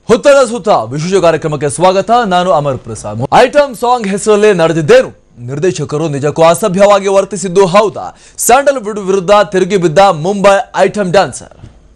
ಹುತ್ತದ ಸುತ್ತ ವಿಶೇಷ ಕಾರ್ಯಕ್ರಮಕ್ಕೆ ಸ್ವಾಗತ ನಾನು ಅಮರ್ ಪ್ರಸಾದ್ ಐಟಮ್ ಸಾಂಗ್ ಹೆಸರಲ್ಲಿ ನಡೆದಿದ್ದೇನು ನಿರ್ದೇಶಕರು ನಿಜಕ್ಕೂ ಅಸಭ್ಯವಾಗಿ ವರ್ತಿಸಿದ್ದು ಹೌದಾ ಸ್ಯಾಂಡಲ್ವುಡ್ ವಿರುದ್ಧ ತಿರುಗಿ ಬಿದ್ದ ಮುಂಬೈ ಐಟಮ್ ಡ್ಯಾನ್ಸರ್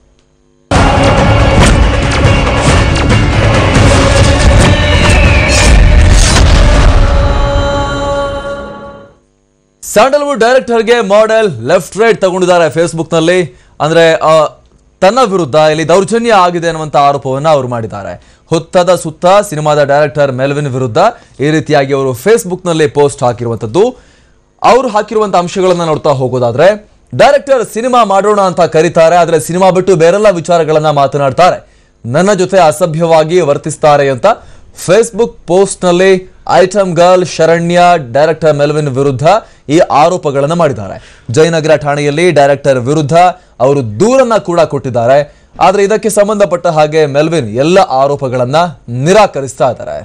ಸ್ಯಾಂಡಲ್ವುಡ್ ಡೈರೆಕ್ಟರ್ಗೆ ಮಾಡೆಲ್ ಲೆಫ್ಟ್ ರೈಟ್ ತಗೊಂಡಿದ್ದಾರೆ ಫೇಸ್ಬುಕ್ ನಲ್ಲಿ ಅಂದ್ರೆ ಆ, ತನ್ನ ವಿರುದ್ಧ ಇಲ್ಲಿ ದೌರ್ಜನ್ಯ ಆಗಿದೆ ಅನ್ನುವಂತ ಆರೋಪವನ್ನ ಅವರು ಮಾಡಿದ್ದಾರೆ ಹುತ್ತದ ಸುತ್ತ ಸಿನಿಮಾದ ಡೈರೆಕ್ಟರ್ ಮೆಲ್ವಿನ್ ವಿರುದ್ಧ ಈ ರೀತಿಯಾಗಿ ಅವರು ಫೇಸ್ಬುಕ್ ನಲ್ಲಿ ಪೋಸ್ಟ್ ಹಾಕಿರುವಂತದ್ದು ಅವರು ಹಾಕಿರುವಂತ ಅಂಶಗಳನ್ನ ನೋಡ್ತಾ ಹೋಗೋದಾದ್ರೆ ಡೈರೆಕ್ಟರ್ ಸಿನಿಮಾ ಮಾಡೋಣ ಅಂತ ಕರೀತಾರೆ ಆದ್ರೆ ಸಿನಿಮಾ ಬಿಟ್ಟು ಬೇರೆಲ್ಲ ವಿಚಾರಗಳನ್ನ ಮಾತನಾಡ್ತಾರೆ ನನ್ನ ಜೊತೆ ಅಸಭ್ಯವಾಗಿ ವರ್ತಿಸ್ತಾರೆ ಅಂತ ಫೇಸ್ಬುಕ್ ಪೋಸ್ಟ್ ನಲ್ಲಿ item girl Sharanya director Melvin ವಿರುದ್ಧ ಈ ಆರೋಪಗಳನ್ನು ಮಾಡಿದ್ದಾರೆ ಜಯನಗರ ಠಾಣೆಯಲ್ಲಿ ಡೈರೆಕ್ಟರ್ ವಿರುದ್ಧ ಅವರು ದೂರನ್ನ ಕೂಡ ಕೊಟ್ಟಿದ್ದಾರೆ ಆದ್ರೆ ಇದಕ್ಕೆ ಸಂಬಂಧಪಟ್ಟ ಹಾಗೆ ಮೆಲ್ವಿನ್ ಎಲ್ಲ ಆರೋಪಗಳನ್ನ ನಿರಾಕರಿಸ್ತಾ ಇದ್ದಾರೆ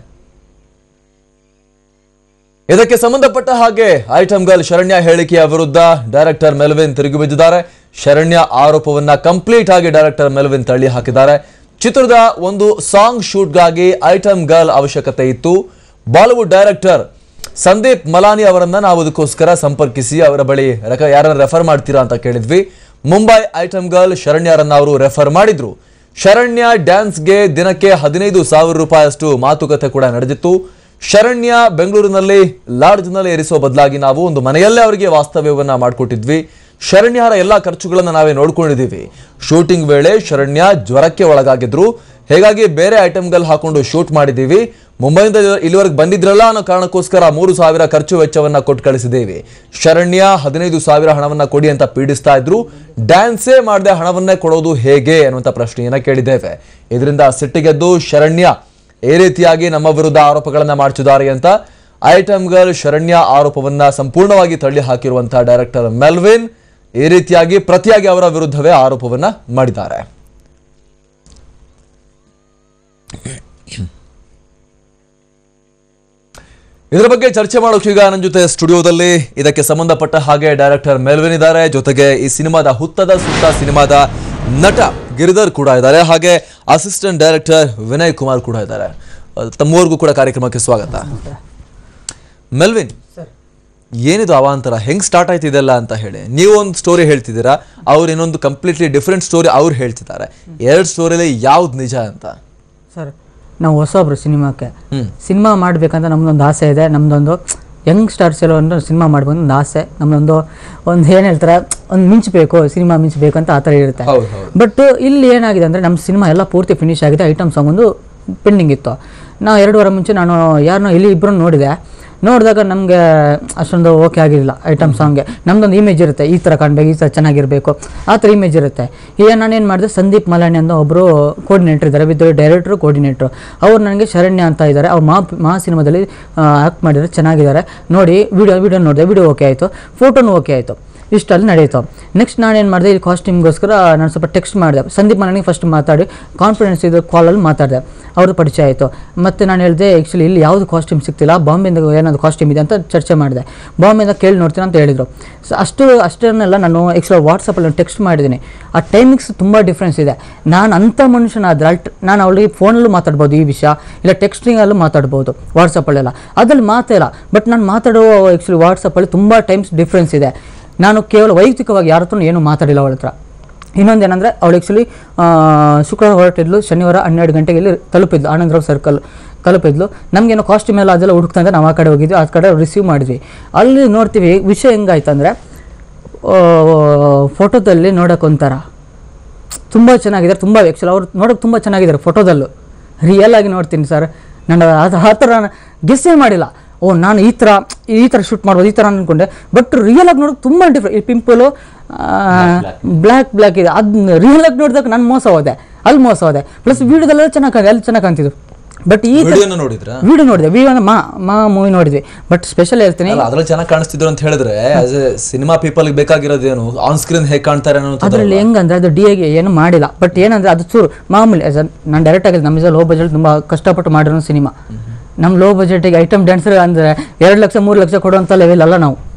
ಇದಕ್ಕೆ ಸಂಬಂಧಪಟ್ಟ ಹಾಗೆ ಐಟಮ್ ಗರ್ಲ್ ಶರಣ್ಯ ಹೇಳಿಕೆಯ ವಿರುದ್ಧ ಡೈರೆಕ್ಟರ್ ಮೆಲ್ವಿನ್ ತಿರುಗಿ ಬಿದ್ದಿದ್ದಾರೆ ಶರಣ್ಯ ಆರೋಪವನ್ನ ಕಂಪ್ಲೀಟ್ ಆಗಿ ಡೈರೆಕ್ಟರ್ ಮೆಲ್ವಿನ್ ತಳ್ಳಿ ಹಾಕಿದ್ದಾರೆ ಚಿತ್ರದ ಒಂದು ಸಾಂಗ್ ಶೂಟ್ಗಾಗಿ ಐಟಮ್ ಗರ್ಲ್ ಅವಶ್ಯಕತೆ ಇತ್ತು ಬಾಲಿವುಡ್ ಡೈರೆಕ್ಟರ್ ಸಂದೀಪ್ ಮಲಾನಿ ಅವರನ್ನ ನಾವು ಅದಕ್ಕೋಸ್ಕರ ಸಂಪರ್ಕಿಸಿ ಅವರ ಬಳಿ ಯಾರನ್ನ ರೆಫರ್ ಮಾಡ್ತೀರಾ ಅಂತ ಕೇಳಿದ್ವಿ ಮುಂಬೈ ಐಟಮ್ ಗರ್ಲ್ ಶರಣ್ಯರನ್ನ ಅವರು ರೆಫರ್ ಮಾಡಿದ್ರು ಶರಣ್ಯ ಡ್ಯಾನ್ಸ್ಗೆ ದಿನಕ್ಕೆ ಹದಿನೈದು ಸಾವಿರ ರೂಪಾಯಿಯಷ್ಟು ಮಾತುಕತೆ ಕೂಡ ನಡೆದಿತ್ತು ಶರಣ್ಯ ಬೆಂಗಳೂರಿನಲ್ಲಿ ಲಾಡ್ಜ್ನಲ್ಲಿ ಇರಿಸುವ ಬದಲಾಗಿ ನಾವು ಒಂದು ಮನೆಯಲ್ಲೇ ಅವರಿಗೆ ವಾಸ್ತವ್ಯವನ್ನ ಮಾಡಿಕೊಟ್ಟಿದ್ವಿ ಶರಣ್ಯರ ಎಲ್ಲ ಖರ್ಚುಗಳನ್ನ ನಾವೇ ನೋಡ್ಕೊಂಡಿದ್ದೀವಿ ಶೂಟಿಂಗ್ ವೇಳೆ ಶರಣ್ಯ ಜ್ವರಕ್ಕೆ ಒಳಗಾಗಿದ್ರು ಹೇಗಾಗಿ ಬೇರೆ ಐಟಮ್ಗಳು ಹಾಕೊಂಡು ಶೂಟ್ ಮಾಡಿದ್ದೀವಿ ಮುಂಬೈಯಿಂದ ಇಲ್ಲಿವರೆಗೆ ಬಂದಿದ್ರಲ್ಲ ಅನ್ನೋ ಕಾರಣಕ್ಕೋಸ್ಕರ ಮೂರು ಸಾವಿರ ಖರ್ಚು ವೆಚ್ಚವನ್ನ ಕೊಟ್ಟು ಕಳಿಸಿದ್ದೇವೆ ಶರಣ್ಯ ಹದಿನೈದು ಸಾವಿರ ಹಣವನ್ನ ಕೊಡಿ ಅಂತ ಪೀಡಿಸ್ತಾ ಇದ್ರು ಡ್ಯಾನ್ಸೇ ಮಾಡದೆ ಹಣವನ್ನೇ ಕೊಡೋದು ಹೇಗೆ ಅನ್ನುವಂಥ ಪ್ರಶ್ನೆಯನ್ನ ಕೇಳಿದ್ದೇವೆ ಇದರಿಂದ ಸಿಟ್ಟಿಗೆದ್ದು ಶರಣ್ಯ ಈ ರೀತಿಯಾಗಿ ನಮ್ಮ ವಿರುದ್ಧ ಆರೋಪಗಳನ್ನ ಮಾಡ್ತಿದ್ದಾರೆ ಅಂತ ಐಟಮ್ ಗರ್ಲ್ ಶರಣ್ಯ ಆರೋಪವನ್ನ ಸಂಪೂರ್ಣವಾಗಿ ತಳ್ಳಿ ಹಾಕಿರುವಂತಹ ಡೈರೆಕ್ಟರ್ ಮೆಲ್ವಿನ್ ಈ ರೀತಿಯಾಗಿ ಪ್ರತಿಯಾಗಿ ಅವರ ವಿರುದ್ಧವೇ ಆರೋಪವನ್ನ ಮಾಡಿದ್ದಾರೆ ಇದರ ಬಗ್ಗೆ ಚರ್ಚೆ ಮಾಡೋಕೆ ಈಗ ನನ್ನ ಜೊತೆ ಸ್ಟುಡಿಯೋದಲ್ಲಿ ಇದಕ್ಕೆ ಸಂಬಂಧಪಟ್ಟ ಹಾಗೆ ಡೈರೆಕ್ಟರ್ ಮೆಲ್ವಿನ್ ಇದ್ದಾರೆ ಜೊತೆಗೆ ಈ ಸಿನಿಮಾದ ಹುತ್ತದ ಸುತ್ತ ಸಿನಿಮಾದ ನಟ ಗಿರಿಧರ್ ಕೂಡ ಇದ್ದಾರೆ ಹಾಗೆ ಅಸಿಸ್ಟೆಂಟ್ ಡೈರೆಕ್ಟರ್ ವಿನಯ್ ಕುಮಾರ್ ಕೂಡ ಇದ್ದಾರೆ ಅಹ್, ತಮ್ಮವರಿಗೂ ಕೂಡ ಕಾರ್ಯಕ್ರಮಕ್ಕೆ ಸ್ವಾಗತ ಮೆಲ್ವಿನ್ ಏನಿದು ಅವಾಂತರ ಹೆಂಗ್ ಸ್ಟಾರ್ಟ್ ಆಯ್ತು ಇದೆಲ್ಲ ಅಂತ ಹೇಳಿ ನೀವು ಒಂದು ಸ್ಟೋರಿ ಹೇಳ್ತಿದ್ದೀರಾ ಅವ್ರು ಇನ್ನೊಂದು ಕಂಪ್ಲೀಟ್ಲಿ ಡಿಫ್ರೆಂಟ್ ಸ್ಟೋರಿ ಅವ್ರು ಹೇಳ್ತಿದ್ದಾರೆ ಎರಡು ಸ್ಟೋರಿಲಿ ಯಾವ್ದು ನಿಜ ಅಂತ ಸರ್ ನಾವು ಹೊಸೊಬ್ರು ಸಿನಿಮಾಕ್ಕೆ ಹ್ಮ್. ಸಿನಿಮಾ ಮಾಡಬೇಕಂತ ನಮ್ದೊಂದು ಆಸೆ ಇದೆ ನಮ್ದೊಂದು ಯಂಗ್ ಸ್ಟಾರ್ಸ್ ಎಲ್ಲ ಒಂದು ಸಿನಿಮಾ ಮಾಡ್ಬೇಕು ಒಂದು ಆಸೆ ನಮ್ದೊಂದು ಒಂದು ಏನು ಹೇಳ್ತಾರೆ ಒಂದು ಮಿಂಚಬೇಕು ಸಿನಿಮಾ ಮಿಂಚಬೇಕು ಅಂತ ಆ ಥರ ಇರುತ್ತೆ ಹೌದು ಹೌದು ಬಟ್ ಇಲ್ಲಿ ಏನಾಗಿದೆ ಅಂದರೆ ನಮ್ಮ ಸಿನಿಮಾ ಎಲ್ಲ ಪೂರ್ತಿ ಫಿನಿಶ್ ಆಗಿದೆ ಐಟಮ್ ಸಾಂಗ್ ಒಂದು ಪೆಂಡಿಂಗ್ ಇತ್ತು ನಾವು ಎರಡು ವಾರ ಮುಂಚೆ ನಾನು ಯಾರನ್ನೋ ಇಲ್ಲಿ ಇಬ್ಬರು ನೋಡಿದೆ ನೋಡಿದಾಗ ನಮಗೆ ಅಷ್ಟೊಂದು ಓಕೆ ಆಗಿರಲಿಲ್ಲ ಐಟಮ್ ಸಾಂಗ್ಗೆ ನಮ್ದೊಂದು ಇಮೇಜ್ ಇರುತ್ತೆ ಈ ಥರ ಕಾಣಬೇಕು ಈ ಥರ ಚೆನ್ನಾಗಿರಬೇಕು ಆ ಥರ ಇಮೇಜ್ ಇರುತ್ತೆ ಈಗ ನಾನೇನು ಮಾಡಿದೆ ಸಂದೀಪ್ ಮಲಾನಿ ಅಂತ ಒಬ್ಬರು ಕೋರ್ಡಿನೇಟರ್ ಇದ್ದಾರೆ ವಿತ್ ಡೈರೆಕ್ಟ್ರು ಕೋರ್ಡಿನೇಟ್ರು ಅವ್ರು ನನಗೆ ಶರಣ್ಯ ಅಂತ ಇದ್ದಾರೆ ಅವ್ರು ಮಾ ಮಾ ಸಿನಿಮಾದಲ್ಲಿ ಆ್ಯಕ್ಟ್ ಮಾಡಿದರೆ ಚೆನ್ನಾಗಿದ್ದಾರೆ ನೋಡಿ ವಿಡಿಯೋ ವಿಡಿಯೋ ನೋಡಿದೆ ವಿಡಿಯೋ ಓಕೆ ಆಯಿತು ಫೋಟೋನು ಓಕೆ ಆಯಿತು ಇಷ್ಟಲ್ಲಿ ನಡೆಯಿತು ನೆಕ್ಸ್ಟ್ ನಾನೇನು ಮಾಡಿದೆ ಇಲ್ಲಿ ಕಾಸ್ಟ್ಯೂಮ್ಗೋಸ್ಕರ ನಾನು ಸ್ವಲ್ಪ ಟೆಕ್ಸ್ಟ್ ಮಾಡಿದೆ ಸಂದೀಪ್ ನನಗೆ ಫಸ್ಟ್ ಮಾತಾಡಿ ಕಾನ್ಫಿಡೆನ್ಸ್ ಇದು ಕಾಲಲ್ಲಿ ಮಾತಾಡಿದೆ ಅವ್ರದ್ದು ಪರಿಚಯ ಆಯಿತು ಮತ್ತು ನಾನು ಹೇಳಿದೆ ಆ್ಯಕ್ಚುಲಿ ಇಲ್ಲಿ ಯಾವುದು ಕಾಸ್ಟ್ಯೂಮ್ ಸಿಗ್ತಿಲ್ಲ ಬಾಂಬೆಯಿಂದ ಏನಾದ್ರು ಕಾಸ್ಟ್ಯೂಮ್ ಇದೆ ಅಂತ ಚರ್ಚೆ ಮಾಡಿದೆ ಬಾಂಬೆಯಿಂದ ಕೇಳಿ ನೋಡ್ತೀನಿ ಅಂತ ಹೇಳಿದರು ಸೊ ಅಷ್ಟು ಅಷ್ಟನ್ನೆಲ್ಲ ನಾನು ಆ್ಯಕ್ಚುಲಿ ವಾಟ್ಸಪ್ಪಲ್ಲಿ ಟೆಕ್ಸ್ಟ್ ಮಾಡಿದ್ದೀನಿ ಆ ಟೈಮಿಂಗ್ಸ್ ತುಂಬ ಡಿಫ್ರೆನ್ಸ್ ಇದೆ ನಾನು ಅಂಥ ಮನುಷ್ಯನಾದ್ರೆ ಅಲ್ಟ್ ನಾನು ಅವಳಿಗೆ ಫೋನಲ್ಲೂ ಮಾತಾಡ್ಬೋದು ಈ ವಿಷಯ ಇಲ್ಲ ಟೆಕ್ಸ್ಟಿಂಗಲ್ಲೂ ಮಾತಾಡ್ಬೋದು ವಾಟ್ಸಪ್ಪಲ್ಲೆಲ್ಲ ಅದ್ರಲ್ಲಿ ಮಾತೇ ಇಲ್ಲ ಬಟ್ ನಾನು ಮಾತಾಡೋ ಆ್ಯಕ್ಚುಲಿ ವಾಟ್ಸಪ್ಪಲ್ಲಿ ತುಂಬ ಟೈಮ್ಸ್ ಡಿಫ್ರೆನ್ಸ್ ಇದೆ ನಾನು ಕೇವಲ ವೈಯಕ್ತಿಕವಾಗಿ ಯಾರ ಹತ್ರ ಏನು ಮಾತಾಡಿಲ್ಲ ಅವಳ ಹತ್ರ ಇನ್ನೊಂದೇನೆಂದರೆ ಅವಳು ಆ್ಯಕ್ಚುಲಿ ಶುಕ್ರವಾರ ಹೊರಟಿದ್ಲು ಶನಿವಾರ ಹನ್ನೆರಡು ಗಂಟೆಗೆ ಇಲ್ಲಿ ತಲುಪಿದ್ಲು ಆನಂದರಾವ್ ಸರ್ಕಲ್ ತಲುಪಿದ್ಲು ನಮಗೇನೋ ಕಾಸ್ಟ್ಯೂಮ್ ಎಲ್ಲ ಅದೆಲ್ಲ ಹುಡುಕ್ತಂದ್ರೆ ನಾವು ಆ ಕಡೆ ಹೋಗಿದ್ವಿ ಆ ಕಡೆ ರಿಸೀವ್ ಮಾಡಿದ್ವಿ ಅಲ್ಲಿ ನೋಡ್ತೀವಿ ವಿಷಯ ಹೆಂಗಾಯ್ತಂದರೆ ಫೋಟೋದಲ್ಲಿ ನೋಡೋಕೆ ಒಂಥರ ತುಂಬ ಚೆನ್ನಾಗಿದ್ದಾರೆ ತುಂಬ ಆ್ಯಕ್ಚುಲಿ ಅವ್ರು ನೋಡೋಕೆ ತುಂಬ ಚೆನ್ನಾಗಿದ್ದಾರೆ ಫೋಟೋದಲ್ಲೂ ರಿಯಲ್ ಆಗಿ ನೋಡ್ತೀನಿ ಸರ್ ನಾನು ಅದು ಆ ಥರ ಗೆಸ್ಸೇ ಮಾಡಿಲ್ಲ ಓ ನಾನು ಈ ಥರ ಈ ಥರ ಶೂಟ್ ಮಾಡ್ಬೋದು ಈ ಥರ ಅಂದ್ಕೊಂಡೆ ಬಟ್ ರಿಯಲ್ ಆಗಿ ನೋಡೋಕೆ ತುಂಬ ಡಿಫ್ರೆಂಟ್ ಈ ಪಿಂಪಲು ಬ್ಲ್ಯಾಕ್ ಬ್ಲ್ಯಾಕ್ ಇದೆ ಅದನ್ನ ರಿಯಲ್ ಆಗಿ ನೋಡಿದಾಗ ನಾನು ಮೋಸ ಹೋದೆ ಅಲ್ಲಿ ಮೋಸ ಹೋದೆ ಪ್ಲಸ್ ವೀಡಿಯೋದಲ್ಲೆಲ್ಲ ಚೆನ್ನಾಗಿ ಕಾಣಿ- ಅಲ್ಲಿ ಚೆನ್ನಾಗಿ ಕಾಣ್ತಿದ್ದು ಬಟ್ ಈ ವಿಡಿಯೋನ ನೋಡಿದ್ರ ವಿಡಿಯೋ ನೋಡಿದೆ ವಿಡಿಯೋ ಮಾ ಮಾ ಮೂವಿ ನೋಡಿದ್ವಿ ಬಟ್ ಸ್ಪೆಷಲ್ ಹೇಳ್ತೀನಿ ಅಲ್ಲ ಅದ್ರಲ್ಲಿ ಚೆನ್ನಾಗಿ ಕಾಣಿಸ್ತಿದ್ರು ಅಂತ ಹೇಳಿದ್ರೆ ಆಸ್ ಎ ಸಿನಿಮಾ ಪೀಪಲ್ ಬೇಕಾಗಿರೋದೇನು ಆನ್ ಸ್ಕ್ರೀನ್ ಹೇಗೆ ಕಾಣ್ತಾರೆ ಅನ್ನೋದು ಅದರಲ್ಲಿ ಹೆಂಗಂದ್ರೆ ಅದು ಡಿ ಎಗೆ ಏನು ಮಾಡಿಲ್ಲ ಬಟ್ ಏನಂದ್ರೆ ಅದು ಚೂರು ಮಾಮೂಲಿ as a- ನಾನು ಡೈರೆಕ್ಟ್ ಆಗಿ ನಮ್ಮ ಲೋ ಬಜೆಟ್ ತುಂಬ ಕಷ್ಟಪಟ್ಟು ಮಾಡಿರೋ ಸಿನಿಮಾ ನಮ್ಮ ಲೋ ಬಜೆಟಿಗೆ ಐಟಮ್ ಡ್ಯಾನ್ಸರ್ ಅಂದರೆ ಎರಡು ಲಕ್ಷ ಮೂರು ಲಕ್ಷ ಕೊಡುವಂಥ ಲೆವೆಲ್ ಅಲ್ಲ ನಾವು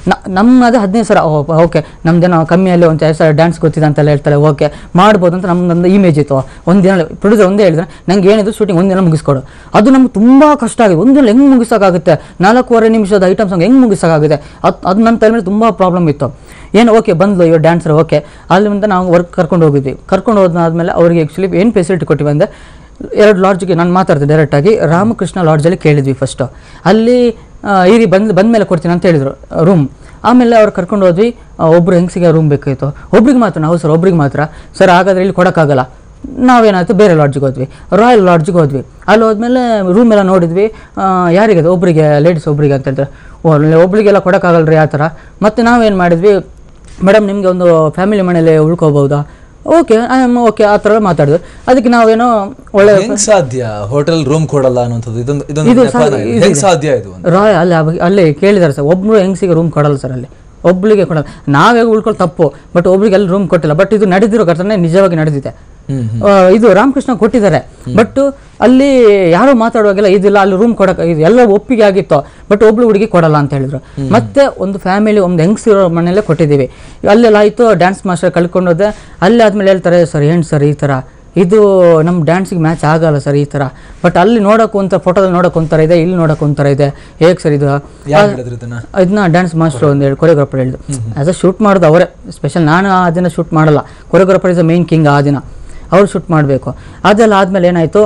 ನಮ್ಮದು ಹದಿನೈದು ಸಾವಿರ ಓಕೆ ನಮ್ದೇನೋ ಕಮ್ಮಿಯಲ್ಲಿ ಒಂದು ಎರಡು ಸಾವಿರ ಡ್ಯಾನ್ಸ್ ಗೊತ್ತಿದೆ ಅಂತೆಲ್ಲ ಹೇಳ್ತಾರೆ ಓಕೆ ಮಾಡ್ಬೋದು ಅಂತ ನಮ್ದೊಂದು ಇಮೇಜ್ ಇತ್ತು ಒಂದು ದಿನ ಪ್ರೊಡ್ಯೂಸರ್ ಒಂದೇ ಹೇಳಿದ್ರೆ ನಂಗೆ ಏನಿದ್ರು ಶೂಟಿಂಗ್ ಒಂದಿನ ಮುಗಿಸ್ಕೊಡು ಅದು ನಮ್ಗೆ ತುಂಬ ಕಷ್ಟ ಆಗಿದೆ ಒಂದಿನ ಹೆಂಗೆ ಮುಗಿಸೋಕ್ಕಾಗುತ್ತೆ ನಾಲ್ಕೂವರೆ ನಿಮಿಷದ ಐಟಮ್ ಸಾಂಗ್ ಹೆಂಗೆ ಮುಗಿಸೋಕ್ಕಾಗುತ್ತೆ ಅದು ಅದು ನನ್ನ ತಲೆ ಮೇಲೆ ತುಂಬ ಪ್ರಾಬ್ಲಮ್ ಇತ್ತು ಏನು ಓಕೆ ಬಂದ್ಲು ಇವ್ರು ಡ್ಯಾನ್ಸರ್ ಓಕೆ ಅಲ್ಲಿಂದ ನಾವು ವರ್ಕ್ ಕರ್ಕೊಂಡು ಹೋಗಿದ್ವಿ ಕರ್ಕೊಂಡು ಹೋದ್ಮೇಲೆ ಅವರಿಗೆ ಆ್ಯಕ್ಚುಲಿ ಏನು ಫೆಸಿಲಿಟಿ ಕೊಟ್ಟಿವಿ ಅಂದರೆ ಎರಡು ಲಾಡ್ಜ್ಗೆ ನಾನು ಮಾತಾಡ್ದೆ ಡೈರೆಕ್ಟಾಗಿ ರಾಮಕೃಷ್ಣ ಲಾಡ್ಜಲ್ಲಿ ಕೇಳಿದ್ವಿ ಫಸ್ಟು ಅಲ್ಲಿ ಆ, ಈ ರೀ ಬಂದು ಬಂದಮೇಲೆ ಕೊಡ್ತೀನಿ ಅಂತ ಹೇಳಿದರು ರೂಮ್ ಆಮೇಲೆ ಅವ್ರು ಕರ್ಕೊಂಡು ಹೋದ್ವಿ ಆ, ಒಬ್ರು ಹೆಂಗಸಿಗೆ ರೂಮ್ ಬೇಕಾಯಿತು ಒಬ್ರಿಗೆ ಮಾತ್ರ ನಾವು ಸರ್ ಒಬ್ರಿಗೆ ಮಾತ್ರ ಸರ್ ಹಾಗಾದ್ರೆ ಇಲ್ಲಿ ಕೊಡೋಕ್ಕಾಗಲ್ಲ ನಾವೇನಾಯ್ತು ಬೇರೆ ಲಾಡ್ಜಿಗೆ ಹೋದ್ವಿ ರಾಯಲ್ ಲಾಡ್ಜಿಗೆ ಹೋದ್ವಿ ಅಲ್ಲಿ ಹೋದ್ಮೇಲೆ ರೂಮ್ ಎಲ್ಲ ನೋಡಿದ್ವಿ ಆ, ಯಾರಿಗೆ ಅದು ಒಬ್ಬರಿಗೆ ಲೇಡೀಸ್ ಒಬ್ಬರಿಗೆ ಅಂತ ಹೇಳ್ತಾರೆ ಓ ಅಲ್ಲಿ ಒಬ್ರಿಗೆಲ್ಲ ಕೊಡೋಕ್ಕಾಗಲ್ಲ ರೀ ಆ ಥರ ಮತ್ತು ನಾವೇನು ಮಾಡಿದ್ವಿ ಮೇಡಮ್ ನಿಮಗೆ ಒಂದು ಫ್ಯಾಮಿಲಿ ಮನೇಲಿ ಉಳ್ಕೋಬೋದಾ ಓಕೆ ಓಕೆ ಆ ಥರ ಮಾತಾಡಿದ್ವಿ ಅದಕ್ಕೆ ನಾವೇನೋ ಒಳ್ಳೆ ಹೆಂಗ್ ಸಾಧ್ಯ ಹೋಟೆಲ್ ರೂಮ್ ಕೊಡಲ್ಲ ಅನ್ನೋಂಥದ್ದು ಇದೊಂದು ಇದೊಂದು ಇದು ನೆಪನ ಸರ್, ಇದು. ಇದು ಹೆಂಗ್ ಇದೆ. ಸಾಧ್ಯ ಇದು ಅಂತ? ರಾಯ್ ಅಲ್ಲಿ ಅವ- ಅಲ್ಲೇ ಕೇಳಿದ್ದಾರೆ ಸರ್ ಒಬ್ಬರು ಹೆಂಗಸಿಗೆ ರೂಮ್ ಕೊಡಲ್ಲ ಸರ್ ಅಲ್ಲಿ ಒಬ್ಳಿಗೆ ಕೊಡಲ್ಲ ನಾವೇ ಉಳ್ಕೊಳ್ಳೋ ತಪ್ಪು ಬಟ್ ಒಬ್ರಿಗೆ ಅಲ್ಲಿ ರೂಮ್ ಕೊಟ್ಟಿಲ್ಲ ಬಟ್ ಇದು ನಡೆದಿರೋ ಘಟನೆ ನಿಜವಾಗಿ ನಡೆದಿದೆ ಹ್ಮ್ ಆ, ಇದು ರಾಮಕೃಷ್ಣ ಕೊಟ್ಟಿದ್ದಾರೆ ಬಟ್ ಅಲ್ಲಿ ಯಾರು ಮಾತಾಡುವಾಗೆಲ್ಲ ಇದಿಲ್ಲ ಅಲ್ಲಿ ರೂಮ್ ಕೊಡಕ ಇದು ಎಲ್ಲ ಒಪ್ಪಿಗೆ ಆಗಿತ್ತು ಬಟ್ ಒಬ್ಳು ಹುಡುಗಿ ಕೊಡಲ್ಲ ಅಂತ ಹೇಳಿದ್ರು ಮತ್ತೆ ಒಂದು ಫ್ಯಾಮಿಲಿ ಒಂದು ಹೆಂಗಸಿರೋ ಮನೆಯಲ್ಲೇ ಕೊಟ್ಟಿದ್ದೀವಿ ಅಲ್ಲೆಲ್ಲ ಆಯಿತು ಡ್ಯಾನ್ಸ್ ಮಾಸ್ಟರ್ ಕಳ್ಕೊಂಡು ಹೋದೆ ಅಲ್ಲಿ ಆದ್ಮೇಲೆ ಹೇಳ್ತಾರೆ ಸರ್ ಏನು ಸರ್ ಈ ಥರ ಇದು ನಮ್ಮ ಡ್ಯಾನ್ಸಿಗೆ ಮ್ಯಾಚ್ ಆಗಲ್ಲ ಸರ್ ಈ ಥರ ಬಟ್ ಅಲ್ಲಿ ನೋಡೋಕೆ ಒಂಥರ ಫೋಟೋದಲ್ಲಿ ನೋಡೋಕೆ ಒಂಥರ ಇದೆ ಇಲ್ಲಿ ನೋಡೋಕೆ ಒಂಥರ ಇದೆ ಹೇಗೆ ಸರ್ ಇದು ಯಾರು ಹೇಳಿದ್ರು ಇದನ್ನ ಇದನ್ನ ಡ್ಯಾನ್ಸ್ ಮಾಸ್ಟರ್ ಒಂದು ಹೇಳಿ ಕೊರಿಯೋಗ್ರಾಫರ್ ಹೇಳಿದ್ರು ಆಸ್ ಅ ಶೂಟ್ ಮಾಡೋದು ಅವರೇ ಸ್ಪೆಷಲ್ ನಾನು ಆ ದಿನ ಶೂಟ್ ಮಾಡಲ್ಲ choreographer is a main king ಆ ದಿನ ಅವ್ರು ಶೂಟ್ ಮಾಡಬೇಕು ಅದೆಲ್ಲ ಆದಮೇಲೆ ಏನಾಯಿತು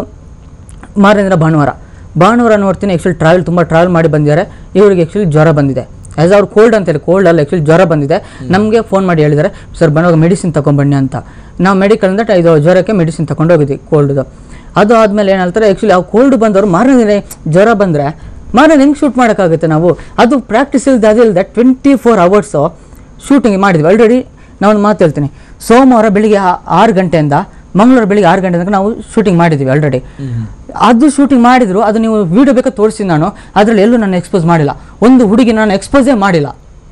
ಮಾರನೇ ದಿನ ಭಾನುವಾರ ಭಾನುವಾರ ನೋಡ್ತೀನಿ ಆ್ಯಕ್ಚುಲಿ ಟ್ರಾವೆಲ್ ತುಂಬ ಟ್ರಾವೆಲ್ ಮಾಡಿ ಬಂದಿದ್ದಾರೆ ಇವರಿಗೆ ಆ್ಯಕ್ಚುಲಿ ಜ್ವರ ಬಂದಿದೆ ಆ್ಯಸ್ ಅವ್ರು ಕೋಲ್ಡ್ ಅಂತೇಳಿ ಕೋಲ್ಡ್ ಅಲ್ಲ ಆ್ಯಕ್ಚುಲಿ ಜ್ವರ ಬಂದಿದೆ ನಮಗೆ ಫೋನ್ ಮಾಡಿ ಹೇಳಿದ್ದಾರೆ ಸರ್ ಬನ್ನುವಾಗ ಮೆಡಿಸಿನ್ ತೊಗೊಂಬನ್ನಿ ಅಂತ ನಾವು ಮೆಡಿಕಲಿಂದ ಟ- ಇದು ಜ್ವರಕ್ಕೆ ಮೆಡಿಸಿನ್ ತಗೊಂಡು ಹೋಗಿದ್ವಿ ಕೋಲ್ಡ್ದು ಅದು ಆದಮೇಲೆ ಏನು ಹೇಳ್ತಾರೆ ಆ್ಯಕ್ಚುಲಿ ಆ ಕೋಲ್ಡ್ ಬಂದವರು ಮಾರನೇ ದಿನ ಜ್ವರ ಬಂದರೆ ಮಾರನೇ ಹೆಂಗೆ ಶೂಟ್ ಮಾಡೋಕ್ಕಾಗುತ್ತೆ ನಾವು ಅದು ಪ್ರಾಕ್ಟೀಸ್ ಇಲ್ಲದೆ ಅದಿಲ್ಲದೆ ಟ್ವೆಂಟಿ ಫೋರ್ ಅವರ್ಸು ಶೂಟಿಂಗ್ ಮಾಡಿದ್ವಿ ಆಲ್ರೆಡಿ ನಾವೊಂದು ಮಾತು ಹೇಳ್ತೀನಿ ಸೋಮವಾರ ಬೆಳಿಗ್ಗೆ ಆ- ಆರು ಗಂಟೆಯಿಂದ ಮಂಗಳವಾರ ಬೆಳಿಗ್ಗೆ ಆರು ಗಂಟೆ ತನಕ ನಾವು ಶೂಟಿಂಗ್ ಮಾಡಿದ್ವಿ ಆಲ್ರೆಡಿ ಅದು ಶೂಟಿಂಗ್ ಮಾಡಿದ್ರು ಅದು ನೀವು ವಿಡಿಯೋ ಬೇಕಾ ತೋರಿಸಿ ನಾನು ಅದರಲ್ಲಿ ಎಲ್ಲೂ ನಾನು ಎಕ್ಸ್ಪೋಸ್ ಮಾಡಿಲ್ಲ ಒಂದು ಹುಡುಗಿ ನಾನು ಎಕ್ಸ್ಪೋಸೇ ಮಾಡಿಲ್ಲ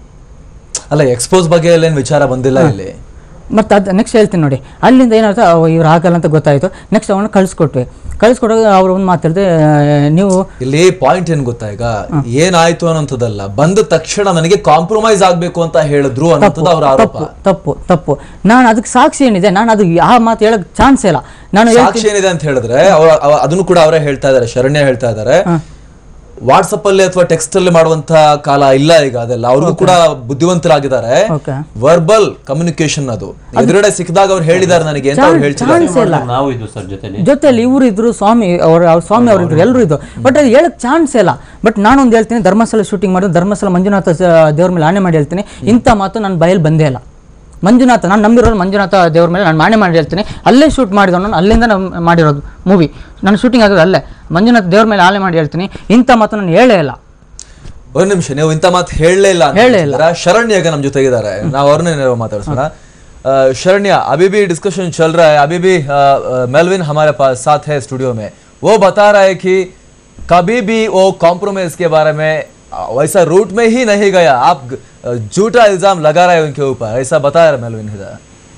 ಅಲ್ಲ ಎಕ್ಸ್ಪೋಸ್ ಬಗ್ಗೆ ಏನ್ ವಿಚಾರ ಬಂದಿಲ್ಲ ಇಲ್ಲಿ ಮತ್ತು ಅದು ನೆಕ್ಸ್ಟ್ ಹೇಳ್ತೀನಿ ನೋಡಿ ಅಲ್ಲಿಂದ ಏನಾಯ್ತು ಅವ ಇವ್ರು ಆಗಲ್ಲ ಅಂತ ಗೊತ್ತಾಯಿತು ನೆಕ್ಸ್ಟ್ ಅವನ್ನ ಕಳಿಸ್ಕೊಟ್ವಿ ಕಳಿಸ್ಕೊಡೋದು ಅವ್ರು ಒಂದು ಮಾತಾಡಿದೆ ನೀವು ಇಲ್ಲಿ ಪಾಯಿಂಟ್ ಏನ್ ಗೊತ್ತಾ ಈಗ ಏನಾಯ್ತು ಅನ್ನೋಂಥದ್ದಲ್ಲ ಬಂದ ತಕ್ಷಣ ನನಗೆ ಕಾಂಪ್ರಮೈಸ್ ಆಗ್ಬೇಕು ಅಂತ ಹೇಳಿದ್ರು ಅನ್ನೋಂಥದ್ದು ಅವ್ರ ಆರೋಪ ತಪ್ಪು ತಪ್ಪು ತಪ್ಪು ನಾನು ಅದಕ್ಕೆ ಸಾಕ್ಷಿ ಏನಿದೆ ನಾನು ಅದು ಆ ಮಾತು ಹೇಳಕ್ ಚಾನ್ಸ್ ಇಲ್ಲ ನಾನು ಹೇಳ್ತೀನಿ- ಸಾಕ್ಷಿ ಏನಿದೆ ಅಂತ ಹೇಳಿದ್ರೆ ಅವ್ರ ಅವ- ಅದನ್ನು ಕೂಡ ಅವರೇ ಹೇಳ್ತಾ ಇದಾರೆ ಶರಣ್ಯ ಹೇಳ್ತಾ ಇದಾರೆ ವಾಟ್ಸಪ್ ಅಲ್ಲಿ ಅಥವಾ ಟೆಕ್ಸ್ಟ್ ಅಲ್ಲಿ ಮಾಡುವಂತ ಕಾಲ ಇಲ್ಲ ಈಗ ಅದೆಲ್ಲ ಅವ್ರಿಗೂ ಕೂಡ ಬುದ್ಧಿವಂತರಾಗಿದ್ದಾರೆ ಓಕೆ ವರ್ಬಲ್ ಕಮ್ಯುನಿಕೇಶನ್ ಅದು ಎದುರುಗಡೆ ಸಿಕ್ಕಿದಾಗ ಅವ್ರು ಹೇಳಿದ್ದಾರೆ ನನಗೆ ಅಂತ ಅವ್ರು ಹೇಳ್ತಿದ್ದಾರೆ ಚಾನ್ಸ್ ಇಲ್ಲ ನಾವು ಇದು ಸರ್ ಜೊತೆಲಿ ಜೊತೆಲಿ ಇವರು ಇದ್ರು ಸ್ವಾಮಿ ಅವ್ರ ಅವ್ರ ಸ್ವಾಮಿ ಅವ್ರು ಇದ್ರು ಎಲ್ಲರೂ ಇದ್ರು ಬಟ್ ಅದು ಹೇಳಕ್ ಚಾನ್ಸ್ ಇಲ್ಲ ಬಟ್ ನಾನೊಂದು ಹೇಳ್ತೀನಿ ಧರ್ಮಸ್ಥಳ ಶೂಟಿಂಗ್ ಮಾಡಿದ್ರೆ ಧರ್ಮಸ್ಥಳ ಮಂಜುನಾಥ ಸ- ದೇವ್ರ ಮೇಲೆ ಆಣೆ ಮಾಡಿ ಹೇಳ್ತೀನಿ ಇಂಥ ಮಾತು ನನ್ನ ಬಯಲು ಬಂದೇ ಇಲ್ಲ ಮಂಜುನಾಥ ನಾನು ನಂಬಿರೋದು ಮಂಜುನಾಥ ದೇವ್ರ ಮೇಲೆ ನಾನು ಮಾಣೆ ಮಾಡಿ ಹೇಳ್ತೀನಿ ಅಲ್ಲೇ ಶೂಟ್ ಮಾಡಿದವನು ನಾನು ಅಲ್ಲಿಂದ ನಾನು ಮಾಡಿರೋದು ಮೂವಿ ನಾನು ಶೂಟಿಂಗ್ ಆಗೋದು ಅಲ್ಲೇ ಮಂಜುನಾಥ ದೇವ್ರ ಮೇಲೆ ಆಣೆ ಮಾಡಿ ಹೇಳ್ತೀನಿ ಇಂಥ ಮಾತು ನಾನು ಹೇಳೇ ಇಲ್ಲ ಒಂದ್ ನಿಮಿಷ ನೀವು ಇಂಥ ಮಾತು ಹೇಳಲೇ ಇಲ್ಲ ಅಂತ ಹೇಳೇ ಹೇಳ್ತಿದ್ದೀರಾ. ಶರಣ್ಯ ಈಗ ನಮ್ ಜೊತೆಗಿದ್ದಾರೆ ನಾವು ಅವ್ರನ್ನೇ ಮಾತಾಡ್ಸೋಣ अ, शरण्य अभी भी डिस्कशन चल रहा है अभी भी अ, अ, मेलविन हमारे पास साथ है स्टूडियो में वो बता रहा है कि कभी भी वो कॉम्प्रोमाइज के बारे में अ, वैसा रूट में ही नहीं गया आप अ, झूठा इल्जाम लगा रहे हैं उनके ऊपर ऐसा बता रहे मेलविन इधर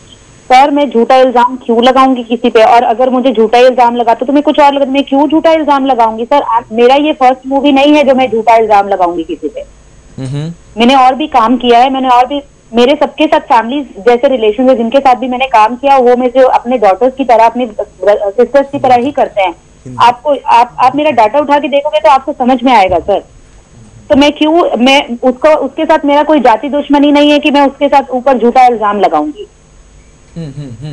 सर मैं झूठा इल्जाम क्यों लगाऊंगी किसी पे और अगर मुझे झूठा इल्जाम लगाते तो मैं कुछ और लगा मैं क्यों झूठा इल्जाम लगाऊंगी सर आप मेरा ये फर्स्ट मूवी नहीं है जो मैं झूठा इल्जाम लगाऊंगी किसी पे हम्म मैंने और भी काम किया है मैंने और भी मेरे सबके साथ फैमिली जैसे रिलेशन है जिनके साथ भी मैंने काम किया वो मैं जो अपने डॉटर्स की तरह अपने सिस्टर्स की तरह ही करते हैं आपको आप आप मेरा डाटा उठा के देखोगे तो आपको समझ में आएगा सर तो मैं क्यों मैं उसको उसके साथ मेरा कोई जाति दुश्मनी नहीं है कि मैं उसके साथ ऊपर झूठा इल्जाम लगाऊंगी हम्म हम्म हम्म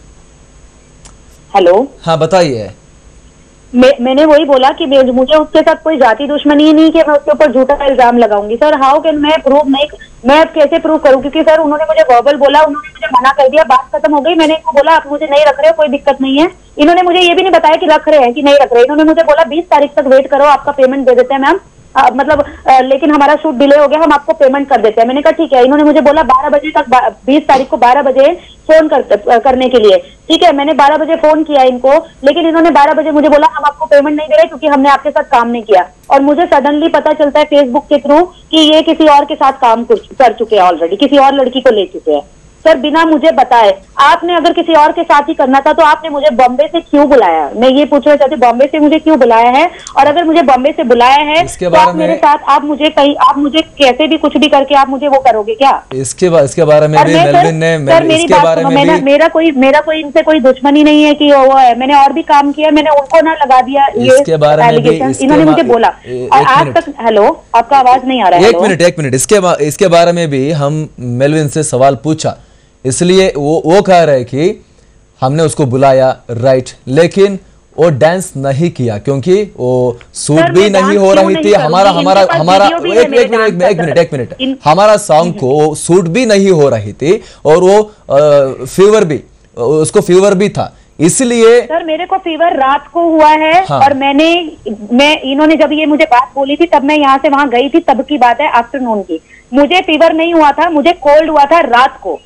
हेलो हाँ बताइए मैं मैंने वही बोला कि मैं- मुझे उसके साथ कोई जाति दुश्मनी ही नहीं कि मैं उसके ऊपर झूठा इल्जाम लगाऊंगी सर हाउ कैन मैं प्रूव नहीं मैं अब कैसे प्रूव करूं क्योंकि सर उन्होंने मुझे वर्बल बोला उन्होंने मुझे मना कर दिया बात खत्म हो गई मैंने इनको बोला आप मुझे नहीं रख रहे हो कोई दिक्कत नहीं है इन्होंने मुझे ये भी नहीं बताया कि रख रहे हैं कि नहीं रख रहे इन्होंने मुझे बोला बीस तारीख तक वेट करो आपका पेमेंट दे देते हैं मैम अ, मतलब अ, लेकिन हमारा शूट डिले हो गया हम आपको पेमेंट कर देते हैं मैंने कहा ठीक है इन्होंने मुझे बोला बारह बजे तक बीस तारीख को बारह बजे फोन कर, अ, करने के लिए ठीक है मैंने बारह बजे फोन किया इनको लेकिन इन्होंने बारह बजे मुझे बोला हम आपको पेमेंट नहीं दे रहे क्योंकि हमने आपके साथ काम नहीं किया और मुझे सडनली पता चलता है फेसबुक के थ्रू कि ये किसी और के साथ काम कर कर चुके हैं ऑलरेडी किसी और लड़की को ले चुके हैं सर बिना मुझे बताए आपने अगर किसी और के साथ ही करना था तो आपने मुझे बॉम्बे से क्यों बुलाया मैं ये पूछना चाहती हूँ बॉम्बे से मुझे क्यों बुलाया है और अगर मुझे बॉम्बे से बुलाया है इसके तो बारे आप मेरे में- साथ आप मुझे कहीं आप मुझे कैसे भी कुछ भी करके आप मुझे वो करोगे क्या इसके बा, इसके बारे में और भी मैं सर, मेलविन ने सर मेल- मेरी इसके बात बारे सुनो में मेरा भी मेरा कोई मेरा कोई इनसे कोई दुश्मनी नहीं है कि वो है मैंने और भी काम किया मैंने उनको ना लगा दिया ये इसके बारे में भी- allegation। इसके इन्होंने बा- मुझे बोला ए- और एक आज मिनट। तक हेलो आपका आवाज नहीं आ रहा है एक हेलो? मिनट एक मिनट इसके बा- इसके बारे में भी हम मेलविन से सवाल पूछा इसलिए वो वो कह रहे कि हमने उसको बुलाया राइट लेकिन वो डांस नहीं किया क्योंकि वो सूट सर, भी मैं नहीं डांस हो क्यों रही नहीं थी करूंगी? हमारा इनके हमारा पास हमारा वीडियो भी एक है एक मेरे मिनट एक डांस एक का, मिनट सर। एक मिनट इन- हमारा सॉन्ग को सूट भी नहीं हो रही थी और वो फीवर भी उसको फीवर भी था इसलिए सर मेरे को फीवर रात को हुआ है हाँ। और मैंने मैं इन्होंने जब ये मुझे बात बोली थी तब मैं यहाँ से वहां गई थी तब की बात है आफ्टरनून की मुझे फीवर नहीं हुआ था मुझे कोल्ड हुआ था रात को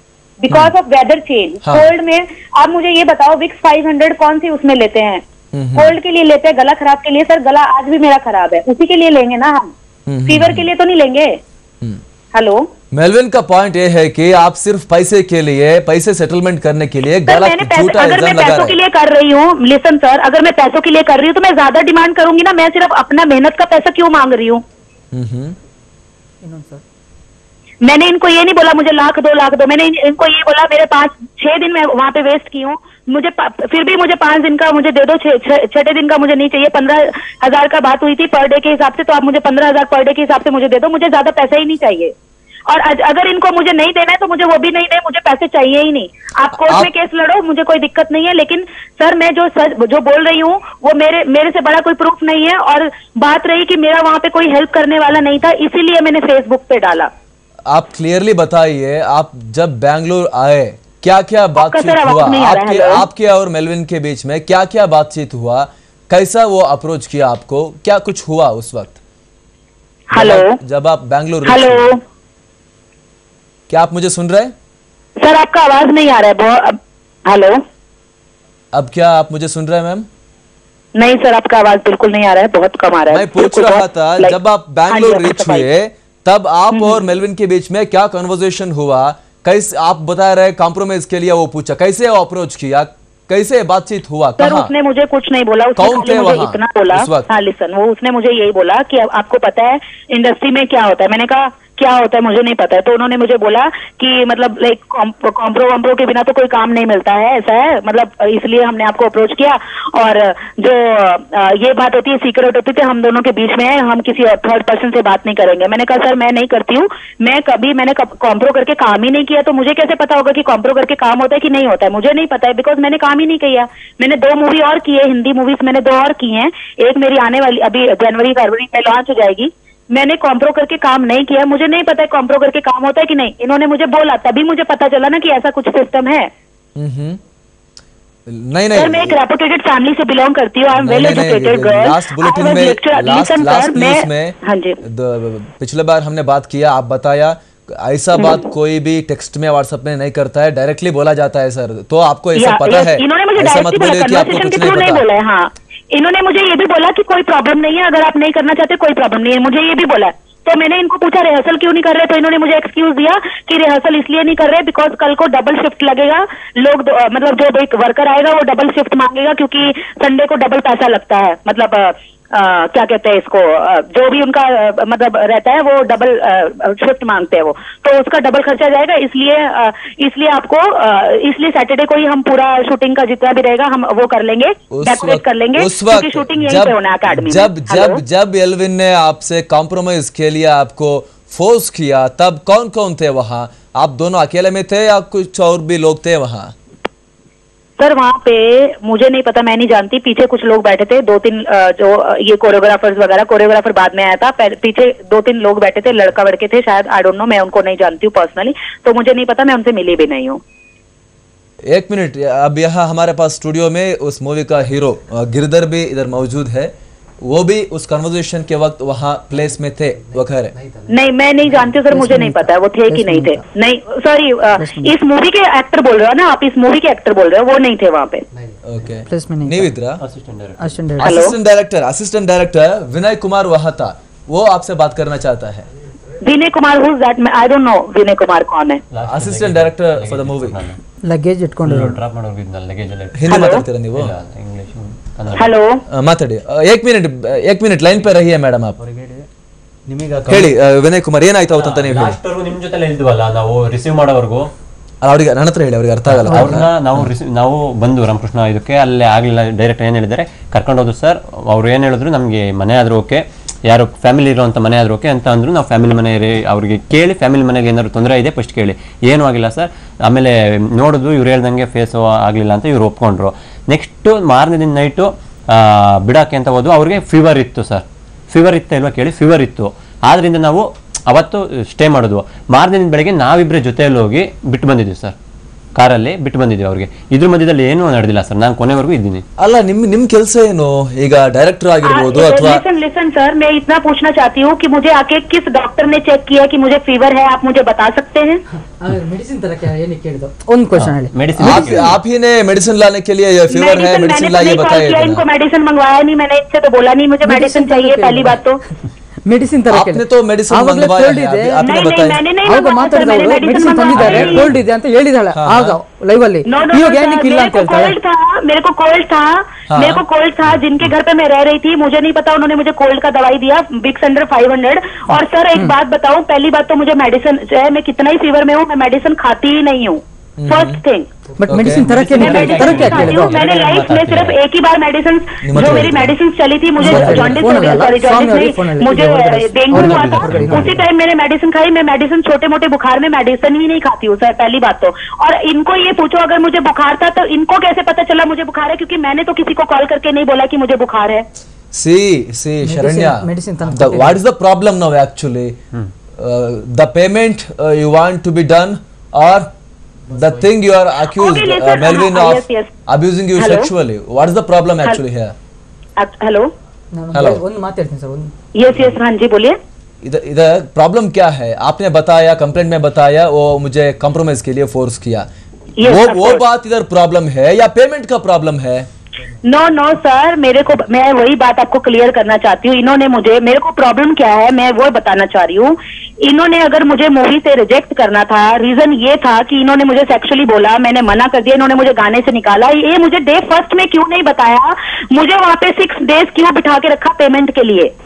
बिकॉज ऑफ वेदर चेंज हाँ। कोल्ड में आप मुझे ये बताओ विक्स 500 कौन सी उसमें लेते हैं कोल्ड के लिए लेते हैं गला खराब के लिए सर गला आज भी मेरा खराब है उसी के लिए लेंगे ना हम हम्म, फीवर के लिए तो नहीं लेंगे हम्म। हेलो मेलविन का पॉइंट ये है कि आप सिर्फ पैसे के लिए पैसे सेटलमें करने के लिए सर गलत मैंने पैसे झूठा अगर मैं इल्जाम लगा पैसों के रहे लिए कर रही हूँ लिसन सर अगर मैं पैसों के लिए कर रही हूँ तो मैं ज्यादा डिमांड करूंगी ना मैं सिर्फ अपना मेहनत का पैसा क्यों मांग रही हूँ हम्म, हम्म। ಇನ್ನೊಂದು ಸರ್ मैंने इनको ये नहीं बोला मुझे लाख दो लाख दो मैंने इन- इनको ये बोला मेरे पाँच छह दिन मैं वहां पे वेस्ट की हूँ मुझे पा- फिर भी मुझे पांच दिन का मुझे दे दो छह- छह- छठे दिन का मुझे नहीं चाहिए पंद्रह हजार का बात हुई थी पर डे के हिसाब से तो आप मुझे पंद्रह हजार पर डे के हिसाब से मुझे दे दो मुझे ज्यादा पैसा ही नहीं चाहिए और अज- अगर इनको मुझे नहीं देना है तो मुझे वो भी नहीं दे मुझे पैसे चाहिए ही नहीं आप कोर्ट आप- में केस लड़ो मुझे कोई दिक्कत नहीं है लेकिन सर मैं जो सच जो बोल रही हूँ वो मेरे मेरे से बड़ा कोई प्रूफ नहीं है और बात रही कि मेरा वहां पे कोई हेल्प करने वाला नहीं था इसीलिए मैंने फेसबुक पे डाला आप क्लियरली बताइए आप जब बैंगलोर आए क्या क्या बातचीत सर आवाज हुआ नहीं आ रहा है, आपके हेलो? आपके और मेलविन के बीच में क्या क्या बातचीत हुआ कैसा वो अप्रोच किया आपको क्या कुछ हुआ उस वक्त जब हेलो आप- जब आप बैंगलोर reach हेलो हुए। क्या आप मुझे सुन रहे हैं सर आपका आवाज नहीं आ रहा है बहुत अब- हेलो अब क्या आप मुझे सुन रहे हैं मैम नहीं सर आपका आवाज बिल्कुल नहीं आ रहा है बहुत कम आ रहा है मैं पूछ बिल्कुल रहा बहुत- था like- जब आप हाँ जी, बैंगलोर आपका रीच सफाई। हुए तब आप और मेलविन के बीच में क्या कन्वर्सेशन हुआ कैसे आप बता रहे कॉम्प्रोमाइज के लिए वो पूछा कैसे वो अप्रोच किया कैसे बातचीत हुआ सर कहाँ उसने मुझे कुछ नहीं बोला उसने कौन खाली थे मुझे वहाँ इतना बोला उस वक्त? हाँ लिसन वो उसने मुझे यही बोला कि अब आपको पता है इंडस्ट्री में क्या होता है मैंने कहा क्या होता है मुझे नहीं पता है तो उन्होंने मुझे बोला कि मतलब लाइक कॉम्प्रो वॉम्प्रो के बिना तो कोई काम नहीं मिलता है ऐसा है मतलब इसलिए हमने आपको अप्रोच किया और जो अ, ये बात होती है सीक्रेट होती थी हम दोनों के बीच में है हम किसी थर्ड पर्सन से बात नहीं करेंगे मैंने कहा सर मैं नहीं करती हूँ मैं कभी मैंने कॉम्प्रो करके काम ही नहीं किया तो मुझे कैसे पता होगा कि कॉम्प्रो करके काम होता है कि नहीं होता है मुझे नहीं पता है बिकॉज मैंने काम ही नहीं किया मैंने दो मूवी और की है हिंदी मूवीज मैंने दो और की हैं एक मेरी आने वाली अभी जनवरी फरवरी में लॉन्च हो जाएगी मैंने कॉम्प्रो करके काम नहीं किया मुझे नहीं पता है कॉम्प्रो करके काम होता है कि नहीं इन्होंने मुझे बोला तभी मुझे पता चला ना कि ऐसा कुछ सिस्टम है हम्म नहीं सर मैं नहीं एक रेपुटेटेड फैमिली से बिलोंग करती हूँ आई एम नहीं, वेल नहीं, नहीं, एजुकेटेड गर्ल लास्ट बुलेटिन में लास्ट लास्ट न्यूज में हाँ जी द- पिछले बार हमने बात किया आप बताया ऐसा बात कोई भी टेक्स्ट में व्हाट्सएप में नहीं करता है डायरेक्टली बोला जाता है सर तो आपको ऐसा या- पता yes, है इन्होंने मुझे ऐसा मत डायरेक्टली बोला बोलिए कि आपको कन्वर्सेशन कुछ के थ्रू नहीं नहीं पता बोला है हाँ इन्होंने मुझे ये भी बोला कि कोई प्रॉब्लम नहीं है अगर आप नहीं करना चाहते कोई प्रॉब्लम नहीं है मुझे ये भी बोला है तो मैंने इनको पूछा रिहर्सल क्यों नहीं कर रहे तो इन्होंने मुझे एक्सक्यूज दिया कि रिहर्सल इसलिए नहीं कर रहे बिकॉज कल को डबल शिफ्ट लगेगा लोग दो- अ, मतलब जो एक वर्कर आएगा वो डबल शिफ्ट मांगेगा क्योंकि संडे को डबल पैसा लगता है मतलब अ, अ, क्या कहते हैं इसको अ, जो भी उनका अ, मतलब रहता है वो डबल शिफ्ट मांगते हैं वो तो उसका डबल खर्चा जाएगा इसलिए अ, इसलिए आपको अ, इसलिए सैटरडे को ही हम पूरा शूटिंग का जितना भी रहेगा हम वो कर लेंगे उस डेकोरेट वक्त कर लेंगे उस क्योंकि वक्त शूटिंग यहीं जब पे होना है अकेडमी जब जब जब एल्विन ने आपसे कॉम्प्रोमाइज के लिए आपको फोर्स किया तब कौन कौन थे वहाँ आप दोनों अकेले में थे या कुछ और भी लोग थे वहाँ सर वहाँ पे मुझे नहीं पता मैं नहीं जानती पीछे कुछ लोग बैठे थे दो तीन अ, जो अ, ये कोरियोग्राफर्स वगैरह कोरियोग्राफर बाद में आया था पहले पीछे दो तीन लोग बैठे थे लड़का लड़के थे शायद आई डोंट नो मैं उनको नहीं जानती हूँ पर्सनली तो मुझे नहीं पता मैं उनसे मिली भी नहीं हूँ एक मिनट अब यहाँ हमारे पास स्टूडियो में उस मूवी का हीरो अ, गिरधर भी इधर मौजूद है वो भी उस कन्वर्सेशन के वक्त वहाँ प्लेस में थे वो कह रहे नहीं मैं नहीं जानती हूँ सर मुझे नहीं पता है वो थे कि नहीं थे नहीं सॉरी इस मूवी के एक्टर बोल रहे हो ना आप इस मूवी के एक्टर बोल रहे हो वो नहीं थे वहाँ पे ओके प्लेस में नहीं ನೀವಿದ್ರಾ assistant Hello? Assistant director assistant director Vinay Kumar वहाँ था वो आपसे बात करना चाहता है Vinay Kumar who's that I don't know Vinay Kumar कौन है assistant director for the movie luggage ಇಟ್ಕೊಂಡಿರೋ ಡ್ರಾಪ್ ಮಾಡೋರ್ಗು ಇದ್ನಲ್ಲ ಲಗೇಜ್ ಎಲ್ಲ ಇಟ್ಟು. ಹಿಂದಿ ಮಾತಾಡ್ತೀರಾ ನೀವು ಇಲ್ಲ ಇಂಗ್ಲಿಷ್ ಕನ್ನಡ हेलो ಆ, ಮಾತಾಡಿ ಆ, ಏಕ್ ಮಿನಿಟ್ ಏಕ್ ಮಿನಿಟ್ ಲೈನ್ ಪೇ ರಹಿಯೇ ಮೇಡಮ್ ಆಪ್ ನಿಮಗೆ ಹೇಳಿ ಆ, ವಿನಯ್ ಕುಮಾರ್ ಏನಾಯ್ತು ಅವತ್ತಂತ ನೀವು ಹೇಳಿ ಲಾಸ್ಟ್ ನಿಮ್ ಜೊತೆ ಇದ್ವಲ್ಲ ನಾವು ರಿಸೀವ್ ಮಾಡೋವರೆಗೂ ಅಲ್ಲ, ಅವ್ರಿಗೆ ನನ್ನ ಹತ್ರ ಹೇಳಿ ಅವ್ರಿಗೆ ಅರ್ಥ ಆಗಲ್ಲ ಅವ್ರನ್ನ ನಾವು ರಿಸೀವ್ ನಾವು ಬಂದು ರಾಮಕೃಷ್ಣ ಇದಕ್ಕೆ ಅಲ್ಲೇ ಆಗಲಿಲ್ಲ ಡೈರೆಕ್ಟ್ ಏನು ಹೇಳಿದ್ದಾರೆ ಕರ್ಕೊಂಡು ಹೋದ್ರು ಸರ್ ಅವ್ರು ಏನು ಹೇಳಿದ್ರು ನಮಗೆ ಮನೆ ಆದ್ರೂ ಓಕೆ ಯಾರು ಫ್ಯಾಮಿಲಿ ಇರುವಂಥ ಮನೆ ಆದ್ರೂ ಓಕೆ ಅಂತ ಅಂದ್ರು ನಾವು ಫ್ಯಾಮಿಲಿ ಮನೆ ಇರಿ- ಅವ್ರಿಗೆ ಕೇಳಿ ಫ್ಯಾಮಿಲಿ ಮನೆಗೆ ಏನಾದ್ರು ತೊಂದರೆ ಇದೆ ಫಸ್ಟ್ ಕೇಳಿ ಏನೂ ಆಗಿಲ್ಲ ಸರ್ ಆಮೇಲೆ ನೋಡಿದ್ರು ಇವ್ರು ಹೇಳ್ದಂಗೆ ಫೇಸು ಆಗಲಿಲ್ಲ ಅಂತ ಇವ್ರು ಒಪ್ಕೊಂಡ್ರು ನೆಕ್ಸ್ಟು ಮಾರನೇ ದಿನ ನೈಟು ಬಿಡಾಕೆ ಅಂತ ಹೋದ್ವು ಅವ್ರಿಗೆ ಫೀವರ್ ಇತ್ತು ಸರ್ ಫೀವರ್ ಇತ್ತ ಇಲ್ವಾ ಕೇಳಿ ಫೀವರ್ ಇತ್ತು ಆದ್ರಿಂದ ನಾವು ಅವತ್ತು ಸ್ಟೇ ಮಾಡಿದ್ವು ಮಾರನೇ ದಿನ ಬೆಳಗ್ಗೆ ನಾವಿಬ್ಬರೇ ಜೊತೆಯಲ್ಲಿ ಹೋಗಿ ಬಿಟ್ಟು ಬಂದಿದ್ವಿ ಸರ್ ಕಾರಲ್ಲಿ ಬಿಟ್ಟು ಬಂದಿದ್ವಿ ಅವ್ರಿಗೆ ಇದ್ರ ಮಧ್ಯದಲ್ಲಿ ಏನೂ ನಡೆದಿಲ್ಲ ಸರ್ ನಾನು ಕೊನೆವರೆಗೂ ಇದ್ದೀನಿ ಅಲ್ಲ ನಿಮ್ ನಿಮ್ ಕೆಲಸ ಏನು ಈಗ ಡೈರೆಕ್ಟರ್ ಆಗಿರ್ಬೋದು ಅಥವಾ लिसन लिसन सर मैं इतना पूछना चाहती हूँ कि मुझे आके किस डॉक्टर ने चेक किया कि मुझे फीवर है आप मुझे बता सकते हैं ಮೆಡಿಸಿನ್ ತರಕ್ಕೆ ಏನಕ್ಕೆ ಕೇಳಿದ್ದು ಒಂದು ಕ್ವಶನ್ ಹೇಳಿ ಮೆಡಿಸಿನ್ आप आप ही ने मेडिसिन लाने के लिए ये फीवर है मेडिसिन मेडिसिन मैंने तो लाइए नहीं कॉल बताइए किया इतना। इनको मेडिसिन मंगवाया नहीं मैंने इनसे तो बोला नहीं मुझे मेडिसिन Medicine चाहिए तरಕ್ಕೆ पहली बात तो ಮೆಡಿಸಿನ್ ತರಕ್ಕೆ आपने तो मेडिसिन ಆವಾಗ್ಲೇ मंगवाया cold है ಇದೆ. अभी आपने नहीं नहीं बताया मैंने नहीं ಆವಾಗ मंगवाया सर, मैंने ಮಾತಾಡಿದವರು मेडिसिन ಮೆಡಿಸಿನ್ ತಂದಿದ್ದಾರೆ मंगवाया नहीं। ಕೋಲ್ಡ್ ಇದೆ ಅಂತ ಹೇಳಿದಾಳೆ ಆಗ ಲೈವ್ ಅಲ್ಲಿ नो नो ಇವಾಗ ಏನಕ್ಕೆ ಇಲ್ಲ ಅಂತ ಹೇಳ್ತಾಳೆ कोल्ड था मेरे को कोल्ड था मेरे को कोल्ड था जिनके घर पे मैं रह रही थी मुझे नहीं पता उन्होंने मुझे कोल्ड का दवाई दिया बिक्स अंडर फाइव हंड्रेड और सर एक बात बताऊं पहली बात तो मुझे मेडिसिन चाहे मैं कितना ही फीवर में हूँ मैं मेडिसिन खाती ही नहीं हूँ फर्स्ट थिंग ಬಟ್ ಮೆಡಿಸಿನ್ ತರಕ್ಕೆ मैं ಏನಕ್ಕೆ मेडिसिन ತರಕ್ಕೆ ಯಾಕೆ खाती ಹೇಳಿದ್ರು हूँ मैंने लाइफ में सिर्फ एक ही बार मेडिसिन निमत जो वाली मेरी दो। मेडिसिन चली थी मुझे फोन वाली, जॉन्डिस फोन हो गया वाला, सॉरी स्वामी जॉन्डिस वाली, फोन नहीं वाली, मुझे ठीक है, डेंगू और हुआ भी था पकड़ ली। उसी टाइम मैंने मेडिसिन खाई मैं मेडिसिन छोटे मोटे बुखार में मेडिसिन ही नहीं खाती हूँ सर पहली बात तो और इनको ये पूछो अगर मुझे बुखार था तो इनको कैसे पता चला मुझे बुखार है क्योंकि मैंने तो किसी को कॉल करके नहीं बोला कि मुझे बुखार है See, see, Sharanya, medicine ತಂದು the, what is the problem now actually? Uh, the payment uh, you want to be done or the thing you are accused, Okay, uh, listen, Melvin, uh, of yes, yes. abusing you Hello? sexually. What is the problem actually here? Hello ನಾನು Hello. ಒಂದು ಮಾತಾಡ್ತೀನಿ sir ಒಂದು yes yes हाँ जी बोलिए इधर इधर problem क्या है आपने बताया कंप्लेंट में बताया वो मुझे कॉम्प्रोमाइज के लिए फोर्स किया Yes, वो of वो course. बात इधर प्रॉब्लम है या पेमेंट का प्रॉब्लम है नो नो सर मेरे को मैं वही बात आपको क्लियर करना चाहती हूँ इन्होंने मुझे मेरे को प्रॉब्लम क्या है मैं वो बताना चाह रही हूँ इन्होंने अगर मुझे मूवी से रिजेक्ट करना था रीजन ये था कि इन्होंने मुझे सेक्सुअली बोला मैंने मना कर दिया इन्होंने मुझे गाने से निकाला ये मुझे डे फर्स्ट में क्यों नहीं बताया मुझे वहाँ पे सिक्स डेज क्यों बिठा के रखा पेमेंट के लिए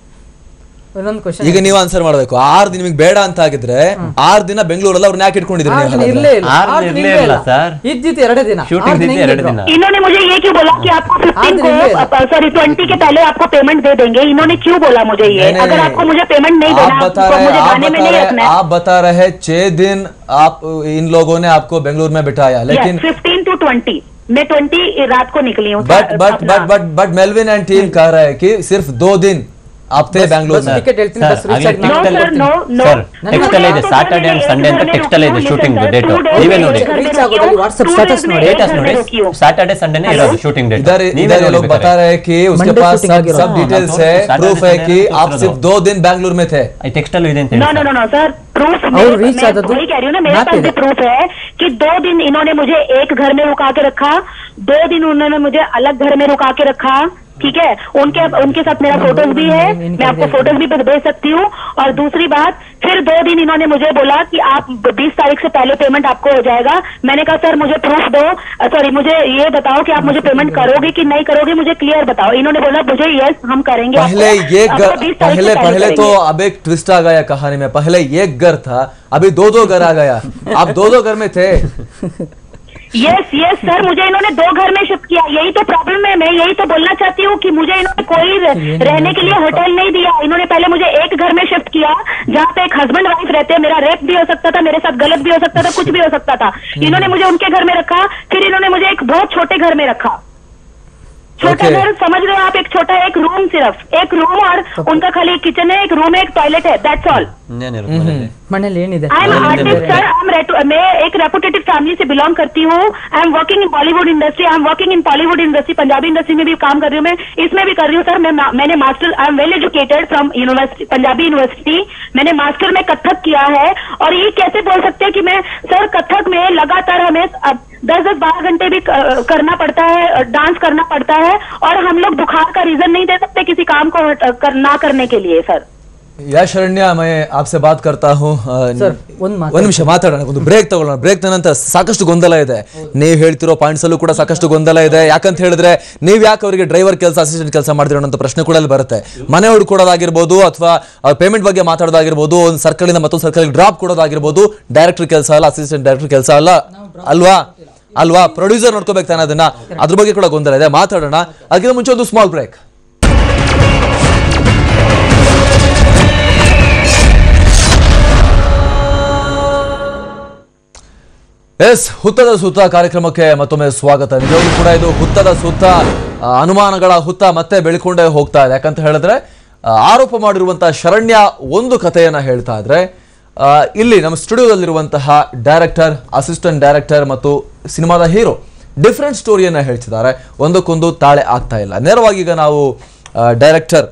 ಇನ್ನೊಂದು ಕ್ವಶನ್ ಈಗ ನೀವು ಆನ್ಸರ್ ಮಾಡಬೇಕು ಆರು ದಿನ ನಿಮಗೆ ಬೇಡ ಅಂತ ಆಗಿದ್ರೆ ಆರು ದಿನ ಬೆಂಗಳೂರಲ್ಲಿ ಅವ್ರನ್ನ ಯಾಕೆ ಇಟ್ಕೊಂಡಿದ್ರಿ ನೀವು ಹಾಗಾದ್ರೆ? ಇರ್ಲೇ ಇಲ್ಲ ಆರು ಆರು ದಿನ ದಿನ ಇರ್ಲೇ ಇಲ್ಲ ಇಲ್ಲ ಸರ್. ಇದ್ದಿತ್ತು ಎರಡೇ ದಿನ ಶೂಟಿಂಗ್ ಆರು ದಿನ ಇದ್ದಿದ್ದು ಎರಡು ಹಿಂಗಿದ್ರು. ದಿನ इन्होंने मुझे ये क्यों बोला कि आपको फिफ्टीन दिन ले लो। को सॉरी ट्वेंटी के पहले आपको पेमेंट दे देंगे इन्होंने क्यों बोला मुझे ये नहीं, नहीं, अगर नहीं। आपको मुझे पेमेंट नहीं आप देना बता तो रहे मुझे आप गाने में बता नहीं रहे रखना है आप बता रहे छह दिन आप इन लोगों ने आपको बेंगलुरु में बिठाया लेकिन फिफ्टीन टू ट्वेंटी मैं ट्वेंटी रात को निकली हूँ बट सर, बट अपना- but but but Melvin and team कह रहे हैं कि सिर्फ दो दिन आप थे बेंगलुरु बस में टिकट ಹೇಳ್ತೀನಿ ಬಸ್ ರೀಚ್ ಆಗಿ No, ನಾನು sir, no, no. ಸರ್ ನನ್ನ ಟೆಕ್ಸ್ಟ್ ಅಲ್ಲೇ ಇದೆ ನಾನು ಸಾಟರ್ಡೆ ಅಂಡ್ ಸಂಡೇ ಅಂತ ಟೆಕ್ಸ್ಟ್ ಅಲ್ಲೇ ಇದೆ ಶೂಟಿಂಗ್ ಡೇಟ್ ನೀವೇ ನೋಡಿ Reach ಆಗೋದಲ್ಲಿ WhatsApp status ನೋಡಿ. ಡೇಟಾಸ್ ನೋಡಿ ಸ್ಯಾಟರ್ಡೆ ಸಂಡೇನೇ ಇರೋದು ಶೂಟಿಂಗ್ ಡೇಟ್ इधर इधर ये लोग बता रहे हैं कि उसके Monday पास shooting सब आगे सब रहा। डिटेल्स हाँ, है तो प्रूफ है Saturday कि Sunday आप तो सिर्फ दो दिन बेंगलुरु में थे ಟೆಕ್ಸ್ಟ್ ಅಲ್ಲೂ ಇದೆ ಅಂತ नो ಹೇಳಿ no no no sir proof और reach मैं आदत वही कह रही हूँ ना मेरे बात पास है। भी प्रूफ है कि दो दिन इन्होंने मुझे एक घर में रुका के रखा दो दिन उन्होंने मुझे अलग घर में रुका के रखा ठीक है उनके उनके साथ मेरा फोटोज भी है इनका मैं आपको भी- फोटोज भी भेज सकती हूँ और दूसरी बात फिर दो दिन इन्होंने मुझे बोला कि आप बीस तारीख से पहले पेमेंट आपको हो जाएगा मैंने कहा सर मुझे प्रूफ दो सॉरी मुझे ये बताओ कि आप मुझे पेमेंट करोगे कि नहीं करोगे मुझे क्लियर बताओ इन्होंने बोला मुझे यस हम करेंगे पहले आपको- ये आपको घर 20 तारीख से पहले पहले तो करेंगे। अब एक ट्विस्ट आ गया कहानी में पहले एक घर था अभी दो दो घर आ गया आप दो दो घर में थे यस यस सर मुझे इन्होंने दो घर में शिफ्ट किया यही तो प्रॉब्लम है मैं यही तो बोलना चाहती हूँ कि मुझे इन्होंने कोई र- रहने के लिए होटल नहीं दिया इन्होंने पहले मुझे एक घर में शिफ्ट किया जहाँ पे एक हस्बैंड वाइफ रहते हैं मेरा रेप भी हो सकता था मेरे साथ गलत भी हो सकता था कुछ भी हो सकता था इन्होंने मुझे उनके घर में रखा फिर इन्होंने मुझे एक बहुत छोटे घर में रखा छोटा Okay. घर समझ रहे हो आप एक छोटा एक रूम सिर्फ एक रूम और उनका खाली एक किचन है एक रूम है एक टॉयलेट है दैट्स ऑल ಇನ್ನೇನಿರುತ್ತೆ ಮನೇಲಿ ಮನೇಲಿ ಏನಿದೆ आई एम नहीं, आर्टिस्ट नहीं, सर आई एम मैं एक रेपुटेटेड फैमिली से बिलोंग करती हूँ I am working in Bollywood industry I am working in Bollywood industry Punjabi industry में भी काम कर रही हूँ मैं इसमें भी कर रही हूँ सर मैं मैंने master I am well educated from university Punjabi university मैंने मास्टर में कथक किया है और ये कैसे बोल सकते हैं कि मैं सर कथक में लगातार हमें अब दस दस बारह घंटे भी क- करना पड़ता है डांस करना पड़ता है और हम लोग बुखार का रीजन नहीं दे सकते किसी काम को हट- कर, ना करने के लिए सर ಯಾ ಶರಣ್ಯ ಮೈ आपसे बात करता हूँ ಆ, ಸರ್ ಒಂದು ಮಾತು ಒಂದ್ ನಿಮಿಷ ಮಾತಾಡೋಣ ಒಂದು ಬ್ರೇಕ್ ತಗೊಳ್ಳೋಣ ಬ್ರೇಕ್ ನಂತರ ಸಾಕಷ್ಟು ಗೊಂದಲ ಇದೆ ನೀವು ಹೇಳ್ತಿರೋ ಪಾಯಿಂಟ್ಸ್ ಅಲ್ಲೂ ಕೂಡ ಸಾಕಷ್ಟು ಗೊಂದಲ ಇದೆ ಯಾಕಂತ ಹೇಳಿದ್ರೆ ನೀವ್ ಯಾಕೆ ಅವರಿಗೆ ಡ್ರೈವರ್ ಕೆಲಸ ಅಸಿಸ್ಟೆಂಟ್ ಕೆಲಸ ಮಾಡ್ತಿರೋ ಅಂತ ಪ್ರಶ್ನೆ ಕೂಡ ಅಲ್ಲಿ ಬರುತ್ತೆ ಮನೆ ಹುಡ್ಕೊಡೋದಾಗಿರ್ಬೋದು ಅಥವಾ ಪೇಮೆಂಟ್ ಬಗ್ಗೆ ಮಾತಾಡೋದಾಗಿರ್ಬೋದು ಒಂದು ಸರ್ಕಲ್ ಇಂದ ಮತ್ತೊಂದು ಸರ್ಕಲ್ ಡ್ರಾಪ್ ಕೊಡೋದಾಗಿರ್ಬೋದು ಡೈರೆಕ್ಟರ್ ಕೆಲಸ ಅಲ್ಲ ಅಸಿಸ್ಟೆಂಟ್ ಡೈರೆಕ್ಟರ್ ಕೆಲಸ ಅಲ್ಲ ಅಲ್ವಾ ಅಲ್ವಾ ಪ್ರೊಡ್ಯೂಸರ್ ನೋಡ್ಕೋಬೇಕು ತಾನೆ ಅದನ್ನ ಅದ್ರ ಬಗ್ಗೆ ಕೂಡ ಗೊಂದಲ ಇದೆ ಮಾತಾಡೋಣ ಅದಕ್ಕಿಂತ ಮುಂಚೆ ಒಂದು ಸ್ಮಾಲ್ ಬ್ರೇಕ್ ಎಸ್ ಹುತ್ತದ ಸುತ್ತ ಕಾರ್ಯಕ್ರಮಕ್ಕೆ ಮತ್ತೊಮ್ಮೆ ಸ್ವಾಗತ ನಿಜವಾಗ್ಲೂ ಕೂಡ ಇದು ಹುತ್ತದ ಸುತ್ತ ಆ, ಅನುಮಾನಗಳ ಹುತ್ತ ಮತ್ತೆ ಬೆಳ್ಕೊಂಡೇ ಹೋಗ್ತಾ ಇದೆ ಯಾಕಂತ ಹೇಳಿದ್ರೆ ಆ, ಆರೋಪ ಮಾಡಿರುವಂತಹ ಶರಣ್ಯ ಒಂದು ಕಥೆಯನ್ನ ಹೇಳ್ತಾ ಇದ್ರೆ ಆ, ಇಲ್ಲಿ ನಮ್ಮ ಸ್ಟುಡಿಯೋದಲ್ಲಿರುವಂತಹ ಡೈರೆಕ್ಟರ್ ಅಸಿಸ್ಟೆಂಟ್ ಡೈರೆಕ್ಟರ್ ಮತ್ತು ಸಿನಿಮಾದ ಹೀರೋ ಡಿಫ್ರೆಂಟ್ ಸ್ಟೋರಿಯನ್ನ ಹೇಳ್ತಿದ್ದಾರೆ ಒಂದಕ್ಕೊಂದು ತಾಳೆ ಆಗ್ತಾ ಇಲ್ಲ ನೇರವಾಗಿ ಈಗ ನಾವು ಡೈರೆಕ್ಟರ್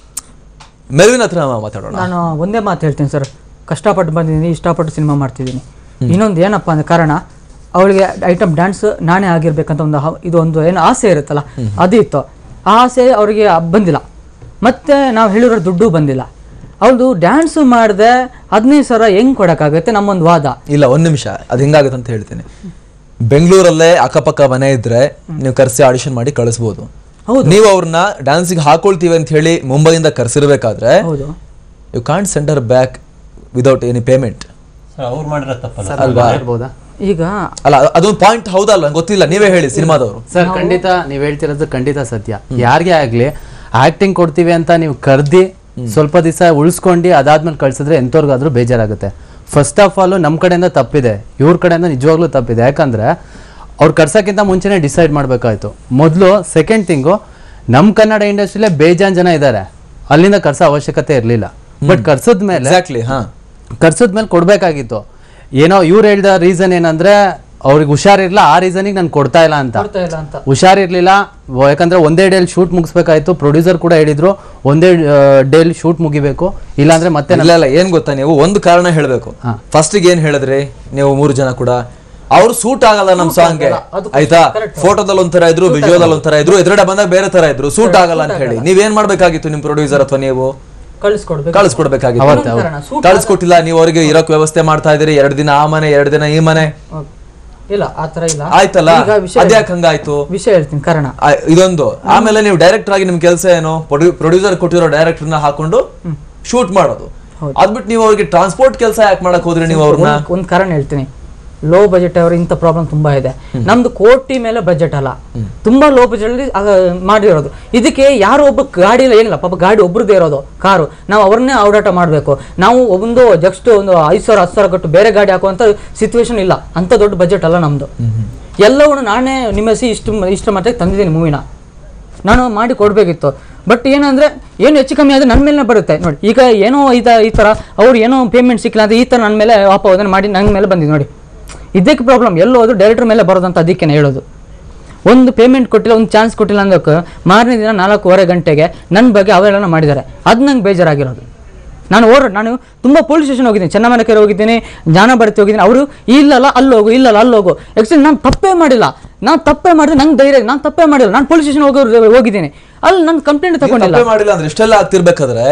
ಮೆಲ್ವಿನ್ ಹತ್ರ ಮಾತಾಡೋಣ ನಾನು ಒಂದೇ ಮಾತು ಹೇಳ್ತೀನಿ ಸರ್ ಕಷ್ಟಪಟ್ಟು ಬಂದಿದ್ದೀನಿ ಇಷ್ಟಪಟ್ಟು ಸಿನಿಮಾ ಮಾಡ್ತಿದ್ದೀನಿ ಇನ್ನೊಂದು ಏನಪ್ಪ ಅಂದ್ರೆ ಕಾರಣ ಅವಳಿಗೆ ಐಟಮ್ ಡ್ಯಾನ್ಸ್ ನಾನೇ ಆಗಿರ್ಬೇಕಂತ ಒಂದು ಹ- ಇದು ಒಂದು ಏನು ಆಸೆ ಇರುತ್ತಲ್ಲ ಅದು ಇತ್ತು ಆ ಆಸೆ ಅವರಿಗೆ ಬಂದಿಲ್ಲ ಮತ್ತೆ ನಾವು ಹೇಳಿರೋ ದುಡ್ಡು ಬಂದಿಲ್ಲ ಅವಳು ಡ್ಯಾನ್ಸ್ ಮಾಡಿದೆ ಹದಿನೈದು ಸಾವಿರ ಹೆಂಗ್ ಕೊಡೋಕ್ಕಾಗುತ್ತೆ ನಮ್ಮೊಂದು ವಾದ ಇಲ್ಲ ಒಂದ್ ನಿಮಿಷ ಅದು ಹೆಂಗಾಗುತ್ತೆ ಅಂತ ಹೇಳ್ತೀನಿ ಬೆಂಗಳೂರಲ್ಲೇ ಅಕ್ಕಪಕ್ಕ ಮನೆ ಇದ್ರೆ ನೀವು ಕರೆಸಿ ಆಡಿಷನ್ ಮಾಡಿ ಕಳಿಸ್ಬೋದು ಹೌದು. ನೀವು ಅವ್ರನ್ನ ಡ್ಯಾನ್ಸಿಗೆ ಹಾಕೊಳ್ತೀವಿ ಅಂತ ಹೇಳಿ ಮುಂಬೈಯಿಂದ ಕರ್ಸಿರ್ಬೇಕಾದ್ರೆ ಹೌದು you can't send her back without any payment sir ಅವ್ರು ಮಾಡಿರೋ ತಪ್ಪಲ್ಲ ಅಲ್ವಾ ಇರ್ಬೋದಾ ಈಗ ಅಲ್ಲ ಅ- ಅದೊಂದು ಪಾಯಿಂಟ್ ಹೌದಲ್ಲ ನಂಗೆ ಗೊತ್ತಿಲ್ಲ ನೀವೇ ಹೇಳಿ ಸಿನಿಮಾದವರು ಸರ್ ಖಂಡಿತ ನೀವ್ ಹೇಳ್ತಿರೋದು ಖಂಡಿತ ಸತ್ಯ ಯಾರಿಗೆ ಆಗ್ಲಿ ಆಕ್ಟಿಂಗ್ ಕೊಡ್ತೀವಿ ಅಂತ ನೀವು ಕರ್ದಿ ಸ್ವಲ್ಪ ದಿವಸ ಉಳಿಸ್ಕೊಂಡು ಅದಾದ್ಮೇಲೆ ಕಳ್ಸಿದ್ರೆ ಎಂತವ್ರಿಗಾದ್ರೂ ಬೇಜಾರಾಗುತ್ತೆ ಫಸ್ಟ್ ಆಫ್ ಆಲ್ ನಮ್ಮ ಕಡೆಯಿಂದ ತಪ್ಪಿದೆ ಇವ್ರ ಕಡೆಯಿಂದ ನಿಜವಾಗ್ಲೂ ತಪ್ಪಿದೆ ಯಾಕಂದ್ರೆ ಅವ್ರು ಕರ್ಸಕ್ಕಿಂತ ಮುಂಚೆನೆ ಡಿಸೈಡ್ ಮಾಡ್ಬೇಕಾಯ್ತು ಮೊದಲು ಸೆಕೆಂಡ್ ಥಿಂಗು ನಮ್ಮ ಕನ್ನಡ ಇಂಡಸ್ಟ್ರಿಲೇ ಬೇಜಾನ್ ಜನ ಇದ್ದಾರೆ ಅಲ್ಲಿಂದ ಕರ್ಸೋ ಅವಶ್ಯಕತೆ ಇರಲಿಲ್ಲ ಬಟ್ ಕರ್ಸದ ಮೇಲೆ ಎಕ್ಸಾಕ್ಟ್ಲಿ ಹಾ ಕರ್ಸದ್ಮೇಲೆ ಕೊಡ್ಬೇಕಾಗಿತ್ತು ಏನೋ ಇವ್ರು ಹೇಳಿದ ರೀಸನ್ ಏನಂದ್ರೆ ಅವ್ರಿಗೆ ಹುಷಾರಿರ್ಲಿಲ್ಲ ಆ ರೀಸನಿಗೆ ನಾನು ಕೊಡ್ತಾ ಇಲ್ಲ ಅಂತ ಕೊಡ್ತಾ ಇಲ್ಲ ಅಂತ ಹುಷಾರಿರ್ಲಿಲ್ಲ ವ- ಯಾಕಂದ್ರೆ ಒಂದೇ ಡೇಲಿ ಶೂಟ್ ಮುಗಿಸ್ಬೇಕಾಯ್ತು ಪ್ರೊಡ್ಯೂಸರ್ ಕೂಡ ಹೇಳಿದ್ರು ಒಂದೇ ಡೇಲಿ ಶೂಟ್ ಮುಗಿಬೇಕು ಇಲ್ಲಾಂದ್ರೆ ಮತ್ತೆ ಇಲ್ಲ ಇಲ್ಲ ಏನ್ ಗೊತ್ತಾ ನೀವು ಒಂದು ಕಾರಣ ಹೇಳ್ಬೇಕು ಫಸ್ಟ್ ಏನ್ ಹೇಳಿದ್ರಿ ನೀವು ಮೂರು ಜನ ಕೂಡ ಅವ್ರು ಸೂಟ್ ಆಗಲ್ಲ ನಮ್ ಸಾಂಗ್ಗೆ ಆಯ್ತಾ ಫೋಟೋದಲ್ಲಿ ಒಂಥರ ಇದ್ರು ವಿಜುವಲ್ ಒಂಥರ ಇದ್ರು ಎದುರುಗಡೆ ಬಂದಾಗ ಬೇರೆ ತರ ಇದ್ರು ಸೂಟ್ ಆಗಲ್ಲ ಅಂತ ಹೇಳಿ ನೀವೇನ್ ಮಾಡ್ಬೇಕಾಗಿತ್ತು ನಿಮ್ ಪ್ರೊಡ್ಯೂಸರ್ ಅಥವಾ ನೀವು ಕಳಿಸ್ಕೊಡ್ಬೇಕು ಕಳಿಸ್ಕೊಡ್ಬೇಕಾಗಿತ್ತು ಕಾರಣ ಸೂಟ್ ಕಳಿಸ್ಕೊಟ್ಟಿಲ್ಲ ನೀವು ಅವರಿಗೆ ಇರೋಕ್ ವ್ಯವಸ್ಥೆ ಮಾಡ್ತಾ ಇದೀರಿ ಎರಡು ದಿನ ಆ ಮನೆ ಎರಡು ದಿನ ಈ ಮನೆ ಇಲ್ಲ ಆ ಥರ ಇಲ್ಲ ಆಯ್ತಲ್ಲ ಈಗ ವಿಷಯ ಅದ್ಯಾಕ್ ಹಂಗಾಯ್ತು ವಿಷಯ ಹೇಳ್ತೀನಿ ಕಾರಣ ಆ, ಇದೊಂದು ಆಮೇಲೆ ನೀವು ಡೈರೆಕ್ಟರ್ ಆಗಿ ನಿಮ್ ಕೆಲಸ ಏನು ಪ್ರೊಡ್ಯೂಸರ್ ಕೊಟ್ಟಿರೋ ಡೈರೆಕ್ಟರ್ ನ ಹಾಕೊಂಡು ಶೂಟ್ ಮಾಡೋದು ಅದ್ಬಿಟ್ಟು ನೀವು ಅವ್ರಿಗೆ ಟ್ರಾನ್ಸ್ಪೋರ್ಟ್ ಕೆಲಸ ಯಾಕೆ ಮಾಡಕ್ ಹೋದ್ರಿ ನೀವು ಅವ್ರನ್ನ ಒಂದ್- ಒಂದ್ ಕಾರಣ ಹೇಳ್ತೀನಿ ಲೋ ಬಜೆಟ್ ಅವರು ಇಂಥ ಪ್ರಾಬ್ಲಮ್ ತುಂಬಾ ಇದೆ ನಮ್ದು ಕೋಟಿ ಮೇಲೆ ಬಜೆಟ್ ಅಲ್ಲ ತುಂಬಾ ಲೋ ಬಜೆಟ್ ಅಲ್ಲಿ ಆಗ ಮಾಡಿರೋದು ಇದಕ್ಕೆ ಯಾರೋ ಒಬ್ಬ ಗಾಡಿ ಇಲ್ಲ ಏನಿಲ್ಲ ಪಾಪ ಗಾಡಿ ಒಬ್ರದ್ದೇ ಇರೋದು ಕಾರು ನಾವು ಅವ್ರನ್ನೇ ಓಡಾಟ ಮಾಡಬೇಕು ನಾವು ಒಂದು ಜಸ್ಟ್ ಒಂದು ಐದು ಸಾವಿರ ಹತ್ತು ಸಾವಿರ ಕೊಟ್ಟು ಬೇರೆ ಗಾಡಿ ಹಾಕುವಂತ ಸಿಚುವೇಶನ್ ಇಲ್ಲ ಅಂತ ದೊಡ್ಡ ಬಜೆಟ್ ಅಲ್ಲ ನಮ್ದು ಎಲ್ಲವನ್ನು ನಾನೇ ನಿಮ್ಮಸಿ ಇಷ್ಟು ಇಷ್ಟು ಮಟ್ಟಿಗೆ ತಂದಿದ್ದೀನಿ ಮೂವಿನ ನಾನು ಮಾಡಿ ಕೊಡಬೇಕಿತ್ತು ಬಟ್ ಏನಂದ್ರೆ ಏನು ಹೆಚ್ಚು ಕಮ್ಮಿ ಆದರೆ ನನ್ನ ಮೇಲೆ ಬರುತ್ತೆ ನೋಡಿ ಈಗ ಏನೋ ಇದ ಈ ಥರ ಅವ್ರು ಏನೋ ಪೇಮೆಂಟ್ ಸಿಕ್ಕಿಲ್ಲ ಅಂದರೆ ಈ ಥರ ನನ್ನ ಮೇಲೆ ವಾಪಸ್ ಮಾಡಿ ನನ್ನ ಮೇಲೆ ಬಂದಿದೆ ನೋಡಿ ಇದಕ್ಕೆ ಪ್ರಾಬ್ಲಮ್ ಎಲ್ಲೋ ಅದು ಡೈರೆಕ್ಟರ್ ಮೇಲೆ ಬರೋದಂತ ಅದಕ್ಕೆ ಹೇಳೋದು ಒಂದು ಪೇಮೆಂಟ್ ಕೊಟ್ಟಿಲ್ಲ ಒಂದು ಚಾನ್ಸ್ ಕೊಟ್ಟಿಲ್ಲ ಅಂದಕ್ಕೆ ಮಾರನೇ ದಿನ ನಾಲ್ಕೂವರೆ ಗಂಟೆಗೆ ನನ್ನ ಬಗ್ಗೆ ಅವೆಲ್ಲ ಮಾಡಿದ್ದಾರೆ ಅದು ನಂಗೆ ಬೇಜಾರಾಗಿರೋದು ನಾನು ಓರ್ ನಾನು ತುಂಬ ಪೊಲೀಸ್ ಸ್ಟೇಷನ್ ಹೋಗಿದ್ದೀನಿ ಚೆನ್ನಮನೆಕೆರೆ ಹೋಗಿದ್ದೀನಿ ಜ್ಞಾನಭಾರತಿ ಹೋಗಿದ್ದೀನಿ ಅವರು ಇಲ್ಲಲ್ಲ ಅಲ್ಲಿ ಹೋಗು ಇಲ್ಲಲ್ಲ ಅಲ್ಲಿ ಹೋಗು ಆ್ಯಕ್ಚುಲಿ ನಾನು ತಪ್ಪೇ ಮಾಡಿಲ್ಲ ನಾನು ತಪ್ಪೇ ಮಾಡಿದ್ರೆ ನಂಗೆ ಧೈರ್ಯ ನಾನು ತಪ್ಪೇ ಮಾಡಿಲ್ಲ ನಾನು ಪೊಲೀಸ್ ಸ್ಟೇಷನ್ ಹೋಗಿ ಹೋಗಿದ್ದೀನಿ ಅಲ್ಲಿ ನನ್ನ ಕಂಪ್ಲೇಂಟ್ ನೀವು ತಗೊಂಡಿಲ್ಲ ತಪ್ಪೇ ಮಾಡಿಲ್ಲ ಅಂದ್ರೆ ಇಷ್ಟೆಲ್ಲ ಆಗ್ತಿರ್ಬೇಕಾದ್ರೆ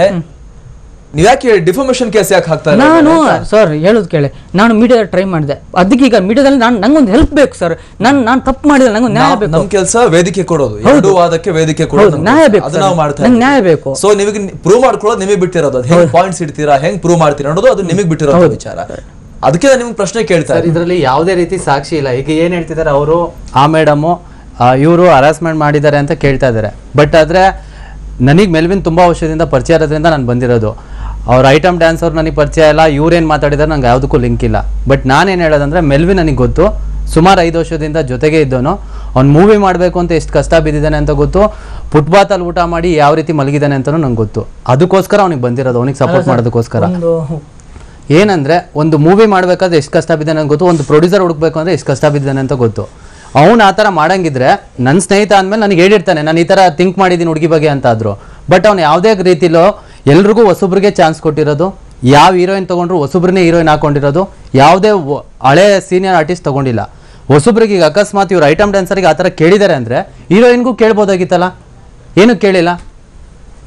ನೀವ್ ಯಾಕೆ ಡಿಫಾರ್ಮೇಶನ್ ಕೇಸ್ ಯಾಕೆ ಹಾಕ್ತಾ ಇಲ್ಲ ನಾನು ಸರ್ ಹೇಳೋದು ಕೇಳಿ ನಾನು ಮೀಡಿಯಾದಲ್ಲಿ ಟ್ರೈ ಮಾಡಿದೆ ಅದಕ್ಕೆ ಈಗ ಮೀಡಿಯಾದಲ್ಲಿ ನಾನು ನಂಗೊಂದು ಹೆಲ್ಪ್ ಬೇಕು ಸರ್ ನಾನು ನಾನು ತಪ್ಪು ಮಾಡಿಲ್ಲ ನಂಗೊಂದು ನ್ಯಾಯ ಬೇಕು ನಮ್ ಕೆಲಸ ವೇದಿಕೆ ಕೊಡೋದು ಎರಡು ವಾದಕ್ಕೆ ವೇದಿಕೆ ಕೊಡೋದು ಹೌದು, ನಮ್ ನ್ಯಾಯ ಕೆಲ್ಸ. ಬೇಕು ಅದು ಸರ್. ನಾವು ಮಾಡ್ತಾ ನಂಗ್ ನ್ಯಾಯ ಬೇಕು. ಸೊ ನಿಮಗೆ ಪ್ರೂವ್ ಮಾಡ್ಕೊಳ್ಳೋದು ನಿಮಗೆ ಬಿಟ್ಟಿರೋದು ಅದು ಹೆಂಗ್ ಪಾಯಿಂಟ್ಸ್ ಇಡ್ತೀರಾ ಹೆಂಗ್ ಪ್ರೂವ್ ಮಾಡ್ತೀರಾ ಅನ್ನೋದು ಅದು ನಿಮಗೆ ಬಿಟ್ಟಿರೋ ವಿಚಾರ ಅದಕ್ಕೆ ನಾನು ನಿಮ್ಗೆ ಪ್ರಶ್ನೆ ಕೇಳ್ತಾ ಸರ್ ಇದ್ದೀನಿ. ಇದರಲ್ಲಿ ಯಾವುದೇ ರೀತಿ ಸಾಕ್ಷಿ ಇಲ್ಲ ಈಗ ಏನ್ ಹೇಳ್ತಿದ್ದಾರೆ ಅವರು ಆ ಮೇಡಮು ಇವರು ಹರಾಸ್ಮೆಂಟ್ ಮಾಡಿದ್ದಾರೆ ಅಂತ ಕೇಳ್ತಾ ಇದ್ದಾರೆ ಬಟ್ ಆದ್ರೆ ನನಗೆ ಮೆಲ್ವಿನ್ ತುಂಬಾ ವರ್ಷದಿಂದ ಪರಿಚಯ ಇರೋದ್ರಿಂದ ನಾನು ಬಂದಿರೋದು ಅವ್ರ ಐಟಮ್ ಡ್ಯಾನ್ಸ್ ಅವ್ರು ನನಗೆ ಪರಿಚಯ ಇಲ್ಲ ಇವ್ರೇನು ಮಾತಾಡಿದಾರೆ ನಂಗೆ ಯಾವುದಕ್ಕೂ ಲಿಂಕ್ ಇಲ್ಲ ಬಟ್ ನಾನೇನು ಹೇಳೋದಂದ್ರೆ ಮೆಲ್ವಿನ್ ನನಗೆ ಗೊತ್ತು ಸುಮಾರು ಐದು ವರ್ಷದಿಂದ ಜೊತೆಗೆ ಇದ್ದವನು ಅವ್ನು ಮೂವಿ ಮಾಡಬೇಕು ಅಂತ ಎಷ್ಟು ಕಷ್ಟ ಬಿದ್ದಿದ್ದಾನೆ ಅಂತ ಗೊತ್ತು ಫುಟ್ಬಾತಲ್ಲಿ ಊಟ ಮಾಡಿ ಯಾವ ರೀತಿ ಮಲಗಿದ್ದಾನೆ ಅಂತಲೂ ನಂಗೆ ಗೊತ್ತು ಅದಕ್ಕೋಸ್ಕರ ಅವ್ನಿಗೆ ಬಂದಿರೋದು ಅವ್ನಿಗೆ ಸಪೋರ್ಟ್ ಮಾಡೋದಕ್ಕೋಸ್ಕರ ಒಂದು ಏನಂದ್ರೆ ಒಂದು ಮೂವಿ ಮಾಡ್ಬೇಕಾದ್ರೆ ಎಷ್ಟು ಕಷ್ಟ ಬಿದ್ದಾನೆ ಅಂತ ಗೊತ್ತು ಒಂದು ಪ್ರೊಡ್ಯೂಸರ್ ಹುಡುಕ್ಬೇಕು ಅಂದ್ರೆ ಎಷ್ಟು ಕಷ್ಟ ಬಿದ್ದಾನೆ ಅಂತ ಗೊತ್ತು ಅವ್ನು ಆ ಥರ ಮಾಡಂಗಿದ್ರೆ ನನ್ನ ಸ್ನೇಹಿತ ಅಂದಮೇಲೆ ನನಗೆ ಹೇಳಿರ್ತಾನೆ ನಾನು ಈ ಥರ ಥಿಂಕ್ ಮಾಡಿದ್ದೀನಿ ಹುಡುಗಿ ಬಗ್ಗೆ ಅಂತ ಆದ್ರು ಬಟ್ ಅವ್ನು ಯಾವುದೇ ರೀತಿಲೋ ಎಲ್ರಿಗೂ ಹೊಸಬ್ರಿಗೆ ಚಾನ್ಸ್ ಕೊಟ್ಟಿರೋದು ಯಾವ ಹೀರೋಯಿನ್ ತಗೊಂಡ್ರು ಹೊಸಬ್ರನ್ನೇ ಹೀರೋಯಿನ್ ಹಾಕೊಂಡಿರೋದು ಯಾವುದೇ ಒ- ಹಳೆ ಸೀನಿಯರ್ ಆರ್ಟಿಸ್ಟ್ ತಗೊಂಡಿಲ್ಲ ಹೊಸಬ್ರಿಗೆ ಈಗ ಅಕಸ್ಮಾತ್ ಇವ್ರು ಐಟಮ್ ಡ್ಯಾನ್ಸರ್ಗೆ ಆ ಥರ ಕೇಳಿದ್ದಾರೆ ಅಂದರೆ ಹೀರೋಯಿನ್ಗೂ ಕೇಳ್ಬೋದಾಗಿತ್ತಲ್ಲ ಏನೂ ಕೇಳಿಲ್ಲ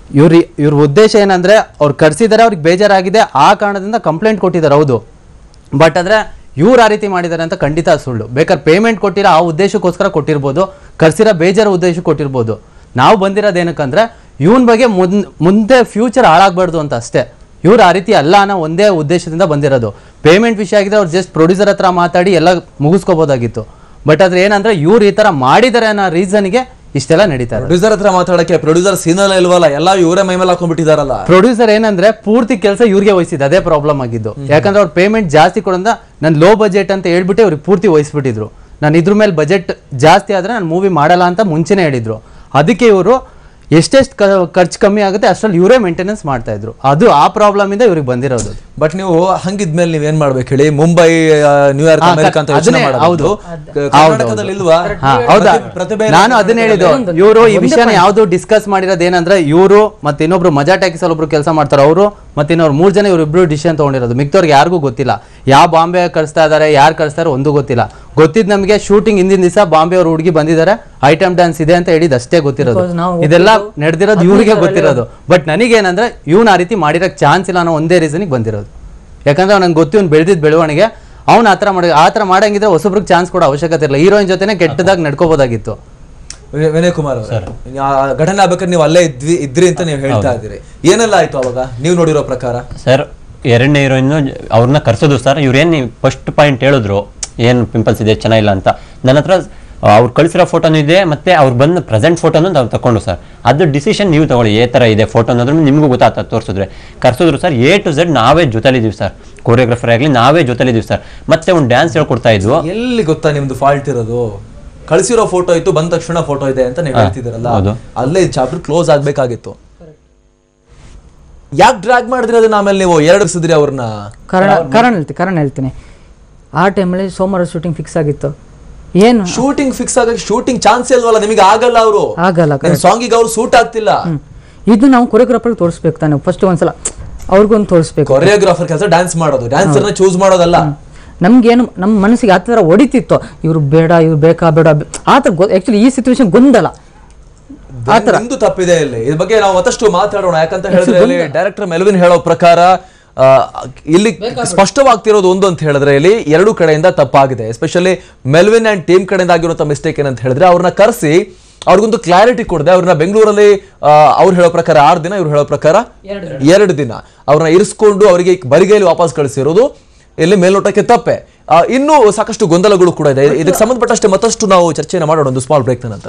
ಇವ್ರ ಇವ್ರ ಉದ್ದೇಶ ಏನಂದ್ರೆ ಅವ್ರು ಕರ್ಸಿದ್ದಾರೆ ಅವ್ರಿಗೆ ಬೇಜಾರಾಗಿದೆ ಆ ಕಾರಣದಿಂದ ಕಂಪ್ಲೇಂಟ್ ಕೊಟ್ಟಿದ್ದಾರೆ ಹೌದು ಬಟ್ ಆದ್ರೆ ಇವ್ರು ಆ ರೀತಿ ಮಾಡಿದ್ದಾರೆ ಅಂತ ಖಂಡಿತ ಸುಳ್ಳು ಬೇಕಾದ್ರೆ ಪೇಮೆಂಟ್ ಕೊಟ್ಟಿರೋ ಆ ಉದ್ದೇಶಕ್ಕೋಸ್ಕರ ಕೊಟ್ಟಿರ್ಬೋದು ಕರ್ಸಿರೋ ಬೇಜಾರ ಉದ್ದೇಶಕ್ಕೆ ಕೊಟ್ಟಿರ್ಬೋದು ನಾವು ಬಂದಿರೋದು ಏನಕ್ಕಂದ್ರೆ ಇವನ್ ಬಗ್ಗೆ ಮುನ್ ಮುಂದೆ ಫ್ಯೂಚರ್ ಹಾಳಾಗ್ಬಾರ್ದು ಅಂತ ಅಷ್ಟೇ ಇವ್ರು ಆ ರೀತಿ ಅಲ್ಲ ಅನ್ನೋ ಒಂದೇ ಉದ್ದೇಶದಿಂದ ಬಂದಿರೋದು ಪೇಮೆಂಟ್ ವಿಷಯ ಆಗಿದ್ರೆ ಅವ್ರು ಜಸ್ಟ್ ಪ್ರೊಡ್ಯೂಸರ್ ಹತ್ರ ಮಾತಾಡಿ ಎಲ್ಲ ಮುಗಿಸ್ಕೋಬೋದಾಗಿತ್ತು ಬಟ್ ಆದ್ರೆ ಏನಂದ್ರೆ ಇವ್ರು ಈ ತರ ಮಾಡಿದ್ದಾರೆ ಅನ್ನೋ ರೀಸನ್ಗೆ ಇಷ್ಟೆಲ್ಲ ನಡೀತಾ ಇದೆ ಪ್ರೊಡ್ಯೂಸರ್ ಹತ್ರ ಮಾತಾಡಕ್ಕೆ ಪ್ರೊಡ್ಯೂಸರ್ ಸೀನಲ್ಲ ಇಲ್ವಲ್ಲ ಎಲ್ಲ ಇವರೇ ಮೈ ಮೇಲೆ ಹಾಕೊಂಡ್ಬಿಟ್ಟಿದಾರಲ್ಲ ಪ್ರೊಡ್ಯೂಸರ್ ಏನಂದ್ರೆ ಪೂರ್ತಿ ಕೆಲಸ ಇವ್ರಿಗೆ ವಹಿಸಿದ್ದು ಅದೇ ಪ್ರಾಬ್ಲಮ್ ಆಗಿದ್ದು ಯಾಕಂದ್ರೆ ಅವ್ರ ಪೇಮೆಂಟ್ ಜಾಸ್ತಿ ಕೊಡೋದ್ರಿಂದ ನಾನು ಲೋ ಬಜೆಟ್ ಅಂತ ಹೇಳ್ಬಿಟ್ಟು ಅವ್ರಿಗೆ ಪೂರ್ತಿ ವಹಿಸ್ಬಿಟ್ಟಿದ್ರು ನಾನು ಇದ್ರ ಮೇಲೆ ಬಜೆಟ್ ಜಾಸ್ತಿ ಆದ್ರೆ ನಾನು ಮೂವಿ ಮಾಡಲ್ಲ ಅಂತ ಮುಂಚೆನೆ ಹೇಳಿದ್ರು ಅದಕ್ಕೆ ಇವರು ಎಷ್ಟೆಷ್ಟು ಖರ್ಚು ಕಮ್ಮಿ ಆಗುತ್ತೆ ಅಷ್ಟ್ರಲ್ಲಿ ಇವರೇ ಮೇಂಟೆನೆನ್ಸ್ ಮಾಡ್ತಾ ಇದ್ರು ಅದು ಆ ಪ್ರಾಬ್ಲಮ್ ಇಂದ ಇವ್ರಿಗೆ ಬಂದಿರೋದು ಬಟ್ ನೀವು ಹಂಗಿದ್ಮೇಲೆ ನೀವ್ ಏನ್ ಮಾಡ್ಬೇಕು ಹೇಳಿ ಮುಂಬೈ ಆ, ನ್ಯೂಯಾರ್ಕ್ ಹಾ, ಅಮೆರಿಕ ಅಂತ ಯೋಚನೆ ಅದನ್ನೇ, ಮಾಡೋದು ಹೌದು. ಕ- ಕರ್ನಾಟಕದಲ್ಲಿ ಇಲ್ವಾ ಹಾ, ಹೌದಾ ಪ್ರತಿ- ಪ್ರತಿಭೆ ನಾನು ಅದನ್ನ ಹೇಳಿದ್ದು ಇವರು ಈ ವಿಷಯನ ಯಾವ್ದು ಡಿಸ್ಕಸ್ ಮಾಡಿರೋದು ಏನಂದ್ರೆ ಇವರು ಮತ್ತೆ ಇನ್ನೊಬ್ರು ಮಜಾ ಟ್ಯಾಕಿಸ್ ಅಲ್ಲಿ ಒಬ್ರು ಕೆಲಸ ಮಾಡ್ತಾರೆ ಅವರು ಮತ್ತೆ ಇನ್ನೊಬ್ರು ಮೂರ್ ಜನ ಇವ್ರು ಇಬ್ರು ಡಿಸಿಷನ್ ತಗೊಂಡಿರೋದು ಮಿಕ್ತವ್ರಿಗೆ ಯಾರಿಗೂ ಗೊತ್ತಿಲ್ಲ ಯಾವ ಬಾಂಬೆ ಕಳಿಸ್ತಾ ಇದಾರೆ ಯಾರು ಕಳಿಸ್ತಾರೆ ಒಂದು ಗೊತ್ತಿಲ್ಲ ಗೊತ್ತಿದ್ ನಮಗೆ ಶೂಟಿಂಗ್ ಹಿಂದಿನ ದಿವಸ ಬಾಂಬೆ ಅವ್ರ ಹುಡುಗಿ ಬಂದಿದ್ದಾರೆ ಐಟಮ್ ಡ್ಯಾನ್ಸ್ ಇದೆ ಅಂತ ಹೇಳಿದ್ ಅಷ್ಟೇ ಗೊತ್ತಿರೋದು Because ನಾವು ಇದೆಲ್ಲ ನಡೆದಿರೋದು ಇವ್ರಿಗೆ ಗೊತ್ತಿರೋದು ಬಟ್ ನನಗೇನಂದ್ರೆ ಇವ್ನ ಆ ರೀತಿ ಮಾಡಿರಕ್ ಚಾನ್ಸ್ ಇಲ್ಲ ಅನ್ನೋ ಒಂದೇ ರೀಸನ್ಗೆ ಬಂದಿರೋದು ಯಾಕಂದ್ರೆ ಅವ್ನಿಗೆ ಗೊತ್ತು ಇವ್ನು ಬೆಳೆದಿದ್ದ ಬೆಳವಣಿಗೆ ಅವ್ನು ಆ ಥರ ಮಾಡಿ ಆ ಥರ ಮಾಡಂಗಿದ್ರೆ ಹೊಸಬ್ರಿಗೆ ಚಾನ್ಸ್ ಕೊಡೋ ಅವಶ್ಯಕತೆ ಇಲ್ಲ ಹೀರೋಯಿನ್ ಜೊತೆನೆ ಕೆಟ್ಟದಾಗಿ ನಡ್ಕೋಬೋದಾಗಿತ್ತು ವಿನಯ್- ವಿನಯ್ ಕುಮಾರ್ ಅವರೇ ಆ ಘಟನೆ ಆಗ್ಬೇಕಾದ್ರೆ ನೀವು ಅಲ್ಲೇ ಇದ್ವಿ ಇದ್ರಿ ಅಂತ ನೀವು ಹೇಳ್ತಾ ಇದ್ದೀರಿ ಏನೆಲ್ಲ ಆಯ್ತು ಅವಾಗ ನೀವು ನೋಡಿರೋ ಪ್ರಕಾರ ಸರ್ ಎರಡನೇ ಹೀರೋಯಿನ್ ಅವ್ರನ್ನ ಕರ್ಸೋದು ಸರ್ ಇವ್ರೇನು ಫಸ್ಟ್ ಪಾಯಿಂಟ್ ಹೇಳಿದ್ರು ಏನು ಪಿಂಪಲ್ಸ್ ಇದೆ ಚೆನ್ನಾಗಿಲ್ಲ ಅಂತ ನನ್ನ ಹತ್ರ ಅವ್ರು ಕಳಿಸಿರೋ ಫೋಟೋನು ಇದೆ ಮತ್ತೆ ಅವ್ರು ಬಂದು ಪ್ರೆಸೆಂಟ್ ಫೋಟೋನು ನಾವು ತಗೊಂಡು ಸರ್ ಅದು ಡಿಸಿಷನ್ ನೀವು ತಗೊಳ್ಳಿ ಏ ಥರ ಇದೆ ಫೋಟೋ ಅನ್ನೋದ್ರು ನಿಮಗೂ ಗೊತ್ತಾಗ್ತದೆ ತೋರಿಸಿದ್ರೆ ಕರ್ಸಿದ್ರು ಸರ್ ಎ ಟು ಝೆಡ್ ನಾವೇ ಜೊತೆಲಿದ್ದೀವಿ ಸರ್ ಕೊರಿಯೋಗ್ರಫರ್ ಆಗಲಿ ನಾವೇ ಜೊತೆಲಿದ್ದೀವಿ ಸರ್ ಮತ್ತೆ ಒಂದು ಡ್ಯಾನ್ಸ್ ಹೇಳ್ಕೊಡ್ತಾ ಇದ್ವು ಎಲ್ಲಿ ಗೊತ್ತಾ ನಿಮ್ದು ಫಾಲ್ಟ್ ಇರೋದು ಕಳಿಸಿರೋ ಫೋಟೋ ಇತ್ತು ಬಂದ ತಕ್ಷಣ ಫೋಟೋ ಇದೆ ಅಂತ ನೀವು ಹೇಳ್ತಿದ್ದೀರಲ್ಲ ಹೌದು. ಅಲ್ಲೇ ಚಾಪ್ಟರ್ ಕ್ಲೋಸ್ ಆಗ್ಬೇಕಾಗಿತ್ತು ಯಾಕೆ ಡ್ರಾಗ್ ಮಾಡಿದ್ರಿ ಅದನ್ನ ಆಮೇಲೆ ನೀವು ಎರಡು ಸಿದ್ರಿ ಅವ್ರನ್ನ ಕಾರಣ ಕಾರಣ ಹೇಳ್ತೀನಿ ಕಾರಣ ಹೇಳ್ತೀನಿ ಆ ಟೈಮಲ್ಲಿ ಸೋಮವಾರ ಶೂಟಿಂಗ್ ಫಿಕ್ಸ್ ಆಗಿತ್ತು ಏನು ಶೂಟಿಂಗ್ ಫಿಕ್ಸ್ ಆಗಕ್ಕೆ ಶೂಟಿಂಗ್ ಚಾನ್ಸ್ ಇಲ್ವಲ್ಲ ನಿಮಗೆ ಆಗಲ್ಲ ಅವರು ಆಗಲ್ಲ ನಿಮ್ ಸಾಂಗಿಗೆ ಅವ್ರು ಸೂಟ್ ಆಗ್ತಿಲ್ಲ ಹ್ಮ್. ಇದು ನಾವು ಕೊರಿಯೋಗ್ರಾಫರ್ ತೋರಿಸ್ಬೇಕು ತಾನೆ ಫಸ್ಟ್ ಒಂದ್ಸಲ ಅವ್ರಿಗೊಂದು ತೋರಿಸ್ಬೇಕು ಕೊರಿಯೋಗ್ರಾಫರ್ ಕೆಲಸ ಡ್ಯಾನ್ಸ್ ಮಾಡೋದು ಡ್ಯಾನ್ಸರ್ನ ಚೂಸ್ ಮಾಡೋದಲ್ಲ ನಮ್ಗೇನು ನಮ್ಮ ಮನಸ್ಸಿಗೆ ಆ ಥರ ಹೊಡಿತಿತ್ತು ಇವ್ರು ಬೇಡ ಇವ್ರು ಬೇಕಾ ಬೇಡ ಬೆ- ಆ ಥರ ಆ್ಯಕ್ಚುಲಿ ಈ ಸಿಚುವೇಶನ್ ಗೊಂದಲ ನಿಮ್ದು ತಪ್ಪಿದೆ ಇಲ್ಲಿ ಇದ್ರ ಬಗ್ಗೆ ನಾವು ಮತ್ತಷ್ಟು ಮಾತಾಡೋಣ ಯಾಕಂತ ಹೇಳಿದ್ರೆ ಇಲ್ಲಿ ಡೈರೆಕ್ಟರ್ ಮೆಲ್ವಿನ್ ಹೇಳೋ ಪ್ರಕಾರ ಆ, ಇಲ್ಲಿ ಸ್ಪಷ್ಟವಾಗ್ತಿರೋದು ಒಂದು ಅಂತ ಹೇಳಿದ್ರೆ ಇಲ್ಲಿ ಎರಡು ಕಡೆಯಿಂದ ತಪ್ಪಾಗಿದೆ ಎಸ್ಪೆಷಲಿ ಮೆಲ್ವಿನ್ ಅಂಡ್ ಟೀಮ್ ಕಡೆಯಿಂದ ಆಗಿರುವಂತ ಮಿಸ್ಟೇಕ್ ಏನಂತ ಹೇಳಿದ್ರೆ ಅವ್ರನ್ನ ಕರೆಸಿ ಅವ್ರಿಗೊಂದು ಕ್ಲಾರಿಟಿ ಕೊಡದೆ ಅವ್ರನ್ನ ಬೆಂಗಳೂರಲ್ಲಿ ಆ, ಅವ್ರು ಹೇಳೋ ಪ್ರಕಾರ ಆರು ದಿನ ಇವ್ರು ಹೇಳೋ ಪ್ರಕಾರ ಎರಡು ದಿನ ಅವ್ರನ್ನ ಇರಿಸ್ಕೊಂಡು ಅವರಿಗೆ ಬರಿಗೈಲಿ ವಾಪಸ್ ಕಳಿಸಿರೋದು ಇಲ್ಲಿ ಮೇಲ್ನೋಟಕ್ಕೆ ತಪ್ಪೆ ಆ, ಇನ್ನೂ ಸಾಕಷ್ಟು ಗೊಂದಲಗಳು ಕೂಡ ಇದೆ ಇದಕ್ಕೆ ಸಂಬಂಧಪಟ್ಟಷ್ಟೇ ಮತ್ತಷ್ಟು ನಾವು ಚರ್ಚೆಯನ್ನು ಮಾಡೋಣ ಒಂದು ಸ್ಮಾಲ್ ಬ್ರೇಕ್ ನಂತರ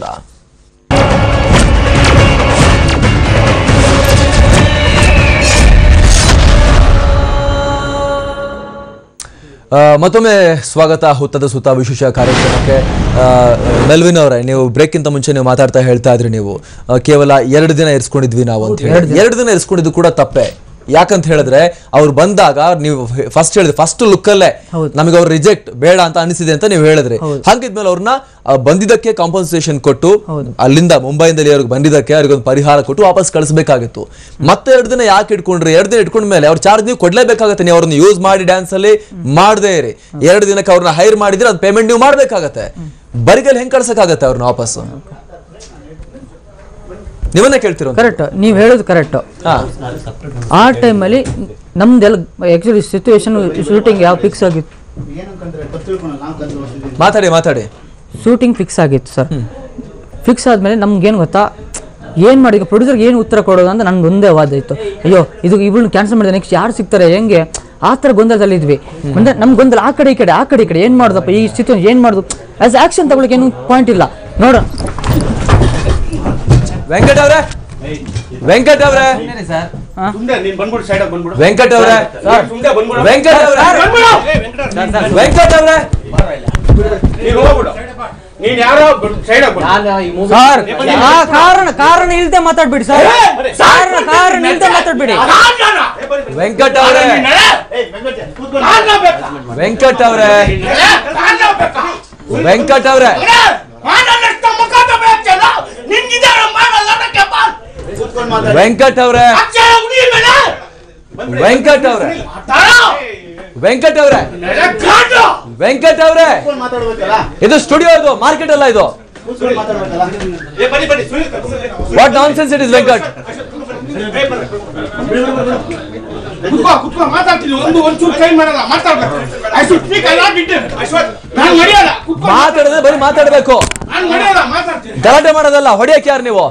ಆ, ಮತ್ತೊಮ್ಮೆ ಸ್ವಾಗತ ಹುತ್ತದ ಸುತ್ತ ವಿಶೇಷ ಕಾರ್ಯಕ್ರಮಕ್ಕೆ ಆ, ಮೆಲ್ವಿನ್ ಅವರೇ ನೀವು ಬ್ರೇಕ್ಗಿಂತ ಮುಂಚೆ ನೀವು ಮಾತಾಡ್ತಾ ಹೇಳ್ತಾ ಇದ್ರಿ ನೀವು ಆ, ಕೇವಲ ಎರಡು ದಿನ ಇರಿಸ್ಕೊಂಡಿದ್ವಿ ನಾವು ಅಂತ ಹೇಳಿ ಎರಡು ದಿನ ಇರಿಸ್ಕೊಂಡಿದ್ದು ಕೂಡ ತಪ್ಪೆ ಯಾಕಂತ ಹೇಳಿದ್ರೆ ಅವ್ರು ಬಂದಾಗ ನೀವು ಫಸ್ಟ್ ಹೇಳಿದ್ರಿ ಫಸ್ಟ್ ಲುಕ್ ಅಲ್ಲೇ ನಮಗೆ ಅವ್ರು ರಿಜೆಕ್ಟ್ ಬೇಡ ಅಂತ ಅನಿಸಿದೆ ಅಂತ ನೀವು ಹೇಳಿದ್ರಿ ಹಂಗಿದ್ಮೇಲೆ ಅವ್ರನ್ನ ಆ, ಬಂದಿದ್ದಕ್ಕೆ ಕಾಂಪನ್ಸೇಷನ್ ಕೊಟ್ಟು ಅಲ್ಲಿಂದ ಮುಂಬೈಯಿಂದ ಇಲ್ಲಿವರೆಗೆ ಬಂದಿದ್ದಕ್ಕೆ ಅವ್ರಿಗೊಂದು ಪರಿಹಾರ ಕೊಟ್ಟು ವಾಪಸ್ ಕಳಿಸ್ಬೇಕಾಗಿತ್ತು ಮತ್ತೆ ಎರಡು ದಿನ ಯಾಕೆ ಇಟ್ಕೊಂಡ್ರಿ ಎರಡು ದಿನ ಇಟ್ಕೊಂಡ ಮೇಲೆ ಅವ್ರ ಚಾರ್ಜ್ ನೀವು ಕೊಡ್ಲೇಬೇಕಾಗತ್ತೆ ನೀವು ಅವ್ರನ್ನ ಯೂಸ್ ಮಾಡಿ ಡ್ಯಾನ್ಸ್ ಅಲ್ಲಿ ಮಾಡದೇ ಇರಿ ಎರಡು ದಿನಕ್ಕೆ ಅವ್ರನ್ನ ಹೈರ್ ಮಾಡಿದ್ರೆ ಅದು ಪೇಮೆಂಟ್ ನೀವು ಮಾಡ್ಬೇಕಾಗತ್ತೆ ಬರಿಗಲ್ಲಿ ಹೆಂಗ್ ಕಳ್ಸಕ್ಕಾಗತ್ತೆ ಅವ್ರನ್ನ ವಾಪಸ್ ನೀವನ್ನೇ ಕೇಳ್ತಿರೋ ಕರೆಕ್ಟ್ ನೀವು ಹೇಳೋದು ಕರೆಕ್ಟ್ ಹಾ ಆ ಟೈಮಲ್ಲಿ ನಮ್ದೆಲ್ಲ ಆ್ಯಕ್ಚುಲಿ ಸಿಚುವೇಶನ್ ಶೂಟಿಂಗ್ ಯಾವ ಫಿಕ್ಸ್ ಆಗಿತ್ತು ಮಾತಾಡಿ ಮಾತಾಡಿ ಶೂಟಿಂಗ್ ಫಿಕ್ಸ್ ಆಗಿತ್ತು ಸರ್ ಫಿಕ್ಸ್ ಆದಮೇಲೆ ನಮ್ಗೇನು ಗೊತ್ತಾ ಏನು ಮಾಡಿ ಈಗ ಪ್ರೊಡ್ಯೂಸರ್ಗೆ ಏನು ಉತ್ತರ ಕೊಡೋದು ಅಂತ ನಂದು ಒಂದೇ ವಾದ ಇತ್ತು ಅಯ್ಯೋ ಇದು ಇವಳನ್ನ ಕ್ಯಾನ್ಸಲ್ ಮಾಡಿದೆ ನೆಕ್ಸ್ಟ್ ಯಾರು ಸಿಗ್ತಾರೆ ಹೆಂಗೆ ಆ ಥರ ಗೊಂದಲದಲ್ಲಿದ್ವಿ ಅಂದ್ರೆ ನಮ್ಗೆ ಗೊಂದಲ ಆ ಕಡೆ ಈ ಕಡೆ ಆ ಕಡೆ ಈ ಕಡೆ ಏನು ಮಾಡೋದಪ್ಪ ಈ ಸಿಚುವೇಶನ್ ಏನು ಮಾಡೋದು ಆಸ್ ಆ್ಯಕ್ಷನ್ ತಗೊಳಕ್ಕೆ ಏನು ಪಾಯಿಂಟ್ ಇಲ್ಲ ನೋಡೋಣ ವೆಂಕಟ್ ಅವ್ರೆ ವೆಂಕಟ್ ಅವ್ರೆ ಸುಮ್ನೆ ನೀನ್ ಬಂದ್ಬಿಡು ಸೈಡ್ ಬಂದ್ಬಿಡು ವೆಂಕಟ್ ಅವ್ರೆ ಸುಮ್ನೆ ಬಂದ್ಬಿಡು ವೆಂಕಟ್ ಅವ್ರೆ ವೆಂಕಟ್ ಅವ್ರೆ ನೀನ್ ಹೋಗ್ಬಿಡು ನೀನ್ ಯಾರೋ ಸೈಡ್ ಸರ್ ಆ ಕಾರಣ ಕಾರಣ ಇಲ್ದೆ ಮಾತಾಡ್ಬೇಡಿ ಸರ್ ಕಾರಣ ಕಾರಣ ಇಲ್ದೆ ಮಾತಾಡ್ಬೇಡಿ ವೆಂಕಟ್ ಅವ್ರೆ ವೆಂಕಟ್ ಅವ್ರೆ ವೆಂಕಟ್ ಅವ್ರೆ ವೆಂಕಟ್ ಅವ್ರೆ ವೆಂಕಟ್ ಅವ್ರೆ ವೆಂಕಟ್ ಅವ್ರೆ ವೆಂಕಟ್ ಅವ್ರೆ ಇದು ಸ್ಟುಡಿಯೋ ಇದು ಮಾರ್ಕೆಟ್ ಅಲ್ಲ ಇದು what nonsense it is Venkat ಕುತ್ಕೋ ಕುತ್ಕೋ ಮಾತಾಡ್ತೀನಿ ಒಂದು ಒಂಚೂರು ಚೇಂಜ್ ಮಾಡಲ್ಲ ಮಾತಾಡ್ಬೇಕು I should speak I not it ನಾನು ನಡೆಯಲ್ಲ ಕುತ್ಕೋ ಮಾತಾಡಿದ್ರೆ ಬರೀ ಮಾತಾಡ್ಬೇಕು ನಾನು ನಡೆಯಲ್ಲ ಮಾತಾಡ್ತೀನಿ ಗಲಾಟೆ ಮಾಡೋದಲ್ಲ ಹೊಡಿಯಕ್ಕೆ ಯಾರು ನೀವು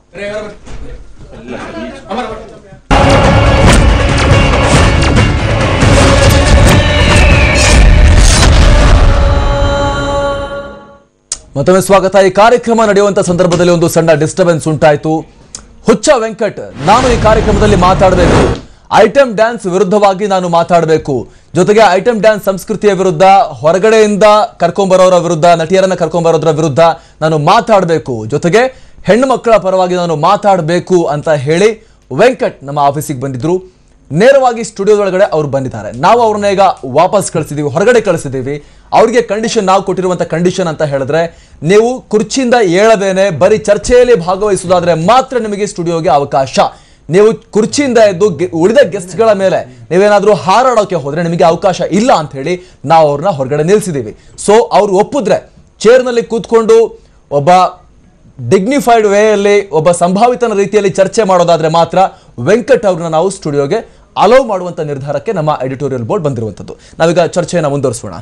ಮತ್ತೊಮ್ಮೆ ಸ್ವಾಗತ ಈ ಕಾರ್ಯಕ್ರಮ ನಡೆಯುವಂತ ಸಂದರ್ಭದಲ್ಲಿ ಒಂದು ಸಣ್ಣ ಡಿಸ್ಟರ್ಬೆನ್ಸ್ ಉಂಟಾಯ್ತು ಹುಚ್ಚ ವೆಂಕಟ್ ನಾನು ಈ ಕಾರ್ಯಕ್ರಮದಲ್ಲಿ ಮಾತಾಡಬೇಕು ಐಟಮ್ ಡ್ಯಾನ್ಸ್ ವಿರುದ್ಧವಾಗಿ ನಾನು ಮಾತಾಡಬೇಕು ಜೊತೆಗೆ ಐಟಮ್ ಡ್ಯಾನ್ಸ್ ಸಂಸ್ಕೃತಿಯ ವಿರುದ್ಧ ಹೊರಗಡೆಯಿಂದ ಕರ್ಕೊಂಬರೋರ ವಿರುದ್ಧ ನಟಿಯರನ್ನ ಕರ್ಕೊಂಬರೋದ್ರ ವಿರುದ್ಧ ನಾನು ಮಾತಾಡಬೇಕು ಜೊತೆಗೆ ಹೆಣ್ಣು ಮಕ್ಕಳ ಪರವಾಗಿ ನಾನು ಮಾತಾಡಬೇಕು ಅಂತ ಹೇಳಿ ವೆಂಕಟ್ ನಮ್ಮ ಆಫೀಸಿಗೆ ಬಂದಿದ್ರು ನೇರವಾಗಿ ಸ್ಟುಡಿಯೋದೊಳಗಡೆ ಅವ್ರು ಬಂದಿದ್ದಾರೆ ನಾವು ಅವ್ರನ್ನ ಈಗ ವಾಪಸ್ ಕಳಿಸಿದೀವಿ ಹೊರಗಡೆ ಕಳಿಸಿದೀವಿ ಅವ್ರಿಗೆ ಕಂಡೀಷನ್ ನಾವು ಕೊಟ್ಟಿರುವಂತ ಕಂಡೀಷನ್ ಅಂತ ಹೇಳಿದ್ರೆ ನೀವು ಕುರ್ಚಿಯಿಂದ ಏಳದೇನೆ ಬರೀ ಚರ್ಚೆಯಲ್ಲಿ ಭಾಗವಹಿಸುವುದಾದ್ರೆ ಮಾತ್ರ ನಿಮಗೆ ಸ್ಟುಡಿಯೋಗೆ ಅವಕಾಶ ನೀವು ಕುರ್ಚಿಯಿಂದ ಎದ್ದು ಗೆ- ಉಳಿದ ಗೆಸ್ಟ್ಗಳ ಮೇಲೆ ನೀವೇನಾದ್ರೂ ಹಾರಾಡೋಕೆ ಹೋದ್ರೆ ನಿಮಗೆ ಅವಕಾಶ ಇಲ್ಲ ಅಂತ ಹೇಳಿ ನಾವು ಅವ್ರನ್ನ ಹೊರಗಡೆ ನಿಲ್ಸಿದೀವಿ ಸೊ ಅವ್ರು ಒಪ್ಪಿದ್ರೆ ಚೇರ್ನಲ್ಲಿ ಕೂತ್ಕೊಂಡು ಒಬ್ಬ ಡಿಗ್ನಿಫೈಡ್ ವೇಯಲ್ಲಿ ಒಬ್ಬ ಸಂಭಾವಿತನ ರೀತಿಯಲ್ಲಿ ಚರ್ಚೆ ಮಾಡೋದಾದ್ರೆ ಮಾತ್ರ ವೆಂಕಟ್ ಅವ್ರನ್ನ ನಾವು ಸ್ಟುಡಿಯೋಗೆ ಅಲೌ ಮಾಡುವಂತ ನಿರ್ಧಾರಕ್ಕೆ ನಮ್ಮ ಎಡಿಟೋರಿಯಲ್ ಬೋರ್ಡ್ ಬಂದಿರುವಂಥದ್ದು ನಾವೀಗ ಚರ್ಚೆಯನ್ನು ಮುಂದುವರಿಸೋಣ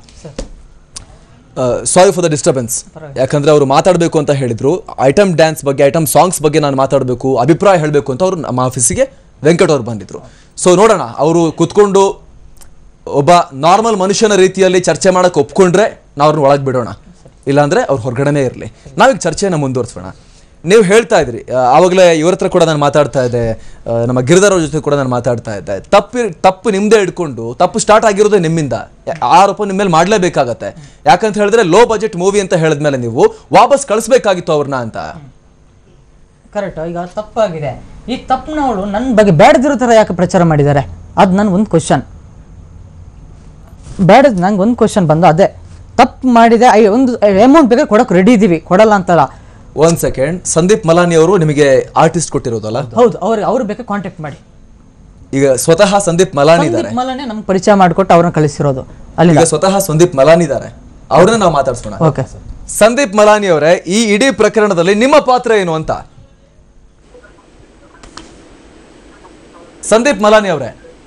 ಸಾರಿ ಫಾರ್ ದ ಡಿಸ್ಟರ್ಬೆನ್ಸ್ ಯಾಕಂದ್ರೆ ಅವರು ಮಾತಾಡಬೇಕು ಅಂತ ಹೇಳಿದ್ರು ಐಟಮ್ ಡ್ಯಾನ್ಸ್ ಬಗ್ಗೆ ಐಟಮ್ ಸಾಂಗ್ಸ್ ಬಗ್ಗೆ ನಾನು ಮಾತಾಡಬೇಕು ಅಭಿಪ್ರಾಯ ಹೇಳಬೇಕು ಅಂತ ಅವರು ನಮ್ಮ ಆಫೀಸಿಗೆ ವೆಂಕಟ್ ಅವ್ರು ಬಂದಿದ್ರು ಸೊ ನೋಡೋಣ ಅವರು ಕುತ್ಕೊಂಡು ಒಬ್ಬ ನಾರ್ಮಲ್ ಮನುಷ್ಯನ ರೀತಿಯಲ್ಲಿ ಚರ್ಚೆ ಮಾಡಕ್ಕೆ ಒಪ್ಕೊಂಡ್ರೆ ನಾವು ಅವ್ರನ್ನ ಒಳಗೆ ಬಿಡೋಣ ಇಲ್ಲಾಂದ್ರೆ ಅವ್ರು ಹೊರಗಡೆನೇ ಇರಲಿ ನಾವೀಗ ಚರ್ಚೆಯನ್ನು ಮುಂದುವರಿಸೋಣ ನೀವು ಹೇಳ್ತಾ ಇದ್ರಿ ಆ, ಆವಾಗಲೇ ಇವ್ರ ಹತ್ರ ಕೂಡ ನಾನು ಮಾತಾಡ್ತಾ ಇದ್ದೆ ಆ, ನಮ್ಮ ಗಿರಿಧರ್ ಅವ್ರ ಜೊತೆ ಕೂಡ ನಾನು ಮಾತಾಡ್ತಾ ಇದ್ದೆ ತಪ್ಪು ತಪ್ಪು ನಿಮ್ದೇ ಹಿಡ್ಕೊಂಡು ತಪ್ಪು ಸ್ಟಾರ್ಟ್ ಆಗಿರೋದೇ ನಿಮ್ಮಿಂದ ಯಾ- ಆರೋಪ ನಿಮ್ಮ ಮೇಲೆ ಮಾಡಲೇಬೇಕಾಗತ್ತೆ ಯಾಕಂತ ಹೇಳಿದ್ರೆ ಲೋ ಬಜೆಟ್ ಮೂವಿ ಅಂತ ಹೇಳಿದ್ಮೇಲೆ ನೀವು ವಾಪಸ್ ಕಳಿಸ್ಬೇಕಾಗಿತ್ತು ಅವ್ರನ್ನ ಅಂತ ಕರೆಕ್ಟ್ ಈಗ ತಪ್ಪಾಗಿದೆ ಈ ತಪ್ಪನ್ನ ಅವಳು ನನ್ನ ಬಗ್ಗೆ ಬೇಡದಿರೋ ಥರ ಯಾಕೆ ಪ್ರಚಾರ ಮಾಡಿದ್ದಾರೆ ಅದು ನನ್ನ ಒಂದು ಕ್ವಶನ್ ಬೇಡದ್ ನಂಗೆ ಒಂದು ಕ್ವಶನ್ ಬಂದು ಅದೇ ತಪ್ಪು ಮಾಡಿದೆ ಐ ಒಂದು ಅಮೌಂಟ್ ಬೇಕಾದ್ರೆ ಕೊಡೋಕೆ ರೆಡಿ ಇದ್ದೀವಿ ಕೊಡಲ್ಲ ಅಂತಲ್ಲ ಒಂದ್ ಸೆಕೆಂಡ್ ಸಂದೀಪ್ ಮಲಾನಿ ಅವರು ನಿಮಗೆ ಆರ್ಟಿಸ್ಟ್ ಕೊಟ್ಟಿರೋದಲ್ಲ ಹೌದು ಅವ್ರಿಗೆ ಅವ್ರು ಬೇಕಾದ್ರೆ ಕಾಂಟ್ಯಾಕ್ಟ್ ಮಾಡಿ ಈಗ ಸ್ವತಃ ಸಂದೀಪ್ ಮಲಾನಿ ಇದ್ದಾರೆ ಸಂದೀಪ್ ಮಲನೆ ನಮ್ಗೆ ಪರಿಚಯ ಮಾಡಿಕೊಟ್ಟು ಅವ್ರನ್ನ ಕಳಿಸಿರೋದು ಅಲ್ಲಿ ಈಗ ಸ್ವತಃ ಸಂದೀಪ್ ಮಲಾನಿ ಇದ್ದಾರೆ ಅವ್ರನ್ನ ನಾವು ಮಾತಾಡ್ಸೋಣ ಓಕೆ ಸಂದೀಪ್ ಮಲಾನಿ ಅವರೇ ಈ ಇಡೀ ಪ್ರಕರಣದಲ್ಲಿ ನಿಮ್ಮ ಪಾತ್ರ ಏನು ಅಂತ ಸಂದೀಪ್ ಮಲಾನಿ ಅವರೇ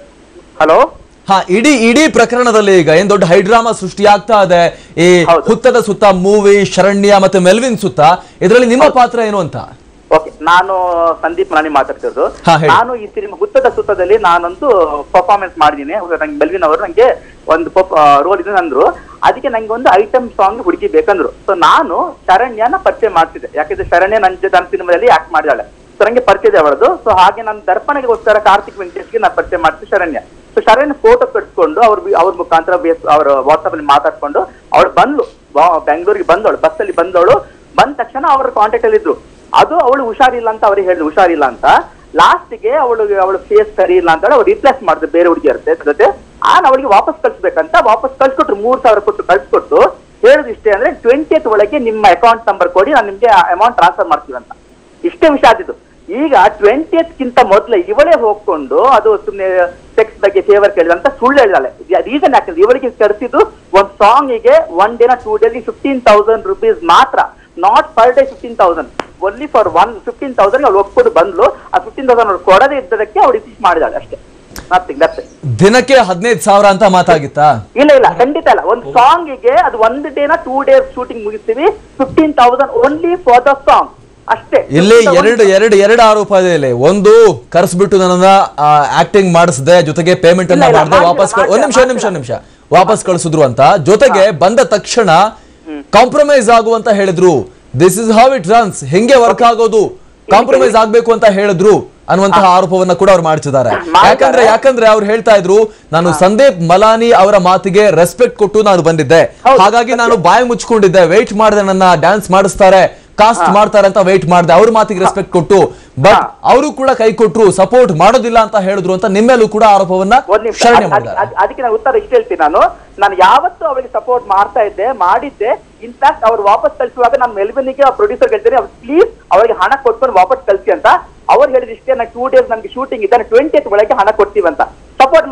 ಹಲೋ ಹಾ ಇಡೀ ಇಡೀ ಪ್ರಕರಣದಲ್ಲಿ ಈಗ ಏನ್ ದೊಡ್ಡ ಹೈಡ್ರಾಮಾ ಸೃಷ್ಟಿ ಆಗ್ತಾ ಇದೆ ಈ ಹೌದು. ಹುತ್ತದ ಸುತ್ತ ಮೂವಿ ಶರಣ್ಯ ಮತ್ತೆ ಮೆಲ್ವಿನ್ ಸುತ್ತ ಇದರಲ್ಲಿ ನಿಮ್ಮ ಪಾತ್ರ ಏನು ಅಂತ ಓಕೆ ನಾನು ಸಂದೀಪ್ ಮಲಾನಿ ಮಾತಾಡ್ತಿರೋದು ಹಾ, ಹೇಳಿ. ನಾನು ಈ ಸಿನಿಮಾ ಗುತ್ತದ ಸುತ್ತದಲ್ಲಿ ನಾನಂತೂ ಪರ್ಫಾರ್ಮೆನ್ಸ್ ಮಾಡಿದ್ದೀನಿ ನಂಗೆ ಬೆಲ್ವಿನ್ ಅವರು ನಂಗೆ ಒಂದು ರೋಲ್ ಇದೆ ಅಂದ್ರು ಅದಕ್ಕೆ ನಂಗೆ ಒಂದು ಐಟಮ್ ಸಾಂಗ್ ಹುಡುಗಿ ಬೇಕಂದ್ರು ಸೊ ನಾನು ಶರಣ್ಯನ ಪರಿಚಯ ಮಾಡ್ತಿದ್ದೆ ಯಾಕಂದ್ರೆ ಶರಣ್ಯ ನನ್ನ ಜೊತೆ ನನ್ನ ಸಿನಿಮಾದಲ್ಲಿ ಆಕ್ಟ್ ಮಾಡಿದಾಳೆ ಸೊ ನಂಗೆ ಪರಿಚಯ ಇದೆ ಅವಳದು ಸೊ ಹಾಗೆ ನಾನು ದರ್ಪಣೆಗೋಸ್ಕರ ಕಾರ್ತಿಕ್ ವೆಂಕಟೇಶ್ಗೆ ನಾನು ಪರಿಚಯ ಮಾಡ್ತೀನಿ ಶರಣ್ಯ ಸೊ ಶರಣ್ಯ ಫೋಟೋ ಕಟ್ಸ್ಕೊಂಡು ಅವ್ರ ಅವ್ರ ಮುಖಾಂತರ ಬೇಸ್ ಅವ್ರ ವಾಟ್ಸ್ಆಪ್ ಅಲ್ಲಿ ಮಾತಾಡ್ಕೊಂಡು ಅವಳು ಬಂದ್ಲು ಬಾ- ಬೆಂಗಳೂರಿಗೆ ಬಂದವಳು ಬಸ್ಸಲ್ಲಿ ಬಂದವಳು ಬಂದ ತಕ್ಷಣ ಅವ್ರ ಕಾಂಟ್ಯಾಕ್ಟ್ ಅಲ್ಲಿ ಇದ್ರು ಅದು ಅವಳು ಹುಷಾರಿಲ್ಲ ಅಂತ ಅವ್ರಿಗೆ ಹೇಳಿದ್ರು ಹುಷಾರಿಲ್ಲ ಅಂತ ಲಾಸ್ಟ್ಗೆ ಅವಳು ಅವಳು ಫೇಸ್ ಸರಿ ಇಲ್ಲ ಅಂತ ಹೇಳಿ ಅವ್ರು ರಿಪ್ಲೇಸ್ ಮಾಡಿದ್ರು ಬೇರೆ ಹುಡುಗಿಯರ ಜೊತೆ ಆನ್ ಅವಳಿಗೆ ವಾಪಸ್ ಕಳ್ಸ್ಬೇಕಂತ ವಾಪಸ್ ಕಳ್ಸಿಕೊಟ್ರು ಮೂರ್ ಸಾವಿರ ಕೊಟ್ಟು ಕಳ್ಸಿಕೊಟ್ಟು ಹೇಳುದು ಇಷ್ಟೇ ಅಂದ್ರೆ ಟ್ವೆಂಟಿಯತ್ ಒಳಗೆ ನಿಮ್ಮ ಅಕೌಂಟ್ ನಂಬರ್ ಕೊಡಿ ನಾನು ನಿಮ್ಗೆ ಅಮೌಂಟ್ ಟ್ರಾನ್ಸ್ಫರ್ ಮಾಡ್ತೀವಿ ಅಂತ ಇಷ್ಟೇ ವಿಷಯ ಆದಿದ್ದು ಈಗ ಟ್ವೆಂಟಿಯತ್ ಗಿಂತ ಮೊದಲು ಇವಳೇ ಹೋಗ್ಕೊಂಡು ಅದು ಸುಮ್ಮನೆ ಸೆಕ್ಸ್ ಬಗ್ಗೆ ಫೇವರ್ ಕೇಳಿದ ಅಂತ ಸುಳ್ಳು ಹೇಳಿದಾಳೆ ರೀಸನ್ ಯಾಕಂದ್ರೆ ಇವಳಿಗೆ ಕರೆಸಿದ್ದು ಒಂದ್ ಸಾಂಗಿಗೆ ಒನ್ ಡೇನ ಟೂ ಡೇಗೆ ಫಿಫ್ಟೀನ್ ತೌಸಂಡ್ ರುಪೀಸ್ ಮಾತ್ರ not per day fifteen thousand only for one fifteen thousand ಅವಳು ಒಪ್ಕೊಂಡು ಬಂದ್ಲು ಆ ಫಿಫ್ಟೀನ್ ತೌಸಂಡ್ ಅವ್ಳು ಕೊಡದೇ ಇದ್ದದಕ್ಕೆ ಅವಳು ರಿಸೀವ್ ಮಾಡಿದಾಳೆ ಅಷ್ಟೇ ನಥಿಂಗ್ ದಟ್ಸ್ ದಿನಕ್ಕೆ ಹದಿನೈದು ಸಾವಿರ ಅಂತ ಮಾತಾಗಿತ್ತಾ ಇಲ್ಲ ಇಲ್ಲ ಖಂಡಿತ ಇಲ್ಲ ಒಂದು ಸಾಂಗಿಗೆ ಅದು ಒಂದು ಡೇನ ಟೂ ಡೇಸ್ ಶೂಟಿಂಗ್ ಮುಗಿಸ್ತೀವಿ fifteen thousand only for the song ಅಷ್ಟೇ ಇಲ್ಲಿ ಎರಡು ಎರಡು ಎರಡು ಆರೋಪ ಇದೆ ಇಲ್ಲಿ ಒಂದು ಕರೆಸ್ಬಿಟ್ಟು ನನ್ನ ಆಕ್ಟಿಂಗ್ ಮಾಡಿಸ್ದೆ ಜೊತೆಗೆ ಪೇಮೆಂಟ್ ಅನ್ನ ಇಲ್ಲ, ಇಲ್ಲ, ಮಾಡಿದೆ ಮಾಡ್ತಿಲ್ಲ, ವಾಪಸ್ ಕಳ್- ಒಂದ್ ನಿಮಿಷ ಒಂದ್ ನಿಮಿಷ ಒಂದ್ ನಿಮಿಷ ವಾಪಸ್ ಕಳಿಸಿದ್ರು ಅಂತ ಜೊತೆಗೆ ಬಂದ ತಕ್ಷಣ ಕಾಂಪ್ರಮೈಸ್ ಆಗುವಂತ ಹೇಳಿದ್ರು this is how it runs ಹೆಂಗೆ ವರ್ಕ್ ಆಗೋದು ಕಾಂಪ್ರಮೈಸ್ ಆಗ್ಬೇಕು ಅಂತ ಹೇಳಿದ್ರು ಅನ್ನುವಂತಹ ಆರೋಪವನ್ನ ಕೂಡ ಅವ್ರು ಮಾಡ್ತಿದ್ದಾರೆ ಮಾಡ್ತಾರೆ. ಯಾಕಂದ್ರೆ ಯಾಕಂದ್ರೆ ಅವ್ರು ಹೇಳ್ತಾ ಇದ್ರು ನಾನು ಸಂದೀಪ್ ಮಲಾನಿ ಅವರ ಮಾತಿಗೆ ರೆಸ್ಪೆಕ್ಟ್ ಕೊಟ್ಟು ನಾನು ಬಂದಿದ್ದೆ ಹೌದು. ಹಾಗಾಗಿ ನಾನು ಬಾಯಿ ಮುಚ್ಕೊಂಡಿದ್ದೆ ವೆಯ್ಟ್ ಮಾಡಿದೆ ನನ್ನ ಡ್ಯಾನ್ಸ್ ಮಾಡಿಸ್ತಾರೆ ಕಾಸ್ಟ್ ಮಾಡ್ತಾರೆ ಅಂತ ವೆಯ್ಟ್ ಮಾಡಿದೆ ಅವ್ರ ಮಾತಿಗೆ ರೆಸ್ಪೆಕ್ಟ್ ಕೊಟ್ಟು ಬಟ್ ಅವರು ಕೂಡ ಕೈ ಕೊಟ್ರು ಸಪೋರ್ಟ್ ಮಾಡೋದಿಲ್ಲ ಅಂತ ಹೇಳಿದ್ರು ಅಂತ ನಿಮ್ಮೇಲೂ ಕೂಡ ಆರೋಪವನ್ನ ಒಂದ್ ನಿಮಿಷ ಶರಣೆ ಅದ್- ಮಾಡಿದ್ದಾರೆ ಅದ್- ಅದಕ್ಕೆ ನಾನು ಉತ್ತರ ಇಷ್ಟ ಹೇಳ್ತೀನಿ ನಾನು ನಾನು ಯಾವತ್ತೂ ಅವಳಿಗೆ ಸಪೋರ್ಟ್ ಮಾಡ್ತಾ ಇದ್ದೆ ಮಾಡಿದ್ದೆ ಇನ್ಫ್ಯಾಕ್ಟ್ ಅವ್ರು ವಾಪಸ್ ಕಳಿಸುವಾಗ ನಾನು ಮೆಲ್ಬನಿಗೆ ಪ್ರೊಡ್ಯೂಸರ್ ಹೇಳ್ತೀನಿ ಅವ್ರು ಪ್ಲೀಸ್ ಅವರಿಗೆ ಹಣ ಕೊಟ್ಕೊಂಡು ವಾಪಸ್ ಕಳಿಸಿ ಅಂತ ಅವ್ರು ಹೇಳಿದ ಇಷ್ಟೇ ನಾನು ಟೂ ಡೇಸ್ ನನ್ಗೆ ಶೂಟಿಂಗ್ ಇದೆ ಟ್ವೆಂಟಿ ಒಳಗೆ ಹಣ ಕೊಡ್ತೀವಿ ಅಂತ ಸಪೋರ್ಟ್ ಮಾಡಿದೆ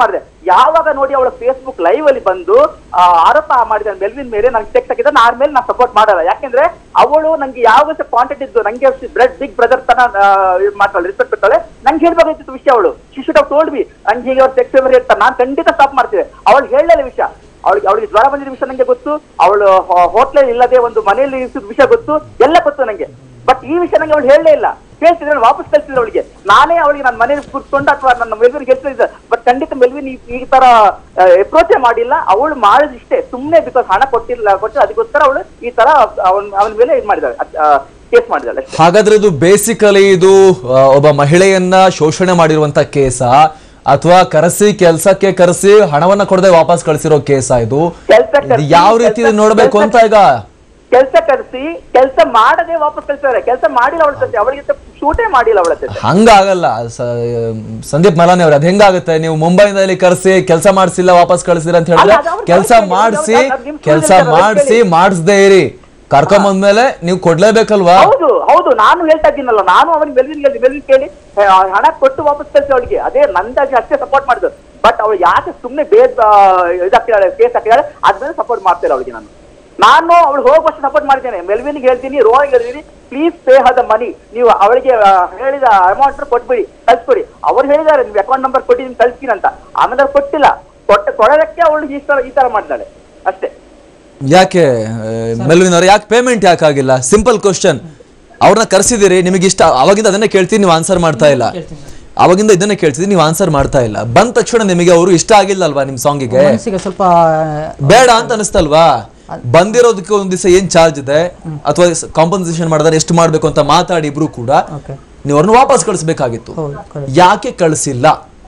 ಯಾವಾಗ ನೋಡಿ ಅವಳ ಫೇಸ್ಬುಕ್ ಲೈವ್ ಅಲ್ಲಿ ಬಂದು ಆ, ಆರೋಪ ಮಾಡಿದ ಮೆಲ್ವಿನ್ ಮೇಲೆ ನಂಗೆ ಟೆಕ್ಸ್ಟ್ ಹಾಕಿದ್ರೆ ನಾನು ಆರ್ ಮೇಲೆ ನಾನು ಸಪೋರ್ಟ್ ಮಾಡಲ್ಲ ಯಾಕೆಂದ್ರೆ ಅವಳು ನಂಗೆ ಯಾವಾಗ ಸಹ ಕಾಂಟ್ಯಾಕ್ಟ್ ಇದ್ದು ನಂಗೆ ಬ್ಲಡ್ ಬಿಗ್ ಬ್ರದರ್ ತರ ಇದು ಮಾಡ್ತಾಳೆ ರೆಸ್ಪೆಕ್ಟ್ ಕೊಡ್ತಾಳೆ ನಂಗೆ ಹೇಳ್ಬೇಕಾಗಿತ್ತು ವಿಷಯ ಅವಳು ಶಿಶುಡ್ ಆಫ್ ಟೋಲ್ಡ್ ಬಿ ನಂಗೆ ಹೀಗೆ ಅವ್ರು ಸೆಕ್ಸ್ ಹೇಳ್ತಾರೆ ನಾನು ಖಂಡಿತ ಸ್ಟಾಪ್ ಮಾಡ್ತಿದ್ದೆ ಅವಳು ಹೇಳಲಿಲ್ಲ ವಿಷಯ ಅವಳಿಗೆ ಅವಳಿಗೆ ಜ್ವರ ಬಂದಿದ್ದ ವಿಷಯ ನಂಗೆ ಗೊತ್ತು ಅವಳು ಹೋಟ್ಲಲ್ಲಿ ಇಲ್ಲದೆ ಒಂದು ಮನೆಯಲ್ಲಿ ಇರಿಸಿದ ವಿಷಯ ಗೊತ್ತು ಎಲ್ಲ ಗೊತ್ತು ನಂಗೆ ಬಟ್ ಈ ವಿಷಯ ನಂಗೆ ಅವಳು ಹೇಳಲೇ ಇಲ್ಲ ಕೇಳ್ತಿದ್ರೆ ನಾನು ವಾಪಸ್ ಕಳ್ಸಿದ್ರು ಅವಳಿಗೆ ನಾನೇ ಅವಳಿಗೆ ನನ್ನ ಮನೇಲಿ ಕೂತ್ಕೊಂಡು ಅಥವಾ ನನ್ನ ಮೆಲ್ವಿನ್ ಹೇಳ್ತಿದ್ದೆ ಬಟ್ ಖಂಡಿತ ಮೆಲ್ವಿನ್ ಈ- ಈ ತರ ಅಪ್ರೋಚೇ ಮಾಡಿಲ್ಲ ಅವಳು ಮಾಡಿದಿಷ್ಟೇ ಸುಮ್ಮನೆ ಬಿಕಾಸ್ ಹಣ ಕೊಟ್ಟಿಲ್ಲ ಕೊಟ್ಟು ಅದಕ್ಕೋಸ್ಕರ ಅವಳು ಈ ತರ ಅವನ ಅವನ ಮೇಲೆ ಇದು ಮಾಡಿದಾಳೆ ಕೇಸ್ ಮಾಡಿದಾಳೆ ಅಷ್ಟೇ ಹಾಗಾದ್ರೆ ಇದು ಬೇಸಿಕಲಿ ಇದು ಆ, ಒಬ್ಬ ಮಹಿಳೆಯನ್ನ ಶೋಷಣೆ ಮಾಡಿರುವಂತ ಕೇಸ ಅಥವಾ ಕರೆಸಿ ಕೆಲ್ಸಕ್ಕೆ ಕರೆಸಿ ಹಣವನ್ನ ಕೊಡದೆ ವಾಪಸ್ ಕಳಿಸಿರೋ ಕೇಸ ಇದು ಕೆಲ್ಸ ಇದು ಯಾವ ರೀತಿ ಇದನ್ನ ನೋಡ್ಬೇಕು ಅಂತ ಈಗ ಕೆಲಸ ಕರೆಸಿ ಕೆಲಸ ಮಾಡದೆ ವಾಪಸ್ ಕಳ್ಸಿದಾರೆ ಕೆಲಸ ಮಾಡಿಲ್ಲ ಅವಳ ಜೊತೆ ಅವಳಿಗೆ ಶೂಟೇ ಮಾಡಿಲ್ಲ ಅವಳ ಜೊತೆ ಹಂಗಾಗಲ್ಲ ಸ- ಸಂದೀಪ್ ಮಲಾನಿ ಅವ್ರೆ ಅದ್ ಹೆಂಗಾಗುತ್ತೆ ನೀವು ಮುಂಬೈನಲ್ಲಿ ಕರೆಸಿ ಕೆಲಸ ಮಾಡಿಸಿಲ್ಲ ವಾಪಸ್ ಕಳಿಸಿರ ಅಂತ ಹೇಳಿದ್ರೆ ಅಲ್ಲ, ಅದು ಅವ್ರು ಕೆಲಸ ಕಳ್ಸಿಲ್ಲ. ಮಾಡಿಸಿ ಅದು ನಿಮ್ ಕೆಲಸ ಸುಳ್ಳು ಹೇಳ್ತಾರೆ, ಮಾಡಿಸಿ ಕೇಳಿ. ಮಾಡಿಸ್ದೇ ಇರಿ ಕರ್ಕೊಂಬಂದ್ಮೇಲೆ ನೀವು ಕೊಡ್ಲೇಬೇಕಲ್ವಾ ಹೌದು ಹೌದು ನಾನು ಹೇಳ್ತಾ ಇದ್ದೀನಲ್ಲ ನಾನು ಅವನಿಗೆ ಮೆಲ್ವಿನ್ ಹೇಳಿ ಮೆಲ್ವಿನ್ ಕೇಳಿ ಆ, ಹಣ ಕೊಟ್ಟು ವಾಪಸ್ ಕಳ್ಸಿ ಅವಳಿಗೆ ಅದೇ ನಂದಾಗಿ ಅಷ್ಟೇ ಸಪೋರ್ಟ್ ಮಾಡಿದ್ರು ಬಟ್ ಅವಳು ಯಾಕೆ ಸುಮ್ಮನೆ ಬೇಸ್ ಇದಾಕಿದಾಳೆ ಕೇಸ್ ಹಾಕಿದಾಳೆ ಅದ್ಮೇಲೆ ಸಪೋರ್ಟ್ ಮಾಡ್ತಾರೆ ಅವಳಿಗೆ ನಾನು ನಾನು ಅವಳು ಹೋಗುವಷ್ಟು ಸಪೋರ್ಟ್ ಮಾಡಿದ್ದೇನೆ ಮೆಲ್ವಿನ್ಗೆ ಹೇಳ್ತೀನಿ ರೋಹಿಗೆ ಹೇಳ್ತೀನಿ ಪ್ಲೀಸ್ ಪೇ ಹದ ಮನಿ ನೀವು ಅವಳಿಗೆ ಆ, ಹೇಳಿದ ಅಮೌಂಟ್ ಕೊಟ್ಬಿಡಿ ಕಳ್ಸ್ಕೊಡಿ ಅವ್ರು ಹೇಳಿದ್ದಾರೆ ನೀವು ಅಕೌಂಟ್ ನಂಬರ್ ಕೊಟ್ಟು ನಿಮ್ಗೆ ಕಳ್ಸ್ತೀನಿ ಅಂತ ಆಮೇಲೆ ಅವ್ರು ಕೊಟ್ಟಿಲ್ಲ ಕೊಟ್ಟ ಕೊಡೋದಕ್ಕೆ ಅವಳು ಈ ತರ ಈ ತರ ಮಾಡಿದ್ದಾಳೆ ಅಷ್ಟೇ ಯಾಕೆ ಆ, ಮೆಲ್ವಿನ್ ಅವ್ರೆ ಯಾಕೆ ಪೇಮೆಂಟ್ ಯಾಕೆ ಆಗಿಲ್ಲ ಸಿಂಪಲ್ ಕ್ವಶನ್ ಅವ್ರನ್ನ ಕರ್ಸಿದಿರಿ ನಿಮಗೆ ಇಷ್ಟ ಅವಾಗಿಂದ ಅದನ್ನೇ ಕೇಳ್ತೀನಿ ನೀವು ಆನ್ಸರ್ ಮಾಡ್ತಾ ಇಲ್ಲ ಅವಾಗಿಂದ ಇದನ್ನೇ ಕೇಳ್ತಿದ್ದೀನಿ ನೀವು ಆನ್ಸರ್ ಮಾಡ್ತಾ ಇಲ್ಲ ಬಂದ ತಕ್ಷಣ ನಿಮಗೆ ಅವರು ಇಷ್ಟ ಆಗಿಲ್ಲ ಅಲ್ವಾ ನಿಮ್ ಸಾಂಗಿಗೆ ಮನಸ್ಸಿಗೆ ಸ್ವಲ್ಪ ಬೇಡ ಅಂತ ಅನಿಸ್ತಲ್ವಾ ಬಂದಿರೋದಕ್ಕೆ ಒಂದ್ ದಿವಸ ಏನ್ ಚಾರ್ಜ್ ಇದೆ ಅಥವಾ ಕಾಂಪನ್ಸೇಷನ್ ಮಾಡಿದ್ರೆ ಎಷ್ಟು ಮಾಡ್ಬೇಕು ಅಂತ ಮಾತಾಡಿ ಇಬ್ರು ಕೂಡ ಓಕೆ ನೀವು ಅವ್ರನ್ನ ವಾಪಸ್ ಕಳಿಸ್ಬೇಕಾಗಿತ್ತು ಹೌದು correct. ಯಾಕೆ ಕಳಿಸಿಲ್ಲ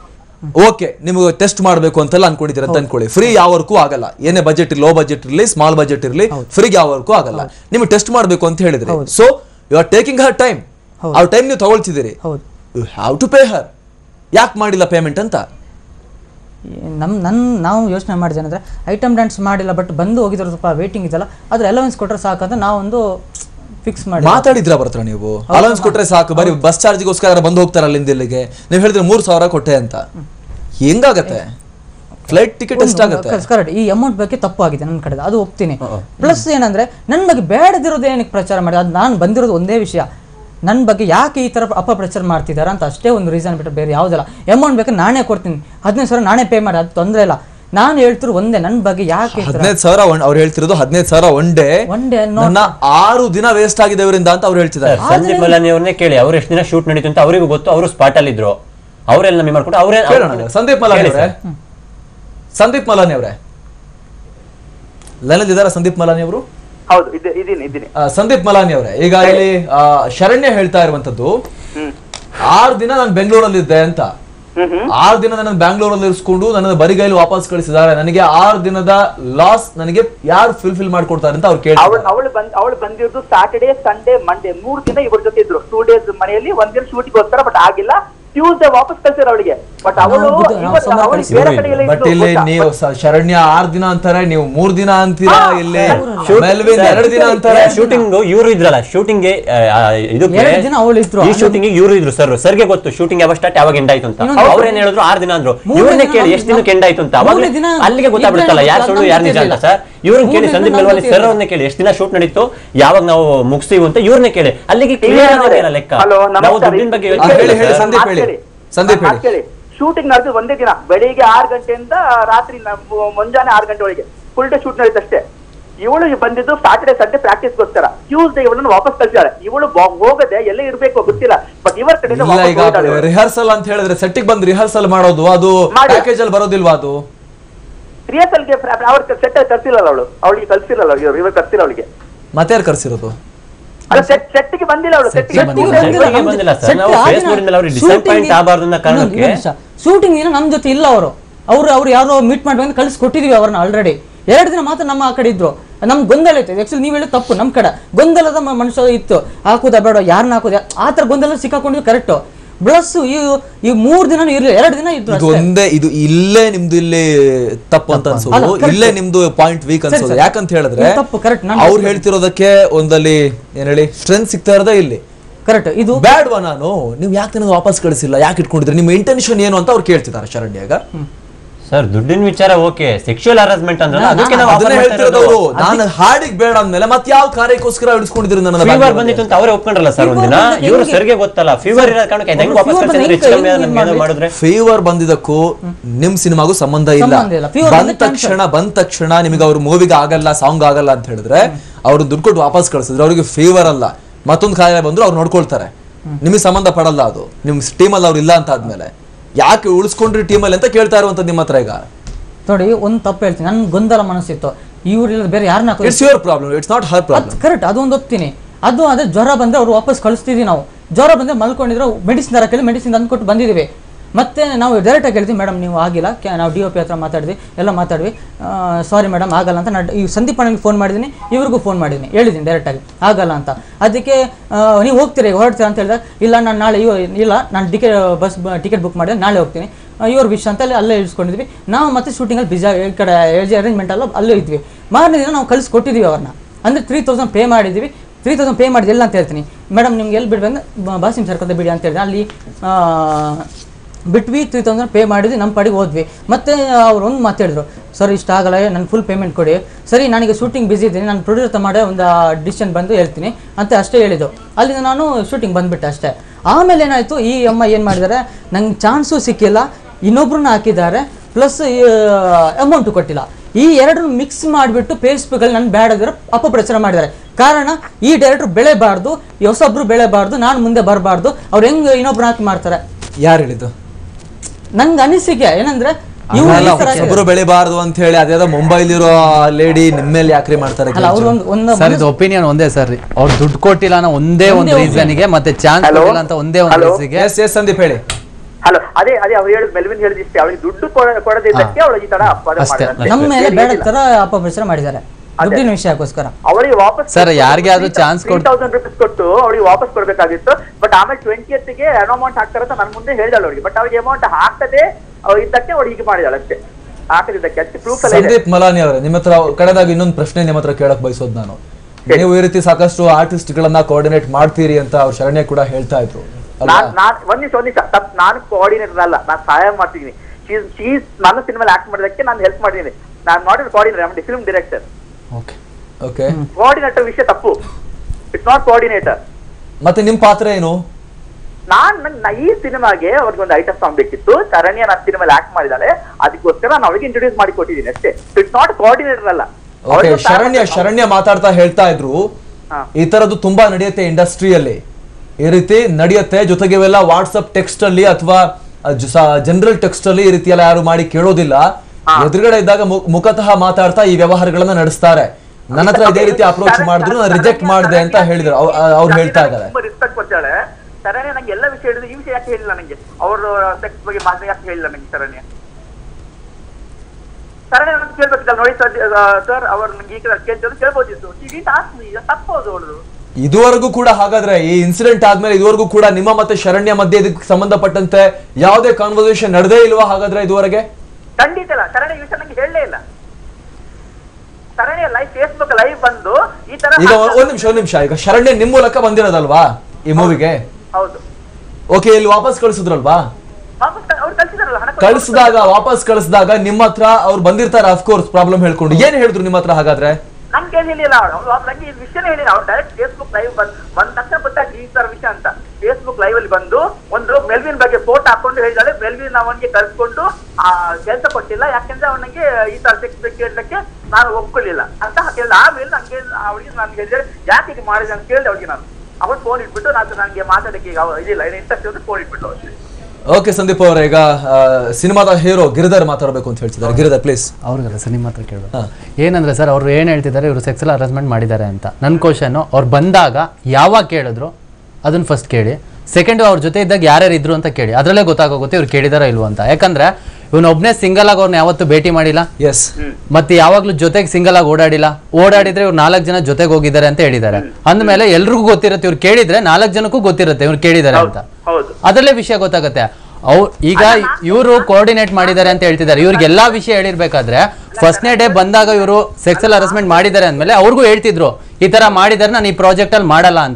ಓಕೆ ನಿಮಗೆ ಟೆಸ್ಟ್ ಮಾಡಬೇಕು ಅಂತೆಲ್ಲ ಅನ್ಕೊಂಡಿದ್ದೀರ ಅಂತ ಅನ್ಕೊಳ್ಳಿ ಫ್ರೀ ಯಾವ ವರ್ಕು ಆಗಲ್ಲ ಏನೇ ಬಜೆಟ್ ಲೋ ಬಜೆಟ್ ಇರಲಿ ಸ್ಮಾಲ್ ಬಜೆಟ್ ಇರಲಿ ಫ್ರೀಗೆ ಯಾವ ವರ್ಕು ಆಗಲ್ಲ ನಿಮಗೆ ಟೆಸ್ಟ್ ಮಾಡಬೇಕು ಅಂತ ಹೇಳಿದ್ರಿ so you are taking her time ಅವ್ರ ಟೈಮ್ ನೀವು ತಗೊಳ್ತಿದ್ದೀರಿ ಹೌದು you have to pay her ಯಾಕೆ ಮಾಡಿಲ್ಲ ಪೇಮೆಂಟ್ ಅಂತ ನಮ್ಮ ನನ್ನ ನಾವು ಯೋಚನೆ ಮಾಡಿದೆ ಅಂದರೆ ಐಟಮ್ ಡ್ಯಾನ್ಸ್ ಮಾಡಿಲ್ಲ ಬಟ್ ಬಂದು ಹೋಗಿದ್ರು ಸ್ವಲ್ಪ ವೇಟಿಂಗ್ ಇದೆಲ್ಲ ಅದ್ರ ಅಲವೆನ್ಸ್ ಕೊಟ್ಟರೆ ಸಾಕಂತ ನಾವೊಂದು ಫಿಕ್ಸ್ ಮಾಡಿ ಮಾತಾಡಿದ್ರ ಬರ್ತಾರ ನೀವು ಅಲೌನ್ಸ್ ಕೊಟ್ರೆ ಸಾಕು ಬರೀ ಬಸ್ ಚಾರ್ಜ್ಗೋಸ್ಕರ ಬಂದು ಹೋಗ್ತಾರ ಅಲ್ಲಿಂದ ಇಲ್ಲಿಗೆ ನೀವು ಹೇಳಿದ್ರೆ ಮೂರ್ ಸಾವಿರ ಕೊಟ್ಟೆ ಅಂತ ಹೆಂಗಾಗತ್ತೆ ಫ್ಲೈಟ್ ಟಿಕೆಟ್ ಎಷ್ಟಾಗತ್ತೆ ಕರೆಕ್ಟ್ ಈ ಅಮೌಂಟ್ ಬಗ್ಗೆ ತಪ್ಪು ಆಗಿದೆ ನನ್ನ ಕಡೆ ಅದು ಒಪ್ತೀನಿ ಪ್ಲಸ್ ಏನಂದ್ರೆ ನನ್ನ ಬಗ್ಗೆ ಬೇಡದಿರೋದು ಏನಕ್ಕೆ ಪ್ರಚಾರ ಮಾಡಿ ಅದು ನಾನು ಬಂದಿರೋದು ಒಂದೇ ವಿಷಯ ನನ್ನ ಬಗ್ಗೆ ಯಾಕೆ ಈ ಥರ ಅಪಪ್ರಚಾರ ಮಾಡ್ತಿದ್ದಾರೆ ಅಂತ ಅಷ್ಟೇ ಒಂದು ರೀಸನ್ ಬಿಟ್ಟರೆ ಬೇರೆ ಯಾವುದಿಲ್ಲ ಅಮೌಂಟ್ ಬೇಕಾದ್ರೆ ನಾನೇ ಕೊಡ್ತೀನಿ ಹದಿನೈದು ಸಾವಿರ ನಾನೇ ಪೇ ಮಾಡಿ ಅದು ತೊಂದರೆ ಇಲ್ಲ ನಾನು ಹೇಳ್ತಿರೋ ಒಂದೇ ನನ್ನ ಬಗ್ಗೆ ಯಾಕೆ ಈ ಥರ ಹದಿನೈದು ಸಾವಿರ ಒನ್- ಅವ್ರು ಹೇಳ್ತಿರೋದು ಹದಿನೈದು ಸಾವಿರ ಒನ್ ಡೇ ಒನ್ ಡೇ ನನ್ನ ಆರು ದಿನ ವೇಸ್ಟ್ ಆಗಿದೆ ಇವರಿಂದ ಅಂತ ಅವ್ರು ಹೇಳ್ತಿದ್ದಾರೆ ಸಂದೀಪ್ ಮಲಾನಿ ಅವ್ರನ್ನೇ ಕೇಳಿ ಅವ್ರು ಎಷ್ಟು ದಿನ ಶೂಟ್ ನಡೀತು ಅಂತ ಅವರಿಗೂ ಗೊತ್ತು ಅವರು ಸ್ಪಾಟ್ ಅಲ್ಲಿ ಇದ್ರು ಅವರೆಲ್ಲ ನಮಗೆ ಮಾಡ್ಕೊಟ್ಟು ಅವರೇ ಕೇಳೋಣ ಸಂದೀಪ್ ಮಲಾನಿ ಕೇಳಿ ಅವರೇ ಸಂದೀಪ್ ಮಲಾನಿ ಅವರೇ ಲೈನಲ್ಲಿ ಇದಾರ ಸಂದೀಪ್ ಮಲಾನಿ ಅವರು ಹೌದು ಇದೆ ಇದೀನಿ ಇದೀನಿ ಆ, ಸಂದೀಪ್ ಮಲಾನಿ ಅವರೇ ಈಗ ಇಲ್ಲಿ ಆ, ಶರಣ್ಯ ಹೇಳ್ತಾ ಇರುವಂತದ್ದು ಹ್ಮ್ ಆರು ದಿನ ನಾನು ಬೆಂಗಳೂರಲ್ಲಿ ಇದ್ದೆ ಅಂತ ಹ್ಮ್ ಹ್ಮ್ ಆರು ದಿನ ನನ್ನ ಬ್ಯಾಂಗ್ಳೂರಲ್ಲಿ ಇರಿಸ್ಕೊಂಡು ನನ್ನ ಬರಿಗೈಲಿ ವಾಪಸ್ ಕಳಿಸಿದ್ದಾರೆ ನನಗೆ ಆರು ದಿನದ ಲಾಸ್ ನನಗೆ ಯಾರು ಫಿಲ್ಫಿಲ್ ಮಾಡ್ಕೊಡ್ತಾರೆ ಅಂತ ಅವ್ರು ಅವಳು ಕೇಳ್ತಾರೆ ಅವಳು ಬಂದ್ ಅವಳು ಬಂದಿರೋದು ಸಾಟರ್ಡೆ ಸಂಡೇ ಮಂಡೇ ಮೂರ್ ದಿನ ಇವ್ರ ಜೊತೆ ಇದ್ರು ಟೂ ಡೇಸ್ ಮನೆಯಲ್ಲಿ ಒಂದ್ ದಿನ ಶೂಟಿಂಗ್ ಹೋಗ್ತಾರ ಬಟ್ ಆಗಿಲ್ಲ ಟ್ಯೂಸ್ಡೇ ವಾಪಸ್ ಕಳ್ಸಿದ್ರು ಅವಳಿಗೆ ಬಟ್ ಅವಳು ನಾವು ಬುದ್ಧ- ನಾವು ಇವತ್ತು ಸೋಮವಾರ ಅವಳು ಕಳ್ಸಿದ್ರು. ಬೇರೆ ಕಡೆ ಎಲ್ಲ ಬಟ್ ಇದ್ಲು ಇಲ್ಲಿ ಗೊತ್ತಾ? ನೀವು ಸ- ಶರಣ್ಯ ಆರು ದಿನ ಅಂತಾರೆ ನೀವು ಮೂರ್ ದಿನ ಅಂತೀರಾ ಇಲ್ಲಿ ಮೆಲ್ವಿನ್ ಎರಡು ದಿನ ಅಂತಾರೆ ಶೂಟಿಂಗ್ ಇವರು ಇದ್ರಲ್ಲ ಶೂಟಿಂಗ್ ಇದಕ್ಕೆ ಎರಡು ದಿನ ಅವ್ಳು ಇದ್ರು. ಈ ಶೂಟಿಂಗ್ ಇವರು ಇದ್ರು ಸರ್ ಸರ್ಗೆ ಗೊತ್ತು ಶೂಟಿಂಗ್ ಯಾವಾಗ ಸ್ಟಾರ್ಟ್ ಯಾವಾಗ ಎಂಡ್ ಆಯ್ತು ಅಂತ ಇನ್ನೊಂದು- ಅವ್ರೇನ್ ಹೇಳಿದ್ರು ಆರು ದಿನ ಅಂದ್ರು ಮೂರನೇ ಇವ್ರನ್ನೇ ದಿನ ಕೇಳಿ ನಮ್ಗೆ ಎಷ್ಟು ದಿನಕ್ಕೆ ಎಂಡ್ ಆಯ್ತು ಅಂತ ಅವಾಗ ಮೂರನೇ ದಿನ ಅಲ್ಲಿಗೆ ಗೊತ್ತಾಗ್ಬಿಡುತ್ತಲ್ಲ ಯಾರು ಇಬ್ರೇ ಸುಳ್ಳು ಯಾರು ನಿಜ ಅಂತ ಸರ್ ಇವ್ರನ್ನ ಕೇಳಿ ಮೂರನೇ ಸಂದೀಪ್ ದಿನ ಮೆಲ್ವಾನಿ ನಮ್ಗೆ ಸರ್ ಅವ್ರನ್ನೇ ಕೇಳಿ ಎಷ್ಟು ದಿನ ಶೂಟ್ ನಡೀತು ಯಾವಾಗ ನಾವು ಮುಗಿಸ್ತೀವಿ ಅಂತ ಇವ್ರನ್ನೇ ಕೇಳಿ ಅಲ್ಲಿಗೆ ಕ್ಲಿಯರ್ ಆಗಿಲ್ಲ ಲೆಕ್ಕ ಹಲೋ ನಾವು ನಮಸ್ಕಾರ ದುಡ್ಡಿನ ಬಗ್ಗೆ ಹಾ, ಹೇಳಿ, ಹೇಳಿ, ಯೋಚನೆ ಸಂದೀಪ್ ಹೇಳಿ. ಸಂದೀಪ್ ಹೇಳಿ. ಶೂಟಿಂಗ್ ನಡೆದು ಒಂದೇ ದಿನ ಬೆಳಿಗ್ಗೆ ಆರು ಗಂಟೆಯಿಂದ ರಾತ್ರಿ ನ- ಮು- ಮುಂಜಾನೆ ಆರು ಗಂಟೆವರೆಗೆ ಫುಲ್ ಡೇ ಶೂಟ್ ನಡೀತು ಅಷ್ಟೇ ಇವಳು ಬಂದಿದ್ದು ಸಾಟರ್ಡೆ ಸಂಡೇ ಪ್ರಾಕ್ಟೀಸ್ಗೋಸ್ಕರ ಟ್ಯೂಸ್ಡೇ ಇವಳನ್ನು ವಾಪಸ್ ಕಳ್ಸಿದಾಳೆ ಇವಳು ಬ- ಹೋಗದೆ ಎಲ್ಲೇ ಇರ್ಬೇಕು ಗೊತ್ತಿಲ್ಲ ಬಟ್ ಇವರ ಕಡೆಯಿಂದ ಇಲ್ಲ ವಾಪಸ್ ಈಗ ಹೋಗಿದ್ದಾಳೆ ಇವಳು. ರಿಹರ್ಸಲ್ ಅಂತ ಹೇಳಿದ್ರೆ ಸೆಟ್ಟಿಗೆ ಬಂದು ರಿಹರ್ಸಲ್ ಮಾಡೋದು ಅದು ಮಾಡಿ. ಪ್ಯಾಕೇಜ್ ಅಲ್ಲಿ ಬರೋದಿಲ್ವಾ ಅದು ರಿಹರ್ಸಲ್ಗೆ ಅವ್ರ ಸೆಟ್ ಕಳ್ಸಿಲ್ಲಲ್ಲ ಅವಳು ಅವಳಿಗೆ ಕಳ್ಸಿಲ್ಲಲ್ಲ ಇವ್ರು ಇವಾಗ ಕಳ್ಸಿಲ್ಲ ಅವಳಿಗೆ ಮತ್ತೆ ಯಾರು ಕರ್ಸಿರೋದು ಅಲ್ಲ ಸೆಟ್ ಸೆಟ್ಗೆ ಬಂದಿಲ್ಲ ಅವಳು ಸೆಟ್ಗೆ ಬಂದಿಲ್ಲ. ಸೆಟ್ಗೆ ಬಂದಿಲ್ಲ ಸರ್. ನಾವು Facebook ಇಂದಲ್ಲ ಅವ್ರಿಗೆ disappoint ಆಗ್ಬಾರ್ದು ಅನ್ನೋ ಕಾರಣಕ್ಕೆ. ಶೂಟಿಂಗ್ ದಿನ ನಮ್ಮ ಜೊತೆ ಇಲ್ಲ ಅವರು ಅವ್ರು ಅವ್ರು ಯಾರೋ ಮೀಟ್ ಮಾಡಿ ಬಂದು ಕಳ್ಸಿ ಕೊಟ್ಟಿದೀವಿ ಅವ್ರನ್ನ ಆಲ್ರೆಡಿ ಎರಡು ದಿನ ಮಾತ್ರ ನಮ್ಮ ಆ ಕಡೆ ಇದ್ರು ನಮ್ಗೆ ಗೊಂದಲ ಇತ್ತು ಆಕ್ಚುಲಿ ನೀವು ಹೇಳಿ ತಪ್ಪು ನಮ್ಮ ಕಡೆ ಗೊಂದಲದ ಮ- ಮನುಷ್ಯ ಇತ್ತು ಹಾಕುದಾ ಬೇಡ ಯಾರನ್ನ ಹಾಕುದ ಆ ಥರ ಗೊಂದಲ ಸಿಕ್ಕಾಕೊಂಡಿದ್ದು ಕರೆಕ್ಟ್ ಪ್ಲಸ್ ಈ ಈ ಮೂರ್ ದಿನ ಇರ್ಲಿಲ್ಲ ಎರಡು ದಿನ ಇದ್ರು ಇದು ಅಷ್ಟೇ. ಒಂದೇ ಇದು ಇಲ್ಲೇ ನಿಮ್ದು ಇಲ್ಲಿ ತಪ್ಪು ಅಂತ ಅಲ್ಲ, ಅನ್ಸೋದು correct. ಇಲ್ಲೇ ನಿಮ್ದು ಪಾಯಿಂಟ್ ವೀಕ್ ಸರಿ, ಅನ್ಸೋದು ಸರಿ. ಯಾಕಂತ ಹೇಳಿದ್ರೆ ಇದು ತಪ್ಪು, correct. ನಾನು ಅವ್ರು ಹೇಳ್ತೀನಿ. ಹೇಳ್ತಿರೋದಕ್ಕೆ ಒಂದಲ್ಲಿ ಏನ್ ಹೇಳಿ ಸ್ಟ್ರೆಂತ್ ಸಿಗ್ತಾ ಇರೋದೇ ಇಲ್ಲಿ ಕರೆಕ್ಟ್ ಇದು ಬ್ಯಾಡ್ವಾ ನಾನು ನೀವು ಯಾಕೆ ನನಗೆ ವಾಪಸ್ ಕಳಿಸಿಲ್ಲ ಯಾಕೆ ಇಟ್ಕೊಂಡಿದ್ರಿ ನಿಮ್ಮ ಇಂಟೆನ್ಷನ್ ಏನು ಅಂತ ಅವ್ರು ಕೇಳ್ತಿದ್ದಾರೆ ಶರಣ್ಯಾಗ ಸರ್ ದುಡ್ಡಿನ ವಿಚಾರ ಓಕೆ ಸೆಕ್ಷುವಲ್ ಹರಾಸ್ಮೆಂಟ್ ಅಂದ್ರೆ ಅದಕ್ಕೆ ನಾವು ಅದನ್ನೇ ಹೇಳ್ತಿರೋದವ್ರು ನಾನು ಹಾಡಿಗೆ ಬೇಡ ಅಂದ್ಮೇಲೆ ಮತ್ತೆ ಯಾವ ಕಾರ್ಯಕ್ಕೋಸ್ಕರ ಇಳಿಸ್ಕೊಂಡಿದ್ರು ನನ್ನ ಫೀವರ್ ಬಂದಿತ್ತು ಅಂತ ಅವರೇ ಒಪ್ಕೊಂಡ್ರಲ್ಲ ಸರ್ Fever ಒಂದಿನ ಬಂದದ್ದು ಇವ್ರು ಹೆಂಗೆ? ಸರ್ಗೆ ಗೊತ್ತಲ್ಲ ಫೀವರ್ ಇರೋ ಕಾರಣಕ್ಕೆ ಅದ್ ಹೆಂಗ್ ಅವ್ರು ವಾಪಸ್ fever ಕಳ್ಸಿದ್ರೆ ಬಂದ್ರೆ ಹೆಚ್ಚು ಕಮ್ಮಿ ಹೆಂಗೆ ನಮ್ಗೆ ಏನೋ ಮಾಡ್ಲಿ? ಮಾಡಿದ್ರೆ ಫೀವರ್ ಬಂದಿದ್ದಕ್ಕೂ ನಿಮ್ ಸಿನಿಮಾಗೂ ಸಂಬಂಧ ಇಲ್ಲ ಸಂಬಂಧ ಇಲ್ಲ. Fever ಬಂದ ಬಂದ್ರೆ ತಕ್ಷಣ ಬಂದ ತಕ್ಷಣ ನಿಮಗೆ ಅವ್ರ ಮೂವಿಗೆ ಆಗಲ್ಲ ಸಾಂಗ್ ಆಗಲ್ಲ ಅಂತ ಹೇಳಿದ್ರೆ ಅವ್ರು ದುಡ್ಡು ಕೊಟ್ಟು ವಾಪಸ್ ಕಳ್ಸಿದ್ರೆ ಅವ್ರಿಗೆ ಫೀವರ್ ಅಲ್ಲ ಮತ್ತೊಂದು ಕಾಯಿಲೆ ಬಂದ್ರು ಅವ್ರು ನೋಡ್ಕೊಳ್ತಾರೆ ನಿಮಗೆ ಸಂಬಂಧ ಪಡಲ್ಲ ಅದು ನಿಮ್ ಟೀಮಲ್ಲಿ ಅವ್ರು ಇಲ್ಲ ಅಂತ ಆದ್ಮೇಲೆ ಯಾಕೆ ಉಳಿಸ್ಕೊಂಡ್ರಿ ಟೀಮಲ್ಲಿ ಅಂತ ಕೇಳ್ತಾ ಇರುವಂತ ನಿಮ್ಮ ಹತ್ರ ಈಗ ನೋಡಿ ಒಂದು ತಪ್ಪು ಹೇಳ್ತೀನಿ ನನ್ಗೆ ಗೊಂದಲ ಮನಸ್ಸಿತ್ತು ಇವ್ರಿಲ್ಲ ಬೇರೆ ಯಾರನ್ನ it's your problem it's not her problem ಅದು ಕರೆಕ್ಟ್ ಅದೊಂದು ಒಪ್ತೀನಿ ಅದು ಅದೇ ಜ್ವರ ಬಂದ್ರೆ ಅವ್ರು ವಾಪಸ್ ಕಳಿಸ್ತಿದ್ವಿ ನಾವು ಜ್ವರ ಬಂದ್ರೆ ಮಲ್ಕೊಂಡಿದ್ರೆ ಮೆಡಿಸಿನ್ ತರ ಕೇಳಿ ಮೆಡಿಸಿನ್ ತಂದು ಕೊಟ್ಟು ಬಂದಿದ್ದೀವಿ ಮತ್ತೆ ನಾವು ಡೈರೆಕ್ಟಾಗಿ ಹೇಳ್ತೀವಿ ಮೇಡಮ್ ನೀವು ಆಗಿಲ್ಲ ಕ್ಯಾ- ನಾವು ಡಿ ಒ ಪಿ ಹತ್ರ ಮಾತಾಡಿದ್ವಿ ಎಲ್ಲ ಮಾತಾಡ್ವಿ ಸಾರಿ ಮೇಡಮ್ ಆಗಲ್ಲ ಅಂತ ನಾನು ಈ ಸಂದೀಪ್ ಅಣ್ಣನಿಗೆ ಫೋನ್ ಮಾಡಿದ್ದೀನಿ ಇವ್ರಿಗೂ ಫೋನ್ ಮಾಡಿದ್ದೀನಿ ಹೇಳಿದ್ದೀನಿ ಡೈರೆಕ್ಟಾಗಿ ಆಗಲ್ಲ ಅಂತ ಅದಕ್ಕೆ ಆ, ನೀವು ಹೋಗ್ತೀರಿ ಹೊರಡ್ತೀರಾ ಅಂತ ಹೇಳಿದಾಗ ಇಲ್ಲ ನಾನು ನಾಳೆ ಇವ ಇಲ್ಲ ನಾನು ಟಿಕೆಟ್ ಬಸ್ ಟಿಕೆಟ್ ಬುಕ್ ಮಾಡಿದ್ರೆ ನಾಳೆ ಹೋಗ್ತೀನಿ ಇವ್ರ ವಿಷಯ ಅಂತ ಅಲ್ಲಿ ಅಲ್ಲೇ ಇಳಿಸ್ಕೊಂಡಿದ್ವಿ ನಾವು ಮತ್ತೆ ಶೂಟಿಂಗಲ್ಲಿ ಬಿಜಾ ಈ ಕಡೆ ಅರೇಂಜ್ಮೆಂಟ್ ಎಲ್ಲ ಅಲ್ಲೇ ಇದ್ವಿ ಮಾರನೇ ದಿನ ನಾವು ಕಳಿಸಿ ಕೊಟ್ಟಿದ್ದೀವಿ ಅವ್ರನ್ನ ಅಂದರೆ ತ್ರೀ ತೌಸಂಡ್ ಪೇ ಮಾಡಿದ್ದೀವಿ ತ್ರೀ ತೌಸಂಡ್ ಪೇ ಮಾಡಿದ್ದು ಎಲ್ಲ ಅಂತ ಹೇಳ್ತೀನಿ ಮೇಡಮ್ ನಿಮ್ಗೆ ಎಲ್ಲಿ ಬಿಡ್ಬೇಕು ಅಂದ್ರೆ ಬಾಸಿಮ್ ಸರ್ಕಲ್ ಬಿಡಿ ಅಂತ ಹೇಳಿದ್ರೆ ಅಲ್ಲಿ ಆ, ಬಿಟ್ವಿ ತ್ರೀ ತೌಸಂಡ್ ಪೇ ಮಾಡಿದ್ವಿ ನಮ್ಮ ಪಾಡಿಗೆ ಹೋದ್ವಿ ಮತ್ತೆ ಅವ್ರು ಒಂದು ಮಾತಾಡಿದ್ರು ಸರ್ ಇಷ್ಟ ಆಗಲ್ಲ ನನಗೆ ಫುಲ್ ಪೇಮೆಂಟ್ ಕೊಡಿ ಸರಿ ನನಗೆ ಶೂಟಿಂಗ್ ಬಿಸಿ ಇದ್ದೀನಿ ನಾನು ಪ್ರೊಡ್ಯೂಸರ್ ಹತ್ರ ಮಾಡಿ ಒಂದು ಡಿಸಿಷನ್ ಬಂದು ಹೇಳ್ತೀನಿ ಅಂತ ಅಷ್ಟೇ ಹೇಳಿದ್ದು ಅಲ್ಲಿಂದ ನಾನು ಶೂಟಿಂಗ್ ಬಂದುಬಿಟ್ಟೆ ಅಷ್ಟೇ ಆಮೇಲೆ ಏನಾಯಿತು ಈ ಅಮ್ಮ ಏನು ಮಾಡಿದ್ದಾರೆ ನಂಗೆ ಚಾನ್ಸು ಸಿಕ್ಕಿಲ್ಲ ಇನ್ನೊಬ್ರನ್ನ ಹಾಕಿದ್ದಾರೆ ಪ್ಲಸ್ ಅಮೌಂಟು ಕೊಟ್ಟಿಲ್ಲ ಈ ಎರಡನ್ನು ಮಿಕ್ಸ್ ಮಾಡಿಬಿಟ್ಟು ಫೇಸ್ಬುಕ್ಕಲ್ಲಿ ನನ್ನ ಬೇಡದಿರೋ ಅಪಪ್ರಚಾರ ಮಾಡಿದ್ದಾರೆ ಕಾರಣ ಈ ಡೈರೆಕ್ಟರ್ ಬೆಳೆಬಾರ್ದು ಹೊಸೊಬ್ರು ಬೆಳೆಬಾರ್ದು ನಾನು ಮುಂದೆ ಬರಬಾರ್ದು ಅವ್ರು ಹೆಂಗೆ ಇನ್ನೊಬ್ರು ಹಾಕಿ ಮಾಡ್ತಾರೆ ಯಾರು ಹೇಳಿದ್ದು ನನ್ಗೆ ಅನಿಸಿಕೆ ಏನಂದ್ರೆ ಇವ್ರು ಈ ತರ ಒಬ್ಬರು ಬೆಳಿಬಾರ್ದು ಅಂತ ಹೇಳಿ ಅದೇದೋ ಮುಂಬೈಲಿರೋ ಲೇಡಿ ನಿಮ್ಮೇಲೆ ಯಾಕ್ರಿ ಮಾಡ್ತಾರೆ ಅಲ್ಲ ಅವ್ರು ಒಂದು ಒಂದು ಸರ್ ಇದು ಒಪಿನಿಯನ್ ಒಂದೇ ಸರ್ ಅವ್ರು ದುಡ್ಡು ಕೊಟ್ಟಿಲ್ಲ ಅನ್ನೋ ಒಂದೇ ಒಂದು ಒಂದೇ ರೀಸನ್ಗೆ ಮತ್ತೆ ಚಾನ್ಸ್ Hello? ಕೊಟ್ಟಿಲ್ಲ ಅಂತ ಒಂದೇ ಒಂದು Hello? ರೀಸನ್ಗೆ ಎಸ್ ಎಸ್ ಸಂದೀಪ್ ಹೇಳಿ ಹಲೋ ಅದೇ ಅದೇ ಅವ್ರು ಹೇಳಿದ್ ಮೆಲ್ವಿನ್ ಹೇಳಿದಿಷ್ಟೇ ಅವಳಿಗೆ ದುಡ್ಡು ಕೊಡ- ಕೊಡದಿದ್ದಕ್ಕೆ ಅವಳು ಈ ತರ ಅಪವಾದ ಅಷ್ಟೇ. ಮಾಡಿದ್ದಾರೆ. ನಮ್ಮ ಮೇಲೆ ಬೇರೆ ಬೇಡ ಏನಿಲ್ಲ. ತರ ಅಪಪ್ರಚಾರ ಮಾಡಿದ್ದಾರೆ ದುಡ್ಡಿನ ವಿಷಯಕ್ಕೋಸ್ಕರ ಅವಳಿಗೆ ವಾಪಸ್ Sir, ಯಾರಿಗೆ ಆದ್ರೂ chance ಕೊಡ್- ತೌಸಂಡ್ ರುಪೀಸ್ ಕೊಟ್ಟು ಅವಳಿಗೆ ವಾಪಸ್ ಕೊಡ್ಬೇಕಾಗಿತ್ತು ಬಟ್ ಆಮೇಲೆ ಟ್ವೆಂಟಿ ಗೆ ಅಮೌಂಟ್ ಹಾಕ್ತಾರೆ ಅಂತ ನನ್ನ ಮುಂದೆ ಹೇಳಿದಾಳೆ ಅವಳಿಗೆ ಬಟ್ ಅವಳಿಗೆ ಅಮೌಂಟ್ ಹಾಕದೆ ಅವ್ಳು ಇದ್ದಕ್ಕೆ ಅವಳು ಹೀಗೆ ಮಾಡಿದಾಳೆ ಅಷ್ಟೇ ಹಾಕದಿದ್ದಕ್ಕೆ ಅಷ್ಟೇ ಪ್ರೂಫ್ ಎಲ್ಲ ಇದೆ ಸಂದೀಪ್ ಮಲಾನಿ ಅವರೇ ನಿಮ್ಮ ಹತ್ರ ಕಡೆದಾಗ ಇನ್ನೊಂದು ಪ್ರಶ್ನೆ ನಿಮ್ಮ ಹತ್ರ ಕೇಳಕ್ ಬಯಸೋದು ನಾನು ನೀವು ಈ ರೀತಿ ಸಾಕಷ್ಟು ಆರ್ಟಿಸ್ಟ್ ಗಳನ್ನ ಕೋಆರ್ಡಿನೇಟ್ ಮಾಡ್ತೀರಿ ಅಂತ ಅವ್ರು ಶರಣ್ಯ ಕೂಡ ಹೇಳ್ತಾ ಇದ್ರು ಅಲ್ವಾ ನಾನ್ ನಾನ್ ಒಂದ್ ನಿಮಿಷ ಒಂದ್ ನಿಮಿಷ ತಪ್ಪು ನಾನು ಕೋಆರ್ಡಿನೇಟರ್ ಅಲ್ಲ ನಾನು ಸಹಾಯ ಮಾಡ್ತಿದ್ದೀನಿ ಶೀಸ್ ಶೀಸ್ ನನ್ನ ಸಿನಿಮಾ ಆಕ್ಟ್ ಮಾಡೋದಕ್ಕೆ ನಾನು ಹೆಲ್ಪ್ ಮಾಡಿದ್ದೀನಿ ನಾನು not coordinator film director okay okay coordinator ವಿಷಯ ತಪ್ಪು ಇಟ್ಸ್ ನಾಟ್ ಕೋಆರ್ಡಿನೇಟರ್ ಮತ್ತೆ ನಿಮ್ ಪಾತ್ರ ಏನು ನಾನ್ ನನ್- ನಾ ಈ ಸಿನಿಮಾಗೆ ಅವ್ರಿಗೆ ಒಂದು ಐಟಮ್ ಸಾಂಗ್ ಬೇಕಿತ್ತು ಶರಣ್ಯ ನನ್ನ ಸಿನಿಮಾ ಆಕ್ಟ್ ಮಾಡಿದಾಳೆ ಅದಕ್ಕೋಸ್ಕರ ನಾನು ಅವಳಿಗೆ ಇಂಟ್ರೊಡ್ಯೂಸ್ ಮಾಡಿ ಕೊಟ್ಟಿದ್ದೀನಿ ಅಷ್ಟೇ ಇಟ್ಸ್ ನಾಟ್ ಕೋಆರ್ಡಿನೇಟರ್ ಅಲ್ಲ ಓಕೆ ಅವ್ಳಿಗೆ ಒಂದು ಶರಣ್ಯ song- ಶರಣ್ಯ ಮಾತಾಡ್ತಾ ಹೇಳ್ತಾ ಇದ್ರು ಹಾ. ಈ ತರದ್ದು ತುಂಬಾ ನಡೆಯುತ್ತೆ ಇಂಡಸ್ಟ್ರಿಯಲ್ಲಿ ಈ ರೀತಿ ನಡೆಯುತ್ತೆ ಜೊತೆಗೆ ಇವೆಲ್ಲ ವಾಟ್ಸಪ್ ಟೆಕ್ಸ್ಟ್ ಅಲ್ಲಿ ಅಥವಾ ಜನರಲ್ ಟೆಕ್ಸ್ಟ್ ಅಲ್ಲಿ ಈ ರೀತಿ ಎಲ್ಲ ಯಾರು ಮಾಡಿ ಕೇಳೋದಿಲ್ಲ ಎದುರುಗಡೆ ಇದ್ದಾಗ ಮು- ಮುಖತಃ ಮಾತಾಡ್ತಾ ಈ ವ್ಯವಹಾರಗಳನ್ನ ನಡೆಸ್ತಾರೆ ನನ್ನ ಹತ್ರ ಇದೇ ರೀತಿ ಅಪ್ರೋಚ್ ಮಾಡಿದ್ರು ನಾನು ರಿಜೆಕ್ಟ್ ಮಾಡಿದೆ ಅಂತ ಹೇಳಿದ್ರು ಅವ್- ಅವ್ರು ಹೇಳ್ತಾ ಇದ್ದಾರೆ ತುಂಬಾ ರಿಸ್ಪೆಕ್ಟ್ ಕೊಡ್ತಾಳೆ ಶರಣ್ಯ ನಂಗೆ ಎಲ್ಲ ವಿಷಯ ಹೇಳಿದ್ರು ಈ ವಿಷಯ ಯಾಕೆ ಹೇಳಿಲ್ಲ ನಂಗೆ ಅವರು ಸೆಕ್ಸ್ ಬಗ್ಗೆ ಮಾತ್ರ ಯಾಕೆ ಹೇಳಿಲ್ಲ ನಂಗೆ ಶರಣ್ಯ ಶರಣ್ಯ ನಂಗೆ ಕೇಳ್ಬೇಕಿಲ್ಲ ನೋಡಿ ಸರ್ ಸರ್ ಅವ್ರು ನಂಗೆ ಈ ಕಡೆ ಕೇಳ್ತಿದ್ರು ಕೇಳ್ಬೋದಿತ್ತು ಈಗ ಆಸ್ತಿ ತಪ್ಪೋದು ಅವಳು ಇದುವರೆಗೂ ಕೂಡ ಹಾಗಾದ್ರೆ ಈ ಇನ್ಸಿಡೆಂಟ್ ಆದ್ಮೇಲೆ ಇದುವರೆಗೂ ಕೂಡ ನಿಮ್ಮ ಮತ್ತೆ ಶರಣ್ಯ ಮಧ್ಯೆ ಇದಕ್ಕೆ ಸಂಬಂಧಪಟ್ಟಂತೆ ಯಾವುದೇ ಕಾನ್ವರ್ಸೇಷನ್ ನಡೆದೇ ಇಲ್ವಾ ಹಾಗಾದ್ರೆ ಇದುವರೆಗೆ ಖಂಡಿತ ಇಲ್ಲ ಶರಣ್ಯ ಈ ವಿಷಯ ನಂಗೆ ಹೇಳಲೇ ಇಲ್ಲ ಶರಣ್ಯ ಲೈವ್ ಫೇಸ್ಬುಕ್ ಲೈವ್ ಬಂದು ಈ ತರ ಈಗ ಒಂದ್ ಒಂದ್ ನಿಮಿಷ ಒಂದ್ ನಿಮಿಷ ಈಗ ಶರಣ್ಯ ನಿಮ್ ಮೂಲಕ ಬಂದಿರೋದಲ್ವಾ ಈ ಮೂವಿಗೆ ಹೌದು ಓಕೆ ಇಲ್ಲಿ ವಾಪಸ್ ಕಳಿಸಿದ್ರಲ್ವಾ ವಾಪಸ್ ಕ- ಅವ್ರು ಕಳ್ಸಿದಾರಲ್ಲ ಹಣ ಕೊಟ್ಟು- ಕಳಿಸಿದಾಗ ವಾಪಸ್ ಕಳಿಸಿದಾಗ ನಿಮ್ಮ ಹತ್ರ ಅವ್ರು ಬಂದಿರ್ತಾರೆ ಅಫ್ಕೋರ್ಸ್ ಪ್ರಾಬ್ಲಮ್ ಹೇಳ್ಕೊಂಡು ಏನ್ ಹೇಳಿದ್ರು ನಿಮ್ಮ ಹತ್ರ ಹಾಗಾದ್ರೆ ನಮ್ಗೆ ಏನ್ ಹೇಳಿಲ್ಲ ಅವ್ರು ಅವ್ರು ನಂಗೆ ಈ ವಿಷಯನೇ ಹೇಳಿಲ್ಲ ಅವ್ರು ಡೈರೆಕ್ಟ್ ಫೇಸ್ಬುಕ್ ಲೈವ್ ಬಂದ್ ಬಂದ ತಕ್ಷಣ ಗೊತ್ತಾಗಿ ಈ ತರ ವಿಷಯ ಅಂತ ಫೇಸ್ಬುಕ್ ಲೈವ್ ಅಲ್ಲಿ ಬಂದು ಒಂದು ಮೆಲ್ವಿನ್ ಬಗ್ಗೆ ಫೋಟೋ ಹಾಕೊಂಡು ಹೇಳಿದಾಳೆ ಮೆಲ್ವಿನ್ ಅವನಿಗೆ ಕಳ್ಸ್ಕೊಂಡು ಆ ಕೆಲಸ ಕೊಟ್ಟಿಲ್ಲ ಯಾಕೆಂದ್ರೆ ಅವನಿಗೆ ಈ ತರ ಸೆಕ್ಸ್ ಬಗ್ಗೆ ಕೇಳಲಿಕ್ಕೆ ನಾನು ಒಪ್ಕೊಳ್ಳಿಲ್ಲ ಅಂತ ಹೇಳಿದ ಆಮೇಲೆ ನಂಗೆ ಅವಳಿಗೆ ನಾನು ಹೇಳಿದ್ರೆ ಯಾಕೆ ಹೀಗೆ ಮಾಡಿದೆ ಅಂತ ಕೇಳಿದೆ ಅವಳಿಗೆ ನಾನು ಅವಳು ಫೋನ್ ಇಟ್ಬಿಟ್ಟು ನಾನು ನನಗೆ ಮಾತಾಡಕ್ಕೆ ಈಗ ಅವ- ಇದಿಲ್ಲ ಇಂಟ್ರೆಸ್ಟ್ ಇರೋದು ಫೋನ್ ಇಟ್ಬಿಟ್ಟು ಅಷ್ಟೇ ಓಕೆ ಸಂದೀಪ್ ಅವರೇ ಈಗ ಆ, ಸಿನಿಮಾದ ಹೀರೋ ಗಿರಿಧರ್ ಮಾತಾಡಬೇಕು ಅಂತ ಹೇಳ್ತಿದ್ದಾರೆ ಗಿರಿಧರ್ ಪ್ಲೀಸ್ ಅವ್ರಿಗಲ್ಲ ಸರ್ ನಿಮ್ಮ ಹತ್ರ ಕೇಳಬೇಕು ಏನಂದ್ರೆ ಸರ್ ಅವ್ರು ಏನು ಹೇಳ್ತಿದ್ದಾರೆ ಇವರು ಸೆಕ್ಸಲ್ ಹರಾಸ್ಮೆಂಟ್ ಮಾಡಿದ್ದಾರೆ ಅಂತ ನನ್ನ ಕ್ವಶನು ಅವ್ರು ಬಂದಾಗ ಯಾವಾಗ ಕೇಳಿದ್ರು ಅದನ್ನ ಫಸ್ಟ್ ಕೇಳಿ ಸೆಕೆಂಡ್ ಅವ್ರ ಜೊತೆ ಇದ್ದಾಗ ಯಾರ್ಯಾರು ಇದ್ರು ಅಂತ ಕೇಳಿ ಅದರಲ್ಲೇ ಗೊತ್ತಾಗೋಗುತ್ತೆ ಇವ್ರು ಕೇಳಿದಾರ ಇಲ್ವೋ ಅಂತ ಯಾಕಂದ್ರೆ ಇವನು ಒಬ್ಬನೇ ಸಿಂಗಲ್ ಆಗಿ ಅವ್ರನ್ನ ಯಾವತ್ತೂ ಭೇಟಿ ಮಾಡಿಲ್ಲ ಎಸ್ ಮತ್ತೆ ಯಾವಾಗ್ಲೂ ಜೊತೆಗೆ ಸಿಂಗಲ್ ಆಗಿ ಓಡಾಡಿಲ್ಲ ಓಡಾಡಿದ್ರೆ ಇವ್ರು ನಾಲ್ಕು ಜನ ಜೊತೆಗೆ ಹೋಗಿದ್ದಾರೆ ಅಂತ ಹೇಳಿದ್ದಾರೆ ಅಂದಮೇಲೆ ಎಲ್ರಿಗೂ ಗೊತ್ತಿರುತ್ತೆ ಇವ್ರು ಕೇಳಿದ್ರೆ ನಾಲ್ಕು ಜನಕ್ಕೂ ಗೊತ್ತಿರುತ್ತೆ ಇವ್ರು ಕೇಳಿದ್ದಾರೆ ಅಂತ ಹೌದು ಅದರಲ್ಲೇ ವಿಷಯ ಗೊತ್ತಾಗುತ್ತೆ ಅವ್ ಈಗ ಇವರು ಕೋಆರ್ಡಿನೇಟ್ ಮಾಡಿದ್ದಾರೆ ಅಂತ ಹೇಳ್ತಿದ್ದಾರೆ ಇವ್ರಿಗೆ ಎಲ್ಲಾ ವಿಷಯ ಹೇಳಿರ್ಬೇಕಾದ್ರೆ ಫಸ್ಟ್ನೇ ಡೇ ಬಂದಾಗ ಇವರು ಸೆಕ್ಸಲ್ ಹರಾಸ್ಮೆಂಟ್ ಮಾಡಿದ್ದಾರೆ ಅಂದ್ಮೇಲೆ ಅವ್ರಿಗೂ ಹೇಳ್ತಿದ್ರು ಈ ತರ ಮಾಡಿದ್ದಾರೆ ನಾನು ಈ ಪ್ರಾಜೆಕ್ಟ್ ಅಲ್ಲಿ ಮಾಡಲ್ಲ ಅಂತ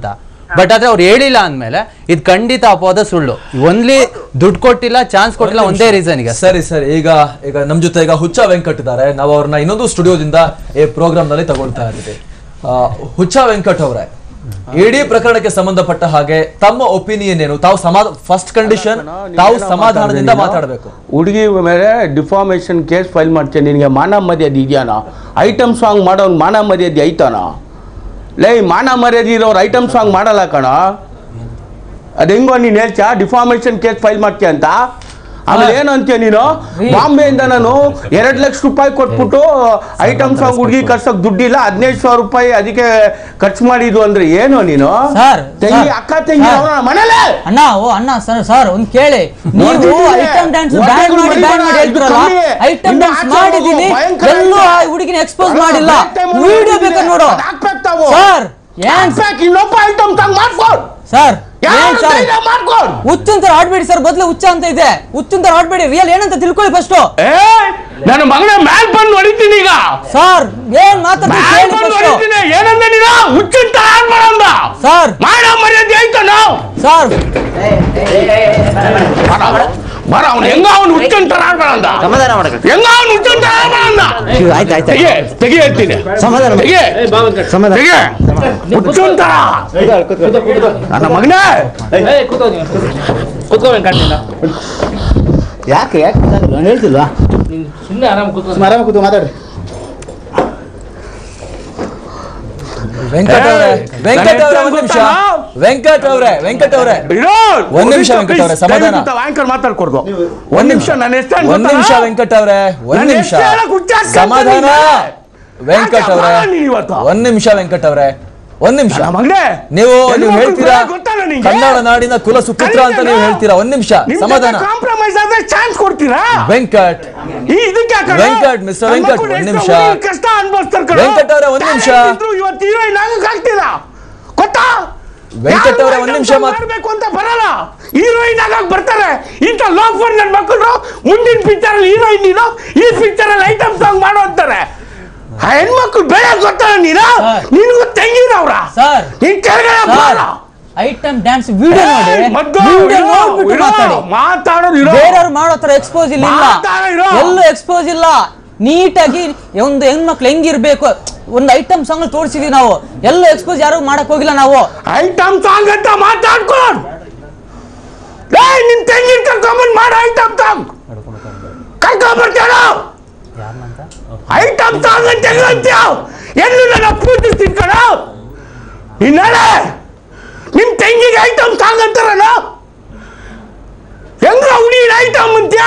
ಬಟ್ ಆದ್ರೆ ಅವ್ರು ಹೇಳಿಲ್ಲ ಅಂದ್ಮೇಲೆ ಇದು ಖಂಡಿತ ಅಪವಾದ ಸುಳ್ಳು ಓನ್ಲಿ ದುಡ್ಡು ಕೊಟ್ಟಿಲ್ಲ ಚಾನ್ಸ್ ಕೊಟ್ಟಿಲ್ಲ ಒಂದೇ ರೀಸನ್ಗೆ ಸರಿ ಸರಿ ಈಗ ಈಗ ನಮ್ ಜೊತೆ ಈಗ ಹುಚ್ಚ ವೆಂಕಟ್ ಇದ್ದಾರೆ ನಾವು ಅವ್ರನ್ನ ಇನ್ನೊಂದು ಸ್ಟುಡಿಯೋದಿಂದ ಈ ಪ್ರೋಗ್ರಾಮ್ ನಲ್ಲಿ ತಗೊಳ್ತಾ ಇದ್ದೀವಿ ಆ, ಹುಚ್ಚ ವೆಂಕಟ್ ಅವರೇ ಇಡೀ ಪ್ರಕರಣಕ್ಕೆ ಸಂಬಂಧಪಟ್ಟ ಹಾಗೆ ತಮ್ಮ ಒಪಿನಿಯನ್ ಏನು ತಾವು ಸಮಾಧ ಫಸ್ಟ್ ಕಂಡೀಷನ್ ತಾವು ಸಮಾಧಾನದಿಂದ ಮಾತಾಡಬೇಕು ಹುಡುಗಿ ಮೇಲೆ ಡಿಫಾರ್ಮೇಷನ್ ಕೇಸ್ ಫೈಲ್ ಮಾಡ್ತೀನಿ ನಿನಗೆ ಮಾನ ಮರ್ಯಾದೆ ಇದೆಯಾನ ಐಟಮ್ ಸಾಂಗ್ ಮಾಡೋನ್ ಮಾನ ಮರ್ಯಾದೆ ಐತಾನ ಲೇ ಮಾನ ಮರ್ಯಾದೆ ಇರೋರು ಐಟಮ್ ಸಾಂಗ್ ಮಾಡಲ್ಲ ಕಣ ಅದು ಹೆಂಗೋ ನೀನು ಹೇಳ್ತೀಯ ಡಿಫಾರ್ಮೇಷನ್ ಕೇಸ್ ಫೈಲ್ ಮಾಡ್ತೀಯ ಅಂತ ಆಮೇಲೆ ಏನು ಅಂತೀಯ ನೀನು ಬಾಂಬೆಯಿಂದ ನಾನು ಎರಡು ಲಕ್ಷ ರೂಪಾಯಿ ಕೊಟ್ಬಿಟ್ಟು ಐಟಮ್ ಸಾಂಗ್ ಹುಡುಗಿ ಕರ್ಸಕ್ ದುಡ್ಡಿಲ್ಲ ಹದಿನೈದು ಸಾವಿರ ರೂಪಾಯಿ ಅದಕ್ಕೆ ಖರ್ಚು ಮಾಡಿದ್ದು ಅಂದ್ರೆ ಏನು ನೀನು ಸರ್, ತಂಗಿ ಸರ್, ಅಕ್ಕ ತಂಗಿ ಸರ್. ಅವ್ರ ಮನೇಲೆ ಅಣ್ಣ ಓ ಅಣ್ಣ ಸರ್ ಸರ್ ಒಂದ್ ಕೇಳಿ ನೀವು ನೋಡ್ತಿದ್ದೀನಿ. ಐಟಮ್ ಡ್ಯಾನ್ಸ್ ಹೊಟ್ಟೆಗಳು ಬ್ಯಾನ್ ಮಾಡಿ ಮರಿಬೇಡ, ಬ್ಯಾನ್ ಮಾಡಿ ಇದು ಹೇಳ್ತಿರಲ್ಲ ಕಮ್ಮಿ. ಐಟಮ್ ಇನ್ನು ಡ್ಯಾನ್ಸ್ ಆಚೆ ಮಾಡಿದೀನಿ ಹೋಗು, ಭಯಂಕರ ಎಲ್ಲೂ ಆ ಐತೆ. ಹುಡುಗಿನ ಎಕ್ಸ್ಪೋಸ್ ಅಲ್ಲ, ಮಾಡಿಲ್ಲ break time ಅಲ್ಲಿ ವಿಡಿಯೋ ನೋಡಿದ್ದೀನಿ. ಬೇಕಾ ನೋಡು ಅದ್ ಹಾಕ್ಬೇಕು ತಾವು. ಸರ್ ಏನ್ ಹಾಕ್ಬೇಕು, ಇನ್ನೊಬ್ಬ ಐಟಮ್ ಸಾಂಗ್ ಮಾಡ್ಕೊಂಡು ಸರ್ ಏನ್ ಯಾರು ಸರ್ ಧೈರ್ಯ ಮಾಡ್ಕೊಂಡು ಹುಚ್ಚಂತ ಆಡ್ಬೇಡಿ ಸರ್ ಬದಲು ಹುಚ್ಚ ಅಂತ ಇದೆ ಹುಚ್ಚಂತ ಆಡ್ಬೇಡಿ ರಿಯಲ್ ಏನಂತ ತಿಳ್ಕೊಳ್ಳಿ ಫಸ್ಟ್ ಏ ನನ್ನ ಮಗನ ಮ್ಯಾಲ್ ಬಂದು ಹೊಡಿತೀನಿ ಈಗ ಸರ್ ಏನ್ ಮಾತಾಡ್ತೀನಿ ಮ್ಯಾಲ್ ಕೇಳಿ ಬಂದು ಫಸ್ಟ್ ಹೊಡಿತೀನಿ ಏನಂದ ನೀನು ಹುಚ್ಚಿನ ಆನ್ ಮಾಡಂದ ಸರ್ ಮಾಡ ಮರ್ಯಾದೆ ಆಯ್ತಾ ನಾವು ಸರ್ ಬರ ಅವ್ನು ಹೆಂಗ ಅವ್ನು ಹುಚ್ಚಿನ ಆನ್ ಮಾಡಂದ ಸಮಾಧಾನ ಮಾಡಬೇಕು ಹೆಂಗ ಅವ್ನು ಹುಚ್ಚಿನ ಆನ್ ಮಾಡಂದ ಆಯ್ತು ಆಯ್ತು ತೆಗೆ ತೆಗೆ ಹೇಳ್ತೀನಿ ಸಮಾಧಾನ ಮಾಡು. ತೆಗೆ ಸಮಾಧಾನ ತೆಗೆ ಹುಚ್ಚುಂಟ ನನ್ನ ಮಗನೇ ಯಾಕೆ ಯಾಕೆ ನಾನು ಹೇಳ್ತಿಲ್ವಾ ಸುಮ್ಮನೆ ಆರಾಮ ಕೂತ್ಕೊ ಆರಾಮ ಕೂತು ಮಾತಾಡ್ರಿ ವೆಂಕಟ್ ಅವರೇ ಏಯ್, ವೆಂಕಟ್ ಅವರೇ ನನ್ನ ಒಂದ್ ನಿಮಿಷ ಗೊತ್ತಾ? ವೆಂಕಟ್ ಅವರೇ ವೆಂಕಟ್ ಅವರೇ ಇರೋ ಒಂದ್ ನಿಮಿಷ ವೆಂಕಟ್ ಅವ್ರೆ, ಸಮಾಧಾನ. ಆಂಕರ್ ಮಾತಾಡ್ಕೊಡ್ದು ಒಂದ್ ನಿಮಿಷ ನನ್ನ ಎಷ್ಟು ಒಂದ್ ನಿಮಿಷ ವೆಂಕಟ್ ಅವರೇ ಒಂದ್ ನನ್ನ ನಿಮಿಷ ಹೆಸ್ರು ಹೇಳಕ್ ಹುಚ್ಚ ಆಗ್ತಾ ಸಮಾಧಾನ ಇದ್ದೀನಿ. ವೆಂಕಟ್ ಯಾಕೆ ಅವರೇ ಅಪಮಾನ ನೀನು ಇವತ್ತು? ಒಂದ್ ನಿಮಿಷ ವೆಂಕಟ್ ಅವರೇ ಒಂದ್ ನಿಮಿಷ ನನ್ನ ಮಗನೇ ನೀವು ನೀವು ಹೆಣ್ಮಕ್ಳು ಹೇಳ್ತೀರಾ ಬೇರೆ ಗೊತ್ತಲ್ಲ ನಿಂಗೆ? ಕನ್ನಡ ನಾಡಿನ ಕುಲ ಸುಪುತ್ರ ಅಂತ ನೀವು ಹೇಳ್ತೀರಾ ಒಂದ್ ನಿಮಿಷ ಸಮಾಧಾನ ಕಾಂಪ್ರಮೈಸ್ ಆದ್ರೆ ಚಾನ್ಸ್ ಕೊಡ್ತೀರಾ ವೆಂಕಟ್ ಈ ಇದಕ್ಕೆ ಯಾಕೆ ಕಣೋ? ವೆಂಕಟ್, ಮಿಸ್ಟರ್ ನನ್ನ ವೆಂಕಟ್, ಮಕ್ಕಳು ಒಂದ್ ಎಷ್ಟು ನಿಮಿಷ. ಹುಡುಗಿ ಕಷ್ಟ ಅನ್ಭವಿಸ್ತಾರೆ ಕಣೋ. ವೆಂಕಟ್ ಅವ್ರೆ, ಒಂದ್ ನಿಮಿಷ. talent ಇದ್ರು ಇವತ್ತು ಹೀರೋಯಿನ್ ಆಗಕ್ ಆಗ್ತಿಲ್ಲ ಗೊತ್ತಾ ವೆಂಕಟ್ ಯಾರು ಅವ್ರೆ, ಒಂದ್ item ನಿಮಿಷ song ಮಾತ್- ಮಾಡ್ಬೇಕು ಅಂತ ಬರಲ್ಲ ಹೀರೋಯಿನ್ ಆಗಕ್ ಬರ್ತಾರೆ ಇಂಥ ಲೋಫರ್ ನನ್ನ ಮಕ್ಕಳು ಮುಂದಿನ ಪಿಕ್ಚರ್ ಅಲ್ಲಿ ಹೀರೋಯಿನ್ ನೀನು ಈ ಪಿಕ್ಚರ್ ಅಲ್ಲಿ ಐಟಮ್ ಸಾಂಗ್ ಮಾಡೋ ಅಂತಾರೆ ಆ ಹೆಣ್ಮಕ್ಳು ಬೇರೆ ಗೊತ್ತಲ್ಲ ನೀನು ಸರ್. ನಿನಗೂ ತೆಂಗಿನವ್ರ ಸರ್ ನೀನ್ ಕೆಳಗಡೆ ಸರ್ ಬರಲ್ಲ. ಐಟಮ್ ಡ್ಯಾನ್ಸ್ ವಿಡಿಯೋ ನೋಡಿ ಏಯ್, ಮದ್ದು, ವಿಡಿಯೋ ಇರೋ, ನೋಡ್ಬಿಟ್ಟು ಇರೋ, ಮಾತಾಡಿ ಮಾತಾಡೋದು ಇರೋ. ಬೇರೆಯವ್ರು ಮಾಡೋ ತರ ಎಕ್ಸ್ಪೋಸ್ ಇಲ್ಲ ಇಲ್ಲ. ಮಾತಾಡ ಇರೋ. ಎಲ್ಲೂ ಎಕ್ಸ್ಪೋಸ್ ಇಲ್ಲ ನೀಟಾಗಿ ಒಂದು ಹೆಣ್ಮಕ್ಳು ಹೆಂಗಿರ್ಬೇಕು ಒಂದು ಐಟಮ್ ಸಾಂಗ್ ತೋರಿಸಿದೀವಿ ನಾವು ಎಲ್ಲೂ ಎಕ್ಸ್ಪೋಸ್ ಯಾರು ಮಾಡಕ್ ಹೋಗಿಲ್ಲ ನಾವು ಐಟಮ್ ಸಾಂಗ್ ಅಂತ ಮಾತಾಡ್ಕೊಂಡು ಏಯ್ ನಿನ್ ತಂಗಿ ಕರ್ಕೊಂಬಂದ್ ಮಾಡ ಐಟಮ್ ಸಾಂಗ್ ಕರ್ಕೊಂಬರ್ತಾಳ ಐಟಮ್ ಸಾಂಗ್ ಅಂತ ಹೇಳ್ತೀಯ ಎಲ್ಲೂ ನನ್ನ ಪೂಜಿಸ್ತೀನಿ ಕಣ ಇನ್ನಳೆ ನಿಮ್ ತಂಗಿಗೆ ಐಟಮ್ ಸಾಂಗ್ ಅಂತಾರಲ್ಲ ಹೆಂಗ ಹುಡಿ ಐಟಮ್ ಅಂತ್ಯ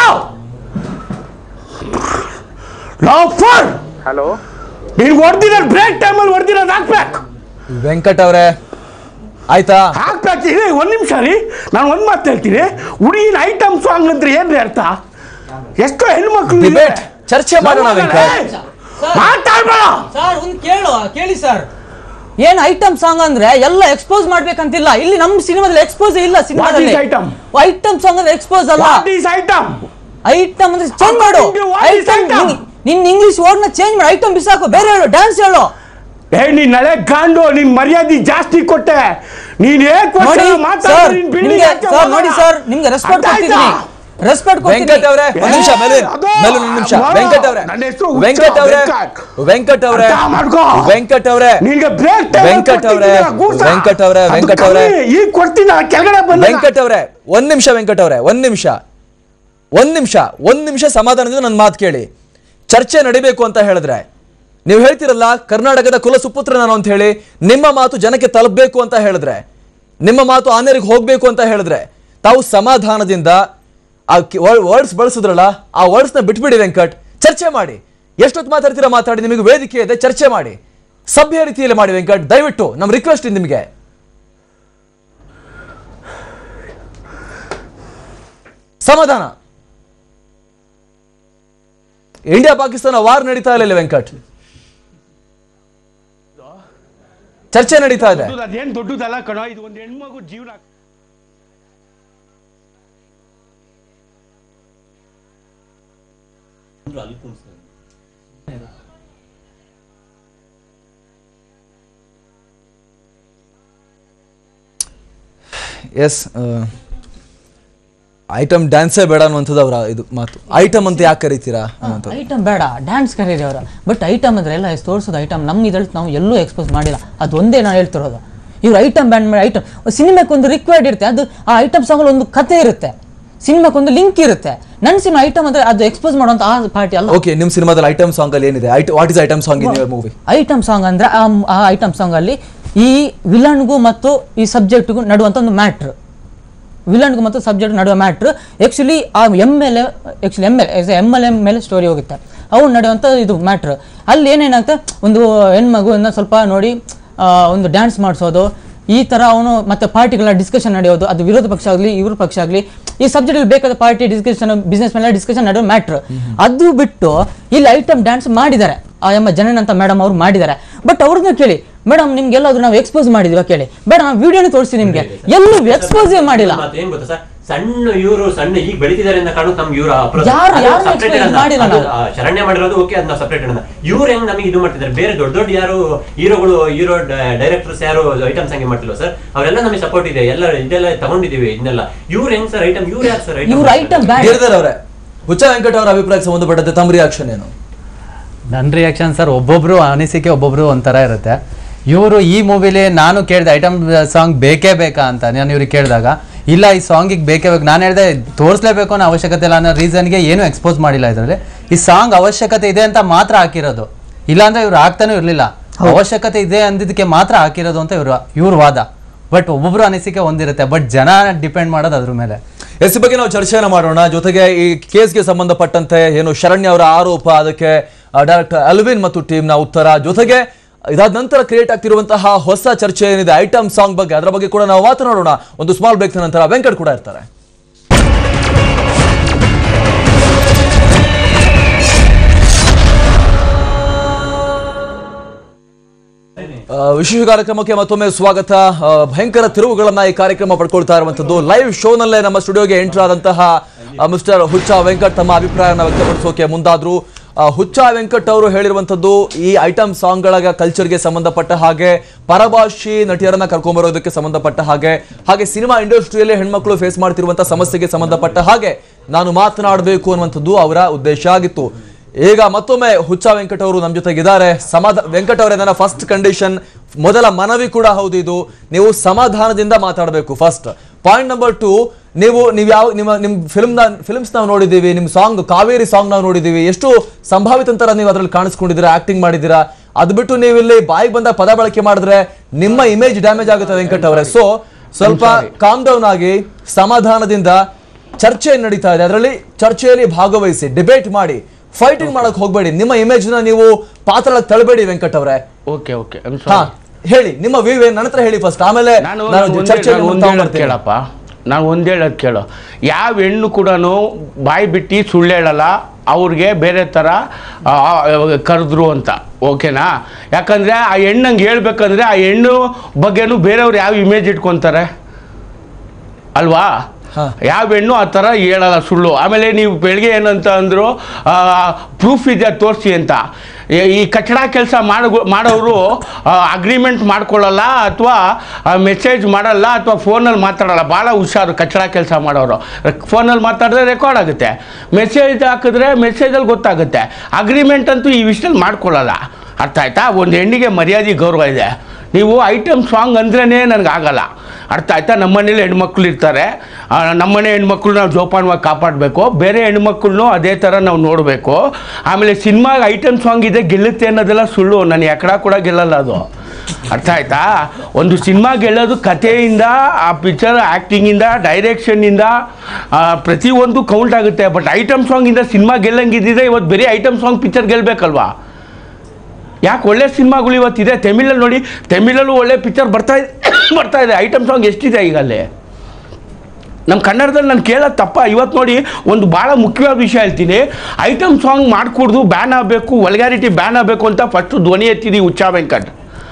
ಲಾಫರ್ ಹಲೋ ನಿನ್ಗೆ ಹೊಡ್ದಿರೋದು ಬ್ರೇಕ್ ಟೈಮಲ್ಲಿ ಹೊಡ್ದಿರೋದು ಹಾಕ್ಬೇಕು ವೆಂಕಟ್ ಅವರೇ ಆಯ್ತಾ ಹಾಕ್ಬೇಕು ಇರಿ ಒಂದ್ ನಿಮಿಷ ರೀ ನಾನು ಒಂದ್ ಮಾತು ಹೇಳ್ತೀನಿ ಹುಡುಗಿನ ಐಟಮ್ ಸಾಂಗ್ ಅಂದ್ರೆ ಏನ್ರಿ ಅರ್ಥ ಎಷ್ಟೋ ಹೆಣ್ಮಕ್ಳು ಡಿಬೇಟ್ ಚರ್ಚೆ ಮಾಡೋಣ ವೆಂಕಟ್ ಮಾತಾಡ್ಬೇಡ ಸರ್ ಒಂದು ಕೇಳು ಕೇಳಿ ಸರ್ ಏನ್ ಐಟಮ್ ಸಾಂಗ್ ಅಂದ್ರೆ ಎಲ್ಲ ಎಕ್ಸ್ಪೋಸ್ ಮಾಡ್ಬೇಕಂತಿಲ್ಲ ಇಲ್ಲಿ ನಮ್ಮ ಸಿನಿಮಾದಲ್ಲಿ ಎಕ್ಸ್ಪೋಸ್ ಇಲ್ಲ ಸಿನಿಮಾದಲ್ಲಿ item? ಐಟಮ್ ಸಾಂಗ್ ಅಂದ್ರೆ ಎಕ್ಸ್ಪೋಸ್ ಅಲ್ಲ ವಾಟ್ ಈಸ್ ಐಟಮ್ ಐಟಮ್ ಅಂದ್ರೆ ಚೇಂಜ್ ಮಾಡು According to what is item item? ನಿನ್ ಇಂಗ್ಲಿಷ್ ವರ್ಡ್ ನ ಚೇಂಜ್ ಮಾಡಿ ಐಟಮ್ ಬಿಸಾಕು ಬೇರೆ ಹೇಳು ಡ್ಯಾನ್ಸ್ ಹೇಳು ಏ ನೀನ್ ನಳೆ ಗಾಂಡು ನಿನ್ ಮರ್ಯಾದೆ ಜಾಸ್ತಿ ಕೊಟ್ಟೆ ನೀನ್ ಏಕ್ ವರ್ಷ ನೋಡಿ ಮಾತಾಡ್ತಾ ಸರ್ ನೀನ್ building ನಿಮ್ಗೆ ಹಾಕಿ ಸರ್ ಹೋಗಲ್ಲ. ನೋಡಿ ಸರ್ ನಿಮ್ಗೆ ರೆಸ್ಪೆಕ್ಟ್ ಅರ್ಥ ಆಯ್ತಾ? ಕೊಡ್ತಿದ್ದೀನಿ ರೆಸ್ಪೆಕ್ಟ್ ವೆಂಕಟ್ ಕೊಡ್ತೀನಿ ಅವರೇ ಒಂದ್ ನಿಮಿಷ ಮೇಲೆ ಅದು ಮೇಲೆ ಒಂದ್ ನಿಮಿಷ ನೋಡು, ವೆಂಕಟ್ ಅವರೇ ನನ್ನ ಹೆಸ್ರು ಹುಚ್ಚ, ವೆಂಕಟ್ ಅವರೇ ವೆಂಕಟ್. ವೆಂಕಟ್ ಅವರೇ ಅರ್ಥ ಮಾಡ್ಕೋ. ವೆಂಕಟ್ ಅವರೇ ನಿನ್ಗೆ ಬ್ರೇಕ್ ವೆಂಕಟ್ ಅವ್ರೆ, ವೆಂಕಟ್ ಅವ್ರೆ, ವೆಂಕಟ್ ಅವ್ರೆ. ಈಗ ಕೊಡ್ತೀನಿ ನಾನು ಕೆಳಗಡೆ ಬಂದ ವೆಂಕಟ್ ಅವರೇ ಒಂದ್ ನಿಮಿಷ ವೆಂಕಟ್ ಅವರೇ ಒಂದ್ ನಿಮಿಷ ಒಂದ್ ನಿಮಿಷ ಒಂದ್ ನಿಮಿಷ ಸಮಾಧಾನದಿಂದ ನನ್ನ ಮಾತು ಕೇಳಿ ಚರ್ಚೆ ನಡಿಬೇಕು ಅಂತ ಹೇಳಿದ್ರೆ ನೀವು ಹೇಳ್ತಿರಲ್ಲ ಕರ್ನಾಟಕದ ಕುಲ ಸುಪುತ್ರ ನಾನು ಅಂತ ಹೇಳಿ ನಿಮ್ಮ ಮಾತು ಜನಕ್ಕೆ ತಲುಪಬೇಕು ಅಂತ ಹೇಳಿದ್ರೆ ನಿಮ್ಮ ಮಾತು ಆನೇರಿಗೆ ಹೋಗ್ಬೇಕು ಅಂತ ಹೇಳಿದ್ರೆ ತಾವು ಸಮಾಧಾನದಿಂದ ಆ ವರ್ಡ್ಸ್ ಬಳಸಿದ್ರಲ್ಲ ಆ ವರ್ಡ್ಸ್ನ ಬಿಟ್ಬಿಡಿ ವೆಂಕಟ್ ಚರ್ಚೆ ಮಾಡಿ ಎಷ್ಟೊತ್ತು ಮಾತಾಡ್ತೀರಾ ಮಾತಾಡಿ ನಿಮಗೆ ವೇದಿಕೆ ಇದೆ ಚರ್ಚೆ ಮಾಡಿ ಸಭ್ಯ ರೀತಿಯಲ್ಲಿ ಮಾಡಿ ವೆಂಕಟ್ ದಯವಿಟ್ಟು ನಮ್ಮ ರಿಕ್ವೆಸ್ಟ್ ನಿಮಗೆ ಸಮಾಧಾನ ಇಂಡಿಯಾ ಪಾಕಿಸ್ತಾನ ವಾರ್ ನಡೀತಾ ಇಲ್ಲ ಇಲ್ಲಿ ವೆಂಕಟ್ ಚರ್ಚೆ ನಡೀತಾ ಇದೆ ಅದೇನ್ ದೊಡ್ಡದಲ್ಲ ಕಣೋ ಇದು ಒಂದು ಹೆಣ್ಮಗು ಜೀವನ ಎಸ್ ಐಟಮ್ ಡ್ಯಾನ್ಸೇ ಬೇಡ ಅನ್ನುವಂಥದ್ದು ಅವರ ಇದು ಮಾತು ಐಟಮ್ ಅಂತ ಯಾಕೆ ಕರಿತೀರಾ ಅನ್ನುವಂಥದ್ದು ಐಟಮ್ ಬೇಡ ಡ್ಯಾನ್ಸ್ ಕರೀರಿ ಅವರು ಬಟ್ ಐಟಮ್ ಅಂದ್ರೆ ಎಲ್ಲ ತೋರಿಸೋದು ಐಟಮ್ ನಮ್ಮ ಇದ್ರಲ್ಲಿ ನಾವು ಎಲ್ಲೂ ಎಕ್ಸ್ಪೋಸ್ ಮಾಡಿಲ್ಲ ಅದು ಒಂದೇ ನಾನು ಹೇಳ್ತಿರೋದು ಇವ್ರು ಐಟಮ್ ಬ್ಯಾಂಡ್ ಮಾಡಿ ಐಟಮ್ ಸಿನಿಮಾಕ್ಕೆ ಒಂದು ರಿಕ್ವೈರ್ಡ್ ಇರುತ್ತೆ ಅದು ಆ ಐಟಮ್ ಸಾಂಗಲ್ಲಿ ಒಂದು ಕತೆ ಇರುತ್ತೆ ಸಿನಿಮಾಕ್ಕೆ ಒಂದು ಲಿಂಕ್ ಇರುತ್ತೆ ನನ್ನ ಸಿನಿಮಾ ಐಟಮ್ ಅಂದ್ರೆ ಅದು ಎಕ್ಸ್ಪೋಸ್ ಮಾಡುವಂತ ಆ ಪಾರ್ಟಿ ಅಲ್ಲ ಓಕೆ ನಿಮ್ಮ ಸಿನಿಮಾದಲ್ಲಿ ಐಟಮ್ ಸಾಂಗ್ ಅಲ್ಲಿ ಏನಿದೆ what is item song in movie item song ಅಂದ್ರೆ ಆ ಆ ಐಟಮ್ ಸಾಂಗ್ ಅಲ್ಲಿ ಈ ವಿಲನ್ಗೂ ಮತ್ತು ಈ ಸಬ್ಜೆಕ್ಟ್ಗೂ ನಡುವಂತ ಒಂದು ಮ್ಯಾಟ್ರ್ ವಿಲನ್ಗೂ ಮತ್ತು ಸಬ್ಜೆಕ್ಟ್ ನಡುವೆ ಮ್ಯಾಟ್ರ್ ಆ್ಯಕ್ಚುಲಿ ಆ M L A actually M L M L M ಮೇಲೆ ಸ್ಟೋರಿ ಹೋಗುತ್ತೆ ಅವು ನಡೆಯುವಂಥ ಇದು ಮ್ಯಾಟ್ರ್ ಅಲ್ಲಿ ಏನೇನಾಗುತ್ತೆ ಒಂದು ಹೆಣ್ಮಗುವನ್ನ ಸ್ವಲ್ಪ ನೋಡಿ ಆ, ಒಂದು ಡ್ಯಾನ್ಸ್ ಮಾಡಿಸೋದು ಈ ಥರ ಅವನು ಮತ್ತೆ ಪಾರ್ಟಿಗಳ ಡಿಸ್ಕಷನ್ ನಡೆಯೋದು ಅದು ವಿರೋಧ ಪಕ್ಷ ಆಗಲಿ ಇವ್ರ ಪಕ್ಷ ಆಗಲಿ ಈ ಸಬ್ಜೆಕ್ಟಲ್ಲಿ ಬೇಕಾದ ಪಾರ್ಟಿ ಡಿಸ್ಕಷನ್ ಬಿಸ್ನೆಸ್ ಮೇಲೆ ಡಿಸ್ಕಷನ್ ನಡೆಯೋ ಮ್ಯಾಟ್ರ್ ಅದು ಬಿಟ್ಟು ಇಲ್ಲಿ ಐಟಮ್ ಡ್ಯಾನ್ಸ್ ಮಾಡಿದ್ದಾರೆ ಆ ಎಮ್ಮ ಜನನ್ ಅಂತ ಮೇಡಮ್ ಅವ್ರು ಮಾಡಿದ್ದಾರೆ ಬಟ್ ಅವ್ರನ್ನ ಕೇಳಿ ಮೇಡಮ್ ನಿಮ್ಗೆಲ್ಲಾದ್ರೂ ನಾವು ಎಕ್ಸ್ಪೋಸ್ ಮಾಡಿದ್ವಾ ಕೇಳಿ ಬೇಡ ನಾವು ವಿಡಿಯೋನೇ ತೋರಿಸಿ ನಿಮ್ಗೆ ಎಲ್ಲೂ ಎಕ್ಸ್ಪೋಸೇ ಮಾಡಿಲ್ಲ ಮತ್ತೆ ಏನ್ ಗೊತ್ತಾ ಸರ್ ಸಣ್ಣ ಇವರು ಸಣ್ಣ ಈಗ ಬೆಳಿತಿದ್ದಾರೆ ಅಂತ ಕಾರಣಕ್ಕೆ ನಮ್ಗೆ ಇವ್ರ approach- ಯಾರು- ಅದು ಯಾರು separate explain ಅಲ್ಲ. ಮಾಡಿಲ್ಲ ಅದು, ನಾವು. ಆ, ಶರಣ್ಯ ಮಾಡಿರೋದು ಓಕೆ ಅದನ್ನ ಸಪರೇಟ್ ಅನ್ನ ಇವ್ರು ಹೆಂಗ್ ನಮಗೆ ಇದು ಮಾಡ್ತಿದ್ದಾರೆ ಬೇರೆ ದೊಡ್ಡ ದೊಡ್ಡ ಯಾರು ಹೀರೋಗಳು ಹೀರೋ ಡೈರೆಕ್ಟರ್ಸ್ ಯಾರು ಐಟಮ್ಸ್ ಹಂಗೆ ಮಾಡ್ತಿಲ್ಲ ಸರ್ ಅವರೆಲ್ಲ ನಮಗೆ ಸಪೋರ್ಟ್ ಇದೆ ಎಲ್ಲ ಇದೆಲ್ಲ ತಗೊಂಡಿದೀವಿ ಇದನ್ನೆಲ್ಲ ಇವ್ರು ಹೆಂಗ್ ಸರ್ ಐಟಮ್ ಇವ್ರು ಯಾರು ಸರ್ ಇವ್ರ ಐಟಮ್ ಬ್ಯಾಂಡ್ ಗಿರಿಧರ್ ಅವರೇ ಹುಚ್ಚ ವೆಂಕಟ್ ಅವರ ಅಭಿಪ್ರಾಯಕ್ಕೆ ಸಂಬಂಧಪಟ್ಟಂತೆ ತಮ್ಮ ರಿಯಾಕ್ಷನ್ ಏನು ನನ್ನ ರಿಯಾಕ್ಷನ್ ಸರ್ ಒಬ್ಬೊಬ್ರು ಅನಿಸಿಕೆ ಒಬ್ಬೊಬ್ರು ಒಂಥರ ಇರುತ್ತೆ ಇವರು ಈ ಮೂವಿಲಿ ನಾನು ಕೇಳಿದೆ ಐಟಮ್ ಸಾಂಗ್ ಬೇಕೇ ಬೇಕಾ ಅಂತ ನಾನು ಇವ್ರಿಗೆ ಕೇಳಿದಾಗ ಇಲ್ಲ ಈ ಸಾಂಗಿಗೆ ಬೇಕೇ ಬೇಕು ನಾನು ಹೇಳಿದೆ ತೋರಿಸ್ಲೇಬೇಕು ಅನ್ನೋ ಅವಶ್ಯಕತೆ ಇಲ್ಲ ಅನ್ನೋ ರೀಸನ್ಗೆ ಏನು ಎಕ್ಸ್ಪೋಸ್ ಮಾಡಿಲ್ಲ ಇದರಲ್ಲಿ ಈ ಸಾಂಗ್ ಅವಶ್ಯಕತೆ ಇದೆ ಅಂತ ಮಾತ್ರ ಹಾಕಿರೋದು ಇಲ್ಲಾಂದ್ರೆ ಇವ್ರು ಹಾಕ್ತಾನೂ ಇರಲಿಲ್ಲ ಅವಶ್ಯಕತೆ ಇದೆ ಅಂದಿದ್ದಕ್ಕೆ ಮಾತ್ರ ಹಾಕಿರೋದು ಅಂತ ಇವ್ರು ಇವ್ರ ವಾದ ಬಟ್ ಒಬ್ಬೊಬ್ರು ಅನಿಸಿಕೆ ಒಂದಿರುತ್ತೆ ಬಟ್ ಜನ ಡಿಪೆಂಡ್ ಮಾಡೋದು ಅದ್ರ ಮೇಲೆ ಎಸ್ ಈ ಬಗ್ಗೆ ನಾವು ಚರ್ಚೆಯನ್ನು ಮಾಡೋಣ ಜೊತೆಗೆ ಈ ಕೇಸ್ಗೆ ಸಂಬಂಧಪಟ್ಟಂತೆ ಏನು ಶರಣ್ಯ ಅವರ ಆರೋಪ ಅದಕ್ಕೆ ಡೈರೆಕ್ಟರ್ ಅಲ್ವಿನ್ ಮತ್ತು ಟೀಮ್ನ ಉತ್ತರ ಜೊತೆಗೆ ಇದಾದ ನಂತರ ಕ್ರಿಯೇಟ್ ಆಗ್ತಿರುವಂತಹ ಹೊಸ ಚರ್ಚೆ ಏನಿದೆ ಐಟಮ್ ಸಾಂಗ್ ಬಗ್ಗೆ ಅದರ ಬಗ್ಗೆ ಕೂಡ ನಾವು ಮಾತನಾಡೋಣ ಒಂದು ಸ್ಮಾಲ್ ಬ್ರೇಕ್ ನಂತರ ವೆಂಕಟ್ ಕೂಡ ಇರ್ತಾರೆ ಆ, ವಿಶೇಷ ಕಾರ್ಯಕ್ರಮಕ್ಕೆ ಮತ್ತೊಮ್ಮೆ ಸ್ವಾಗತ ಆ, ಭಯಂಕರ ತಿರುವುಗಳನ್ನ ಈ ಕಾರ್ಯಕ್ರಮ ಪಡ್ಕೊಳ್ತಾ ಇರುವಂತದ್ದು ಲೈವ್ ಶೋನಲ್ಲೇ ನಮ್ಮ ಸ್ಟುಡಿಯೋಗೆ ಎಂಟರ್ ಆದಂತಹ ಮಿಸ್ಟರ್ ಹುಚ್ಚ ವೆಂಕಟ್ ತಮ್ಮ ಅಭಿಪ್ರಾಯನ ವ್ಯಕ್ತಪಡಿಸೋಕೆ ಮುಂದಾದ್ರು ಆ, ಹುಚ್ಚ ವೆಂಕಟ್ ಅವರು ಹೇಳಿರುವಂತದ್ದು ಈ ಐಟಮ್ ಸಾಂಗ್ಗಳ ಕಲ್ಚರ್ಗೆ ಸಂಬಂಧಪಟ್ಟ ಹಾಗೆ ಪರಭಾಷಿ ನಟಿಯರನ್ನ ಕರ್ಕೊಂಡ್ಬರೋದಕ್ಕೆ ಸಂಬಂಧಪಟ್ಟ ಹಾಗೆ ಹಾಗೆ ಸಿನಿಮಾ ಇಂಡಸ್ಟ್ರಿಯಲ್ಲಿ ಹೆಣ್ಮಕ್ಳು ಫೇಸ್ ಮಾಡ್ತಿರುವಂತಹ ಸಮಸ್ಯೆಗೆ ಸಂಬಂಧಪಟ್ಟ ಹಾಗೆ ನಾನು ಮಾತನಾಡಬೇಕು ಅನ್ನುವಂಥದ್ದು ಅವರ ಉದ್ದೇಶ ಆಗಿತ್ತು ಈಗ ಮತ್ತೊಮ್ಮೆ ಹುಚ್ಚ ವೆಂಕಟ್ ಅವರು ನಮ್ಮ ಜೊತೆಗಿದ್ದಾರೆ ಸಮಾಧ ವೆಂಕಟ್ ಅವರೇ ನನ್ನ ಫಸ್ಟ್ ಕಂಡೀಷನ್ ಮೊದಲ ಮನವಿ ಕೂಡ ಹೌದು ಇದು ನೀವು ಸಮಾಧಾನದಿಂದ ಮಾತಾಡಬೇಕು ಫಸ್ಟ್ ಪಾಯಿಂಟ್ ನಂಬರ್ ಟು ನೀವು ನೀವು ಯಾವ ನಿಮ್ಮ ನಿಮ್ಮ ಫಿಲ್ಮ್ ಫಿಲ್ಮ್ಸ್ ನಾವು ನೋಡಿದ್ದೀವಿ ನಿಮ್ಮ ಸಾಂಗ್ ಕಾವೇರಿ ಸಾಂಗ್ ನಾವು ನೋಡಿದ್ದೀವಿ ಎಷ್ಟು ಸಂಭಾವಿತ ತರ ನೀವು ಅದರಲ್ಲಿ ಕಾಣಿಸ್ಕೊಂಡಿದ್ದೀರಾ ಆಕ್ಟಿಂಗ್ ಮಾಡಿದ್ದೀರಾ ಅದು ಬಿಟ್ಟು ನೀವು ಇಲ್ಲಿ ಬಾಯಿಗೆ ಬಂದ ಪದ ಬಳಕೆ ಮಾಡಿದ್ರೆ ನಿಮ್ಮ ಇಮೇಜ್ ಡ್ಯಾಮೇಜ್ ಆಗುತ್ತೆ ವೆಂಕಟ್ ಅವರೇ ಸೊ ಸ್ವಲ್ಪ ಕಾಮ್ ಡೌನ್ ಆಗಿ ಸಮಾಧಾನದಿಂದ ಚರ್ಚೆ ನಡೀತಾ ಇದೆ ಅದರಲ್ಲಿ ಚರ್ಚೆಯಲ್ಲಿ ಭಾಗವಹಿಸಿ ಡಿಬೇಟ್ ಮಾಡಿ ಫೈಟಿಂಗ್ ಮಾಡಕ್ ಹೋಗ್ಬೇಡಿ ನಿಮ್ಮ ಇಮೇಜ್ ನ ನೀವು ಪಾತ್ರ ತಳಬೇಡಿ ವೆಂಕಟ್ ಅವರೇ ಓಕೆ ಓಕೆ ಹಾ ಹೇಳಿ ನಿಮ್ಮ ವ್ಯೂ ಏನ್ ನನ್ನ ಹತ್ರ ಹೇಳಿ ಫಸ್ಟ್ ಆಮೇಲೆ ನಾನು ನಾನು ಒಂದೇ- ಚರ್ಚೆ ನಾನು ಒಂದ್ ಹೇಳೋದ್ ಕೇಳಪ್ಪ ನಾನು ಒಂದು ಹೇಳೋದು ಕೇಳು ಯಾವ ಹೆಣ್ಣು ಕೂಡ ಬಾಯಿ ಬಿಟ್ಟು ಸುಳ್ಳು ಹೇಳಲ್ಲ ಅವ್ರಿಗೆ ಬೇರೆ ಥರ ಕರೆದ್ರು ಅಂತ ಓಕೆನಾ ಯಾಕಂದರೆ ಆ ಹೆಣ್ಣಂಗೆ ಹೇಳ್ಬೇಕಂದ್ರೆ ಆ ಹೆಣ್ಣು ಬಗ್ಗೆನೂ ಬೇರೆಯವ್ರು ಯಾವ ಇಮೇಜ್ ಇಟ್ಕೊತಾರೆ ಅಲ್ವಾ ಹಾ. ಯಾವ ಹೆಣ್ಣು ಆ ಥರ ಹೇಳಲ್ಲ ಸುಳ್ಳು ಆಮೇಲೆ ನೀವು ಬೆಳಗ್ಗೆ ಏನಂತ ಅಂದರು ಪ್ರೂಫ್ ಇದೆ ತೋರಿಸಿ ಅಂತ ಈ- ಈ ಕಟ್ಟಡ ಕೆಲಸ ಮಾಡೋ ಮಾಡೋರು ಅಗ್ರಿಮೆಂಟ್ ಮಾಡ್ಕೊಳ್ಳಲ್ಲ ಅಥವಾ ಮೆಸೇಜ್ ಮಾಡಲ್ಲ ಅಥವಾ ಫೋನಲ್ಲಿ ಮಾತಾಡಲ್ಲ ಭಾಳ ಹುಷಾರು ಕಟ್ಟಡ ಕೆಲಸ ಮಾಡೋರು ಫೋನಲ್ಲಿ ಮಾತಾಡಿದ್ರೆ ರೆಕಾರ್ಡ್ ಆಗುತ್ತೆ ಮೆಸೇಜ್ ಹಾಕಿದ್ರೆ ಮೆಸೇಜಲ್ಲಿ ಗೊತ್ತಾಗುತ್ತೆ ಅಗ್ರಿಮೆಂಟ್ ಅಂತೂ ಈ ವಿಷಯದಲ್ಲಿ ಮಾಡ್ಕೊಳ್ಳಲ್ಲ ಅರ್ಥ ಆಯ್ತಾ ಒಂದು ಹೆಣ್ಣಿಗೆ ಮರ್ಯಾದೆ ಗೌರವ ಇದೆ ನೀವು ಐಟಮ್ ಸಾಂಗ್ ಅಂದ್ರೇ ನನಗೆ ಆಗಲ್ಲ ಅರ್ಥ ಆಯ್ತಾ ನಮ್ಮನೇಲಿ ಹೆಣ್ಮಕ್ಳು ಇರ್ತಾರೆ ಆ, ನಮ್ಮನೆ ಹೆಣ್ಮಕ್ಳು ನಾವು ಜೋಪಾನವಾಗಿ ಕಾಪಾಡಬೇಕು ಬೇರೆ ಹೆಣ್ಮಕ್ಳನ್ನೂ ಅದೇ ಥರ ನಾವು ನೋಡಬೇಕು ಆಮೇಲೆ ಸಿನಿಮಾಗೆ ಐಟಮ್ ಸಾಂಗ್ ಇದೆ ಗೆಲ್ಲುತ್ತೆ ಅನ್ನೋದೆಲ್ಲ ಸುಳ್ಳು ನಾನು ಎಕಡ ಕೂಡ ಗೆಲ್ಲಲ್ಲ ಅದು ಅರ್ಥ ಆಯ್ತಾ ಒಂದು ಸಿನಿಮಾ ಗೆಲ್ಲೋದು ಕಥೆಯಿಂದ ಆ ಪಿಕ್ಚರ್ ಆ್ಯಕ್ಟಿಂಗಿಂದ ಡೈರೆಕ್ಷನ್ನಿಂದ ಪ್ರತಿಯೊಂದು ಕೌಂಟ್ ಆಗುತ್ತೆ ಬಟ್ ಐಟಮ್ ಸಾಂಗಿಂದ ಸಿನಿಮಾ ಗೆಲ್ಲಂಗಿದ್ದಿದೆ ಇವತ್ತು ಬರೀ ಐಟಮ್ ಸಾಂಗ್ ಪಿಕ್ಚರ್ ಗೆಲ್ಲಬೇಕಲ್ವಾ ಯಾಕೆ ಒಳ್ಳೆ ಸಿನಿಮಾಗಳು ಇವತ್ತಿದೆ ತಮಿಳಲ್ಲಿ ನೋಡಿ ತಮಿಳಲ್ಲೂ ಒಳ್ಳೆ ಪಿಕ್ಚರ್ ಬರ್ತಾ ಇದೆ ಬರ್ತಾ ಇದೆ ಐಟಮ್ ಸಾಂಗ್ ಎಷ್ಟಿದೆ ಈಗ ಅಲ್ಲಿ ನಮ್ಮ ಕನ್ನಡದಲ್ಲಿ ನಾನು ಕೇಳೋದು ತಪ್ಪ ಇವತ್ತು ನೋಡಿ ಒಂದು ಭಾಳ ಮುಖ್ಯವಾದ ವಿಷಯ ಹೇಳ್ತೀನಿ ಐಟಮ್ ಸಾಂಗ್ ಮಾಡಿಕೊಡ್ದು ಬ್ಯಾನ್ ಆಗಬೇಕು ವಲ್ಗ್ಯಾರಿಟಿ ಬ್ಯಾನ್ ಆಗಬೇಕು ಅಂತ ಫಸ್ಟು ಧ್ವನಿ ಎತ್ತಿದ್ದೀವಿ ಹುಚ್ಚ ವೆಂಕಟ್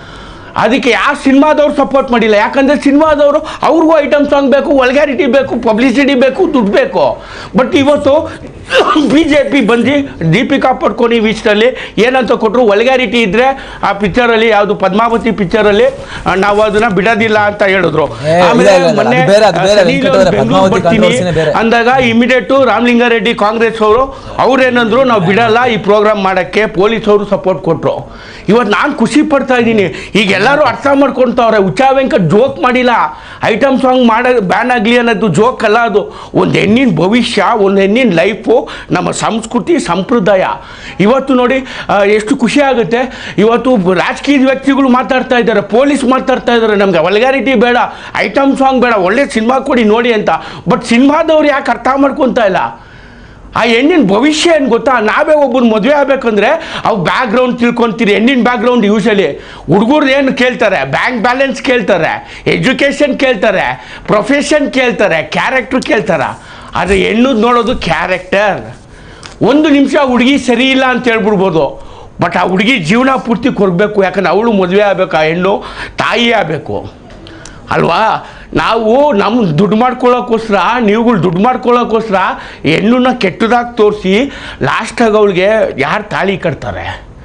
ಅದಕ್ಕೆ ಯಾವ ಸಿನಿಮಾದವ್ರು ಸಪೋರ್ಟ್ ಮಾಡಿಲ್ಲ ಯಾಕಂದರೆ ಸಿನಿಮಾದವರು ಅವ್ರಿಗೂ ಐಟಮ್ ಸಾಂಗ್ ಬೇಕು ವಲ್ಗ್ಯಾರಿಟಿ ಬೇಕು ಪಬ್ಲಿಸಿಟಿ ಬೇಕು ದುಡ್ಡು ಬೇಕು ಬಟ್ ಇವತ್ತು ಬಿ ಜೆ ಪಿ ಬಂದು ದೀಪಿಕಾ ಪಡ್ಕೋನಿ ವಿಷಯದಲ್ಲಿ ಏನಂತ ಕೊಟ್ಟರು ವಲ್ಗ್ಯಾರಿಟಿ ಇದ್ದರೆ ಆ ಪಿಕ್ಚರಲ್ಲಿ ಯಾವುದು ಪದ್ಮಾವತಿ ಪಿಕ್ಚರಲ್ಲಿ ನಾವು ಅದನ್ನ ಬಿಡೋದಿಲ್ಲ ಅಂತ ಹೇಳಿದ್ರು ಏ, ಇಲ್ಲ, ಆಮೇಲೆ ಇಲ್ಲ, ಇಲ್ಲ, ಮೊನ್ನೆ ಅದು ಬೇರೆ, ಅದು ಬೇರೆ, ಸನಿ ವೆಂಕಟ್ ಲಿಯೋನ್ ಅವರೇ, ಬೆಂಗಳೂರು ಪದ್ಮಾವತಿ ಬರ್ತೀನಿ controversy ಬೇರೆ. ಅಂದಾಗ ಇಮಿಡಿಯೇಟು ರಾಮಲಿಂಗಾರೆಡ್ಡಿ ಕಾಂಗ್ರೆಸ್ ಅವರು ಅವ್ರೇನಂದ್ರು ನಾವು ಬಿಡಲ್ಲ ಈ ಪ್ರೋಗ್ರಾಮ್ ಮಾಡೋಕ್ಕೆ ಪೊಲೀಸ್ ಅವರು ಸಪೋರ್ಟ್ ಕೊಟ್ಟರು ಇವತ್ತು ನಾನು ಖುಷಿ ಪಡ್ತಾ ಇದ್ದೀನಿ ಈಗ ಎಲ್ಲರೂ ಅರ್ಥ ಮಾಡ್ಕೊಳ್ತಾವ್ರೆ ಉಚ್ಚಾ ವೆಂಕಟ್ ಜೋಕ್ ಮಾಡಿಲ್ಲ ಐಟಮ್ ಸಾಂಗ್ ಮಾಡೋ ಬ್ಯಾನ್ ಆಗಲಿ ಅನ್ನೋದು ಜೋಕ್ ಅಲ್ಲ ಅದು ಒಂದು ಹೆಣ್ಣಿನ ಭವಿಷ್ಯ ಒಂದು ಹೆಣ್ಣಿನ ಲೈಫು ನಮ್ಮ ಸಂಸ್ಕೃತಿ ಸಂಪ್ರದಾಯ ಇವತ್ತು ನೋಡಿ ಆ, ಎಷ್ಟು ಖುಷಿ ಆಗುತ್ತೆ ಇವತ್ತು ರಾಜಕೀಯ ವ್ಯಕ್ತಿಗಳು ಮಾತಾಡ್ತಾ ಇದ್ದಾರೆ ಪೊಲೀಸ್ ಮಾತಾಡ್ತಾ ಇದ್ದಾರೆ ನಮಗೆ ವಲ್ಗಾರಿಟಿ ಬೇಡ ಐಟಮ್ ಸಾಂಗ್ ಬೇಡ ಒಳ್ಳೆ ಸಿನಿಮಾ ಕೊಡಿ ನೋಡಿ ಅಂತ ಬಟ್ ಸಿನಿಮಾದವ್ರು ಯಾಕೆ ಅರ್ಥ ಮಾಡ್ಕೊತಾ ಇಲ್ಲ ಆ ಹೆಣ್ಣಿನ ಭವಿಷ್ಯ ಏನು ಗೊತ್ತಾ ನಾವೇ ಒಬ್ಬರು ಮದುವೆ ಆಗ್ಬೇಕಂದ್ರೆ ಅವು ಬ್ಯಾಕ್ಗ್ರೌಂಡ್ ತಿಳ್ಕೊಂತೀರಿ ಹೆಣ್ಣಿನ ಬ್ಯಾಕ್ಗ್ರೌಂಡ್ ಯೂಶಲಿ ಹುಡುಗರು ಏನು ಕೇಳ್ತಾರೆ ಬ್ಯಾಂಕ್ ಬ್ಯಾಲೆನ್ಸ್ ಕೇಳ್ತಾರೆ ಎಜುಕೇಷನ್ ಕೇಳ್ತಾರೆ ಪ್ರೊಫೆಷನ್ ಕೇಳ್ತಾರೆ ಕ್ಯಾರೆಕ್ಟ್ರ್ ಕೇಳ್ತಾರೆ ಆದರೆ ಹೆಣ್ಣು ನೋಡೋದು ಕ್ಯಾರೆಕ್ಟರ್ ಒಂದು ನಿಮಿಷ ಹುಡುಗಿ ಸರಿ ಇಲ್ಲ ಅಂತ ಹೇಳ್ಬಿಡ್ಬೋದು ಬಟ್ ಆ ಹುಡುಗಿ ಜೀವನ ಪೂರ್ತಿ ಕೊಡಬೇಕು ಯಾಕಂದ್ರೆ ಅವಳು ಮದುವೆ ಆಗಬೇಕು ಆ ಹೆಣ್ಣು ತಾಯಿ ಆಗಬೇಕು ಅಲ್ವಾ ನಾವು ನಮ್ಮ ದುಡ್ಡು ಮಾಡ್ಕೊಳ್ಳೋಕ್ಕೋಸ್ಕರ ನೀವುಗಳು ದುಡ್ಡು ಮಾಡ್ಕೊಳ್ಳೋಕ್ಕೋಸ್ಕರ ಹೆಣ್ಣನ್ನ ಕೆಟ್ಟದಾಗಿ ತೋರಿಸಿ ಲಾಸ್ಟಾಗಿ ಅವಳಿಗೆ ಯಾರು ತಾಳಿ ಕಟ್ತಾರೆ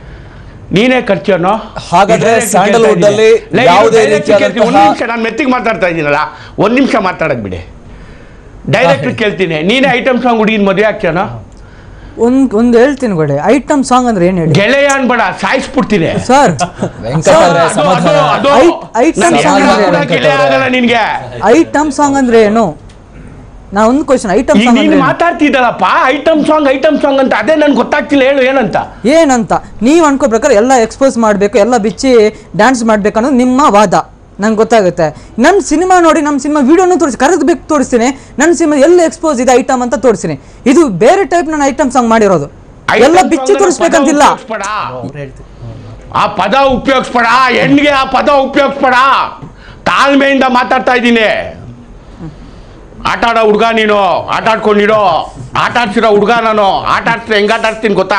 ನೀನೇ ಕಟ್ತೀಯನೋ ಹಾಗಾದ್ರೆ ಸ್ಯಾಂಡಲ್ವುಡ್ ಅಲ್ಲಿ ಯಾವುದೇ ರೀತಿಯಾದಂತಹ- ಒಂದು ನಿಮಿಷ ನಾನು ಮೆತ್ತಿಗೆ ಮಾತಾಡ್ತಾ ಇದ್ದೀನಲ್ಲ ಒಂದು ನಿಮಿಷ ಮಾತಾಡೋದು ಬಿಡಿ ಡೈರೆಕ್ಟ್ ಕೇಳ್ತೀನಿ ನೀನೇ ಐಟಮ್ ಸಾಂಗ್ ಹುಡುಗಿನ ಮದುವೆ ಆಗ್ತೀಯನೋ ಒಂದ್ ಒಂದು ಹೇಳ್ತೀನಿ ಗೋಡೆ ಐಟಮ್ ಸಾಂಗ್ ಅಂದ್ರೆ ಏನು ಹೇಳಿ ಗೆಳೆಯ ಅನ್ಬೇಡ ಸಾಯಿಸ್ಬಿಡ್ತೀನಿ ಸರ್ ವೆಂಕಟ್ ಅವರೇ ಅದು- ಸಮಾಧಾನ ಅದು- ಅದು- ಐ- ಐಟಮ್ ನನ್ನ ಸಾಂಗ್ ಹೆಣ ಅಂದ್ರೆ ಕೂಡ ಗೆಳೆಯ ಆಗಲ್ಲ ನಿನ್ಗೆ ಐಟಮ್ ಸಾಂಗ್ ಅಂದ್ರೆ ಏನು ನಾ ಒಂದು ಕ್ವಶನ್ ಐಟಮ್ ಈಗ ಸಾಂಗ್ ನೀನು ಅಂದ್ರೆ ಏನು? ಮಾತಾಡ್ತಿದ್ದಲ್ಲಪ್ಪ ಐಟಮ್ ಸಾಂಗ್ ಐಟಮ್ ಸಾಂಗ್ ಅಂತ ಅದೇ ನನ್ಗೆ ಗೊತ್ತಾಗ್ತಿಲ್ಲ ಹೇಳು ಏನಂತ ಏನಂತ ನೀವು ಅನ್ಕೋ ಪ್ರಕಾರ ಎಲ್ಲ ಎಕ್ಸ್ಪೋಸ್ ಮಾಡಬೇಕು ಎಲ್ಲ ಬಿಚ್ಚಿ ಡ್ಯಾನ್ಸ್ ಮಾಡ್ಬೇಕು ಅನ್ನೋದು ನಿಮ್ಮ ವಾದ ನಂಗೆ ಗೊತ್ತಾಗುತ್ತೆ ನನ್ನ ಸಿನಿಮಾ ನೋಡಿ ನಮ್ಮ ಸಿನಿಮಾ ವಿಡಿಯೋನು ತೋರಿಸಿ ಕರೆದು ಬೇಕು ತೋರಿಸ್ತೀನಿ ನನ್ನ ಸಿನಿಮಾ ಎಲ್ಲ ಎಕ್ಸ್ಪೋಸ್ ಇದೆ ಐಟಮ್ ಅಂತ ತೋರಿಸ್ತೀನಿ ಇದು ಬೇರೆ ಟೈಪ್ ನಾನು ಐಟಮ್ ಸಾಂಗ್ ಮಾಡಿರೋದು ಎಲ್ಲ Item ಬಿಚ್ಚಿ song ತೋರಿಸ್ಬೇಕಂತಿಲ್ಲ ಪದ ಉಪ್ಯೋಗಿಸ್ಬೇಡ. ಆ ಪದ ಉಪಯೋಗಿಸ್ಬೇಡ ಹೆಣ್ಣಿಗೆ ಆ ಪದ ಉಪಯೋಗಿಸ್ಬೇಡ ತಾಳ್ಮೆಯಿಂದ ಮಾತಾಡ್ತಾ ಇದ್ದೀನಿ ಆಟ ಆಡೋ ಹುಡುಗ ನೀನು ಆಟ ಆಡ್ಕೊಂಡಿರೋ ಆಟ ಆಡ್ಸಿರೋ ಹುಡುಗ ನಾನು ಆಟ ಆಡ್ಸಿದ್ರೆ ಹೆಂಗ್ ಆಟ ಆಡ್ತೀನಿ ಗೊತ್ತಾ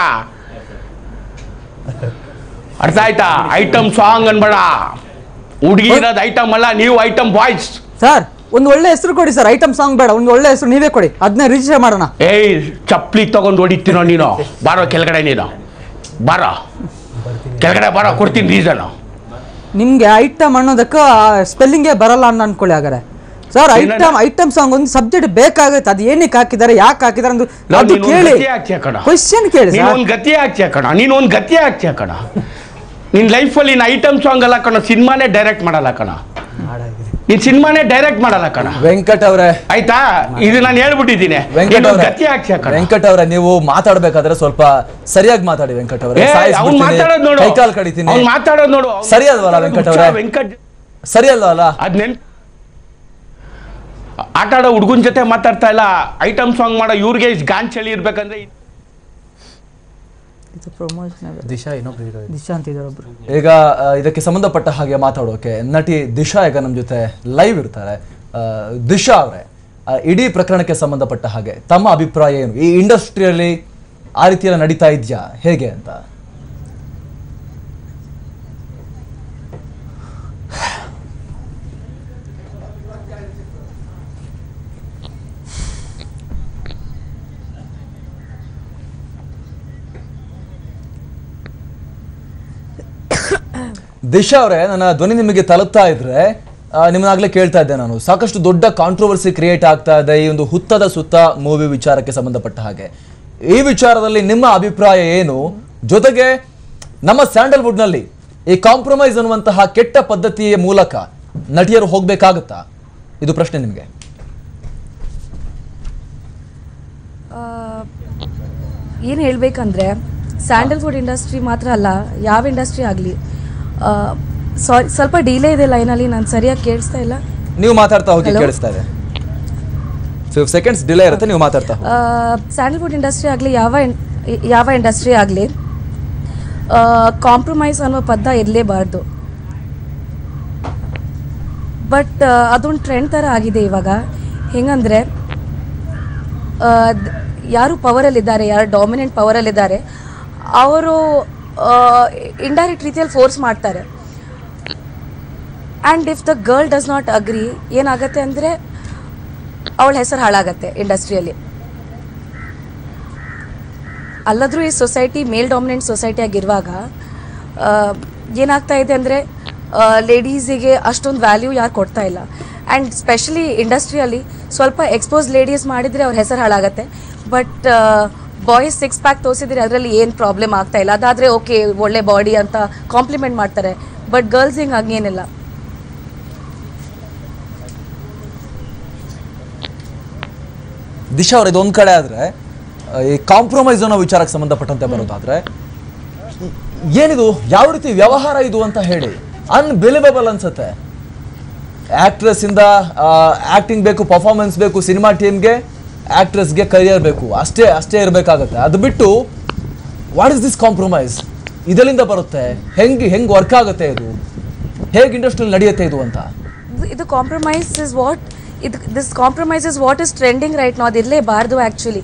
ಅರ್ಥ ಆಯ್ತಾ ಐಟಮ್ ಸಾಂಗ್ ಅನ್ಬೇಡ ಹುಡುಗಿ ಇರೋದು ಐಟಮ್ ಅಲ್ಲ ನೀವು ಐಟಮ್ ಬಾಯ್ಸ್ ಸರ್ ಒಂದು ಒಳ್ಳೆ ಹೆಸರು ಕೊಡಿ ಸರ್ ಐಟಮ್ ಸಾಂಗ್ ಬೇಡ ಒಂದು ಒಳ್ಳೆ ಹೆಸರು ನೀವೇ ಕೊಡಿ ಅದನ್ನೇ ರಿಜಿಸ್ಟರ್ ಮಾಡೋಣ ಏಯ್ ಚಪ್ಪಲಿ ತಗೊಂಡು ಹೊಡಿತೀನೋ ನೀನು ಬಾರೋ ಕೆಳಗಡೆ ನೀನು ಬಾರೋ ಕೆಳಗಡೆ ಬಾರೋ ಕೊಡ್ತೀನಿ ರೀಸನು ನಿಮ್ಗೆ ಐಟಮ್ ಅನ್ನೋದಕ್ಕೆ ಸ್ಪೆಲ್ಲಿಂಗೇ ಬರಲ್ಲ ಅಂತ ಅನ್ಕೊಳ್ಳಿ ಹಾಗಾರೆ ಸರ್ ಏನನ್ನ? ಐಟಮ್ ಐಟಮ್ ಸಾಂಗ್ ಒಂದು ಸಬ್ಜೆಕ್ಟ್ ಬೇಕಾಗುತ್ತೆ ಅದು ಏನಕ್ಕೆ ಹಾಕಿದ್ದಾರೆ ಯಾಕೆ ಹಾಕಿದ್ದಾರೆ ಅಂತ ಲೋ, ಅದು ನೀನ್ ಒಂದ್ ಕೇಳಿ ಗತಿ ಹಾಕ್ತೀಯ ಕಣ. ಕ್ವಶನ್ ಕೇಳಿ ನೀನು ಸರ್ ಒಂದು ಗತಿ ಆಗ್ತೀಯ ಕಣ ನೀನು ಒಂದು ಗತಿ ಆಗ್ತೀಯ ಕಣ ನಿನ್ನ ಲೈಫಲ್ಲಿ ನೀನು ಐಟಮ್ ಸಾಂಗ್ ಅಲ್ಲ ಕಣ ಸಿನಿಮಾನೇ ಡೈರೆಕ್ಟ್ ಮಾಡಲ್ಲ ಕಣ ನೀನು ಸಿನಿಮಾನೇ ಡೈರೆಕ್ಟ್ ಮಾಡಲ್ಲ ಕಣ ವೆಂಕಟ್ ಅವರೇ ಆಯ್ತಾ ಇದು ನಾನು ಹೇಳ್ಬಿಟ್ಟಿದ್ದೀನಿ ವೆಂಕಟ್ ನೀನು ಒಂದ್ ಅವರೇ ಗತಿ ಆಗ್ತೀಯ ಕಣ ವೆಂಕಟ್ ಅವರೇ ನೀವು ಮಾತಾಡ್ಬೇಕಾದ್ರೆ ಸ್ವಲ್ಪ ಸರಿಯಾಗಿ ಮಾತಾಡಿ ವೆಂಕಟ್ ಅವರೇ ಏ, ಅವ್ನ್ ಮಾತಾಡೋದು ನೋಡು ಕೈಕಾಲ್ ಕಡಿತೀನಿ ಅವ್ನ್ ಮಾತಾಡೋದು ನೋಡು ಸರಿ ಅಲ್ವಲ್ಲ ವೆಂಕಟ್ ಅವರೇ? ವೆಂಕಟ್ ಸರಿ ಅಲ್ವಲ್ಲ ಅದ್ ನೆನ್ ಆಟ ಆಡೋ ಹುಡುಗನ ಜೊತೆ ಮಾತಾಡ್ತಾ ಇಲ್ಲ ಐಟಮ್ ಸಾಂಗ್ ಮಾಡೋ ಇವ್ರಿಗೆ ಇಷ್ಟು ಗಾನ್ ಚಳಿ ಇರ್ಬೇಕಂದ್ರೆ ಇದು ಪ್ರಮೋಷನ್ ದಿಶಾ ಇನ್ನೊಬ್ರು hero ಇದ್ದಾರೆ. ದಿಶಾ ಅಂತ ಇದ್ದಾರೆ ಒಬ್ರು ಈಗ ಆ, ಇದಕ್ಕೆ ಸಂಬಂಧಪಟ್ಟ ಹಾಗೆ ಮಾತಾಡೋಕೆ ನಟಿ ದಿಶಾ ಈಗ ನಮ್ಮ ಜೊತೆ ಲೈವ್ ಇರ್ತಾರೆ ಆ, ದಿಶಾ ಅವರೇ ಇಡೀ ಪ್ರಕರಣಕ್ಕೆ ಸಂಬಂಧಪಟ್ಟ ಹಾಗೆ ತಮ್ಮ ಅಭಿಪ್ರಾಯ ಏನು ಈ ಇಂಡಸ್ಟ್ರಿಯಲ್ಲಿ ಆ ರೀತಿಯೆಲ್ಲ ನಡೀತಾ ಇದೆಯಾ ಹೇಗೆ ಅಂತ ದಿಶಾ ಅವರೇ ನನ್ನ ಧ್ವನಿ ನಿಮಗೆ ತಲುಪ್ತಾ ಇದ್ರೆ ಆ, ನಿಮ್ಮನ್ನಾಗ್ಲೇ ಕೇಳ್ತಾ ಇದ್ದೆ ನಾನು ಸಾಕಷ್ಟು ದೊಡ್ಡ ಕಾಂಟ್ರವರ್ಸಿ ಕ್ರಿಯೇಟ್ ಆಗ್ತಾ ಇದೆ ಈ ಒಂದು ಹುತ್ತದ ಸುತ್ತ ಮೂವಿ ವಿಚಾರಕ್ಕೆ ಸಂಬಂಧಪಟ್ಟ ಹಾಗೆ ಈ ವಿಚಾರದಲ್ಲಿ ನಿಮ್ಮ ಅಭಿಪ್ರಾಯ ಏನು ಜೊತೆಗೆ ನಮ್ಮ ಸ್ಯಾಂಡಲ್ವುಡ್ ನಲ್ಲಿ ಈ ಕಾಂಪ್ರಮೈಸ್ ಅನ್ನುವಂತಹ ಕೆಟ್ಟ ಪದ್ಧತಿಯ ಮೂಲಕ ನಟಿಯರು ಹೋಗ್ಬೇಕಾಗತ್ತಾ ಇದು ಪ್ರಶ್ನೆ ನಿಮಗೆ ಏನು ಹೇಳಬೇಕಂದ್ರೆ ಸ್ಯಾಂಡಲ್ವುಡ್ ಇಂಡಸ್ಟ್ರಿ ಮಾತ್ರ ಅಲ್ಲ ಯಾವ ಇಂಡಸ್ಟ್ರಿ ಆಗಲಿ ಸಾರಿ ಸ್ವಲ್ಪ ಡಿಲೇ ಇದೆ ಲೈನಲ್ಲಿ ನಾನು ಸರಿಯಾಗಿ ಕೇಳಿಸ್ತಾ ಇಲ್ಲ ನೀವು ಮಾತಾಡ್ತಾ ಹೋಗಿ Hello? ಕೇಳಿಸ್ತಾ ಇದೆ ಫಿಫ್ ಸೆಕೆಂಡ್ಸ್ ಡಿಲೇ ಇರುತ್ತೆ ನೀವು ಮಾತಾಡ್ತಾ ಹೋಗಿ ಸ್ಯಾಂಡಲ್ವುಡ್ ಇಂಡಸ್ಟ್ರಿ ಆಗಲಿ ಯಾವ ಇನ್- ಯಾವ ಇಂಡಸ್ಟ್ರಿ ಆಗಲಿ ಕಾಂಪ್ರಮೈಸ್ ಅನ್ನೋ ಪದ ಇರಲೇಬಾರ್ದು ಬಟ್ ಅದೊಂದು ಟ್ರೆಂಡ್ ಥರ ಆಗಿದೆ ಇವಾಗ ಹೆಂಗಂದರೆ ಯಾರು ಪವರಲ್ಲಿದ್ದಾರೆ ಯಾರು ಡಾಮಿನೆಂಟ್ ಪವರಲ್ಲಿದ್ದಾರೆ ಅವರು ಇಂಡೈರೆಕ್ಟ್ ರೀತಿಯಲ್ಲಿ ಫೋರ್ಸ್ ಮಾಡ್ತಾರೆ and if the girl does not agree ಏನಾಗತ್ತೆ ಅಂದರೆ ಅವಳ ಹೆಸರು ಹಾಳಾಗತ್ತೆ ಇಂಡಸ್ಟ್ರಿಯಲ್ಲಿ ಅಲ್ಲದ್ರೂ ಈ ಸೊಸೈಟಿ ಮೇಲ್ ಡಾಮಿನೆಂಟ್ ಸೊಸೈಟಿ ಆಗಿರುವಾಗ ಆ, ಏನಾಗ್ತಾ ಇದೆ ಅಂದರೆ ಲೇಡೀಸಿಗೆ ಅಷ್ಟೊಂದು ವ್ಯಾಲ್ಯೂ ಯಾರು ಕೊಡ್ತಾ ಇಲ್ಲ ಆ್ಯಂಡ್ ಸ್ಪೆಷಲಿ ಇಂಡಸ್ಟ್ರಿಯಲ್ಲಿ ಸ್ವಲ್ಪ ಎಕ್ಸ್ಪೋಸ್ ಲೇಡೀಸ್ ಮಾಡಿದರೆ ಅವ್ರ ಹೆಸರು ಹಾಳಾಗತ್ತೆ ಬಟ್ ಬಾಯ್ಸ್ ಸಿಕ್ಸ್ ಪ್ಯಾಕ್ ತೋರಿಸಿದ್ರೆ ಅದರಲ್ಲಿ ಏನು ಪ್ರಾಬ್ಲಮ್ ಆಗ್ತಾ ಇಲ್ಲ ಅದಾದರೆ ಓಕೆ ಒಳ್ಳೆ ಬಾಡಿ ಅಂತ ಕಾಂಪ್ಲಿಮೆಂಟ್ ಮಾಡ್ತಾರೆ ಬಟ್ ಗರ್ಲ್ಸ್ ಹಿಂಗೆ ಹಂಗೇನಿಲ್ಲ ದಿಶಾ ಅವ್ರ ಇದೊಂದ್ ಕಡೆ ಆದ್ರೆ ಆ, ಈ ಕಾಂಪ್ರಮೈಸ್ ಅನ್ನೋ ವಿಚಾರಕ್ಕೆ ಸಂಬಂಧಪಟ್ಟಂತೆ ಬರೋದಾದ್ರೆ ಏನಿದು ಯಾವ ರೀತಿ ವ್ಯವಹಾರ ಇದು ಅಂತ ಹೇಳಿ ಅನ್ಬಿಲಿವೇಬಲ್ ಅನ್ಸುತ್ತೆ ಆಕ್ಟ್ರೆಸ್ ಇಂದ ಆಕ್ಟಿಂಗ್ ಬೇಕು ಪರ್ಫಾರ್ಮೆನ್ಸ್ ಬೇಕು ಸಿನಿಮಾ ಟೀಮ್ಗೆ ಆಕ್ಟ್ರೆಸ್ಗೆ ಕರಿಯರ್ ಬೇಕು ಅಷ್ಟೇ ಅಷ್ಟೇ ಇರಬೇಕಾಗತ್ತೆ ಅದು ಬಿಟ್ಟು ವಾಟ್ ಇಸ್ ದಿಸ್ ಕಾಂಪ್ರಮೈಸ್ ಇದರಿಂದ ಬರುತ್ತೆ ಹೆಂಗೆ ಹೆಂಗ್ ವರ್ಕ್ ಆಗುತ್ತೆ ಇದು ಹೇಗೆ ಇಂಡಸ್ಟ್ರಿಯಲ್ಲಿ ನಡೆಯುತ್ತೆ ಇದು ಅಂತ ಇದು- ಇದು ಕಾಂಪ್ರಮೈಸ್ ಇಸ್ ವಾಟ್ ಇದು this compromise is what is trending right ನಾವು ಅದಿರಲೇಬಾರ್ದು ಆ್ಯಕ್ಚುಲಿ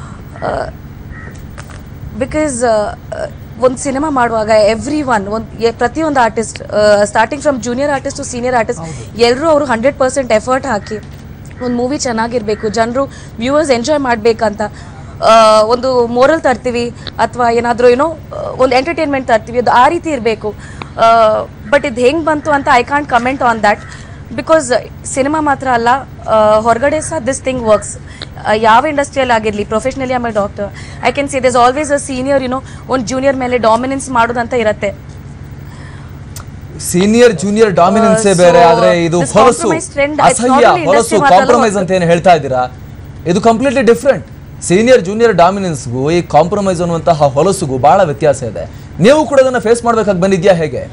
ಬಿಕಾಸ್ ಒಂದು ಸಿನಿಮಾ ಮಾಡುವಾಗ ಎವ್ರಿ ಒನ್ ಒಂದು ಪ್ರತಿಯೊಂದು artist starting from junior artist to senior artist ಎಲ್ಲರೂ ಅವರು ಹಂಡ್ರೆಡ್ ಪರ್ಸೆಂಟ್ ಎಫರ್ಟ್ ಹಾಕಿ ಒಂದು ಮೂವಿ ಚೆನ್ನಾಗಿರಬೇಕು ಜನರು ವ್ಯೂವರ್ಸ್ ಎಂಜಾಯ್ ಮಾಡಬೇಕಂತ ಒಂದು ಮೋರಲ್ ತರ್ತೀವಿ ಅಥವಾ ಏನಾದರೂ ಏನೋ ಒಂದು ಎಂಟರ್ಟೈನ್ಮೆಂಟ್ ತರ್ತೀವಿ ಅದು ಆ ರೀತಿ ಇರಬೇಕು ಬಟ್ ಇದು ಹೆಂಗೆ ಬಂತು ಅಂತ I can't comment on that because cinema ಮಾತ್ರ ಅಲ್ಲ ಆ, ಹೊರಗಡೆ ಸಹ ದಿಸ್ ಥಿಂಗ್ ವರ್ಕ್ಸ್ ಯಾವ ಇಂಡಸ್ಟ್ರಿಯಲ್ಲಿ ಆಗಿರಲಿ ಪ್ರೊಫೆಷ್ನಲಿ ಆಮೇಲೆ doctor I can see this always a senior you know ಒಂದು ಜೂನಿಯರ್ ಮೇಲೆ ಡಾಮಿನೆನ್ಸ್ ಮಾಡೋದಂತ ಇರುತ್ತೆ ಸೀನಿಯರ್ ಜೂನಿಯರ್ ಡಾಮಿನೆನ್ಸೇ Uh, ಬೇರೆ so, ಆದ್ರೆ ಇದು this ಹೊಲಸು compromise trend, it's not ಅಸಹ್ಯ only ಹೊಲಸು industry ಮಾತ್ರ ಅಲ್ಲ, ಕಾಂಪ್ರಮೈಸ್ ಅಂತ ಏನು ಹೇಳ್ತಾ ಇದ್ದೀರಾ ಇದು ಕಂಪ್ಲೀಟ್ಲಿ ಡಿಫ್ರೆಂಟ್ ಸೀನಿಯರ್ ಜೂನಿಯರ್ ಡಾಮಿನೆನ್ಸ್ಗೂ ಈ ಕಾಂಪ್ರಮೈಸ್ ಅನ್ನುವಂತಹ ಹೊಲಸುಗೂ ಬಹಳ ವ್ಯತ್ಯಾಸ ಇದೆ ನೀವು ಕೂಡ ಅದನ್ನ ಫೇಸ್ ಮಾಡ್ಬೇಕಾಗಿ ಬಂದಿದ್ಯಾ ಹೇಗೆ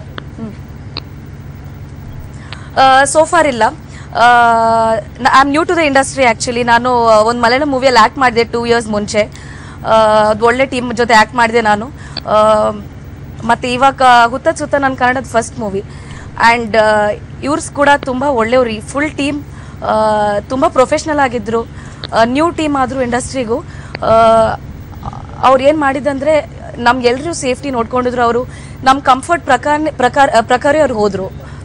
ಸೋಫಾರ್ ಇಲ್ಲ I am new to the industry actually ನಾನು ಒಂದು ಮಲಯಾಳಂ ಮೂವಿಯಲ್ಲಿ ಆ್ಯಕ್ಟ್ ಮಾಡಿದೆ ಟೂ ಇಯರ್ಸ್ ಮುಂಚೆ ಅದು ಒಳ್ಳೆ ಟೀಮ್ ಜೊತೆ ಆ್ಯಕ್ಟ್ ಮಾಡಿದೆ ನಾನು ಆ, ಮತ್ತು ಇವಾಗ ಹುತ್ತ ಸುತ್ತ ನನ್ನ ಕನ್ನಡದ ಫಸ್ಟ್ ಮೂವಿ ಆ್ಯಂಡ್ ಇವ್ರ್ಸ್ ಕೂಡ ತುಂಬ ಒಳ್ಳೆಯವ್ರು ಫುಲ್ ಟೀಮ್ ತುಂಬ ಪ್ರೊಫೆಷ್ನಲ್ ಆಗಿದ್ದರು ನ್ಯೂ ಟೀಮ್ ಆದರೂ ಇಂಡಸ್ಟ್ರಿಗೂ ಅವ್ರು ಏನು ಮಾಡಿದಂದರೆ ನಮ್ಗೆಲ್ಲರೂ ಸೇಫ್ಟಿ ನೋಡ್ಕೊಂಡಿದ್ರು ಅವರು ನಮ್ಮ ಕಂಫರ್ಟ್ ಪ್ರಕಾರ ಪ್ರಕಾರ ಪ್ರಕಾರ ಅವ್ರು ಹೋದರು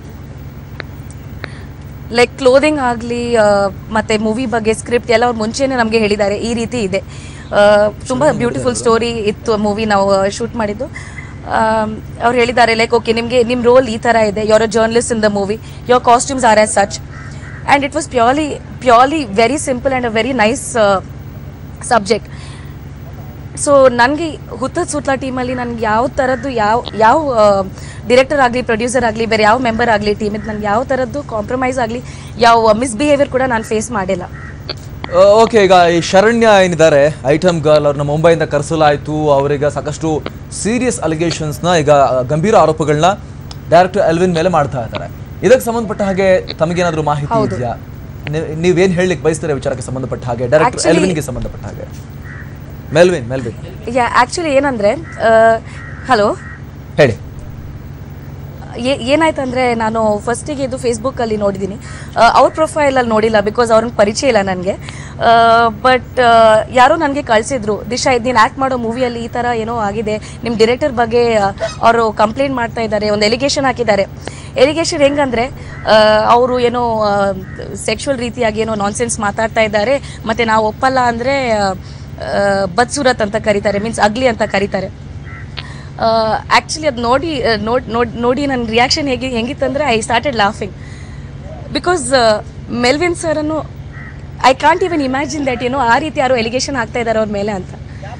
ಲೈಕ್ ಕ್ಲೋದಿಂಗ್ ಆಗಲಿ ಮತ್ತು ಮೂವಿ ಬಗ್ಗೆ ಸ್ಕ್ರಿಪ್ಟ್ ಎಲ್ಲ ಅವ್ರು ಮುಂಚೆನೇ ನಮಗೆ ಹೇಳಿದ್ದಾರೆ ಈ ರೀತಿ ಇದೆ ತುಂಬ ಬ್ಯೂಟಿಫುಲ್ ಸ್ಟೋರಿ ಇತ್ತು ಮೂವಿ ನಾವು ಶೂಟ್ ಮಾಡಿದ್ದು ಅವ್ರು ಹೇಳಿದ್ದಾರೆ ಲೈಕ್ ಓಕೆ ನಿಮಗೆ ನಿಮ್ಮ ರೋಲ್ ಈ ಥರ ಇದೆ your a journalist in the movie your costumes are as such and it was purely purely very simple and a very nice subject so ನನಗೆ ಹುತ್ತದ ಸುತ್ತಲ ಟೀಮಲ್ಲಿ ನನಗೆ ಯಾವ ಥರದ್ದು ಯಾವ ಯಾವ ಡಿರೆಕ್ಟರ್ ಆಗಲಿ ಪ್ರೊಡ್ಯೂಸರ್ ಆಗಲಿ ಬೇರೆ ಯಾವ ಮೆಂಬರ್ ಆಗಲಿ ಟೀಮಿದ್ದು ನನಗೆ ಯಾವ ಥರದ್ದು ಕಾಂಪ್ರಮೈಸ್ ಆಗಲಿ ಯಾವ ಮಿಸ್ಬಿಹೇವಿಯರ್ ಕೂಡ ನಾನು ಫೇಸ್ ಮಾಡಿಲ್ಲ ಓಕೆ ಈಗ ಈ ಶರಣ್ಯ ಏನಿದ್ದಾರೆ ಐಟಮ್ ಗರ್ಲ್ ಅವ್ರನ್ನ ಮುಂಬೈಯಿಂದ ಕರೆಸಲಾಯಿತು ಅವರೀಗ ಸಾಕಷ್ಟು ಸೀರಿಯಸ್ ಅಲಿಗೇಷನ್ಸ್ನ ಈಗ ಗಂಭೀರ ಆರೋಪಗಳನ್ನ ಡೈರೆಕ್ಟರ್ ಎಲ್ವಿನ್ ಮೇಲೆ ಮಾಡ್ತಾ ಇದ್ದಾರೆ ಇದಕ್ಕೆ ಸಂಬಂಧಪಟ್ಟ ಹಾಗೆ ತಮಗೇನಾದ್ರೂ ಮಾಹಿತಿ ಇದೆಯಾ ನೀವ್- ನೀವೇನ್ ಹೇಳಲಿಕ್ಕೆ ಬಯಸ್ತೀರಾ ವಿಚಾರಕ್ಕೆ ಸಂಬಂಧಪಟ್ಟ ಹಾಗೆ ಡೈರೆಕ್ಟರ್ Actually- ಎಲ್ವಿನ್ಗೆ ಸಂಬಂಧಪಟ್ಟ ಹಾಗೆ ಮೆಲ್ವಿನ್ ಮೆಲ್ವಿನ್ ಯಾ ಆ್ಯಕ್ಚುಲಿ ಏನಂದರೆ ಹಲೋ ಹೇಳಿ ಏನಾಯ್ತಂದ್ರೆ ನಾನು ಫಸ್ಟಿಗೆ ಇದು ಫೇಸ್ಬುಕ್ಕಲ್ಲಿ ನೋಡಿದ್ದೀನಿ ಅವ್ರ ಪ್ರೊಫೈಲಲ್ಲಿ ನೋಡಿಲ್ಲ ಬಿಕಾಸ್ ಅವ್ರನ್ನ ಪರಿಚಯ ಇಲ್ಲ ನನಗೆ ಬಟ್ ಯಾರೋ ನನಗೆ ಕಳಿಸಿದ್ರು ದಿಶಾ ಇದು ನೀನು ಆ್ಯಕ್ಟ್ ಮಾಡೋ ಮೂವಿಯಲ್ಲಿ ಈ ಥರ ಏನೋ ಆಗಿದೆ ನಿಮ್ಮ ಡೈರೆಕ್ಟರ್ ಬಗ್ಗೆ ಅವರು ಕಂಪ್ಲೇಂಟ್ ಮಾಡ್ತಾ ಇದ್ದಾರೆ ಒಂದು ಎಲಿಗೇಷನ್ ಹಾಕಿದ್ದಾರೆ ಎಲಿಗೇಷನ್ ಹೆಂಗಂದರೆ ಅವರು ಏನೋ ಸೆಕ್ಷುವಲ್ ರೀತಿಯಾಗಿ ಏನೋ ನಾನ್ಸೆನ್ಸ್ ಮಾತಾಡ್ತಾ ಇದ್ದಾರೆ ಮತ್ತು ನಾವು ಒಪ್ಪಲ್ಲ ಅಂದರೆ ಬದ್ಸೂರತ್ ಅಂತ ಕರೀತಾರೆ ಮೀನ್ಸ್ ಅಗ್ಲಿ ಅಂತ ಕರೀತಾರೆ ಆ್ಯಕ್ಚುಲಿ ಅದು ನೋಡಿ ನೋಡಿ ನೋಡಿ ನೋಡಿ ನನ್ನ ರಿಯಾಕ್ಷನ್ ಹೇಗೆ ಹೆಂಗಿತ್ತಂದರೆ I started laughing because Melvin ಸರನ್ನು I can't even imagine that ಏನೋ ಆ ರೀತಿ ಯಾರೋ ಎಲಿಗೇಷನ್ ಆಗ್ತಾ ಇದ್ದಾರೆ ಅವ್ರ ಮೇಲೆ ಅಂತ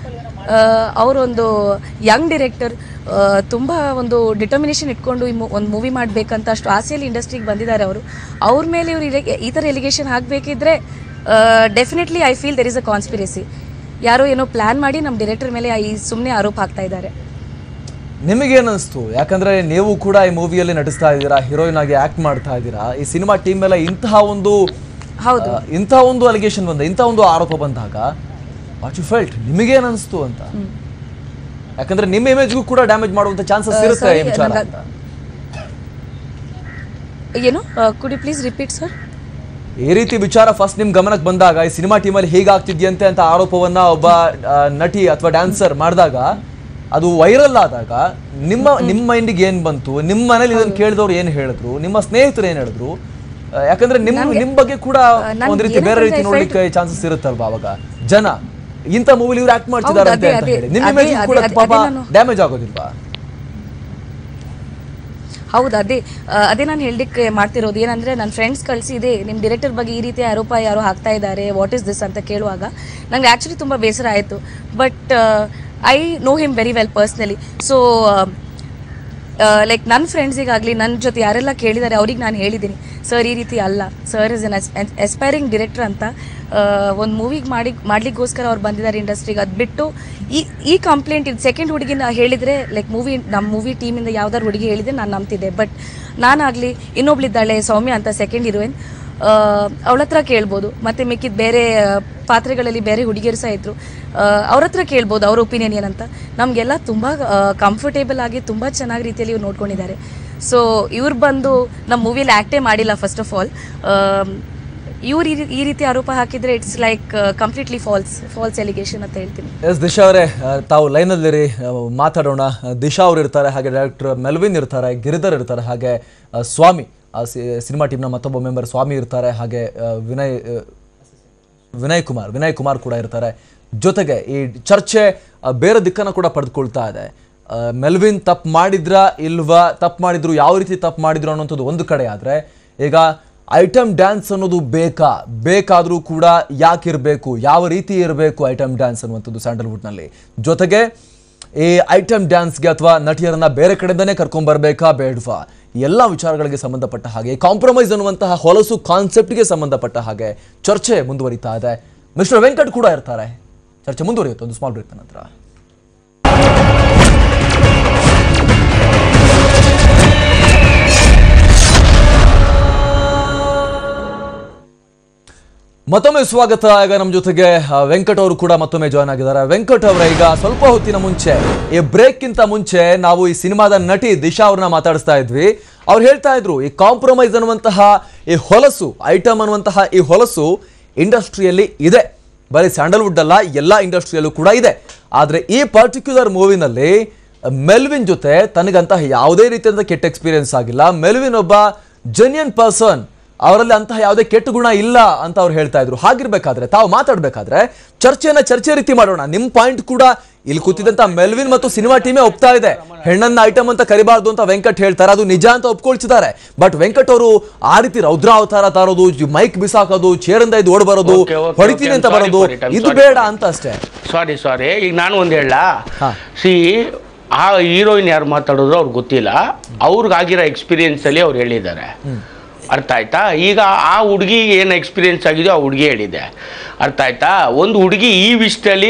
ಅವರೊಂದು ಯಂಗ್ ಡಿರೆಕ್ಟರ್ ತುಂಬ ಒಂದು ಡಿಟರ್ಮಿನೇಷನ್ ಇಟ್ಕೊಂಡು ಈ ಒಂದು ಮೂವಿ ಮಾಡಬೇಕಂತ ಅಷ್ಟು ಆಸೆಯಲ್ಲಿ ಇಂಡಸ್ಟ್ರಿಗೆ ಬಂದಿದ್ದಾರೆ ಅವರು ಅವ್ರ ಮೇಲೆ ಇವರು ಈ ಥರ ಎಲಿಗೇಷನ್ ಹಾಕಬೇಕಿದ್ರೆ definitely I feel there is a conspiracy ಯಾರೋ ಏನೋ ಪ್ಲ್ಯಾನ್ ಮಾಡಿ ನಮ್ಮ ಡೈರೆಕ್ಟರ್ ಮೇಲೆ ಈ ಸುಮ್ಮನೆ ಆರೋಪ ಹಾಕ್ತಾ ಇದ್ದಾರೆ ನಿಮಗೇನಿಸ್ತು ಯಾಕಂದ್ರೆ ನೀವು ಕೂಡ ಈ ಮೂವಿಯಲ್ಲಿ ನಟಿಸ್ತಾ ಇದ್ದೀರಾ ಹೀರೋಯಿನ್ ಆಗಿ ಆಕ್ಟ್ ಮಾಡ್ತಾ ಇದ್ದೀರಾ ಈ ಸಿನಿಮಾ ಟೀಮ್ ಮೇಲೆ ಇಂತಹ ಒಂದು ಹೌದು ಆ, ಇಂತಹ ಒಂದು ಅಲಿಗೇಷನ್ ಬಂದ ಇಂತಹ ಒಂದು ಆರೋಪ ಬಂದಾಗ ವಾಟ್ ಯು ಫೆಲ್ಟ್ ನಿಮಗೇನ್ ಅನಿಸ್ತು ಅಂತ ಯಾಕಂದ್ರೆ ನಿಮ್ಮ ಇಮೇಜ್ಗೂ ಕೂಡ ಡ್ಯಾಮೇಜ್ ಮಾಡುವಂತ ಚಾನ್ಸಸ್ ಆ, ಇರುತ್ತೆ ಈ sorry, ವಿಚಾರ ನಂಗ- ಅಂತ ಏನು could you please repeat sir ಈ ರೀತಿ ವಿಚಾರ ಫಸ್ಟ್ ನಿಮ್ ಗಮನಕ್ಕೆ ಬಂದಾಗ ಈ ಸಿನಿಮಾ ಟೀಮಲ್ಲಿ ಹೀಗಾಗ್ತಿದ್ಯಂತೆ ಅಂತ ಆರೋಪವನ್ನ ಒಬ್ಬ ಆ, ನಟಿ ಅಥವಾ ಡ್ಯಾನ್ಸರ್ ಮಾಡಿದಾಗ ಅದು ವೈರಲ್ ಆದಾಗ ನಿಮ್ಮ ನಿಮ್ಮ ಮೈಂಡಿಗೆ ಏನ್ ಬಂತು ನಿಮ್ಮ ಮನೇಲಿ ಇದನ್ನ ಕೇಳಿದವ್ರು ಏನ್ ಹೇಳಿದ್ರು ನಿಮ್ಮ ಸ್ನೇಹಿತರು ಏನ್ ಹೇಳಿದ್ರು ಆ, ಯಾಕಂದ್ರೆ ನಿಮ್ ನಿಮ್ ಬಗ್ಗೆ ಕೂಡ ನನ್ಗೆ ಒಂದ್ ರೀತಿ ಬೇರೆ ರೀತಿ ಏನಂದ್ರೆ ನೋಡ್ಲಿಕ್ಕೆ ಚಾನ್ಸಸ್ ಇರುತ್ತಲ್ವಾ ಅವಾಗ ಜನ ಇಂಥ ಮೂವಿಲಿ ಇವ್ರು ಆಕ್ಟ್ ಮಾಡ್ತಿದ್ದಾರೆ ಹೌದು, ಅಂತ ಅದೇ, ಅಂತ ಅದೇ, ಹೇಳಿ ನಿಮ್ಮ ಅದೇ, ಇಮೇಜ್ ಅದೇ, ಕೂಡ ಅದೇ ಪಾಪ ನಾನು- ಡ್ಯಾಮೇಜ್ ಆಗೋದಿಲ್ವಾ ಹೌದು ಅದೇ ಆ, ಅದೇ ನಾನು ಹೇಳಲಿಕ್ಕೆ ಮಾಡ್ತಿರೋದು ಏನಂದ್ರೆ ನನ್ನ ಫ್ರೆಂಡ್ಸ್ ಕಳಿಸಿ ಇದೆ ನಿಮ್ಮ ಡೈರೆಕ್ಟರ್ ಬಗ್ಗೆ ಈ ರೀತಿ ಆರೋಪ ಯಾರೋ ಹಾಕ್ತಾ ಇದ್ದಾರೆ ವಾಟ್ ಇಸ್ ದಿಸ್ ಅಂತ ಕೇಳುವಾಗ ನಂಗೆ ಆ್ಯಕ್ಚುಲಿ ತುಂಬ ಬೇಸರ ಆಯಿತು but I know him very well personally so like ನನ್ನ ಫ್ರೆಂಡ್ಸಿಗಾಗಲಿ ನನ್ನ ಜೊತೆ ಯಾರೆಲ್ಲ ಕೇಳಿದ್ದಾರೆ ಅವ್ರಿಗೆ ನಾನು ಹೇಳಿದ್ದೀನಿ ಸರ್ ಈ ರೀತಿ ಅಲ್ಲ sir is an aspiring director ಅಂತ ಒಂದು ಮೂವಿಗೆ ಮಾಡಿ ಮಾಡ್ಲಿಕ್ಕೋಸ್ಕರ ಅವ್ರು ಬಂದಿದ್ದಾರೆ ಇಂಡಸ್ಟ್ರಿಗೆ ಅದು ಬಿಟ್ಟು ಈ ಈ ಕಂಪ್ಲೇಂಟ್ ಇದು ಸೆಕೆಂಡ್ ಹುಡುಗಿನ ಹೇಳಿದರೆ ಲೈಕ್ ಮೂವಿ ನಮ್ಮ ಮೂವಿ ಟೀಮಿಂದ ಯಾವ್ದಾದ್ರು ಹುಡುಗಿ ಹೇಳಿದ್ರೆ ನಾನು ನಂಬ್ತಿದ್ದೆ ಬಟ್ ನಾನಾಗಲಿ ಇನ್ನೊಬ್ಳಿದ್ದಾಳೆ ಸೌಮ್ಯ ಅಂತ ಸೆಕೆಂಡ್ ಹೀರೋಯಿನ್ ಅವಳ ಹತ್ರ ಕೇಳ್ಬೋದು ಮತ್ತು ಮಿಕ್ಕಿದ ಬೇರೆ ಆ, ಪಾತ್ರೆಗಳಲ್ಲಿ ಬೇರೆ ಹುಡುಗಿಯರು ಸಹ ಇದ್ರು ಅವ್ರ ಹತ್ರ ಕೇಳ್ಬೋದು ಅವ್ರ ಒಪಿನಿಯನ್ ಏನಂತ ನಮಗೆಲ್ಲ ತುಂಬ ಕಂಫರ್ಟೇಬಲ್ ಆಗಿ ತುಂಬ ಚೆನ್ನಾಗಿ ರೀತಿಯಲ್ಲಿ ಇವ್ರು ನೋಡ್ಕೊಂಡಿದ್ದಾರೆ ಸೊ ಇವ್ರು ಬಂದು ನಮ್ಮ ಮೂವಿಯಲ್ಲಿ ಆ್ಯಕ್ಟೇ ಮಾಡಿಲ್ಲ ಫಸ್ಟ್ ಆಫ್ ಆಲ್ ಇವ್ರು ಈ ರೀ- ಈ ರೀತಿ ಆರೋಪ ಹಾಕಿದರೆ it's like completely false false allegation ಅಂತ ಹೇಳ್ತೀನಿ ಎಸ್ ದಿಶಾ ಅವರೇ ಆ, ತಾವು ಲೈನಲ್ಲಿರಿ ಆ, ಮಾತಾಡೋಣ ಆ, ದಿಶಾ ಅವರು ಇರ್ತಾರೆ ಹಾಗೆ ಡೈರೆಕ್ಟರ್ ಮೆಲ್ವಿನ್ ಇರ್ತಾರೆ ಗಿರಿಧರ್ ಇರ್ತಾರೆ ಹಾಗೆ ಆ, ಸ್ವಾಮಿ ಆ ಸಿ- ಸಿನಿಮಾ ಟೀಮ್ನ ಮತ್ತೊಬ್ಬ ಮೆಂಬರ್ ಸ್ವಾಮಿ ಇರ್ತಾರೆ ಹಾಗೆ ಆ, ವಿನಯ್ ಆ, ವಿನಯ್ ಕುಮಾರ್ ವಿನಯ್ ಕುಮಾರ್ ಕೂಡ ಇರ್ತಾರೆ ಜೊತೆಗೆ ಈ ಚರ್ಚೆ ಆ, ಬೇರೆ ದಿಕ್ಕನ್ನು ಕೂಡ ಪಡೆದುಕೊಳ್ತಾ ಇದೆ ಆ, ಮೆಲ್ವಿನ್ ತಪ್ಪು ಮಾಡಿದ್ರಾ ಇಲ್ವಾ ತಪ್ಪು ಮಾಡಿದ್ರು ಯಾವ ರೀತಿ ತಪ್ಪು ಮಾಡಿದ್ರು ಅನ್ನೋಂಥದ್ದು ಒಂದು ಕಡೆ ಆದರೆ ಈಗ ಐಟಮ್ ಡ್ಯಾನ್ಸ್ ಅನ್ನೋದು ಬೇಕಾ ಬೇಕಾದರೂ ಕೂಡ ಯಾಕಿರಬೇಕು ಯಾವ ರೀತಿ ಇರಬೇಕು ಐಟಮ್ ಡ್ಯಾನ್ಸ್ ಅನ್ನುವಂಥದ್ದು ಸ್ಯಾಂಡಲ್ವುಡ್ನಲ್ಲಿ ಜೊತೆಗೆ ಈ ಐಟಮ್ ಡ್ಯಾನ್ಸ್ಗೆ ಅಥವಾ ನಟಿಯರನ್ನ ಬೇರೆ ಕಡೆಯಿಂದನೇ ಕರ್ಕೊಂಡ್ಬರ್ಬೇಕಾ ಬೇಡವಾ ಎಲ್ಲ ವಿಚಾರಗಳಿಗೆ ಸಂಬಂಧಪಟ್ಟ ಹಾಗೆ ಕಾಂಪ್ರಮೈಸ್ ಅನ್ನುವಂತಹ ಹೊಲಸು ಕಾನ್ಸೆಪ್ಟ್ಗೆ ಸಂಬಂಧಪಟ್ಟ ಹಾಗೆ ಚರ್ಚೆ ಮುಂದುವರಿತಾ ಇದೆ ಮಿಸ್ಟರ್ ವೆಂಕಟ್ ಕೂಡ ಇರ್ತಾರೆ ಚರ್ಚೆ ಮುಂದುವರಿಯುತ್ತೆ ಒಂದು ಸ್ಮಾಲ್ ಬ್ರೇಕ್ ನಂತರ ಮತ್ತೊಮ್ಮೆ ಸ್ವಾಗತ ಈಗ ನಮ್ಮ ಜೊತೆಗೆ ಆ, ವೆಂಕಟ್ ಅವರು ಕೂಡ ಮತ್ತೊಮ್ಮೆ ಜಾಯ್ನ್ ಆಗಿದ್ದಾರೆ ವೆಂಕಟ್ ಅವರ ಈಗ ಸ್ವಲ್ಪ ಹೊತ್ತಿನ ಮುಂಚೆ ಈ ಬ್ರೇಕ್ ಗಿಂತ ಮುಂಚೆ ನಾವು ಈ ಸಿನಿಮಾದ ನಟಿ ದಿಶಾ ಅವ್ರನ್ನ ಮಾತಾಡಿಸ್ತಾ ಇದ್ವಿ ಅವ್ರು ಹೇಳ್ತಾ ಇದ್ರು ಈ ಕಾಂಪ್ರಮೈಸ್ ಅನ್ನುವಂತಹ ಈ ಹೊಲಸು ಐಟಮ್ ಅನ್ನುವಂತಹ ಈ ಹೊಲಸು ಇಂಡಸ್ಟ್ರಿಯಲ್ಲಿ ಇದೆ ಬರೀ ಸ್ಯಾಂಡಲ್ವುಡ್ ಅಲ್ಲ ಎಲ್ಲ ಇಂಡಸ್ಟ್ರಿಯಲ್ಲೂ ಕೂಡ ಇದೆ ಆದರೆ ಈ ಪರ್ಟಿಕ್ಯುಲರ್ ಮೂವಿನಲ್ಲಿ ಮೆಲ್ವಿನ್ ಜೊತೆ ತನಗಂತಹ ಯಾವುದೇ ರೀತಿಯಾದ ಕೆಟ್ಟ ಎಕ್ಸ್ಪೀರಿಯನ್ಸ್ ಆಗಿಲ್ಲ ಮೆಲ್ವಿನ್ ಒಬ್ಬ ಜೆನ್ಯನ್ ಪರ್ಸನ್ ಅವರಲ್ಲಿ ಅಂತಹ ಯಾವುದೇ ಕೆಟ್ಟ ಗುಣ ಇಲ್ಲ ಅಂತ ಅವ್ರು ಹೇಳ್ತಾ ಇದ್ರು ಹಾಗಿರ್ಬೇಕಾದ್ರೆ ತಾವು ಮಾತಾಡ್ಬೇಕಾದ್ರೆ ಚರ್ಚೆಯನ್ನ ಚರ್ಚೆ ರೀತಿ ಮಾಡೋಣ ನಿಮ್ ಪಾಯಿಂಟ್ ಕೂಡ ಇಲ್ಲಿ ಕೂತಿದ್ದಂತ ಮೆಲ್ವಿನ್ ಮತ್ತು ಸಿನಿಮಾ ಟೀಮೇ ಒಪ್ತಾ ಇದೆ ಹೆಣ್ಣನ್ನ ಐಟಮ್ ಅಂತ ಕರಿಬಾರ್ದು ಅಂತ ವೆಂಕಟ್ ಹೇಳ್ತಾರೆ ಅದು ನಿಜ ಅಂತ ಒಪ್ಕೊಳ್ತಿದ್ದಾರೆ ಬಟ್ ವೆಂಕಟ್ ಅವರು ಆ ರೀತಿ ರೌದ್ರ ಅವತಾರ ತಾರೋದು ಮೈಕ್ ಬಿಸಾಕೋದು ಚೇರಿಂದ ಇದು ಓಡ್ ಬರೋದು Okay, okay, ಹೊಡಿತೀನಿ okay, ಅಂತ I'm sorry ಬರೋದು for it, I'm ಇದು sorry ಬೇಡ for it. ಅಂತ ಅಷ್ಟೇ ಸಾರಿ ಸಾರಿ ಈಗ ನಾನು ಒಂದು ಹೇಳ ಹಾ. ಸಿ ಆ ಹೀರೋಯಿನ್ ಯಾರು ಮಾತಾಡೋದು ಅವ್ರಿಗೆ ಗೊತ್ತಿಲ್ಲ ಅವ್ರಿಗಾಗಿರೋ ಎಕ್ಸ್ಪೀರಿಯನ್ಸಲ್ಲಿ ಅವ್ರು ಹೇಳಿದ್ದಾರೆ ಅರ್ಥ ಆಯ್ತಾ ಈಗ ಆ ಹುಡುಗಿಗೆ ಏನು ಎಕ್ಸ್ಪೀರಿಯನ್ಸ್ ಆಗಿದೆಯೋ ಆ ಹುಡುಗಿ ಹೇಳಿದೆ ಅರ್ಥ ಆಯ್ತಾ ಒಂದು ಹುಡುಗಿ ಈ ವಿಷಯದಲ್ಲಿ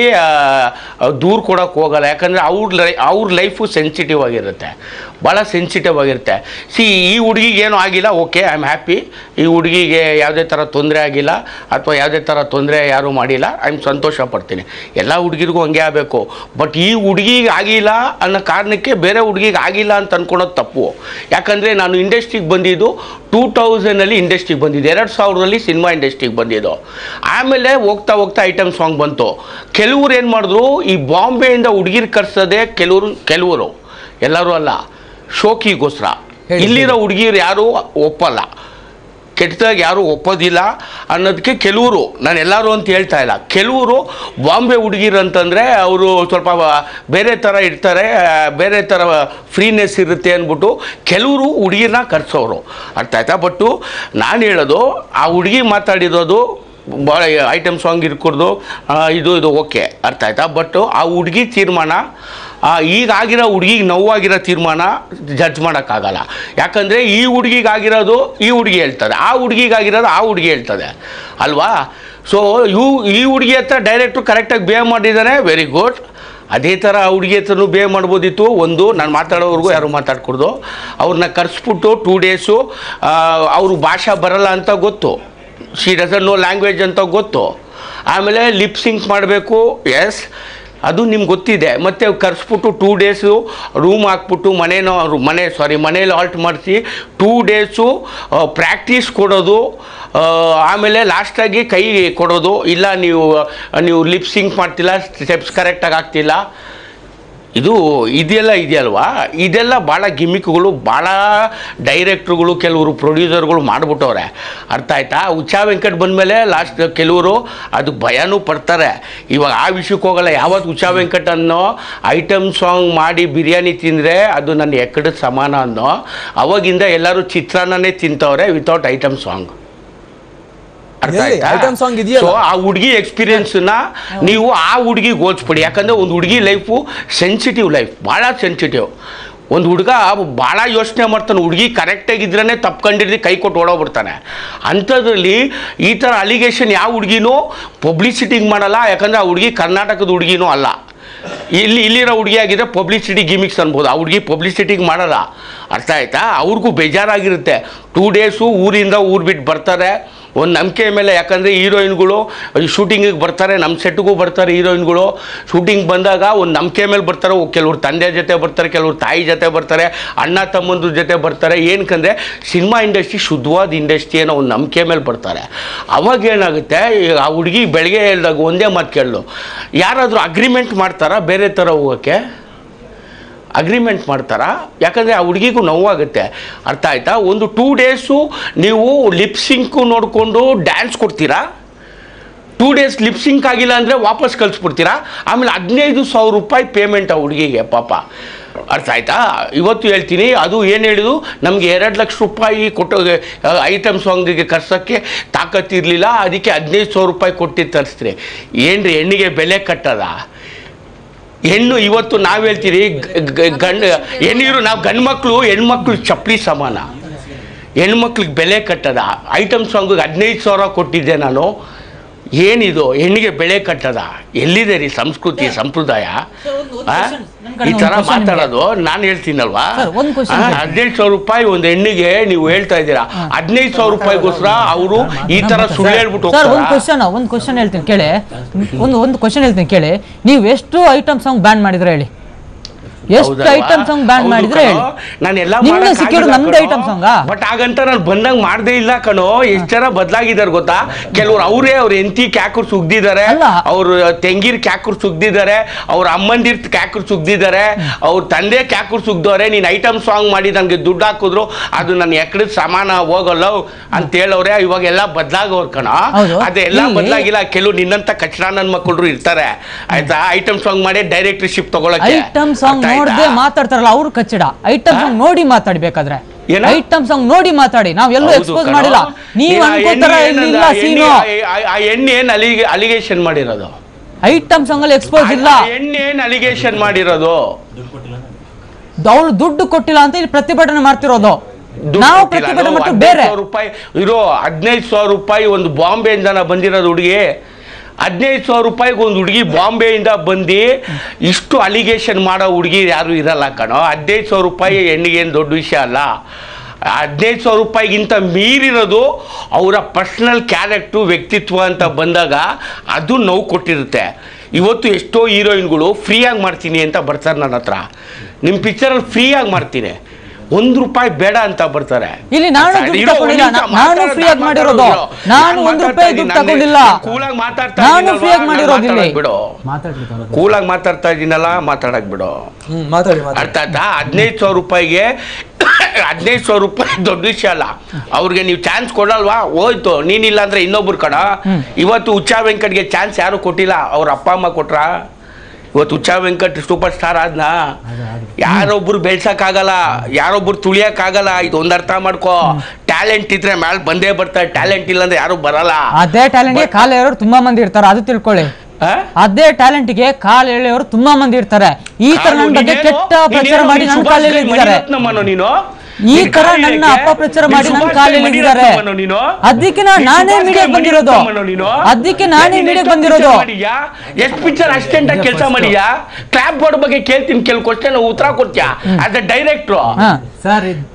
ದೂರ ಕೊಡೋಕೆ ಹೋಗಲ್ಲ ಯಾಕಂದರೆ ಅವ್ರ ಲೈ ಅವ್ರ ಲೈಫು ಸೆನ್ಸಿಟಿವ್ ಆಗಿರುತ್ತೆ ಭಾಳ ಸೆನ್ಸಿಟಿವ್ ಆಗಿರುತ್ತೆ ಸಿ ಈ ಹುಡುಗಿಗೆ ಏನೂ ಆಗಿಲ್ಲ ಓಕೆ ಐ ಆಮ್ ಹ್ಯಾಪಿ ಈ ಹುಡುಗಿಗೆ ಯಾವುದೇ ಥರ ತೊಂದರೆ ಆಗಿಲ್ಲ ಅಥವಾ ಯಾವುದೇ ಥರ ತೊಂದರೆ ಯಾರೂ ಮಾಡಿಲ್ಲ ಐ ಆಮ್ ಸಂತೋಷ ಪಡ್ತೀನಿ ಎಲ್ಲ ಹುಡುಗಿರಿಗೂ ಹಂಗೆ ಆಗಬೇಕು ಬಟ್ ಈ ಹುಡುಗಿಗೆ ಆಗಿಲ್ಲ ಅನ್ನೋ ಕಾರಣಕ್ಕೆ ಬೇರೆ ಹುಡುಗಿಗೆ ಆಗಿಲ್ಲ ಅಂತ ಅನ್ಕೊಳೋದು ತಪ್ಪು ಯಾಕಂದರೆ ನಾನು ಇಂಡಸ್ಟ್ರಿಗೆ ಬಂದಿದ್ದು ಟೂ ತೌಸಂಡಲ್ಲಿ ಇಂಡಸ್ಟ್ರಿಗೆ ಬಂದಿದ್ದು ಎರಡು ಸಾವಿರದಲ್ಲಿ ಸಿನಿಮಾ ಇಂಡಸ್ಟ್ರಿಗೆ ಬಂದಿದ್ದು ಆಮೇಲೆ ಹೋಗ್ತಾ ಹೋಗ್ತಾ ಐಟಮ್ ಸಾಂಗ್ ಬಂತು ಕೆಲವ್ರು ಏನು ಮಾಡಿದ್ರು ಈ ಬಾಂಬೆಯಿಂದ ಹುಡುಗಿರು ಕರ್ಸೋದೇ ಕೆಲವರು ಕೆಲವರು ಎಲ್ಲರೂ ಅಲ್ಲ ಶೋಕಿಗೋಸ್ಕರ ಹೇಳಿ, ಇಲ್ಲಿರೋ ಹುಡುಗಿರು ಯಾರೂ ಒಪ್ಪಲ್ಲ ಕೆಟ್ಟದಾಗಿ ಯಾರೂ ಒಪ್ಪೋದಿಲ್ಲ ಅನ್ನೋದಕ್ಕೆ ಕೆಲವರು ನಾನು ಎಲ್ಲರೂ ಅಂತ ಹೇಳ್ತಾ ಇಲ್ಲ ಕೆಲವರು ಬಾಂಬೆ ಹುಡುಗಿರು ಅಂತಂದರೆ ಅವರು ಸ್ವಲ್ಪ ವ- ಬೇರೆ ಥರ ಇರ್ತಾರೆ ಆ, ಬೇರೆ ಥರ ಫ್ರೀನೆಸ್ ಇರುತ್ತೆ ಅಂದ್ಬಿಟ್ಟು ಕೆಲವರು ಹುಡುಗಿರನ್ನ ಕರ್ಸೋರು ಅರ್ಥ ಆಯ್ತಾ ಬಟ್ಟು ನಾನು ಹೇಳೋದು ಆ ಹುಡುಗಿ ಮಾತಾಡಿರೋದು ಭಾಳ ಐಟಮ್ ಸಾಂಗ್ ಇರ್ಕೊಡ್ದು ಇದು ಇದು ಓಕೆ ಅರ್ಥ ಆಯ್ತಾ ಬಟ್ ಆ ಹುಡುಗಿ ತೀರ್ಮಾನ ಆ, ಈಗ ಆಗಿರೋ ಹುಡುಗಿಗೆ ನೋವಾಗಿರೋ ತೀರ್ಮಾನ ಜಡ್ಜ್ ಮಾಡೋಕ್ಕಾಗಲ್ಲ ಯಾಕಂದರೆ ಈ ಹುಡುಗಿಗೆ ಆಗಿರೋದು ಈ ಹುಡುಗಿ ಹೇಳ್ತದೆ ಆ ಹುಡುಗಿಗಾಗಿರೋದು ಆ ಹುಡುಗಿ ಹೇಳ್ತದೆ ಅಲ್ವಾ ಸೊ ಇವು ಈ ಹುಡುಗಿ ಹತ್ರ ಡೈರೆಕ್ಟ್ರು ಕರೆಕ್ಟಾಗಿ ಬಿಹೇವ್ ಮಾಡಿದ್ದಾನೆ ವೆರಿ ಗುಡ್ ಅದೇ ಥರ ಆ ಹುಡುಗಿ ಹತ್ರನೂ ಬಿಹೇವ್ ಮಾಡ್ಬೋದಿತ್ತು ಒಂದು ನಾನು ಮಾತಾಡೋವರೆಗೂ ಯಾರು ಮಾತಾಡ್ಕೊಡ್ದು ಅವ್ರನ್ನ ಕರೆಸ್ಬಿಟ್ಟು ಟೂ ಡೇಸು ಅವರು ಭಾಷಾ ಬರಲ್ಲ ಅಂತ ಗೊತ್ತು ಶಿ ಡಸನ್ ನೋ ಲ್ಯಾಂಗ್ವೇಜ್ ಅಂತ ಗೊತ್ತು ಆಮೇಲೆ ಲಿಪ್ ಸಿಂಕ್ ಮಾಡಬೇಕು ಎಸ್ ಅದು ನಿಮ್ಗೆ ಗೊತ್ತಿದೆ ಮತ್ತು ಕರೆಸ್ಬಿಟ್ಟು ಟೂ ಡೇಸು ರೂಮ್ ಹಾಕ್ಬಿಟ್ಟು ಮನೇನೋ ಮನೆ ಸಾರಿ ಮನೇಲಿ ಆಲ್ಟ್ ಮಾಡಿಸಿ ಟೂ ಡೇಸು ಪ್ರಾಕ್ಟೀಸ್ ಕೊಡೋದು ಆ, ಆಮೇಲೆ ಲಾಸ್ಟಾಗಿ ಕೈ ಕೊಡೋದು ಇಲ್ಲ ನೀವು ನೀವು ಲಿಪ್ ಸಿಂಕ್ ಮಾಡ್ತಿಲ್ಲ ಸ್ಟೆಪ್ಸ್ ಕರೆಕ್ಟಾಗಿ ಆಗ್ತಿಲ್ಲ ಇದು ಇದೆಲ್ಲ ಇದೆಯಲ್ವಾ ಇದೆಲ್ಲ ಭಾಳ ಗಿಮಿಕ್ಗಳು ಭಾಳ ಡೈರೆಕ್ಟ್ರುಗಳು ಕೆಲವರು ಪ್ರೊಡ್ಯೂಸರ್ಗಳು ಮಾಡಿಬಿಟ್ಟವ್ರೆ ಅರ್ಥ ಆಯ್ತಾ ಉಚ್ಚಾ ವೆಂಕಟ್ ಬಂದಮೇಲೆ ಲಾಸ್ಟ್ ಕೆಲವರು ಅದು ಭಯನೂ ಪಡ್ತಾರೆ ಇವಾಗ ಆ ವಿಷಯಕ್ಕೆ ಹೋಗಲ್ಲ ಯಾವತ್ತು ಉಚ್ಚಾ ವೆಂಕಟ್ ಅನ್ನೋ ಐಟಮ್ ಸಾಂಗ್ ಮಾಡಿ ಬಿರಿಯಾನಿ ತಿಂದರೆ ಅದು ನನ್ನ ಎಕ್ಕಡದ ಸಮಾನ ಅನ್ನೋ ಅವಾಗಿಂದ ಎಲ್ಲರೂ ಚಿತ್ರಾನ್ನನೇ ತಿಂತವ್ರೆ ವಿತೌಟ್ ಐಟಮ್ ಸಾಂಗ್ ಅರ್ಥ ಎಲ್ಲಿ? ಆಯ್ತಾ item song ಇದೆಯಲ್ಲ? So, ಆ ಹುಡುಗಿ ಎಕ್ಸ್ಪೀರಿಯನ್ಸ್ನ ನೀವು ಆ ಹುಡುಗಿಗೆ ಹೋಲಿಸ್ಬಿಡಿ ಯಾಕಂದರೆ ಒಂದು ಹುಡುಗಿ ಲೈಫು ಸೆನ್ಸಿಟಿವ್ ಲೈಫ್ ಭಾಳ ಸೆನ್ಸಿಟಿವ್ ಒಂದು ಹುಡುಗ ಭಾಳ ಯೋಚನೆ ಮಾಡ್ತಾನೆ ಹುಡುಗಿ ಕರೆಕ್ಟಾಗಿದ್ರೇ ತಪ್ಕೊಂಡಿರ್ದು ಕೈ ಕೊಟ್ಟು ಓಡೋಗ್ಬಿಡ್ತಾನೆ ಅಂಥದ್ರಲ್ಲಿ ಈ ಥರ ಅಲಿಗೇಷನ್ ಯಾವ ಹುಡುಗಿನೂ ಪಬ್ಲಿಸಿಟಿಗೆ ಮಾಡಲ್ಲ ಯಾಕಂದರೆ ಆ ಹುಡುಗಿ ಕರ್ನಾಟಕದ ಹುಡುಗಿನೂ ಅಲ್ಲ ಇಲ್ಲಿ ಇಲ್ಲಿರೋ ಹುಡುಗಿ ಆಗಿದ್ರೆ ಪಬ್ಲಿಸಿಟಿ ಗಿಮಿಕ್ಸ್ ಅನ್ಬೋದು ಆ ಹುಡುಗಿ ಪಬ್ಲಿಸಿಟಿಗೆ ಮಾಡಲ್ಲ ಅರ್ಥ ಆಯ್ತಾ ಅವ್ರಿಗೂ ಬೇಜಾರಾಗಿರುತ್ತೆ ಟೂ ಡೇಸು ಊರಿಂದ ಊರು ಬಿಟ್ಟು ಬರ್ತಾರೆ ಒಂದು ನಂಬಿಕೆ ಮೇಲೆ ಯಾಕಂದರೆ ಹೀರೋಯಿನ್ಗಳು ಶೂಟಿಂಗಿಗೆ ಬರ್ತಾರೆ ನಮ್ಮ ಸೆಟ್ಗೂ ಬರ್ತಾರೆ ಹೀರೋಯಿನ್ಗಳು ಶೂಟಿಂಗ್ ಬಂದಾಗ ಒಂದು ನಂಬಿಕೆ ಮೇಲೆ ಬರ್ತಾರೆ ಕೆಲವ್ರು ತಂದೆ ಜೊತೆ ಬರ್ತಾರೆ ಕೆಲವ್ರು ತಾಯಿ ಜೊತೆ ಬರ್ತಾರೆ ಅಣ್ಣ ತಮ್ಮಂದ್ರ ಜೊತೆ ಬರ್ತಾರೆ ಏನಕ್ಕಂದರೆ ಸಿನಿಮಾ ಇಂಡಸ್ಟ್ರಿ ಶುದ್ಧವಾದ ಇಂಡಸ್ಟ್ರಿ ಅನ್ನೋ ಒಂದು ನಂಬಿಕೆ ಮೇಲೆ ಬರ್ತಾರೆ ಅವಾಗ ಏನಾಗುತ್ತೆ ಈ ಆ ಹುಡುಗಿ ಬೆಳಗ್ಗೆ ಹೇಳ್ದಾಗ ಒಂದೇ ಮಾತು ಕೇಳಲು ಯಾರಾದರೂ ಅಗ್ರಿಮೆಂಟ್ ಮಾಡ್ತಾರಾ ಬೇರೆ ಥರ ಹೋಗೋಕ್ಕೆ ಅಗ್ರಿಮೆಂಟ್ ಮಾಡ್ತಾರಾ ಯಾಕಂದರೆ ಆ ಹುಡುಗಿಗೂ ನೋವಾಗುತ್ತೆ ಅರ್ಥ ಆಯ್ತಾ ಒಂದು ಟೂ ಡೇಸು ನೀವು ಲಿಪ್ಸಿಂಕು ನೋಡಿಕೊಂಡು ಡ್ಯಾನ್ಸ್ ಕೊಡ್ತೀರಾ ಟೂ ಡೇಸ್ ಲಿಪ್ಸಿಂಕ್ ಆಗಿಲ್ಲ ಅಂದರೆ ವಾಪಸ್ ಕಳಿಸ್ಬಿಡ್ತೀರಾ ಆಮೇಲೆ ಹದಿನೈದು ಸಾವಿರ ರೂಪಾಯಿ ಪೇಮೆಂಟ್ ಆ ಹುಡುಗಿಗೆ ಪಾಪ ಅರ್ಥ ಆಯ್ತಾ ಇವತ್ತು ಹೇಳ್ತೀನಿ ಅದು ಏನು ಹೇಳಿದು ನಮಗೆ ಎರಡು ಲಕ್ಷ ರೂಪಾಯಿ ಕೊಟ್ಟು ಐಟಮ್ ಸಾಂಗಿಗೆ ಕರ್ಸೋಕ್ಕೆ ತಾಕತ್ತಿರಲಿಲ್ಲ ಅದಕ್ಕೆ ಹದಿನೈದು ಸಾವಿರ ರೂಪಾಯಿ ಕೊಟ್ಟು ತರಿಸ್ತೀರಿ ಏನ್ರಿ ಹೆಣ್ಣಿಗೆ ಬೆಲೆ ಕಟ್ಟದ ಹೆಣ್ಣು ಇವತ್ತು ನಾವು ಹೇಳ್ತೀರಿ ಗಂಡು ಹೆಣ್ಣಿರು ನಾವು ಗಂಡು ಮಕ್ಕಳು ಹೆಣ್ಮಕ್ಳು ಚಪ್ಪಲಿ ಸಮಾನ ಹೆಣ್ಮಕ್ಳಿಗೆ ಬೆಲೆ ಕಟ್ಟದ ಐಟಮ್ ಸಾಂಗಿಗೆ ಹದಿನೈದು ಸಾವಿರ ಕೊಟ್ಟಿದ್ದೆ ನಾನು ಏನಿದು ಹೆಣ್ಣಿಗೆ ಬೆಲೆ ಕಟ್ಟದ ಎಲ್ಲಿದೆ ರೀ ಸಂಸ್ಕೃತಿ ಸಂಪ್ರದಾಯ ಆ? ಈ ಥರ ಮಾತಾಡೋದು ನಾನು ಹೇಳ್ತೀನಲ್ವಾ ಸರ್, ಒಂದ್ question ಆ, ಹದಿನೈದು ಸಾವಿರ ರೂಪಾಯಿ ಒಂದು ಹೆಣ್ಣಿಗೆ ನೀವು ಹೇಳ್ತಾ ಇದ್ದೀರಾ ಹದಿನೈದು ಸಾವಿರ ರೂಪಾಯಿಗೋಸ್ಕರ ಅವರು ಈ ಥರ ಸುಳ್ಳು ಹೇಳ್ಬಿಟ್ಟು ಸರ್ ಒಂದು ಹೋಗ್ತಾರಾ? ಕ್ವಶನ್ ಒಂದು ಕ್ವಶನ್ ಹೇಳ್ತೀನಿ ಕೇಳಿ ಒಂದು ಒಂದು ಕ್ವಶನ್ ಹೇಳ್ತೀನಿ ಕೇಳಿ ನೀವು ಎಷ್ಟು ಐಟಮ್ ಸಾಂಗ್ ಬ್ಯಾನ್ ಮಾಡಿದ್ರೆ ಹೇಳಿ ಎಷ್ಟು ಹೌದಲ್ವಾ? ಐಟಮ್ ಸಾಂಗ್ ಬ್ಯಾನ್ ಹೌದು ಮಾಡಿದ್ರೆ ಹೇಳಿ ಕಣೋ. ನಾನು ಎಲ್ಲ ನಿಮ್ಗೆ ಸಿಕ್ಕಿರೋ ನಮ್ದು ಐಟಮ್ ಸಾಂಗಾ ಬಟ್ ಹಾಗಂತ ನಾನು ಬಂದಂಗ್ ಮಾಡದೇ ಇಲ್ಲ ಕಣೋ ಎಷ್ಟ್ ಜನ ಬದಲಾಗಿದ್ದಾರೆ ಗೊತ್ತಾ ಕೆಲವ್ರು ಅವರೇ ಅವ್ರ ಎಂತಿ ಕ್ಯಾಕರ್ ಸುಗ್ದಿದ್ದಾರೆ ಅಲ್ಲ. ಅವ್ರ ತೆಂಗಿರ್ ಕ್ಯಾಕರ್ ಸುಗ್ದಿದ್ದಾರೆ ಅವ್ರ ಅಮ್ಮಂದಿರ್ ಕ್ಯಾಕರ್ ಸುಗ್ದಿದ್ದಾರೆ ಅವ್ರ ತಂದೆ ಕ್ಯಾಕರ್ ಸುಗ್ದವ್ರೆ ನೀನ್ ಐಟಮ್ ಸಾಂಗ್ ಮಾಡಿ ನನಗೆ ದುಡ್ಡು ಹಾಕಿದ್ರು ಅದು ನನ್ನ ಎಕ್ಕಡ ಸಮಾನ ಹೋಗಲ್ಲ ಅಂತ ಹೇಳವ್ರೆ ಇವಾಗ ಎಲ್ಲ ಬದಲಾಗವ್ರ ಕಣ ಹೌದು. ಅದೆಲ್ಲ ಇಲ್ಲಿ- ಬದಲಾಗಿಲ್ಲ ಕೆಲವು ನಿನ್ನಂತ ಕಚಡ ನನ್ನ ಮಕ್ಕಳು ಇರ್ತಾರೆ ಆಯ್ತಾ ಐಟಮ್ ಸಾಂಗ್ ಮಾಡಿ ಡೈರೆಕ್ಟರ್ಶಿಪ್ ತಗೊಳಕ್ಕೆ ಐಟಮ್ ಸಾಂಗ್ ಅರ್ಥ ಆಯ್ತಾ? ನೋಡದೆ ಮಾತಾಡ್ತಾರಲ್ಲ ಅವ್ರು ಕಚ್ಚಡ ಐಟಮ್ ಸಾಂಗ್ ನೋಡಿ ಮಾತಾಡ್ಬೇಕಾದ್ರೆ ಏನು? ಐಟಮ್ ಸಾಂಗ್ ನೋಡಿ ಮಾತಾಡಿ ನಾವ್ ಎಲ್ಲೂ ಹೌದು ಎಕ್ಸ್ಪೋಸ್ ಕಣೋ. ಮಾಡಿಲ್ಲ ನೀವು ನೀನು ಆ ಅನ್ಕೋತಾರ ಎಣ್ಣೆ ಇಲ್ಲಿ ಏನಂದ? ಇಲ್ಲ ಆ ಸೀನು ಎಣ್ಣೆ- ಆ- ಆ ಎಣ್ಣೆ ಏನ್ ಅಲಿಗೆ ಅಲಿಗೇಷನ್ ಮಾಡಿರೋದು ಐಟಮ್ ಸಾಂಗ್ ಅಲ್ಲಿ ಎಕ್ಸ್ಪೋಸ್ ಇಲ್ಲ ಆ ಎಣ್ಣೆ ಏನ್ ಅಲಿಗೇಷನ್ ಮಾಡಿರೋದು ಅವ್ರು ದುಡ್ಡು ಕೊಟ್ಟಿಲ್ಲ ಅಂತ ಇಲ್ಲಿ ಪ್ರತಿಭಟನೆ ಮಾಡ್ತಿರೋದು ದುಡ್ಡು ನಾವು ಕೊಟ್ಟಿಲ್ಲ. ಪ್ರತಿಭಟನೆ ಅದು ಮಾಡ್ತೀವಿ ಹದಿನೈದು ಬೇರೆ ಸಾವಿರ ರೂಪಾಯಿ ಇರೋ ಹದಿನೈದು ಸಾವಿರ ರೂಪಾಯಿ ಒಂದು ಬಾಂಬೆಯಿಂದ ಬಂದಿರೋದು ಹುಡುಗಿ ಹದಿನೈದು ಸಾವಿರ ರೂಪಾಯಿಗೆ ಒಂದು ಹುಡುಗಿ ಬಾಂಬೆಯಿಂದ ಬಂದು ಇಷ್ಟು ಅಲಿಗೇಷನ್ ಮಾಡೋ ಹುಡುಗಿ ಯಾರು ಇರಲ್ಲ ಕಣೋ ಹದಿನೈದು ಸಾವಿರ ರೂಪಾಯಿ ಹೆಣ್ಣಿಗೆ ಏನು ದೊಡ್ಡ ವಿಷಯ ಅಲ್ಲ ಹದಿನೈದು ಸಾವಿರ ರೂಪಾಯಿಗಿಂತ ಮೀರಿರೋದು ಅವರ ಪರ್ಸ್ನಲ್ ಕ್ಯಾರೆಕ್ಟ್ರು ವ್ಯಕ್ತಿತ್ವ ಅಂತ ಬಂದಾಗ ಅದು ನೋವು ಕೊಟ್ಟಿರುತ್ತೆ ಇವತ್ತು ಎಷ್ಟೋ ಹೀರೋಯಿನ್ಗಳು ಫ್ರೀಯಾಗಿ ಮಾಡ್ತೀನಿ ಅಂತ ಬರ್ತಾರೆ ನನ್ನ ಹತ್ರ ನಿಮ್ಮ ಪಿಕ್ಚರಲ್ಲಿ ಫ್ರೀಯಾಗಿ ಮಾಡ್ತೀನಿ ಒಂದು ರೂಪಾಯಿ ಬೇಡ ಅಂತ ಬರ್ತಾರೆ ಇಲ್ಲಿ ನಾನು ಅರ್ಥ ದುಡ್ಡು ಇರೋ, ತಗೊಂಡಿಲ್ಲ. ಒಂದ್ ನಿಮಿಷ ನಾನು ಮಾತಾಡೋದು, free ಆಗಿ ಮಾಡಿರೋದು. ಮಾತಾಡೋದು. ನಾನು ನಾನು ಒಂದು ಮಾತಾಡ್ತಾ ರೂಪಾಯಿ ಇದ್ದೀನಿ, ದುಡ್ಡು ನಾನು ತಗೊಂಡಿಲ್ಲ. ಕೂಲಾಗಿ ಮಾತಾಡ್ತಾ ನಾನು ಇದ್ದೀನಲ್ವಾ, free ಆಗಿ ನಾನು ಮಾಡಿರೋದು ಇಲ್ಲಿ. ಮಾತಾಡಕ್ ಬಿಡು ಕೂಲಾಗಿ ಮಾತಾಡ್ತಾ ಇದ್ದೀನಲ್ಲ ಮಾತಾಡಕ್ ಬಿಡು ಹ್ಮ್ ಮಾತಾಡಿ ಮಾತಾಡಿ ಅರ್ಥ ಆಯ್ತಾ ಹದಿನೈದು ಸಾವಿರ ರೂಪಾಯಿಗೆ ಹದಿನೈದು ಸಾವಿರ ರೂಪಾಯಿ ದೊಡ್ಡ ವಿಷಯ ಅಲ್ಲ ಅವ್ರಿಗೆ ನೀವು ಚಾನ್ಸ್ ಕೊಡಲ್ವಾ ಹೋಯ್ತು ನೀನಿಲ್ಲ ಅಂದ್ರೆ ಇನ್ನೊಬ್ರು ಕಣ ಇವತ್ತು ಉಚ್ಚಾ ವೆಂಕಟ್ಗೆ ಚಾನ್ಸ್ ಯಾರು ಕೊಟ್ಟಿಲ್ಲ ಅವ್ರ ಅಪ್ಪ ಅಮ್ಮ ಕೊಟ್ರ ಇವತ್ತು ಉಚ್ಚಾ ವೆಂಕಟ್ ಸೂಪರ್ ಸ್ಟಾರ್ ಆದ್ನಾ ಯಾರೊಬ್ರು ಬೆಳ್ಸಕ್ಕಾಗಲ್ಲ ಯಾರೊಬ್ರು ತುಳಿಯಕ್ಕಾಗಲ್ಲ ಇದು ಒಂದ್ ಅರ್ಥ ಮಾಡ್ಕೋ ಟ್ಯಾಲೆಂಟ್ ಇದ್ರೆ ಮ್ಯಾಲ್ ಬಂದೇ ಬರ್ತಾರೆ ಟ್ಯಾಲೆಂಟ್ ಇಲ್ಲ ಅಂದ್ರೆ ಯಾರು ಬರಲ್ಲ ಅದೇ ಟ್ಯಾಲೆಂಟ್ಗೆ ಕಾಲ್ ಎಳೆಯೋರು ತುಂಬಾ ಮಂದಿ ಇರ್ತಾರೆ ಅದು ತಿಳ್ಕೊಳ್ಳಿ ಆ? ಅದೇ ಟ್ಯಾಲೆಂಟ್ಗೆ ಕಾಲ್ ಎಳೆಯೋರು ತುಂಬಾ ಮಂದಿ ಇರ್ತಾರೆ ಈ ತರ ನನ್ನ ಬಗ್ಗೆ ನೀನೇನು- ಕೆಟ್ಟ ಪ್ರಚಾರ ನೀನೇನು ಮಾಡಿ ನೀನು ನನ್ನ ಸುಭಾಷ್ ಕಾಲ್ ಗೈ ಎಳೆದಿದ್ದಾರೆ ಮಣಿರತ್ನಮನೋ ನೀನು ಈ ನೀನ್ ತರ ಕಾಲ್ ನನ್ನ ಎಳೆಯಕ್ಕೆ ಅಪಪ್ರಚಾರ ನೀನ್ ಮಾಡಿ ನನ್ನ ಸುಭಾಷ್ ಕಾಲ್ ಗೈ ಎಳೆದಿದ್ದಾರೆ ಮಣಿರತ್ನಮನೋ ನೀನು ಅದಕ್ಕೆ ನಾ- ನೀನ್ ನಾನೇ ಸುಭಾಷ್ ಮೀಡಿಯಾಗೆ ಗೈ ಬಂದಿರೋದು ಮಣಿರತ್ನಮನೋ ನೀನು ಅದಕ್ಕೆ ನಾನೇ ನೀನ್ ಮೀಡಿಯಾಗೆ ಎಷ್ಟೋ ಬಂದಿರೋದು picture ಮಾಡಿದ್ಯಾ ಎಷ್ಟು ಪಿಕ್ಚರ್ ಅಸಿಸ್ಟೆಂಟ್ ಆಗಿ ಕೆಲಸ ಮಾಡಿದ್ಯಾ ಕ್ಲಾಪ್ ಬೋರ್ಡ್ ಬಗ್ಗೆ ಕೇಳ್ತೀನಿ ಕೆಲವು ಕ್ವಶನ್ ಉತ್ತರ ಕೊಡ್ತೀಯಾ ಆಸ್ ಅ ಡೈರೆಕ್ಟ್ರು ಹಾ ಸರ್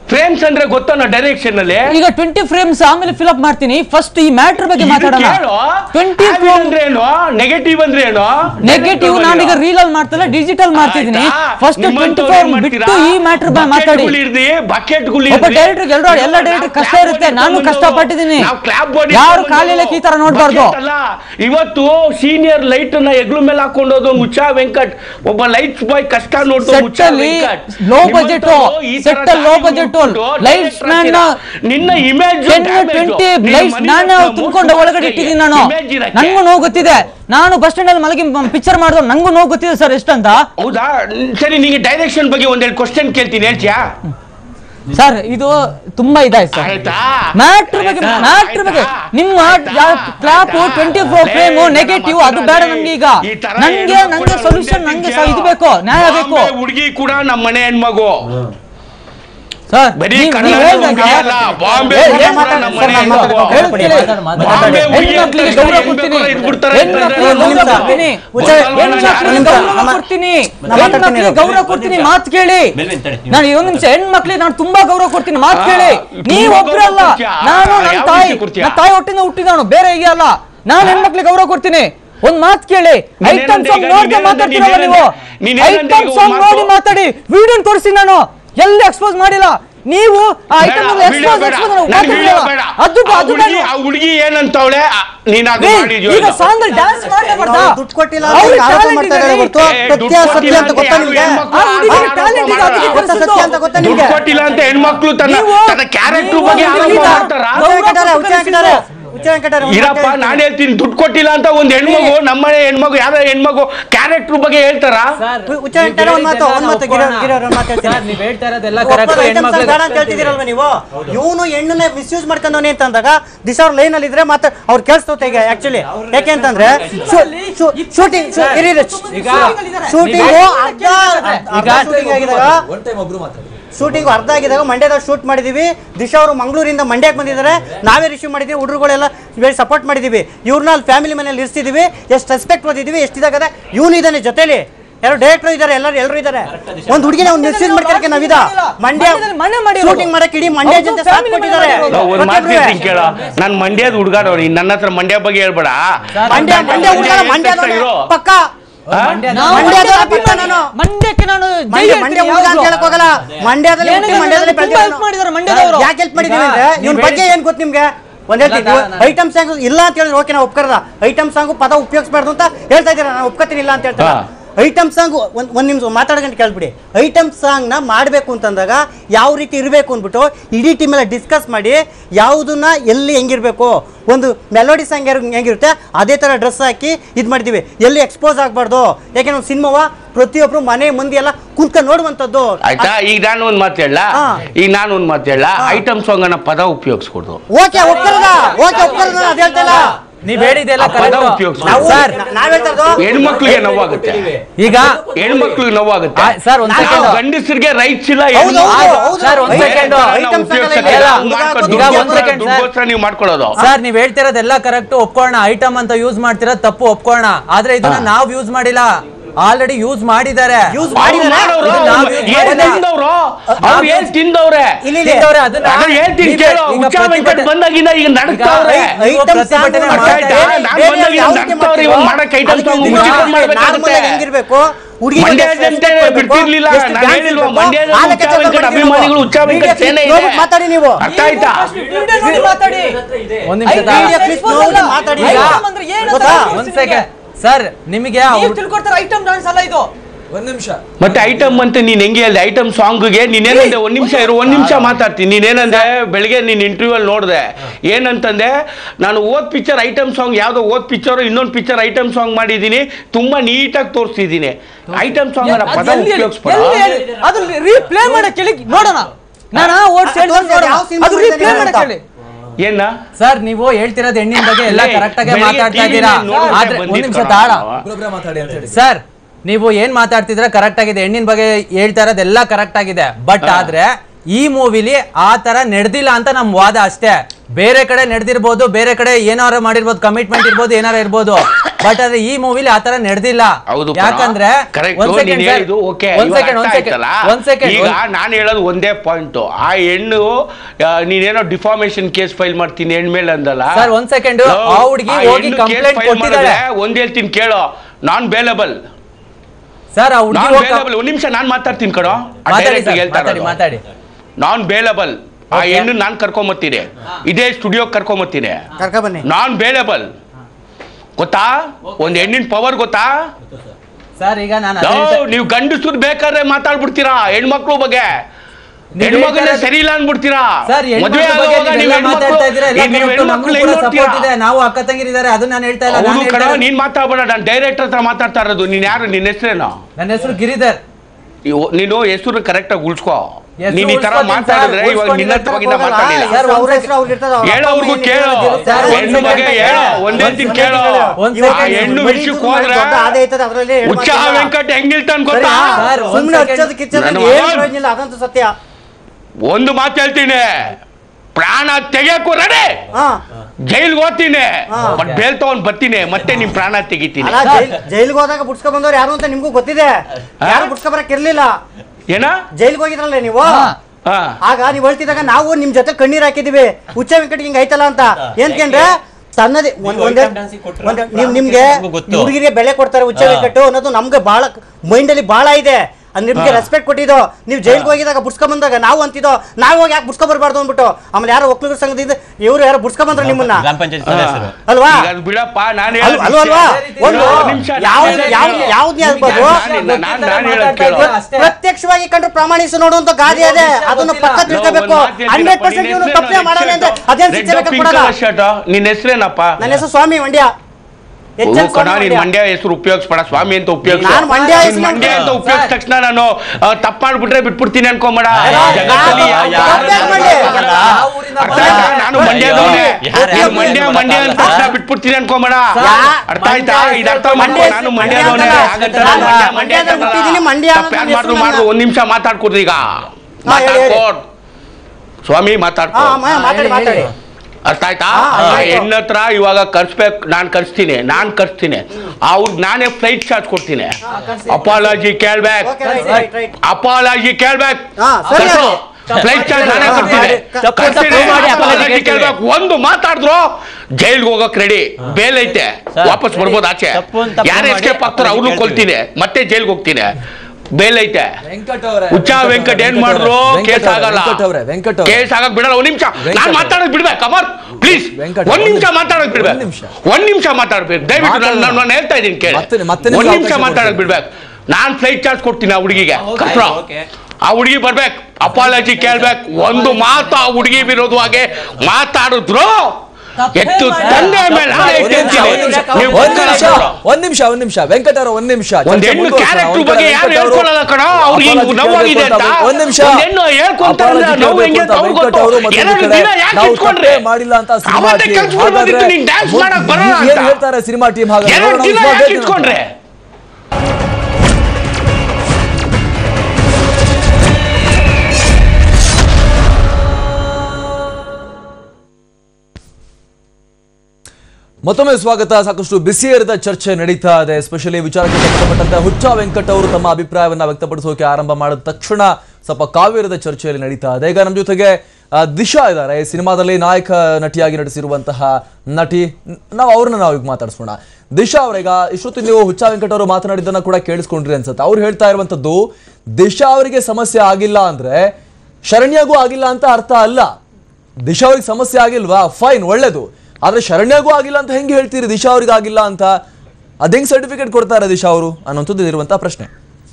ಫ್ರೇಮ್ಸ್ ಅಂದ್ರೆ ಗೊತ್ತಾನ ಡೈರೆಕ್ಷನ್ ಅಲ್ಲಿ ಈಗ ಟ್ವೆಂಟಿ ಫ್ರೇಮ್ಸ್ ಆಮೇಲೆ ಫಿಲಪ್ ಮಾಡ್ತೀನಿ ಫಸ್ಟ್ ಈ ಮ್ಯಾಟ್ರ್ ಬಗ್ಗೆ ಮಾತಾಡೋಣ ಟ್ವೆಂಟಿ ಅಂದ್ರೆ ಏನು ನೆಗೆಟಿವ್ ಅಂದ್ರೆ ಏನು ನೆಗೆಟಿವ್ ನಾನೀಗ ರೀಲ್ ಅಲ್ಲಿ ಮಾಡ್ತಲ್ಲ ಡಿಜಿಟಲ್ ಮಾಡ್ತಿದ್ದೀನಿ ಫಸ್ಟ್ ಟ್ವೆಂಟಿ ಫೋರ್ ಬಿಟ್ಟು ಈ ಮ್ಯಾಟ್ರ್ ಮಾತಾಡಿ ಬಕೆಟ್ ಒಬ್ಬ ಡೈರೆಕ್ಟರ್ ಎಲ್ಲರೂ ಎಲ್ಲ ಡೈರೆಕ್ಟರ್ ಕಷ್ಟ ಇರುತ್ತೆ ನಾನು ಕಷ್ಟ ಪಟ್ಟಿದ್ದೀನಿ ಯಾರು ಕಾಲಿಲ್ಲ ಈ ತರ ನೋಡ್ಬಾರ್ದು ಇವತ್ತು ಸೀನಿಯರ್ ಲೈಟ್ ನ ಹೆಗ್ಲು ಮೇಲೆ ಹಾಕೊಂಡೋದು ಮುಚ್ಚಾ ವೆಂಕಟ್ ಒಬ್ಬ ಲೈಟ್ ಬಾಯ್ ಕಷ್ಟ ನೋಡ್ತು Set ಮುಚ್ಚಾ ಅಲ್ಲಿ ವೆಂಕಟ್ low ನಿಮ್ಮಂಥವ್ರು budget, ಈ set ತರ ಅಲ್ಲಿ low ದಾರಿ budget, ಮುಗ್ಬಿಟ್ಟು lights director man ನ ಹಾಕ್ತೀರಾ. ನಿನ್ನ ಇಮೇಜ್ ಟೆನ್ ಟ್ವೆಂಟಿ ಲೈಫ್ ನಾನು ತುಂಬಿಕೊಂಡು ಒಳಗಡೆ ಇಟ್ಟಿದ್ದೀನಿ ನಾನು ನಂಗೂ ನೋವು ಗೊತ್ತಿದೆ ನಾನು ಬಸ್ ಸ್ಟ್ಯಾಂಡ್ ಅಲ್ಲಿ ಮಲಗಿ ಪಿಕ್ಚರ್ ಮಾಡಿದ್ರು ನಂಗೂ ನೋವು ಗೊತ್ತಿದೆ ಸರ್ ಎಷ್ಟಂತ ಹೌದಾ ಸರಿ ನಿಂಗೆ ಡೈರೆಕ್ಷನ್ ಬಗ್ಗೆ ಒಂದೆರಡು ಕ್ವಶನ್ ಕೇಳ್ತೀನಿ ಹೇಳ್ತೀಯಾ ಸರ್ ಇದು ತುಂಬಾ ಇದಾಯ್ತು ಸರ್ ಆಯ್ತಾ ಮ್ಯಾಟ್ರ್ ಬಗ್ಗೆ ಮ್ಯಾಟ್ರ್ ಬಗ್ಗೆ ನಿಮ್ಮ clap twenty four frame negative ಅದು ಬೇಡ ನಮ್ಗೆ ಈಗ ಈ ತರ ನಂಗೆ ಹೆಣ್ಮಕ್ಳು ನಂಗೆ ಒಂದೇ ಸೊಲ್ಯೂಷನ್ ನಂಗೆ ತಿಂತ್ಯಾ? ಸ- ಇದು ಬೇಕು ನ್ಯಾಯ ಬೇಕು ಬಾಂಬೆ ಹುಡುಗಿ ಕೂಡ ನಮ್ಮ ಮನೆ ಹೆಣ್ಮಗು ಸರ್ ಬರೀ ನೀವ್- ಕನ್ನಡ ನೀವ್ ಹೇಳ್ದಂಗೆ- ಹುಡುಗಿ ಅಲ್ಲ, ಬಾಂಬೆ ಏ, ಹುಡುಗಿ ಏನ್ ಕೂಡ ಮಾತಾಡ್- ನಮ್ಮ ಸರ್, ಮನೆ ನಾನ್ ಹೆಣ್ಮಗು. ಮಾತಾಡ್- ಹೇಳ್ತೀನಿ. ಬಾಂಬೆ ಹುಡುಗಿ ಹೆಣ್ಮಕ್ಳಿಗೆ ಅಂತ ಗೌರವ ಹೆಣ್ ಕೊಡ್ತೀನಿ ಬೇಕಾದ್ರೆ ಇದ್ಬಿಡ್ತಾರೆ ಹೆಣ್ಮಕ್ಳಿಗೆ ಅಂತಂದ್ರೆ ಗೌರವ ಕೊಡ್ತೀನಿ ಹೆಣ್ಮಕ್ಳಿಗೆ ಗೌರವ ಕೊಡ್ತೀನಿ ಹೆಣ್ಮಕ್ಳಿಗೆ ಗೌರವ ಕೊಡ್ತೀನಿ ಮಾತು ಕೇಳಿ ಮೆಲ್ವಿನ್ ತಡಿ. ನಾನು ಒಂದ್ ನಿಮಿಷ ಹೆಣ್ಮಕ್ಳಿಗೆ ನಾನು ತುಂಬಾ ಗೌರವ ಕೊಡ್ತೀನಿ ಮಾತು ಕೇಳಿ ನೀವು ಒಬ್ರು ಅಲ್ಲ ಕೊಡ್ತೀಯಾ? ನಾನು ನನ್ನ ಯಾವ ತಾಯಿ ರೀತಿ ಕೊಡ್ತೀಯಾ? ನನ್ನ ತಾಯಿ ಹೊಟ್ಟಿಂದ ಹುಟ್ಟಿದವನು ಬೇರೆ ಹೀಗೆ ಅಲ್ಲ ನಾನು ಹೆಣ್ಮಕ್ಳಿಗೆ ಗೌರವ ಕೊಡ್ತೀನಿ ಒಂದ್ ಮಾತು ಕೇಳಿ ನೀನೇನಂದೆ ಐಟಮ್ ಸಾಂಗ್ ಈಗ? ನೋಡ್ದೆ ನೀನೇನಂದೆ? ಮಾತಾಡ್ತೀರಲ್ಲ ನೀವು ನೀನೇನಂದೆ? ನೀನೇನಂದೆ ಐಟಮ್ ಈಗ ಸಾಂಗ್ ಮಾತು? ನೋಡಿ ಮಾತಾಡಿ ವಿಡಿಯೋ ತೋರಿಸಿ ನಾನು ಎಲ್ಲಿ ಎಕ್ಸ್ಪೋಸ್ ಮಾಡಿಲ್ಲ ನೀವು ಆ ಐಟಮ್ ಬೇಡ, ವಿಡಿಯೋ ಎಕ್ಸ್ಪೋಸ್ ಬೇಡ. ಎಕ್ಸ್ಪೋಸ್ ನನ್ಗೆ ವಿಡಿಯೋ ಬೇಡ. ಅದು ಆ ಅದು ಹುಡುಗಿ ಆ ಹುಡುಗಿ ಏನಂತವಳೆ ನೀನ್ ಅದು ಏ, ಮಾಡಿದ್ಯೋ ಈಗ ಸಾಂಗ್ ಡ್ಯಾನ್ಸ್ ಮಾಡಬಾರ್ದಾ ದುಡ್ಡು ಕೊಟ್ಟಿಲ್ಲ ಅವ್ರಿಗೆ ಅಂತ ಆರೋಪ talent ಮಾಡ್ತಾ ಇದೆ ಇದ್ದಾರೆ ರೀ. ಹೊರ್ತು ಏ, ದುಡ್ಡು ಸತ್ಯ ಸತ್ಯ ಕೊಟ್ಟಿಲ್ಲ ಅಂತ ಅಂತ ಗೊತ್ತಾ ಯಾರು ನಿಮ್ಗೆ ಹೆಣ್ಮಕ್ಳು ಆ ಹುಡುಗಿಗೆ ಆರೋಪ talent ಇದೆ, ಮಾಡಲ್ಲ. ಅದಕ್ಕೆ ಗೊತ್ತಾ ಸತ್ಯ ಅಂತ ಗೊತ್ತಾ ದುಡ್ಡು ನಿಮ್ಗೆ ಕೊಟ್ಟಿಲ್ಲ ಅಂತ ಹೆಣ್ಮಕ್ಳು ತನ್ನ ನೀವು- ತನ್ನ ಕ್ಯಾರೆಕ್ಟರ್ ನೀವು ಬಗ್ಗೆ ಒಂದು ಆರೋಪ leader. ಮಾಡ್ತಾರ ಹುಚ್ಚ ವೆಂಕಟರೇ, ಹುಚ್ಚ ವೆಂಕಟರೇ, ಹುಚ್ಚ ವೆಂಕಟರೇ, ಒಂದು ಇರಪ್ಪ ಮಾತು ನಾನು ಹೇಳ್ತೀನಿ ದುಡ್ಡು ಕೊಟ್ಟಿಲ್ಲ ಅಂತ ಒಂದ್ ಹೆಣ್ಮಗು ನಮ್ಮನೆ ಹೆಣ್ಮಗು ಯಾರೋ ಹೆಣ್ಮಗು ಕ್ಯಾರೆಕ್ಟರ್ ಬಗ್ಗೆ ಹೇಳ್ತಾರ ಹುಚ್ಚ ವೆಂಕಟರೇ, ಒಂದು ಮಾತು ಒಂದು ಮಾತು ಗಿರ ಗಿರ ಒಂದು ಮಾತು ಹೇಳ್ತೀನಿ. ನೀವ್ ಹೇಳ್ತಾ ಇರೋದೆಲ್ಲ ಒಬ್ಬರು item song ಬೇಡ ಅಂತ ಹೇಳ್ತಿದ್ದೀರಲ್ವ ನೀವು ಇವನು ಹೆಣ್ಣನ್ನ ಮಿಸ್ಯೂಸ್ ಮಾಡ್ಕೊಂಡವನೇ ಅಂತ ಅಂದಾಗ ದಿಸ್ ಅವ್ರ ಲೈನ್ ಅಲ್ಲಿ ಇದ್ರೆ ಮತ್ತೆ ಅವ್ರು ಕೇಳಿಸ್ತೋತೆ ಈಗ ಆಕ್ಚುಲಿ ಯಾಕೆ ಅಂತಂದ್ರೆ ಶೂಟಿಂಗ್ ಶೂಟಿಂಗ್ ಅರ್ಧ ಶೂಟಿಂಗ್ ಆಗಿದಾಗ ಒನ್ ಟೈಮ್ ಒಬ್ರು ಮಾತಾಡಿ ಶೂಟಿಂಗ್ ಅರ್ಧ ಆಗಿದಾಗ ಮಂಡ್ಯದಾಗ ಶೂಟ್ ಮಾಡಿದೀವಿ ದಿಶಾ ಅವರು ಮಂಗಳೂರಿಂದ ಮಂಡ್ಯಕ್ಕೆ ಬಂದಿದ್ದಾರೆ ನಾವೇ ರಿಸೀವ್ ಮಾಡಿದ್ದೀವಿ ಹುಡುಗರುಗಳೆಲ್ಲ ವೆರಿ ಸಪೋರ್ಟ್ ಮಾಡಿದ್ದೀವಿ ಇವ್ರನ್ನ ಅಲ್ಲಿ ಫ್ಯಾಮಿಲಿ ಮನೇಲಿ ಇರಿಸಿದ್ದೀವಿ ಎಷ್ಟು ರೆಸ್ಪೆಕ್ಟ್ ಓದಿದ್ದೀವಿ ಎಷ್ಟಿದಾಗದೆ ಇವನು ಇದ್ದಾನೆ ಜೊತೆಲಿ ಯಾರು ಡೈರೆಕ್ಟರ್ ಇದ್ದಾರೆ ಎಲ್ಲರೂ ಎಲ್ಲರೂ ಇದ್ದಾರೆ ಒಂದು ಹುಡುಗಿನ ಒಂದು ಮಿಸ್ಯೂಸ್ ಮಾಡ್ಕೊಳಕ್ಕೆ ನಾವಿದ ಮಂಡ್ಯ ಮಂಡ್ಯದಲ್ಲಿ ಮನೆ ಮಾಡಿರೋದು. ಶೂಟಿಂಗ್ ಮಾಡಕ್ಕೆ ಇಡೀ ಮಂಡ್ಯ ಅವ್ರ್ದು ಜೊತೆ family ಸಾಥ್ ಕೊಟ್ಟಿದ್ದಾರೆ ಮನೆ ಮಾಡಿರೋದು. ಒಂದ್ ಮಾತು ಪ್ರತಿಯೊಬ್ರುವೆ. ಹೇಳ್ತೀನಿ ಕೇಳ ನಾನ್ ಮಂಡ್ಯದ ಹುಡುಗ ನೋಡಿ ನನ್ನ ಹತ್ರ ಮಂಡ್ಯ ಬಗ್ಗೆ ಹೇಳ್ಬೇಡ ಮಂಡ್ಯ ಮಂಡ್ಯ ಹುಡುಗ ಮಂಡ್ಯದವನೇ ಇರೋ. ಪಕ್ಕ ಆ? ನಾವು ಮಂಡ್ಯದವನೇ ಮಂಡ್ಯದ ಪಕ್ಕ ನಾನು ಮಂಡ್ಯಕ್ಕೆ ನಾನು ಜೈ ಮಂಡ್ಯ ಹೇಳ್ತೀನಿ ಮಂಡ್ಯ ಹುಡುಗ ಅಂತ ಯಾವ್ದು? ಹೇಳಕ್ ಹೋಗಲ್ಲ ಮಂಡ್ಯದಲ್ಲಿ ಹುಟ್ಟಿ ಏನಿದೆ ಮಂಡ್ಯದಲ್ಲಿ ತುಂಬಾ ಬೆಳ್ದಿರೋನು. help ಮಾಡಿದ್ದಾರೆ ಮಂಡ್ಯದವರು. ಯಾಕೆ ಹೆಲ್ಪ್ ಮಾಡಿದೀವಿ ಅಂದ್ರೆ ಇವ್ನ ಬಗ್ಗೆ ಏನ್ ಗೊತ್ತು ನಿಮ್ಗೆ ಒಂದ್ ಹೇಳ್ತೀನಿ ಐಟಮ್ ಸಾಂಗ್ ಇಲ್ಲ ಅಂತ ಹೇಳಿದ್ರೆ ಓಕೆ ನಾವು ಒಪ್ಕರದ ಐಟಮ್ ಸಾಂಗ್ ಪದ ಉಪಯೋಗಿಸಬಾರ್ದು ಅಂತ ಹೇಳ್ತಾ ಇದ್ದೀರಾ ನಾನು ಒಪ್ಕೋತೀನಿ ಇಲ್ಲ ಅಂತ ಹೇಳ್ತಾರೆ ಹಾ. ಐಟಮ್ ಸಾಂಗ್ ಒಂದ್ ಒಂದ್ ನಿಮಿಷ ಮಾತಾಡ್ಕೊಂಡು ಕೇಳ್ಬಿಡಿ ಐಟಮ್ ಸಾಂಗ್ ನ ಮಾಡಬೇಕು ಅಂತಂದಾಗ ಯಾವ ರೀತಿ ಇರಬೇಕು ಅಂದ್ಬಿಟ್ಟು ಇಡೀ ಟೀಮ್ ಎಲ್ಲ ಡಿಸ್ಕಸ್ ಮಾಡಿ ಯಾವುದನ್ನ ಎಲ್ಲಿ ಹೆಂಗಿರ್ಬೇಕು ಒಂದು ಮೆಲೋಡಿ ಸಾಂಗ್ ಹೆಂಗಿರುತ್ತೆ ಅದೇ ತರ ಡ್ರೆಸ್ ಹಾಕಿ ಇದು ಮಾಡಿದೀವಿ ಎಲ್ಲಿ ಎಕ್ಸ್ಪೋಸ್ ಆಗಬಾರ್ದು ಯಾಕೆ ನಾವು ಸಿನಿಮಾವ ಪ್ರತಿಯೊಬ್ರು ಮನೆ ಮಂದಿ ಎಲ್ಲ ಕುಂತ್ಕೊಂಡು ನೋಡುವಂಥದ್ದು ಆಯ್ತಾ ಈಗ ನಾನು ಒಂದ್ ಮಾತು ಹೇಳ ಹಾ. ಈಗ ನಾನು ಒಂದ್ ಮಾತು ಹೇಳ ಐಟಮ್ ಸಾಂಗ್ ಅನ್ನ ಪದ ಉಪಯೋಗಿಸ್ಕೊಡ್ದು ಓಕೆ ಒಪ್ಕರದ ಓಕೆ ಒಪ್ಕರದ ಅದ್ ಹೇಳ್ತಾ ಇಲ್ಲ ನೀವ್ ಹೇಳಿದೆಲ್ಲ ಆ ಪದ correct. ಉಪಯೋಗಿಸ್ಕೊಡು ನಾವು ಸರ್ ನಾವ್ ಹೇಳ್ತಾ ಇರೋದು ಹೆಣ್ಮಕ್ಳಿಗೆ ನೋವಾಗುತ್ತೆ ಈಗ ಹೆಣ್ಮಕ್ಳಿಗೆ ನೋವಾಗುತ್ತೆ ಆ, ಸರ್, ಒಂದ್ ನಾವು second. ಗಂಡಸರಿಗೆ ರೈಟ್ಸ್ ಇಲ್ಲ ಹೌದು, ಹೆಣ್ಣು- ಹೌದು, ಆ, ಹೌದು. ಸರ್, ಒಂದ್ ಐಟಮ್ second. ಸಾಂಗ್ ನಾವು ಐಟಮ್ ಸಾಂಗ್ ಉಪಯೋಗಿಸಕ್ಕೆ ಎಲ್ಲ ನಾವು ಮಾಡ್ಕೊಂಡು ಹುಡುಗ ಈಗ ಒಂದ್ ದುಡ್ಡು second, ಸರ್. ದುಡ್ಡುಗೋಸ್ಕರ ನೀವು ಮಾಡ್ಕೊಳ್ಳೋದು ಸರ್ ನೀವ್ ಹೇಳ್ತಿರೋದೆಲ್ಲ ಕರೆಕ್ಟ್ ಒಪ್ಕೊಳ್ಳೋಣ ಐಟಮ್ ಅಂತ ಯೂಸ್ ಮಾಡ್ತಿರೋ ತಪ್ಪು ಒಪ್ಕೊಳ್ಳೋಣ ಆದ್ರೆ ಇದನ್ನ ನಾವ್ ಯೂಸ್ ಮಾಡಿಲ್ಲ ಆಲ್ರೆಡಿ ಯೂಸ್ ಮಾಡಿದ್ದಾರೆ ಯೂಸ್ ಅವ್ರು ಮಾಡಿದಾರೆ ಮಾಡೋರು, ಇದನ್ನ ನಾವು use ಏನ್ ಮಾಡಿಲ್ಲ. ತಿಂದವ್ರು ಅವ್ರು ಏನ್ ತಿಂದವ್ರೆ ಇಲ್ಲಿ ಇಲ್ಲಿ. ತಿಂದವ್ರೆ, ಅದನ್ನ ಅದನ್ನ ಹೇಳ್ತೀನಿ ಈಗ- ಕೇಳು ಈಗ ಹುಚ್ಚ ವೆಂಕಟ್ ಪ್ರತಿಭಟನೆ- ಬಂದಾಗಿಂದ ಈಗ ನಡಕ್ತಾವ್ರೆ ಈಗ ನೀವು ಐಟಮ್ ಪ್ರತಿಭಟನೆ ಸಾಂಗ್ ಮಾಡ್ತಾ ಆಯ್ತಾ? ಇದ್ದೀರಿ. ನಾನ್ ಬೇರೆ ಬಂದಾಗ ಯಾವ ಇವ್ನು ರೀತಿ ನಗ್ತಾವ್ರೆ, ಇವ್ನು ಮಾಡಕ್ಕೆ ಐಟಮ್ ಸಾಂಗ್ ಅದಕ್ಕೆ ಮುಚ್ಚಿಟ್ಕೊಂಡು ನಾರ್ಮಲ್ ಮಾಡ್ಬೇಕಾಗುತ್ತೆ. ಆಗಿ ಹೆಂಗಿರ್ಬೇಕು ಹುಡುಗಿ ಮಂಡ್ಯ ಜನತೆ ಬಿಡ್ತಿರ್ಲಿಲ್ಲ ನಾನು ಹೇಳಿಲ್ವಾ ಮಂಡ್ಯದ ಹುಚ್ಚ ವೆಂಕಟ್ ಅಭಿಮಾನಿಗಳು ಹುಚ್ಚ ವೆಂಕಟ್ ಸೇನೆ ಇದೆ ಮಾತಾಡಿ ನೀವು ಅರ್ಥ ಆಯ್ತಾ ಮಾತಾಡಿ ಒಂದ್ ನಿಮಿಷ ಐ- ವಿಡಿಯೋ ಕ್ಲಿಪ್ ನೋಡಿ ಮಾತಾಡಿ ಈಗ ಐಟಮ್ ಅಂದ್ರೆ ಏನು ಗೊತ್ತಾ? ಅಂತ ಒಂದ್ ಸೆಕೆಂಡ್ ಸರ್ ನಿಮಗೆ ಅವ್ರು- ತಿಳ್ಕೊಡ್ತಾರೆ ಐಟಮ್ ಡಾನ್ಸ್ ಅಲ್ಲ ಇದು ಒಂದ್ ನಿಮಿಷ ಮತ್ತೆ ಐಟಮ್ ಅಂತ ನೀನ್ ಹೆಂಗೆ ಹೇಳ್ದೆ ಐಟಮ್ ಸಾಂಗ್ಗೆ ನೀನೇನಂದೆ ಒಂದ್ ನಿಮಿಷ ಇರು ಒಂದ್ ನಿಮಿಷ ಮಾತಾಡ್ತೀನಿ ನೀನೇನಂದೆ ಬೆಳಿಗ್ಗೆ ನೀನ್ ಇಂಟರ್ವ್ಯೂ ಅಲ್ಲಿ ನೋಡ್ದೆ ಏನಂತಂದೆ ನಾನು ಓದ್ ಪಿಕ್ಚರ್ ಐಟಮ್ ಸಾಂಗ್ ಯಾವ್ದೋ ಓದ್ ಪಿಕ್ಚರ್ ಇನ್ನೊಂದು ಪಿಕ್ಚರ್ ಐಟಮ್ ಸಾಂಗ್ ಮಾಡಿದೀನಿ ತುಂಬಾ ನೀಟಾಗಿ ತೋರಿಸ್ತಿದ್ದೀನಿ ಐಟಮ್ ಸಾಂಗ್ ಅನ್ನ ಪದ ಎಲ್ಲಿ ಹೇಳಿ? ಉಪಯೋಗಿಸ್ಬೇಡ ಎಲ್ಲಿ ಹೇಳಿ? ಅದು ರೀಪ್ಲೇ ಮಾಡಕ್ ಹೇಳಿ ನೋಡೋಣ ನಾನು ಓಡ್ಸ್ ಅದು ಹೇಳ್ತೀನಿ ನೋಡೋಣ. ಯಾವ ಸಿನಿಮಾ ಅದು ರೀಪ್ಲೇ ಮಾಡಿದ್ದಾನೆ ಮಾಡಕ್ ಅಂತ? ಹೇಳಿ ಏನ ಸರ್ ನೀವು ಹೇಳ್ತಿರೋದು ಹೆಣ್ಣಿನ ಬಗ್ಗೆ ಎಲ್ಲ ಲೇ, ಕರೆಕ್ಟ್ ಆಗಿ ಬೆಳಿಗ್ಗೆ ಮಾತಾಡ್ತಾ TV ಇದ್ದೀರಾ ನೋಡ್ದೆ ಆದ್ರೆ ಒಂದ್ ಬಂದಿದ್ ನಿಮಿಷ ಕಣೋ ತಾಳ ನಾವು. ಒಬ್ಬೊಬ್ರೆ ಮಾತಾಡಿ ಅಂತ ಹೇಳಿ ಸರ್ ನೀವು ಏನ್ ಮಾತಾಡ್ತಿದ್ರೆ ಕರೆಕ್ಟ್ ಆಗಿದೆ ಹೆಣ್ಣಿನ ಬಗ್ಗೆ ಹೇಳ್ತಾ ಇರೋದೆಲ್ಲ ಕರೆಕ್ಟ್ ಆಗಿದೆ ಬಟ್ ಆದ್ರೆ ಈ ಮೂವಿಲಿ ಆ ತರ ನಡೆದಿಲ್ಲ ಅಂತ ನಮ್ ವಾದ ಅಷ್ಟೇ ಬೇರೆ ಕಡೆ ನಡೆದಿರ್ಬೋದು ಬೇರೆ ಕಡೆ ಏನಾರ ಮಾಡಿರ್ಬೋದು ಕಮಿಟ್ಮೆಂಟ್ ಇರ್ಬೋದು ಏನಾರ ಇರ್ಬೋದು ಬಟ್ ಆದ್ರೆ ಈ ಮೂವಿಲಿ ಆತರ ನಡೆದಿಲ್ಲ ಹೌದು ಯಾಕಂದ್ರೆ ಕರೆಕ್ಟ್ ಒಂದ್ ನೀನ್ second sir, ಹೇಳಿದ್ದು ಓಕೆ ಒಂದ್ second, ಒಂದ್ second, ಒಂದ್ second, ಈಗ ಒಂದ್- ನಾನು ಹೇಳೋದು ಒಂದೇ ಪಾಯಿಂಟ್ ಆ ಹೆಣ್ಣು ಆ, ನೀನೇನೋ ಡಿಫಾರ್ಮೇಶನ್ ಕೇಸ್ ಫೈಲ್ ಮಾಡ್ತೀನಿ ಹೆಣ್ಮೇಲೆ ಅಂದಲ್ಲ Sir, ಒಂದ್ second, ಲೋ, ಆ ಹುಡ್ಗಿ ಆ ಹೋಗಿ ಹೆಣ್ಣು case complaint file ಕೊಟ್ಟಿದ್ದಾಳೆ. ಮಾಡಿದ್ರೆ ಒಂದ್ ಹೇಳ್ತೀನಿ ಕೇಳೋ ನಾನ್ ಬೇಲಬಲ್ ಸರ್ ಆ ಹುಡುಗಿ ನಾನ್ ಬೇಲಬಲ್ ಒಂದ್ ನಿಮಿಷ ನಾನ್ ಮಾತಾಡ್ತೀನಿ ಕಣೋ ಮಾತಾಡಿ sir, ಹೇಳ್ತಾ ಮಾತಾಡಿ ಮಾತಾಡಿ ನಾನ್ ಬೇಲಬಲ್ ಆ Okay. ಹೆಣ್ಣು ನಾನ್ ಕರ್ಕೊಂಬತ್ತೀನಿ ಇದೇ ಸ್ಟುಡಿಯೋ ಕರ್ಕೊಂಬತ್ತೀನಿ ಕರ್ಕ ಬನ್ನಿ ನಾನ್ ಬೇಲಬಲ್ ಗೊತ್ತಾ ಒಂದ್ ಹೆಣ್ಣಿನ ಪವರ್ ಗೊತ್ತಾ ಸರ್ ಈಗ ನಾನು ಅದೇ ಲೋ, ಹೇಳ್ತಾ- ನೀವು ಗಂಡಸರು ಬೇಕಾದ್ರೆ ಮಾತಾಡ್ಬಿಡ್ತೀರಾ ಹೆಣ್ಮಕ್ಳು ಬಗ್ಗೆ ನೀವ್ ಹೆಣ್ಮಕ್ಳನ್ನ ಹೇಳ್ತಾ ಸರಿ ಇಲ್ಲ ಅನ್ಬಿಡ್ತೀರಾ ಸರ್ ಮದ್ವೆ ಹೆಣ್ಮಕ್ಳ ಬಗ್ಗೆ ಆಗುವಾಗ ನೀವು ನೀವೆಲ್ಲ ಹೆಣ್ಮಕ್ಳು ಮಾತಾಡ್ತಾ ಇದ್ದೀರಾ ಎಲ್ಲ ಈಗ ನೀವು correct, ನಮಗೂ ಹೆಣ್ಮಕ್ಳು ಕೂಡ ಹೆಂಗ್ support ನೋಡ್ತೀರಾ ಇದೆ ನಾವು ಅಕ್ಕ ತಂಗಿರಿದ್ದಾರೆ ಅದು ನಾನು ಹೇಳ್ತಾ ಇಲ್ಲ ನಾನು ಹೌದು ಹೇಳ್ತಾ ಕಣ ಇರೋದು- ನೀನ್ ಮಾತಾಡ್ಬೇಡ ನಾನು ಡೈರೆಕ್ಟರ್ ಹತ್ರ ಮಾತಾಡ್ತಾ ಇರೋದು ನೀನ್ ಯಾರು ನಿನ್ನ ಹೆಸರೇನು ನನ್ನ ಹೆಸರು ಗಿರಿಧರ್ ನೀನು ಹೆಸರು ಕರೆಕ್ಟ್ ಆಗಿ ಉಳ್ಸ್ಕೋ ಹೆಸ್ರು ನೀನ್ ಈ ತರ ಉಳ್ಸ್ಕೊತೀನಿ ಮಾತಾಡಿದ್ರೆ ಸರ್, ಇವಾಗ ನಿನ್ನ ಹತ್ರವಾಗಿಂದ ಉಳ್ಸ್ಕೊಂಡಿಲ್ಲ. ಮಾತಾಡಿಲ್ಲ ಸರ್, ಒಂದ್ ಅವ್ರ ಹೆಸರು ಅವ್ರಿಗೆ ಇರ್ತದೆ, ಅವ್ರ ಹೇಳೋ ಅಪ್ಪ ಅವ್ರಿಗೂ ಅಮ್ಮ ಕೇಳು ಏನಿದೆ ಸರ್, ಒಂದ್ ಹೆಣ್ಣು ಬಗ್ಗೆ second ಹೇಳೋ ಕೇಳು. ಒಂದೇ ಒಂದ್ ತಿನ್ second ಕೇಳೋ ಕೇಳು. ಒಂದ್ ಇವಾಗ second. ಆ ಹೆಣ್ಣು ಬರೀ ವಿಷಯಕ್ಕೆ ಇದು ಹೋದ್ರೆ ದೊಡ್ಡ ಆದಾಯ ಐತದೆ, ಅದ್ರಲ್ಲಿ ಹೇಳ್ ಹುಚ್ಚ ಮಾತಿಲ್ಲ. ವೆಂಕಟ್ ಹೆಂಗಿಲ್ತಾನ್ ಸರಿ, ಗೊತ್ತಾ ಸರ್, ಒಂದ್ ಸುಮ್ನೆ second. ಹಚ್ಚೋದು ಕಿಚ್ಚೋದು ನನ್ನ ಏನ್ ಮಗ- ಪ್ರಯೋಜನ ಇಲ್ಲ ಅದಂತೂ ಸತ್ಯ ಒಂದು ಮಾತು ಹೇಳ್ತೀನಿ ಪ್ರಾಣ ತೆಗಿಯಕ್ಕೂ ರೆಡಿ ಹಾ ಜೈಲ್ಗೆ ಹೋಗ್ತೀನಿ ಹಾ. ಬಟ್ ಬೇಲ್ ತಗೊಂಡ್ ಬರ್ತೀನಿ ಮತ್ತೆ ನಿಮ್ ಪ್ರಾಣ ತೆಗಿತೀನಿ ಅಲ್ಲ ಜೈಲ್ ಜೈಲ್ಗೆ ಹೋದಾಗ ಬುಡ್ಸ್ಕೊ ಬಂದವ್ರು ಯಾರು ಅಂತ ನಿಮ್ಗೂ ಗೊತ್ತಿದೆ ಯಾರು ಬುಡ್ಸ್ಕೊ ಬರಕ್ ಇರ್ಲಿಲ್ಲ ಏನ ಜೈಲ್ಗೆ ಹೋಗಿದ್ರಲ್ಲ ನೀವು ಹಾ ಆಗ ನೀವು ಹೇಳ್ತಿದ್ದಾಗ ನಾವು ನಿಮ್ ಜೊತೆ ಕಣ್ಣೀರ್ ಹಾಕಿದೀವಿ ಹುಚ್ಚ ವೆಂಕಟ್ ಹಿಂಗ್ ಐತಲ್ಲ ಅಂತ ಏನ್ಕಂದ್ರೆ ತನ್ನದೇ ಒಂದ್ ಒಂದೇ ಒಂದ್ ನಿಮ್ ನಿಮ್ಗೆ ಹುಡುಗಿರಿಗೆ ಬೆಲೆ ಕೊಡ್ತಾರೆ ಹುಚ್ಚ ವೆಂಕಟ್ಟು ಅನ್ನೋದು ನಮ್ಗೆ ಬಹಳ ಮೈಂಡ್ ಅಲ್ಲಿ ಬಹಳ ಇದೆ ಅದ್ ನಿಮ್ಗೆ ರೆಸ್ಪೆಕ್ಟ್ ಕೊಟ್ಟಿದ್ದು ನೀವು ಜೈಲ್ಗೆ ಹೋಗಿದಾಗ ಬುಡ್ಸ್ಕೊ ಬಂದಾಗ ನಾವು ಅಂತಿದ್ದೋ ನಾವು ಹೋಗಿ ಯಾಕೆ ಬುಡ್ಸ್ಕೊ ಬರ್ಬಾರ್ದು ಅಂದ್ಬಿಟ್ಟು ಆಮೇಲೆ ಯಾರೋ ಒಕ್ಕಲಿಗರ ಸಂಘದಿಂದ ಇವ್ರು ಯಾರೋ ಬುಡ್ಸ್ಕೊ ಬಂದ್ರ ನಿಮ್ಮನ್ನ ಗ್ರಾಮ ಪಂಚಾಯತ್ ಸದಸ್ಯರು ಅಲ್ವಾ ಈಗ ಅದು ಬಿಡಪ್ಪ ನಾನು ಅಲ್ವಾ ಅಲ್ವಾ ಅಲ್ವಾ ಒಂದು ನಿಮಿಷ ಯಾವ್ದು ಯಾವ್ದು ಯಾವ್ದು ಆಗ್ಬೋದು ನಾನು ಹೇಳೋದು ಕೇಳು ಪ್ರತ್ಯಕ್ಷವಾಗಿ ಕಂಡ್ರೆ ಪ್ರಾಮಾಣಿಸ ನೋಡುವಂತ ಗಾದೆ ಅದೇ ಅದನ್ನ ಪಕ್ಕ ತಿಳ್ಕೋಬೇಕು ಹಂಡ್ರೆಡ್ ಪರ್ಸೆಂಟ್ ಇವನು ತಪ್ಪೇ ಮಾಡಲ್ಲ ಅಂದ್ರೆ ಅದೇನ್ ಶಿಕ್ಷೆ ಬೇಕಾಗ್ ಕೊಡಲ್ಲ ನಿನ್ನ ಹೆಸರೇನಪ್ಪ ನನ್ನ ಹೆಸರು ಸ್ವಾಮಿ ಮಂಡ್ಯ ಎಚ್ ಎಲ್ ಕಣ ಸ್ವಾಮಿ ನೀನ್ ಮಂಡ್ಯ. ಮಂಡ್ಯ ಹೆಸರು ಉಪಯೋಗಿಸ್ಬೇಡ ಸ್ವಾಮಿ ಅಂತ ಉಪಯೋಗಿಸ ನಾನ್ ಮಂಡ್ಯ ಹೆಸ್ರು ಮಂಡ್ಯ ಅಂತ ಹೇಳ್ತೀನಿ. ಉಪಯೋಗಿಸಿದ ತಕ್ಷಣ ನಾನು ತಪ್ಪು ಮಾಡ್ಬಿಟ್ರೆ ಬಿಟ್ಬಿಡ್ತೀನಿ ಅನ್ಕೊಂಬೇಡ ಅಲ್ಲ, ಜಗತ್ತಲ್ಲಿ ನಾನು ಯಾ- ತಪ್ಪು ಯಾರು ಮಾಡ್ಲಿ? ಯಾವ ಊರಿಂದ ಅರ್ಥ ಬಂದ? ಆಯ್ತಾ? ನಾನು ಮಂಡ್ಯದವನೇ ಯಾರು ನೀನು ಮಂಡ್ಯ ಯಾರು ಮಂಡ್ಯ ಅಂತ ತಕ್ಷಣ ಬಿಟ್ಬಿಡ್ತೀನಿ ಅನ್ಕೊಂಬೇಡ ಯಾ- ಅರ್ಥ ಆಯ್ತಾ ಇದು ಅರ್ಥ ಮಾಡ್ಕೊ ಮಂಡ್ಯ ನಾನು ಮಂಡ್ಯ ಮಂಡ್ಯದವನೇ ಅಂತಲ್ಲ. ಹಾಗಂತ ನಾನು ಮಂಡ್ಯ ಮಂಡ್ಯ ಮಂಡ್ಯದಲ್ಲಿ ಅಂತಲ್ಲ. ಹುಟ್ಟಿದ್ದೀನಿ, ಮಂಡ್ಯ ಅನ್ನೋದು ತಪ್ಪು ಯಾರು ನನ್ನ ಮಾಡ್ರು ಹೆಸರು ಮಾಡ್ರು ನನ್ನ- ಒಂದ್ ನಿಮಿಷ ಮಾತಾಡ್ಕೊಡ್ರಿ ಈಗ ಹಾ, ಹೇಳಿ, ಹೇಳಿ. ಮಾತಾಡ್ಕೊಡ್ ಸ್ವಾಮಿ ಮಾತಾಡ್ಕೊ ಹಾ ಅಮ್ಮ, ಮಾತಾಡಿ ಮಾತಾಡಿ ಅರ್ಥ ಆಯ್ತಾ ಹಾ, ಆ ಆಯ್ತು. ಹೆಣ್ಣ ಹತ್ರ ಇವಾಗ ಕರ್ಸ್ಬೇಕು ನಾನ್ ಕರ್ಸ್ತೀನಿ ನಾನ್ ಕರ್ಸ್ತೀನಿ ಅವ್ರಿಗೆ ನಾನೇ ಫ್ಲೈಟ್ ಚಾರ್ಜ್ ಕೊಡ್ತೀನಿ ಅಪಾಲಜಿ ಕೇಳ್ಬೇಕು okay right right right apology ಕೇಳ್ಬೇಕು ಹಾ, ಸರಿ ಅದು. ಫ್ಲೈಟ್ ಚಾರ್ಜ್ ನಾನೇ ಹಾ, ಕೊಡ್ತೀನಿ ಮಾಡಿ. ತಪ್ಪು ಕರ್ಸ್ತೀನಿ, ತಪ್ಪು ಮಾಡಿ apology apology ಕೇಳ್ಬೇಕು ಒಂದು ಮಾತಾಡಿದ್ರು ಜೈಲ್ಗೆ ಹೋಗಕ್ ರೆಡಿ ಬೇಲ್ ಐತೆ ಸರ್, ವಾಪಸ್ ಬರ್ಬೋದು ಆಚೆ ತಪ್ಪು ಅಂತ ತಪ್ಪು ಯಾರು ಮಾಡಿ ಎಸ್ಕೇಪ್ ಆಗ್ತಾರೋ apology ಅವ್ರನ್ನೂ ಕೊಲ್ತೀನಿ ಮತ್ತೆ ಜೈಲ್ಗೆ ಹೋಗ್ತೀನಿ ಬೇಲ್ ಐತೆ ವೆಂಕಟ್ ಅವರೇ ಹುಚ್ಚ ವೆಂಕಟ್ ಏನ್ ಮಾಡಿದ್ರು ಕೇಸ್ ಆಗಲ್ಲ ವೆಂಕಟ್ ಅವರೇ ವೆಂಕಟ್ ಅವರೇ ಕೇಸ್ ಆಗಕ್ ಬಿಡಲ್ಲ ಒಂದ್ ನಿಮಿಷ ವೆಂಕಟ್ ನಾನ್ ಅವ್ರೆ. ಮಾತಾಡಕ್ ಬಿಡ್ಬೇಕು ಅಮರ್ ಪ್ಲೀಸ್ ವೆಂಕಟ್ ಒಂದ್ ಅವ್ರೆ, ನಿಮಿಷ ಒಂದ್ ಮಾತಾಡಕ್ ಬಿಡ್ಬೇಕು ಒಂದ್ ನಿಮಿಷ. ಒಂದ್ ನಿಮಿಷ ಮಾತಾಡ್ಬೇಕು ದಯವಿಟ್ಟು ನಾನು ಮಾತಾಡೋಣ. ನಾನು ಹೇಳ್ತಾ ಇದ್ದೀನಿ ಕೇಳಿ ಮತ್ತೆ- ಮತ್ತೆ ನಿಮ್ಗೆ ಒಂದ್ ನಿಮಿಷ ಅವಕಾಶ ಮಾತಾಡಕ್ ಕೊಡ್ತೀನಿ. ಬಿಡ್ಬೇಕು ನಾನ್ ಫ್ಲೈಟ್ ಚಾರ್ಜ್ ಕೊಡ್ತೀನಿ ಆ ಹುಡುಗಿಗೆ ಕಟ್ರ ಓಕೆ. ಆ ಹುಡುಗಿ ಬರ್ಬೇಕು ಅಪಾಲಜಿ ಕೇಳ್ಬೇಕು ಒಂದು ಮಾತು ಆ ಹುಡುಗಿ ವಿರೋಧವಾಗಿ ಮಾತಾಡಿದ್ರು ಎತ್ತು ತಂದೆ ಮೇಲೆ ಆಣೆ ಒಂದ್ ನಿಮಿಷ, ಇಟ್ಟಿರ್ತೀನಿ. ಒಂದ್ ನಿಮಿಷ, ನೀವು ಒಂದ್ ನಿಮಿಷ ಗೊತ್ತಾಗಲ್ಲ. ಒಂದ್ ನಿಮಿಷ ಒಂದ್ ನಿಮಿಷ ವೆಂಕಟ್ ಅವರ ಒಂದ್ ನಿಮಿಷ ಒಂದ್ ಚರ್ಚೆ ಹೆಣ್ಣು ಮುಂದುವರ್ಸೋಣ. ಕ್ಯಾರೆಕ್ಟರ್ ಒಂದ್ ಕಡೆ ಬಗ್ಗೆ ಯಾರು ವೆಂಕಟ್ ಅವರು ಹೇಳ್ಕೊಳ್ಳಲ್ಲ ಕಣ ಅವ್ರಿಗೆ ಹಿಂಗ್ apology ನೋವಾಗಿದೆ ಕೇಳ್ಬೇಕು ಅಂತ ಅಂತ ಒಂದ್ ನಿಮಿಷ ಒಂದ್ ಹೆಣ್ಣು ಹೇಳ್ಕೊಂತಾರೆ apology ನೋವು ಕೇಳ್ಬೇಕು ಹೆಂಗೆ ಅಂತ ಅಂತ ಅವ್ರಿಗೆ ವೆಂಕಟ್ ಗೊತ್ತು. ಅವರು ಮತ್ತೊಂದು ಎರಡು ಕಡೆ ದಿನ ಯಾಕೆ ನಾವು ಇಟ್ಕೊಂಡ್ರೆ? ತಪ್ಪೇ ಮಾಡಿಲ್ಲ ಅಂತ ಸಿನಿಮಾ ಅವತ್ತೇ ಟೀಮ್ ಕಳ್ಸ್ಬಿಡ್ಬೋದಿತ್ತು ನೀನ್ dance ಮಾಡಕ್ ಬರಲ್ಲ ಏನ್ ಅಂತ. ಹೇಳ್ತಾರೆ ಸಿನಿಮಾ ಟೀಮ್ ಹಾಗಾದ್ರೆ ಎರಡು ನೋಡೋಣ, ದಿನ ಇವಾಗ ಯಾಕೆ ಹೇಳ್ತೀನಿ ಇಟ್ಕೊಂಡ್ರೆ ಮತ್ತೊಮ್ಮೆ ಸ್ವಾಗತ ಸಾಕಷ್ಟು ಬಿಸಿಯೇರಿದ ಚರ್ಚೆ ನಡೀತಾ ಇದೆ ಎಸ್ಪೆಷಲಿ ವಿಚಾರಕ್ಕೆ ಸಂಬಂಧಪಟ್ಟಂತೆ ಹುಚ್ಚ ವೆಂಕಟ್ ಅವರು ತಮ್ಮ ಅಭಿಪ್ರಾಯವನ್ನ ವ್ಯಕ್ತಪಡಿಸೋಕೆ ಆರಂಭ ಮಾಡಿದ ತಕ್ಷಣ ಸ್ವಲ್ಪ ಕಾವೇರದ ಚರ್ಚೆಯಲ್ಲಿ ನಡೀತಾ ಇದೆ ಈಗ ನಮ್ಮ ಜೊತೆಗೆ ಆ, ದಿಶಾ ಇದ್ದಾರೆ ಈ ಸಿನಿಮಾದಲ್ಲಿ ನಾಯಕ ನಟಿಯಾಗಿ ನಟಿಸಿರುವಂತಹ ನಟಿ ನ್- ನಾವು ಅವ್ರನ್ನ ನಾವು ಈಗ ಮಾತಾಡಿಸೋಣ ದಿಶಾ ಅವರೀಗ ಇಷ್ಟೊತ್ತು ನೀವು ಹುಚ್ಚ ವೆಂಕಟ್ ಅವರು ಮಾತನಾಡಿದ್ದನ್ನ ಕೂಡ ಕೇಳಿಸ್ಕೊಂಡ್ರಿ ಅನ್ಸುತ್ತೆ ಅವ್ರು ಹೇಳ್ತಾ ಇರುವಂತದ್ದು ದಿಶಾ ಅವರಿಗೆ ಸಮಸ್ಯೆ ಆಗಿಲ್ಲ ಅಂದ್ರೆ ಶರಣ್ಯಗೂ ಆಗಿಲ್ಲ ಅಂತ ಅರ್ಥ ಅಲ್ಲ ದಿಶಾ ಅವ್ರಿಗೆ ಸಮಸ್ಯೆ ಆಗಿಲ್ವಾ ಫೈನ್ ಒಳ್ಳೇದು ಆದ್ರೆ ಶರಣ್ಯಗೂ ಆಗಿಲ್ಲ ಅಂತ ಹೆಂಗೆ ಹೇಳ್ತೀರಿ ದಿಶಾ ಅವ್ರಿಗೆ ಆಗಿಲ್ಲ ಅಂತ ಅದ್ ಹೆಂಗ್ ಸರ್ಟಿಫಿಕೇಟ್ ಕೊಡ್ತಾರೆ ದಿಶಾ ಅವರು ಅನ್ನೋಂಥದ್ದು ಇರುವಂತಹ ಪ್ರಶ್ನೆ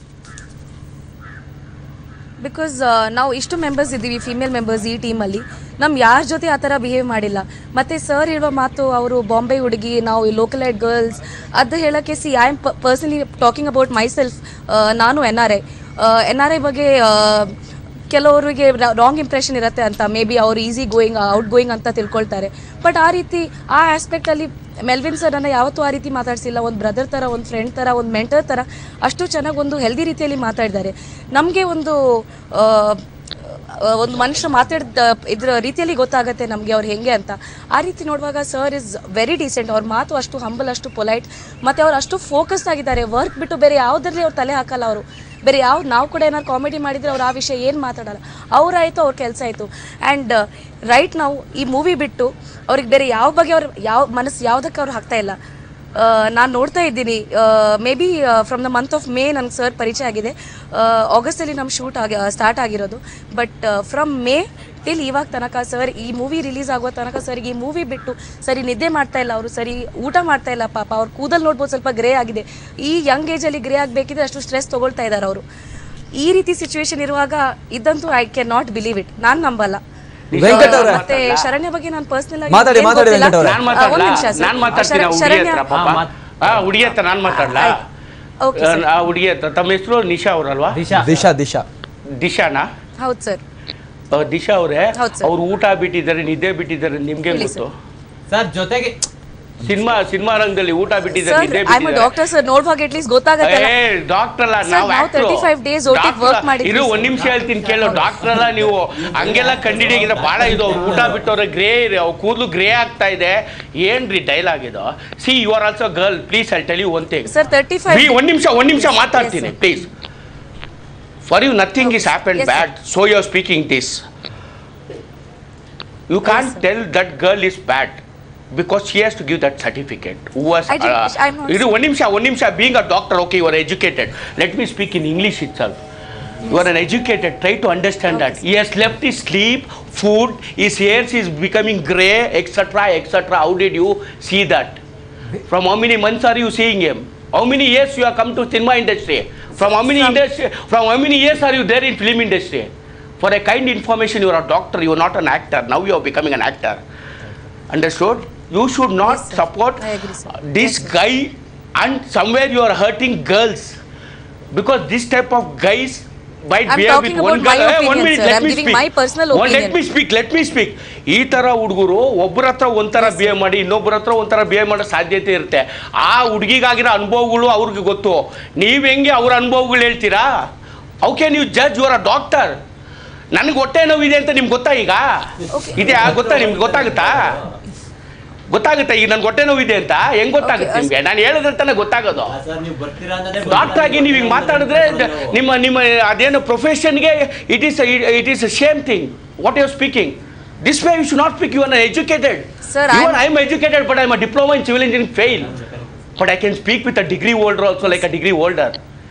ಬಿಕಾಸ್ ನಾವು ಇಷ್ಟು ಮೆಂಬರ್ಸ್ ಇದ್ದೀವಿ ಫಿಮೇಲ್ ಮೆಂಬರ್ಸ್ ಈ ಟೀಮಲ್ಲಿ ನಮ್ಮ ಯಾರ ಜೊತೆ ಆ ಥರ ಬಿಹೇವ್ ಮಾಡಿಲ್ಲ ಮತ್ತು ಸರ್ ಇರುವ ಮಾತು ಅವರು ಬಾಂಬೆ ಹುಡುಗಿ ನಾವು ಲೋಕಲೈಟ್ ಗರ್ಲ್ಸ್ ಅದು ಹೇಳೋಕ್ಕೆ see I am personally talking about myself ನಾನು N R I N R I ಬಗ್ಗೆ ಆ, ಕೆಲವರಿಗೆ ರಾಂಗ್ ಇಂಪ್ರೆಷನ್ ಇರುತ್ತೆ ಅಂತ ಮೇ ಬಿ ಅವ್ರು ಈಸಿ ಗೋಯಿಂಗ್ ಔಟ್ ಗೋಯಿಂಗ್ ಅಂತ ತಿಳ್ಕೊಳ್ತಾರೆ ಬಟ್ ಆ ರೀತಿ ಆ ಆಸ್ಪೆಕ್ಟಲ್ಲಿ ಮೆಲ್ವಿನ್ ಸರ್ ನನ್ನ ಯಾವತ್ತೂ ಆ ರೀತಿ ಮಾತಾಡಿಸಿಲ್ಲ ಒಂದು ಬ್ರದರ್ ಥರ ಒಂದು ಫ್ರೆಂಡ್ ಥರ ಒಂದು ಮೆಂಟರ್ ಥರ ಅಷ್ಟು ಚೆನ್ನಾಗಿ ಒಂದು ಹೆಲ್ದಿ ರೀತಿಯಲ್ಲಿ ಮಾತಾಡಿದ್ದಾರೆ ನಮಗೆ ಒಂದು ಆ, ಆ, ಒಂದು ಮನುಷ್ಯ ಮಾತಾಡಿದ ಇದ್ರ ರೀತಿಯಲ್ಲಿ ಗೊತ್ತಾಗುತ್ತೆ ನಮಗೆ ಅವ್ರು ಹೆಂಗೆ ಅಂತ ಆ ರೀತಿ ನೋಡುವಾಗ ಸರ್ ಇಸ್ ವೆರಿ ಡೀಸೆಂಟ್ ಅವ್ರ ಮಾತು ಅಷ್ಟು ಹಂಬಲ್ ಅಷ್ಟು ಪೊಲೈಟ್ ಮತ್ತು ಅವ್ರು ಅಷ್ಟು ಫೋಕಸ್ಡ್ ಆಗಿದ್ದಾರೆ ವರ್ಕ್ ಬಿಟ್ಟು ಬೇರೆ ಯಾವುದರಲ್ಲಿ ಅವ್ರು ತಲೆ ಹಾಕಲ್ಲ ಅವರು ಬೇರೆ ಯಾವ ನಾವು ಕೂಡ ಏನಾದ್ರು ಕಾಮಿಡಿ ಮಾಡಿದರೆ ಅವ್ರು ಆ ವಿಷಯ ಏನು ಮಾತಾಡಲ್ಲ ಅವರಾಯಿತು ಅವ್ರ ಕೆಲಸ ಆಯಿತು ಆ್ಯಂಡ್ ರೈಟ್ ನಾವು ಈ ಮೂವಿ ಬಿಟ್ಟು ಅವ್ರಿಗೆ ಬೇರೆ ಯಾವ ಬಗ್ಗೆ ಅವ್ರ ಯಾವ ಮನಸ್ಸು ಯಾವುದಕ್ಕೆ ಅವ್ರು ಹಾಕ್ತಾ ಇಲ್ಲ ನಾನು ನೋಡ್ತಾ ಇದ್ದೀನಿ maybe from the month of May ನನಗೆ ಸರ್ ಪರಿಚಯ ಆಗಿದೆ ಆಗಸ್ಟಲ್ಲಿ ನಮ್ಮ ಶೂಟ್ ಆಗಿ ಸ್ಟಾರ್ಟ್ ಆಗಿರೋದು ಬಟ್ ಫ್ರಮ್ ಮೇ ಟಿಲ್ ಇವಾಗ ತನಕ ಸರ್ ಈ ಮೂವಿ ರಿಲೀಸ್ ಆಗೋ ತನಕ ಸರಿಗೆ ಈ ಮೂವಿ ಬಿಟ್ಟು ಸರಿ ನಿದ್ದೆ ಮಾಡ್ತಾ ಇಲ್ಲ ಅವರು ಸರಿ ಊಟ ಮಾಡ್ತಾ ಇಲ್ಲ ಪಾಪ ಅವ್ರ ಕೂದಲು ನೋಡ್ಬೋದು ಸ್ವಲ್ಪ ಗ್ರೇ ಆಗಿದೆ ಈ ಯಂಗ್ ಏಜಲ್ಲಿ ಗ್ರೇ ಆಗಬೇಕಿದ್ರೆ ಅಷ್ಟು ಸ್ಟ್ರೆಸ್ ತೊಗೊಳ್ತಾ ಇದ್ದಾರೆ ಅವರು ಈ ರೀತಿ ಸಿಚುವೇಶನ್ ಇರುವಾಗ ಇದಂತೂ I cannot believe it ನಾನು ನಂಬಲ್ಲ ವೆಂಕಟ್ ಅವ್ರೆ. ಮತ್ತೆ ಶರಣ್ಯ ಬಗ್ಗೆ ನಾನು ಪರ್ಸನಲ್ ಆಗಿ ಮಾತಾಡಿ, ಏನ್ ಮಾತಾಡಿ ಗೊತ್ತಿಲ್ಲ. ವೆಂಕಟ್ ಅವ್ರೆ. ನಾನ್ ಆ, ಒಂದ್ ಮಾತಾಡ್ಲಾ ನಿಮಿಷ ಸರ್. ನಾನ್ ಮಾತಾಡ್ತೀನಿ ಶರ- ಹುಡುಗಿ ಶರಣ್ಯ ಹತ್ರ ಪಾಪ ಆ ಹುಡುಗಿ ಹತ್ರ ನಾನ್ ಮಾತಾಡ್ಲಾ ಓಕೆ ಸರ್. ಆ ಹುಡುಗಿ ಹತ್ರ ತಮ್ಮ ಹೆಸರು ನಿಶಾ ಅವರಲ್ವಾ ದಿಶಾ ದಿಶಾ ದಿಶಾನಾ ಹೌದು ಸರ್ ಆ, ದಿಶಾ ಅವರೇ ಹೌದ್ ಸರ್. ಅವ್ರು ಊಟ ಬಿಟ್ಟಿದ್ದಾರೆ ನಿದ್ದೆ ಬಿಟ್ಟಿದ್ದಾರೆ ನಿಮ್ಗೆ ಹೇಳಿ ಗೊತ್ತು ಸರ್ ಜೊತೆಗೆ ಸಿನಿಮಾ ಸಿನಿಮಾ ರಂಗದಲ್ಲಿ ಊಟ ಬಿಟ್ಟಿದ್ದಾರೆ ಸರ್ ನಿದ್ದೆ ಐ ಆಮ್ ಬಿಟ್ಟಿದ್ದಾರೆ ಡಾಕ್ಟರ್ ಸರ್ ನೋಡುವಾಗ ಅಟ್ಲೀಸ್ಟ್ ಗೊತ್ತಾಗತ್ತಲ್ಲ ಏ ಡಾಕ್ಟರ್ ಅಲ್ಲ Sir, ನಾವು ನಾವು actor. 35 days OT Doctor work ಅಲ್ಲ. ಮಾಡಿದ್ವಿ ಇರು sir. ಒಂದ್ ನಿಮಿಷ ಹೇಳ್ತೀನಿ ಕೇಳು ಡಾಕ್ಟರ್ ಅಲ್ಲ ನೀವು ಹಂಗೆಲ್ಲ ಕಂಡಿಡಿಯಾಗಿದ್ರೆ ಬಹಳ ಇದು ಅವ್ರು ಊಟ ಬಿಟ್ಟವ್ರೆ ಗ್ರೇ ಇದೆ ಅವ್ರ ಕೂದಲು ಗ್ರೇ ಆಗ್ತಾ ಇದೆ ಏನ್ರಿ ಡೈಲಾಗ್ ಇದು see you are also girl please I tell you one thing sir thirty five B ಒಂದ್ ನಿಮಿಷ ಒಂದ್ ನಿಮಿಷ ಮಾತಾಡ್ತೀನಿ please for you nothing is happen Yes, sir. Bad so you are speaking this you can't sir. Tell that girl is bad because she has to give that certificate who was I did- I'm not ಇದು ಒಂದ್ ನಿಮಿಷ ಒಂದ್ ನಿಮಿಷ being a doctor okay you are educated let me speak in English itself You are an educated. Try to understand that. He has left his sleep, food, his hairs is becoming grey, etc., etc. How did you see that? From how many months are you seeing him? How many years you have come to cinema industry? From how many industry? From how many years are you there in film industry? For a kind information, you are a doctor. You are not an actor. Now you are becoming an actor. Understood? You should not Yes, sir. support I agree, sir. this guy, and somewhere you are hurting girls because this type of guys might I'm behave talking with one about my girl. Hey, one opinion, minute, sir. let I'm me giving speak. my personal One, let opinion. me speak, let me speak. ಈ ತರ ಹುಡುಗರು ಒಬ್ಬರ ಹತ್ರ ಒಂಥರ behave ಮಾಡಿ ಇನ್ನೊಬ್ಬರ ಹತ್ರ ಒಂಥರ ಬಿಹೇವ್ ಮಾಡೋ ಸಾಧ್ಯತೆ ಇರುತ್ತೆ ಆ ಹುಡುಗಿಗಾಗಿರೋ ಅನುಭವಗಳು ಅವ್ರಿಗೆ ಗೊತ್ತು ನೀವ್ ಹೆಂಗೆ ಅವ್ರ ಅನುಭವಗಳು ಹೇಳ್ತೀರಾ ಅವಕ್ಕೆ ನೀವು ಜಡ್ಜ್ ಅವರ ಡಾಕ್ಟರ್ ನನಗೆ ಹೊಟ್ಟೆ ನೋವಿದೆ ಅಂತ ನಿಮ್ಗೆ ಗೊತ್ತಾ ಈಗ ಇದೆಯಾ ಗೊತ್ತಾ ನಿಮ್ಗೆ ಗೊತ್ತಾಗುತ್ತಾ ಗೊತ್ತಾಗುತ್ತಾ ಈಗ ನನ್ಗೆ ಹೊಟ್ಟೆ ನೋವಿದೆ ಅಂತ ಹೆಂಗ್ ಗೊತ್ತಾಗುತ್ತೆ Okay, ನಿಮ್ಗೆ ನಾನು ಹೇಳಿದ್ರೆ ತಾನೇ ಗೊತ್ತಾಗೋದು ಸರ್ ನೀವು ಬರ್ತೀರಾ ಡಾಕ್ಟರ್ ಆಗಿ ನೀವು ಹಿಂಗೆ ಮಾತಾಡಿದ್ರೆ ದ- ನಿಮ್ಮ ನಿಮ್ಮ ಅದೇನು ಪ್ರೊಫೆಷನ್ಗೆ it is it is same thing what you speaking this way you should not speak you are educated Sir, even I'm- I am educated but I am a diploma in civil engineering fail but I can speak with a degree holder also like a degree holder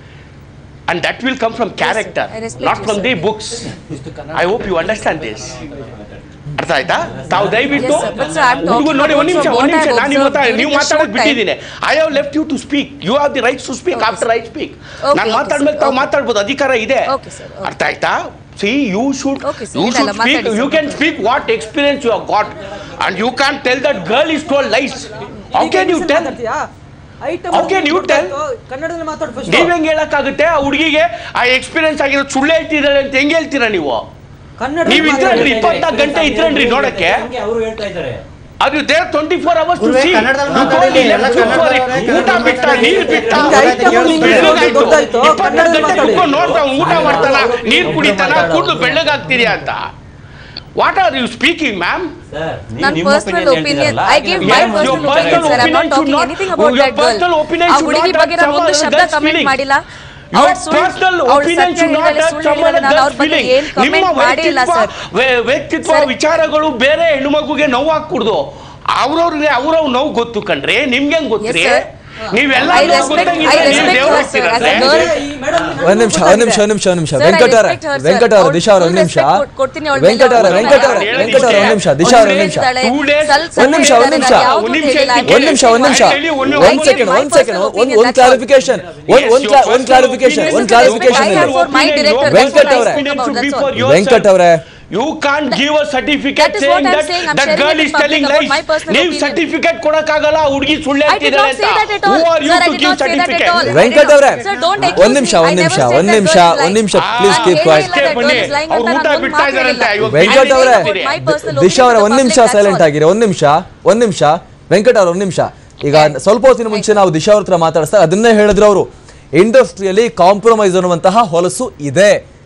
and that will come from character I respect not you, from sir. The books I hope you understand this ಅರ್ಥ ಆಯ್ತಾ ತಾವು ದಯವಿಟ್ಟು Yes, sir. But sir, I'm ಹುಡುಗರು talking ನೋಡಿ ಒಂದ್ about ನಿಮಿಷ from ಒಂದ್ what ನಿಮಿಷ I've ನಾನು ನಿಮ್ಮ ಹತ್ರ observed ನೀವು during the ಮಾತಾಡಕ್ show time. ಬಿಟ್ಟಿದ್ದೀನಿ I have left you to speak you have the rights to speak Okay, after sir. I speak Okay, ನಾನು okay, ಮಾತಾಡ್ಮೇಲೆ sir. ತಾವು Okay. ಮಾತಾಡ್ಬೋದು ಅಧಿಕಾರ ಇದೆ Okay, sir. Okay. ಅರ್ಥ ಆಯ್ತಾ see you should Okay, sir. You ಇಲ್ಲ, ಶುಡ್ ಇಲ್ಲ, ಸ್ಪೀಕ್ ಮಾತಾಡಿ, you sir. Can speak what experience you have got and you can tell that girl is told lies how can you tell How can you tell? ಕನ್ನಡದಲ್ಲಿ ಮಾತಾಡ್ ನೀವ್ ಹೆಂಗ್ ಹೇಳಕ್ಕಾಗುತ್ತೆ ಆ ಹುಡುಗಿಗೆ ಆ ಎಕ್ಸ್ಪೀರಿಯನ್ಸ್ ಆಗಿರೋ ಸುಳ್ಳು ಹೇಳ್ತಿದ್ದಾರೆ ಅಂತ ಹೆಂಗ್ ಹೇಳ್ತೀರಾ ನೀವು ನೀವ್ ಇದ್ರನ್ರಿ ಇಪ್ಪತ್ನಾಲ್ಕು ಗಂಟೆ ಇದ್ರನ್ರಿ ನೋಡಕ್ಕೆ ಅವರು ಹೇಳ್ತಾ ಇದ್ದಾರೆ ಅದು day twenty four hours to ಗುರುವೇ, ಸಿ ಕನ್ನಡದಲ್ಲಿ ಮಾತಾಡಿ, ಎಲ್ಲ ಕನ್ನಡದವರೇ, ಊಟ ಬಿಟ್ಟ ನೀರ್ ಬಿಟ್ಟ ನಿಮ್ಗೆ item ನಿಮ್ಗೆ ಬೆಳ್ಳಗಾಯ್ತು. ಗೊತ್ತಾಯ್ತು, ಇಪ್ಪತ್ನಾಲ್ಕು ಕನ್ನಡದಲ್ಲಿ ಗಂಟೆ ಮಾತಾಡಿ. ಕುತ್ಕೊಂಡು ನೋಡ್ತಾ ಅವ್ನು ಊಟ ಮಾಡ್ತಾನ ನೀರ್ ಕುಡಿತಾನ ಕೂದಲು ಬೆಳ್ಳಗಾಗ್ತಿದ್ಯಾ ಅಂತ what are you speaking ma'am sir ನನ್ನ ನಿಮ್ಮ personal opinion I give my Yes, your personal personal opinion sir I opinion should not talking not- anything about your that personal girl opinion ಆ should ಹುಡುಗಿ not ಬಗ್ಗೆ ನಾನು hurt ಒಂದು someone ಶಬ್ದ else's comment feeling. ಮಾಡಿಲ್ಲ Your ಅವ್ಳು ಸುಳ್ಳು personal ಅವ್ಳು opinion ಸತ್ಯ should not ಹೇಳಿದಾಳೆ hurt ಸುಳ್ಳು someone ಹೇಳಿದಾಳೆ ನಾನು ಅವ್ರ else's ಬಗ್ಗೆ feeling. ಏನ್ ನಿಮ್ಮ ಕಮೆಂಟ್ ಮಾಡಿಲ್ಲ ಸರ್ ವ್ಯಕ್ತಿತ್ವ ವ್ಯ- ವ್ಯಕ್ತಿತ್ವ ಸರ್. ವಿಚಾರಗಳು ಬೇರೆ ಹೆಣ್ಣುಮಗುಗೆ ನೋವು ಹಾಕ್ಕೊಡ್ದು ಅವ್ರವ್ರಿಗೆ ಅವ್ರವ್ ನೋವು ಗೊತ್ತು ಕಣ್ರಿ ನಿಮ್ಗೆ ಹೆಂಗ್ ಗೊತ್ತ್ರಿ Yes, sir. ನೀವೆಲ್ಲ I ನೋವು respect- ಗೊತ್ತಂಗಿದ್ರೆ I ನೀವು respect ದೇವ್ರು her, sir. As a ಹೋಗ್ತೀರಂತೆ. girl, ಒಂದ್ ನಿಮಿಷ ಒಂದ್ ನಿಮಿಷ ಒಂದ್ ನಿಮಿಷ ಒಂದ್ ನಿಮಿಷ Sir, I ವೆಂಕಟ ಅವರೇ respect her, sir. ವೆಂಕಟ ಅವರೇ ಅವ್ಳು ದಿಶಾ ಅವ್ರ ಒಂದ್ full ನಿಮಿಷ respect ಕೊಡ್- ಕೊಡ್ತೀನಿ ಅವ್ಳ ವೆಂಕಟ ಮೇಲೆ. ಅವರೇ ಅವ್ಳು ವೆಂಕಟ ಅವರೇ ಹೇಳಿದ್ದಾಳೆ. ವೆಂಕಟ ಅವರೇ ಒಂದ್ ನಿಮಿಷ ದಿಶಾ ಅವ್ರ ಒಂದ್ ನಿಮಿಷ ಹೇಳಿದ್ದಾಳೆ. Two days- ಸಲ್- ಒಂದ್ ನಿಮಿಷ ಒಂದ್ ನಿಮಿಷ ನಾನು ಯಾವ್ದೂ ಒಂದ್ ನಿಮಿಷ ಹೇಳಿಲ್ಲ. ಕೇಳಿ. ಒಂದ್ ನಿಮಿಷ ಒಂದ್ ನಿಮಿಷ ಹೇಳಿ, ಒಂದು- ಒಂದ್ ಒಂದು ಸೆಕೆಂಡ್ my ಒಂದ್ ಸೆಕೆಂಡ್ personal ಒಂದ್ opinion, ಒಂದ್ that's all. ಕ್ಲಾರಿಫಿಕೇಶನ್ ಒಂದ್ Yes, ಒಂದ್ your ಕ್ಲಾ- ಒಂದ್ personal ಕ್ಲಾರಿಫಿಕೇಶನ್ opinion ಒಂದ್ is clarification I have for my director, that's what I spoke about, that's all. Venkat ಅವರೇ you can't give a certificate That is what saying I'm that saying. I'm that sharing girl it is in telling public about lies my personal ನೀವು opinion. Certificate ಕೊಡಕ್ಕಾಗಲ್ಲ ಆ ಹುಡುಗಿ ಸುಳ್ಳು I did not ಹೇಳ್ತಿದ್ದಾಳೆ say that ಅಂತ at all. Who are you Sir, I to did give not say that at certificate all. Venkat ಅವರೇ Sir, don't accuse ಒಂದ್ ನಿಮಿಷ me. I ಒಂದ್ never ನಿಮಿಷ said ಒಂದ್ that ನಿಮಿಷ girl is ಒಂದ್ ನಿಮಿಷ lying. ಪ್ಲೀಸ್ ನಾನು ಕೀಪ್ ಹೇಳಿಲ್ಲ quiet that girl is lying ಅವ್ರು ಅಂತ ಊಟ ನಾನು ಬಿಡ್ತಾ ಮಾತು ಇದಾರಂತೆ ಹೇಳಿಲ್ಲ. ಇವಾಗ ವೆಂಕಟ್ I'm ಅವರೇ saying about my personal Disha ಅವರೇ opinion ಒಂದ್ to ನಿಮಿಷ public, that's ಸೈಲೆಂಟ್ all. ಆಗಿರಿ ಒಂದ್ ನಿಮಿಷ ಒಂದ್ ನಿಮಿಷ ವೆಂಕಟ್ ಅವ್ರ ಒಂದ್ ನಿಮಿಷ ಈಗ ಸ್ವಲ್ಪ ಹೊತ್ತಿನ ಮುಂಚೆ ನಾವು ದಿಶಾ ಅವ್ರ ಹತ್ರ ಮಾತಾಡಿಸ್ತಾ ಅದನ್ನೇ ಹೇಳಿದ್ರು ಅವರು ಇಂಡಸ್ಟ್ರಿಯಲ್ಲಿ ಕಾಂಪ್ರಮೈಸ್ ಅನ್ನುವಂತಹ ಹೊಲಸು ಇದೆ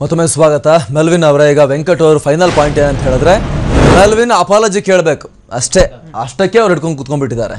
ಮತ್ತೊಮ್ಮೆ ಸ್ವಾಗತ ಮೆಲ್ವಿನ್ ಅವರ ಈಗ ವೆಂಕಟ್ ಅವರು ಫೈನಲ್ ಪಾಯಿಂಟ್ ಏನಂತ ಹೇಳಿದ್ರೆ ಮೆಲ್ವಿನ್ ಅಪಾಲಜಿ ಕೇಳಬೇಕು ಅಷ್ಟೇ ಅಷ್ಟಕ್ಕೆ ಅವ್ರು ಹಿಡ್ಕೊಂಡು ಕುತ್ಕೊಂಡ್ಬಿಟ್ಟಿದ್ದಾರೆ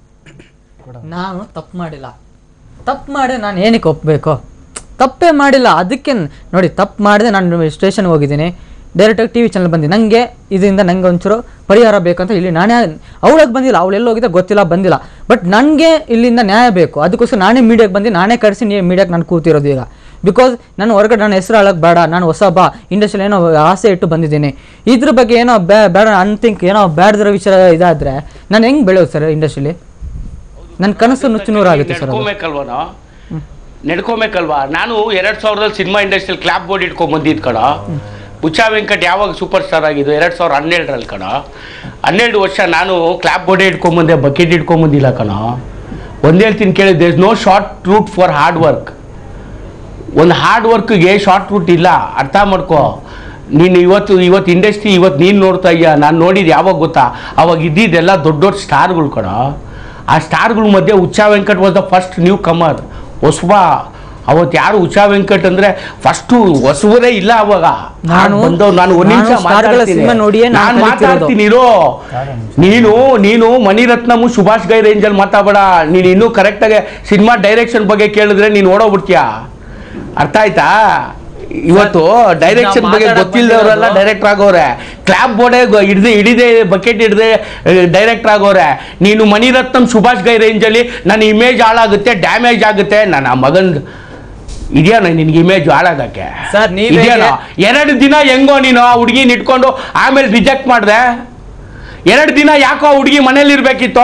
ನಾನು ತಪ್ಪು ಮಾಡಿಲ್ಲ ತಪ್ಪು ಮಾಡಿ ನಾನು ಏನಕ್ಕೆ ಒಪ್ಪಬೇಕು ತಪ್ಪೇ ಮಾಡಿಲ್ಲ ಅದಕ್ಕೆ ನ್- ನೋಡಿ ತಪ್ಪು ಮಾಡಿದೆ ನಾನು ಸ್ಟೇಷನ್ಗೆ ಹೋಗಿದ್ದೀನಿ ಡೈರೆಕ್ಟಾಗಿ ಟಿ ವಿ ಚಾನಲ್ ಬಂದಿದ್ದೆ ನನಗೆ ಇದರಿಂದ ನಂಗೆ ಒಂಚೂರು ಪರಿಹಾರ ಬೇಕಂತ ಇಲ್ಲಿ ನಾನೇ ಅವಳಿಗೆ ಬಂದಿಲ್ಲ ಅವಳು ಎಲ್ಲಿ ಹೋಗಿದ್ದೆ ಗೊತ್ತಿಲ್ಲ ಬಂದಿಲ್ಲ ಬಟ್ ನನಗೆ ಇಲ್ಲಿಂದ ನ್ಯಾಯ ಬೇಕು ಅದಕ್ಕೋಸ್ಕರ ನಾನೇ ಮೀಡಿಯಾಗೆ ಬಂದು ನಾನೇ ಕರೆಸಿ ನೀವು ಮೀಡಿಯಾಗೆ ನಾನು ಕೂತಿರೋದು ಈಗ ಬಿಕಾಸ್ ನಾನು ಹೊರಗಡೆ ನನ್ನ ಹೆಸರು ಹಾಳಕ್ಕೆ ಬೇಡ ನಾನು ಹೊಸ ಬಾ ಇಂಡಸ್ಟ್ರಿಯಲ್ಲಿ ಏನೋ ಆಸೆ ಇಟ್ಟು ಬಂದಿದ್ದೀನಿ ಇದ್ರ ಬಗ್ಗೆ ಏನೋ ಬೇ ಬೇಡ ಅನ್ಥಿಂಕ್ ಏನೋ ಬೇಡದಿರೋ ವಿಚಾರ ಇದಾದರೆ ನಾನು ಹೆಂಗೆ ಬೆಳೆಯೋದು ಸರ್ ಇಂಡಸ್ಟ್ರಿಲಿ ನನ್ನ ಕನಸು ನುಚ್ಚು ನೂರಾಗುತ್ತೆ ಸರ್ ಅದು. ನಡ್ಕೊಬೇಕಲ್ವನೋ ನಡ್ಕೊಬೇಕಲ್ವಾ ನಾನು ಎರಡ್ ಸಾವಿರದಲ್ಲಿ ಸಿನಿಮಾ ಇಂಡಸ್ಟ್ರಿಯಲ್ಲಿ ಕ್ಲಾಪ್ ಬೋರ್ಡ್ ಇಟ್ಕೊಂಡ್ ಬಂದಿದ್ ಕಣ ಉಚ್ಚಾ ವೆಂಕಟ್ ಯಾವಾಗ ಸೂಪರ್ ಸ್ಟಾರ್ ಆಗಿದ್ದು ಎರಡ್ ಸಾವಿರದ ಹನ್ನೆರಡರಲ್ಲಿ ಕಣ ಹನ್ನೆರಡು ವರ್ಷ ನಾನು ಕ್ಲಾಪ್ ಬೋರ್ಡೇ ಇಟ್ಕೊಂಬಂದೆ ಬಕೆಟ್ ಇಟ್ಕೊಂಬಂದಿಲ್ಲ ಕಣ ಒಂದ್ ಹೇಳ್ತೀನಿ ಕೇಳಿ there's no short route for hard work ಒಂದು ಹಾರ್ಡ್ ವರ್ಕ್ಗೆ ಶಾರ್ಟ್ ರೂಟ್ ಇಲ್ಲ ಅರ್ಥ ಮಾಡ್ಕೋ ನೀನು ಇವತ್ತು ಇವತ್ತು ಇಂಡಸ್ಟ್ರಿ ಇವತ್ತು ನೀನು ನೋಡ್ತಾ ಇದೆಯಾ ನಾನು ನೋಡಿದ್ದು ಯಾವಾಗ ಗೊತ್ತಾ ಅವಾಗ ಇದ್ದಿದ್ದೆಲ್ಲ ದೊಡ್ಡ ದೊಡ್ಡ ಸ್ಟಾರ್ಗಳು ಕಣ ಆ ಸ್ಟಾರ್ಗಳ ಮಧ್ಯೆ Uccha Venkat was the first newcomer ಹೊಸಬ ಅವತ್ತು ಯಾರು ಉಚ್ಚಾ ವೆಂಕಟ್ ಅಂದ್ರೆ ಫಸ್ಟು ಹೊಸಬರೇ ಇಲ್ಲ ಅವಾಗ ನಾನು- ಬಂದವ್ ನಾನು ಒಂದ್ ನಿಮಿಷ ನಾನು ಸ್ಟಾರ್ಗಳ ಸಿನಿಮಾ ನೋಡಿಯೇ ನಾನು ನಾನು ಕಲಿತಿರೋದು. ಮಾತಾಡ್ತೀನಿ ಇರೋ ನೀನು ನೀನು ಮಣಿರತ್ನಮು ಸುಭಾಷ್ ಗೈ ರೇಂಜಲ್ಲಿ ಮಾತಾಡಬೇಡ ನೀನು ಇನ್ನೂ ಕರೆಕ್ಟಾಗಿ ಸಿನಿಮಾ ಡೈರೆಕ್ಷನ್ ಬಗ್ಗೆ ಕೇಳಿದ್ರೆ ನೀನು ಓಡೋಗ್ಬಿಡ್ತೀಯ ಅರ್ಥ ಆಯ್ತಾ ಇವತ್ತು ಡೈರೆಕ್ಷನ್ ಬಗ್ಗೆ ಮಾತಾಡಕ್ ಗೊತ್ತಿಲ್ಲದವರೆಲ್ಲ ಬಂದಿರೋದು. ಡೈರೆಕ್ಟರ್ ಆಗೋರೆ ಕ್ಲಾಪ್ ಬೋರ್ಡೆ ಹಿಡ್ದೆ ಹಿಡಿದೆ ಬಕೆಟ್ ಹಿಡ್ದೆ ಡೈರೆಕ್ಟರ್ ಆಗೋರೆ ನೀನು ಮಣಿರತ್ನಂ ಸುಭಾಷ್ ಗೈ ರೇಂಜಲ್ಲಿ ನನ್ನ ಇಮೇಜ್ ಹಾಳಾಗುತ್ತೆ ಡ್ಯಾಮೇಜ್ ಆಗುತ್ತೆ ನನ್ನ ಆ ಮಗನ್ ಇದೆಯಾ ನಿನ್ಗೆ ಇಮೇಜ್ ಹಾಳಾಗಕ್ಕೆ Sir, ನೀವ್ ಇದೆಯಾ ಹೇಗೆ- ಎರಡು ದಿನ ಹೆಂಗೋ ನೀನು ಆ ಹುಡುಗಿನ ಇಟ್ಕೊಂಡು ಆಮೇಲೆ ರಿಜೆಕ್ಟ್ ಮಾಡಿದೆ ಎರಡು ದಿನ ಯಾಕೋ ಆ ಹುಡುಗಿ ಮನೇಲಿ ಇರ್ಬೇಕಿತ್ತು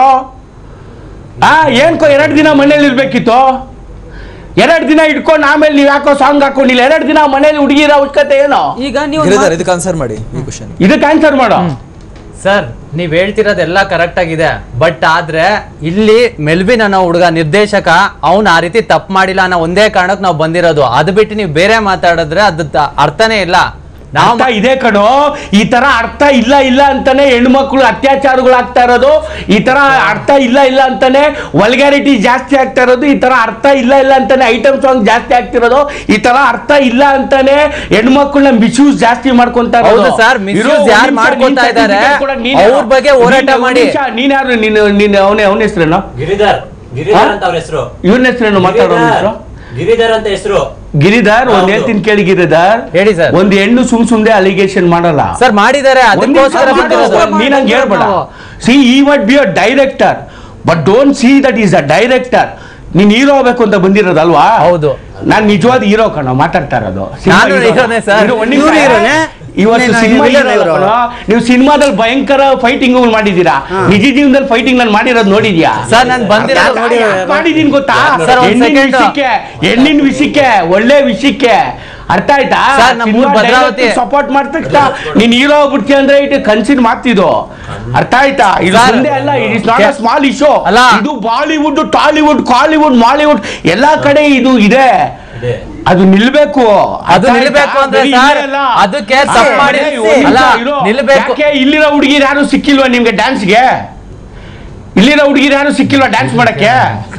ಆ ಏನ್ಕೋ ಎರಡು ದಿನ ಮನೇಲಿ ಇರ್ಬೇಕಿತ್ತು ಎರಡು ದಿನ ಇಟ್ಕೊಂಡು ಆಮೇಲೆ ನೀವು ಯಾಕೋ ಸಾಂಗ್ ಹಾಕೊಂಡಿಲ್ಲ ಎರಡು ದಿನ ಮನೇಲಿ ಹುಡುಗಿರ ಅವಶ್ಯಕತೆ ಏನು ಈಗ ನೀವು ಗಿರಿಧರ್ ಇದಕ್ಕೆ ಆನ್ಸರ್ ಮಾಡಿ ಈ ಕ್ವಶನ್ ಇದಕ್ಕೆ ಆನ್ಸರ್ ಮಾಡೋ ಸರ್ ನೀವ್ ಹೇಳ್ತಿರೋದೆಲ್ಲ ಕರೆಕ್ಟ್ ಆಗಿದೆ ಬಟ್ ಆದ್ರೆ ಇಲ್ಲಿ ಮೆಲ್ವಿನ್ ಅನ್ನೋ ಹುಡುಗ ನಿರ್ದೇಶಕ ಅವ್ನ್ ಆ ರೀತಿ ತಪ್ಪು ಮಾಡಿಲ್ಲ ಅನ್ನೋ ಒಂದೇ ಕಾರಣಕ್ಕೆ ನಾವು ಬಂದಿರೋದು ಅದು ಬಿಟ್ಟು ನೀವು ಬೇರೆ ಮಾತಾಡಿದ್ರೆ ಅದು ತ- ಅರ್ಥನೇ ಇಲ್ಲ ನಾವು ಅರ್ಥ ಇದೆ ಕಣೋ ಈ ತರ ಅರ್ಥ ಇಲ್ಲ ಇಲ್ಲ ಅಂತಾನೆ ಹೆಣ್ಮಕ್ಳು ಅತ್ಯಾಚಾರಗಳು ಆಗ್ತಾ ಇರೋದು ಈ ತರ ಅರ್ಥ ಇಲ್ಲ ಇಲ್ಲ ಅಂತಾನೆ ವಲ್ಗ್ಯಾರಿಟಿ ಜಾಸ್ತಿ ಆಗ್ತಾ ಇರೋದು ಈ ತರ ಅರ್ಥ ಇಲ್ಲ ಇಲ್ಲ ಅಂತಾನೆ ಐಟಮ್ ಸಾಂಗ್ ಜಾಸ್ತಿ ಆಗ್ತಿರೋದು ಈ ತರ ಅರ್ಥ ಇಲ್ಲ ಅಂತಾನೆ ಹೆಣ್ಮಕ್ಳನ್ನ ಮಿಸ್ಯೂಸ್ ಜಾಸ್ತಿ ಮಾಡ್ಕೊಂತ ಹೌದು sir, misuse ಯಾರ್ ಮಾಡ್ಕೊಂತಾ ಇದಾರೆ, ಅವ್ರ ಬಗ್ಗೆ ಹೋರಾಟ ಮಾಡಿ. ನೀನ್ ಯಾರು ನೀನು ನೀನು ಅವನೇ ಅವನ ಹೆಸರೇನು ಗಿರಿಧರ್ ಗಿರಿಧರ್ ಅಂತ ಅವ್ರ ಹೆಸರು ಇವನ ಹೆಸರೇನು ಮಾತಾಡೋ ಹೆಸರು ಗಿರಿಧರ್ ಅಂತ ಹೆಸರು ಗಿರಿಧರ್ ಒಂದ್ ಹೌದು. ಹೇಳ್ತೀನಿ ಕೇಳಿ ಗಿರಿಧರ್ ಹೇಳಿ sir. ಒಂದ್ ಹೆಣ್ಣು ಸುಮ್ ಸುಮ್ನೆ ಅಲಿಗೇಷನ್ ಮಾಡಲ್ಲ ಸರ್ ಮಾಡಿದ್ದಾರೆ ಅದಕ್ಕೋಸ್ಕರ ಒಂದ್ ನಿಮಿಷ ಬಂದಿರೋದು. ಮಾಡು, ನೀನ್ ಹಂಗ್ ಹೇಳ್ಬೇಡ ನಾವು. ಸಿ ಈ must be a director but don't see that is a director ನೀನ್ ಹೀರೋ ಆಗ್ಬೇಕು ಅಂತ ಬಂದಿರೋದಲ್ವಾ ಹೌದು. ನಾನ್ ನಿಜವಾದ ಹೀರೋ ಕಣ ಮಾತಾಡ್ತಾ ಇರೋದು ಸಿನಿಮಾ ನಾನು hero. ಹೀರೋನೇ sir. ಇರು, ಒಂದ್ ನಿಮಿಷ. ಇವ್ರು ಹೀರೋನೇ? ಇವತ್ತು ಇನ್ನೇನು ಸಿನಿಮಾ villain ಇವ್ರು? ನೀವು ಸಿನಿಮಾದಲ್ಲಿ ಭಯಂಕರ ಫೈಟಿಂಗ್ ಮಾಡಿದೀರಾ ನಿಜ ಜೀವನದಲ್ಲಿ ಫೈಟಿಂಗ್ ನಾನು ಮಾಡಿರೋದು ನೋಡಿದ್ಯಾ ಸರ್ ನಾನು ಬಂದಿರೋದು ಯಾಕ್- ಯಾಕ್ ಮಾಡಿದೀನಿ ಗೊತ್ತಾ ಸರ್, ಒಂದ್ ಹೆಣ್ಣಿನ second. ವಿಷಯಕ್ಕೆ ಹೆಣ್ಣಿನ ವಿಷಯಕ್ಕೆ ಒಳ್ಳೆ ವಿಷಯಕ್ಕೆ ಅರ್ಥ ಆಯ್ತಾ ಸರ್, ನಮ್ಮ ಊರ್ ಭದ್ರಾವತಿ. ಸಪೋರ್ಟ್ ಮಾಡ್ತಾ ನೀನ್ ಹೀರೋ ಆಗ್ಬಿಡ್ತೀಯ ಅಂದ್ರೆ ಇದು ಕನ್ಸಿನ್ ಮಾತಿದು ಅರ್ಥ ಆಯ್ತಾ ಇದು ಸರ್. ಮುಂದೆ ಅಲ್ಲ it is not a small issue ಅಲ್ಲ. ಇದು ಬಾಲಿವುಡ್ ಟಾಲಿವುಡ್ ಕಾಲಿವುಡ್ ಮಾಲಿವುಡ್ ಎಲ್ಲಾ ಕಡೆ ಇದು ಇದೆ ಅದು ನಿಲ್ಬೇಕು ಅದು ಅರ್ಥ ಆಯ್ತಾ? ನಿಲ್ಬೇಕು ಅಂದ್ರೆ ಬರೀ ಸರ್, ಇಲ್ಲೇ ಅಲ್ಲ. ಅದಕ್ಕೆ ಅಲ್ಲ, ತಪ್ಪು ಮಾಡಿ- ಒಂದ್ ನಿಮಿಷ ಅಲ್ಲ, ಇರು. ನಿಲ್ಬೇಕು. ಯಾಕೆ ಇಲ್ಲಿರೋ ಹುಡುಗಿರು ಯಾರು ಸಿಕ್ಕಿಲ್ವಾ ನಿಮ್ಗೆ ಡ್ಯಾನ್ಸ್ಗೆ ಇಲ್ಲಿರೋ ಹುಡುಗಿರು ಯಾರು ಸಿಕ್ಕಿಲ್ವಾ ಡ್ಯಾನ್ಸ್ ಮಾಡಕ್ಕೆ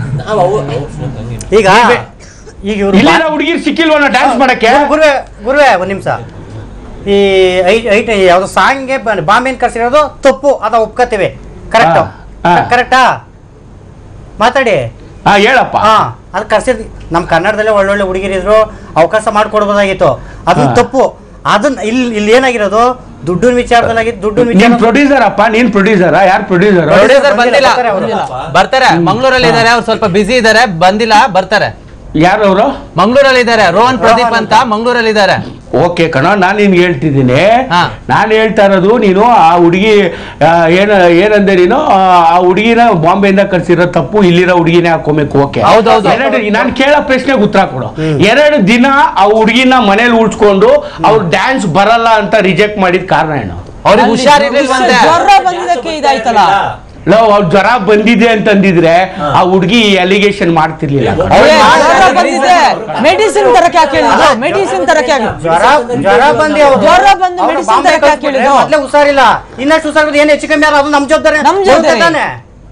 ಈಗ ಈಗ ಇವರು ಇಲ್ಲಿರೋ ಹುಡುಗಿರು ಸಿಕ್ಕಿಲ್ವಾ ಡ್ಯಾನ್ಸ್ ಮಾಡಕ್ಕೆ ಗುರುವೆ ಗುರುವೆ ಒಂದು ನಿಮಿಷ ಈ ಐ- ಐಟ್ ಯಾವ್ದು ಸಾಂಗ್ಗೆ ಬಾಂಬೆನ್ ಕರ್ಸಿರೋದು ತಪ್ಪು ಅದ ಒಪ್ಕೋತೀವಿ ಕರೆಕ್ಟ್ ಹಾ, ಹಾ. ಕರೆಕ್ಟಾ ಮಾತಾಡಿ ಹಾ ಹೇಳಪ್ಪ ಹಾ ಅದು ಕರ್ಸಿದ್ ನಮ್ಮ ಕನ್ನಡದಲ್ಲೇ ಒಳ್ಳೊಳ್ಳೆ ಹುಡುಗಿರಿದ್ರು ಅವಕಾಶ ಮಾಡ್ಕೊಡ್ಬೋದಾಗಿತ್ತು ಅದನ್ನ ಹಾ. ತಪ್ಪು ಅದನ್ನ ಇಲ್ಲಿ ಇಲ್ಲಿ ಏನಾಗಿರೋದು ದುಡ್ಡಿನ ವಿಚಾರದಲ್ಲಿ ದುಡ್ಡಿನ ನೀನ್ ವಿಚಾರ ಪ್ರೊಡ್ಯೂಸರ್ ಅಪ್ಪ ನೀನ್ ಪ್ರೊಡ್ಯೂಸರ್ ಯಾರು ಪ್ರೊಡ್ಯೂಸರ್ ಪ್ರೊಡ್ಯೂಸರ್ ಬಂದಿಲ್ಲ, ಬಂದಿಲ್ಲ ಬರ್ತಾರೆ ಅವ್ರು. ಬರ್ತಾರೆ ಮಂಗಳೂರಲ್ಲಿ ಇದಾರೆ ಅವ್ರು ಸ್ವಲ್ಪ ಬಿಸಿ ಇದಾರೆ ಬಂದಿಲ್ಲ ಬರ್ತಾರೆ ಯಾರು ಅವರು ಮಂಗಳೂರಲ್ಲಿ ಇದಾರೆ ರೋಹನ್ ಪ್ರದೀಪ್ ಅಂತ ಮಂಗಳೂರಲ್ಲಿ ಇದಾರೆ ಓಕೆ ಕಣ ನಾನು ನಿನ್ಗೆ ಹೇಳ್ತಿದ್ದೀನಿ ಹಾ. ನಾನು ಹೇಳ್ತಾ ಇರೋದು ನೀನು ಆ ಹುಡುಗಿ ಆ, ಏನ ಏನಂದೆ ನೀನು ಆ, ಆ ಹುಡುಗಿನ ಬಾಂಬೆಯಿಂದ ಕರ್ಸಿರೋ ತಪ್ಪು ಇಲ್ಲಿರೋ ಹುಡುಗಿನೇ ಹಾಕೋಬೇಕು ಓಕೆ ಹೌದೌದು. ಎರಡು ನಾನು ಕೇಳೋ ಪ್ರಶ್ನೆಗೆ ಉತ್ತರ ಕೊಡು ಎರಡು ದಿನ ಆ ಹುಡುಗಿನ ಮನೇಲಿ ಉಳ್ಸ್ಕೊಂಡು ಅವ್ರು ಡ್ಯಾನ್ಸ್ ಬರಲ್ಲ ಅಂತ ರಿಜೆಕ್ಟ್ ಮಾಡಿದ ಕಾರಣ ಏನು ಅವ್ರಿಗೆ ಹುಷಾರಿರ್ಲಿಲ್ವಂತೆ ಜ್ವರ ಬಂದಿದ್ದಕ್ಕೆ ಇದಾಯ್ತಲ್ಲ ಲವ್ ಅವ್ರ ಜ್ವರ ಬಂದಿದೆ ಅಂತಂದಿದ್ರೆ ಆ ಹುಡುಗಿ ಅಲಿಗೇಷನ್ ಮಾಡ್ತಿರ್ಲಿಲ್ಲ ಕಣೋ. ಅವ್ರಿಗೆ ಜ್ವರ ಬಂದಿದೆ ಮೆಡಿಸಿನ್ ತರಕ್ಕೆ ಯಾಕೆ ಹೇಳಿದ್ರು ಮೆಡಿಸಿನ್ ತರಕ್ಕೆ ಯಾಕೆ ಜ್ವರ ಜ್ವರ ಬಂದು ಅವ್ರು- ಜ್ವರ ಬಂದು ಅವ್ರು medicine ಬಾಂಬೆ ತರಕ್ಕೆ ಯಾಕೆ ಕಳ್ಸ್ಬಿಟ್ರೆ ಹೇಳಿದ್ರು? ಮೊದ್ಲೇ ಹುಷಾರಿಲ್ಲ ಇನ್ನಷ್ಟು ಹುಷಾರಿಲ್ಲ ಏನು ಹೆಚ್ಚು ಕಮ್ಮಿ ಆದ್ರೆ ಅದು ನಮ್ಮ ಜವಾಬ್ದಾರಿ ನಮ್ ಜವಾಬ್ದಾರಿ. ತಾನೆ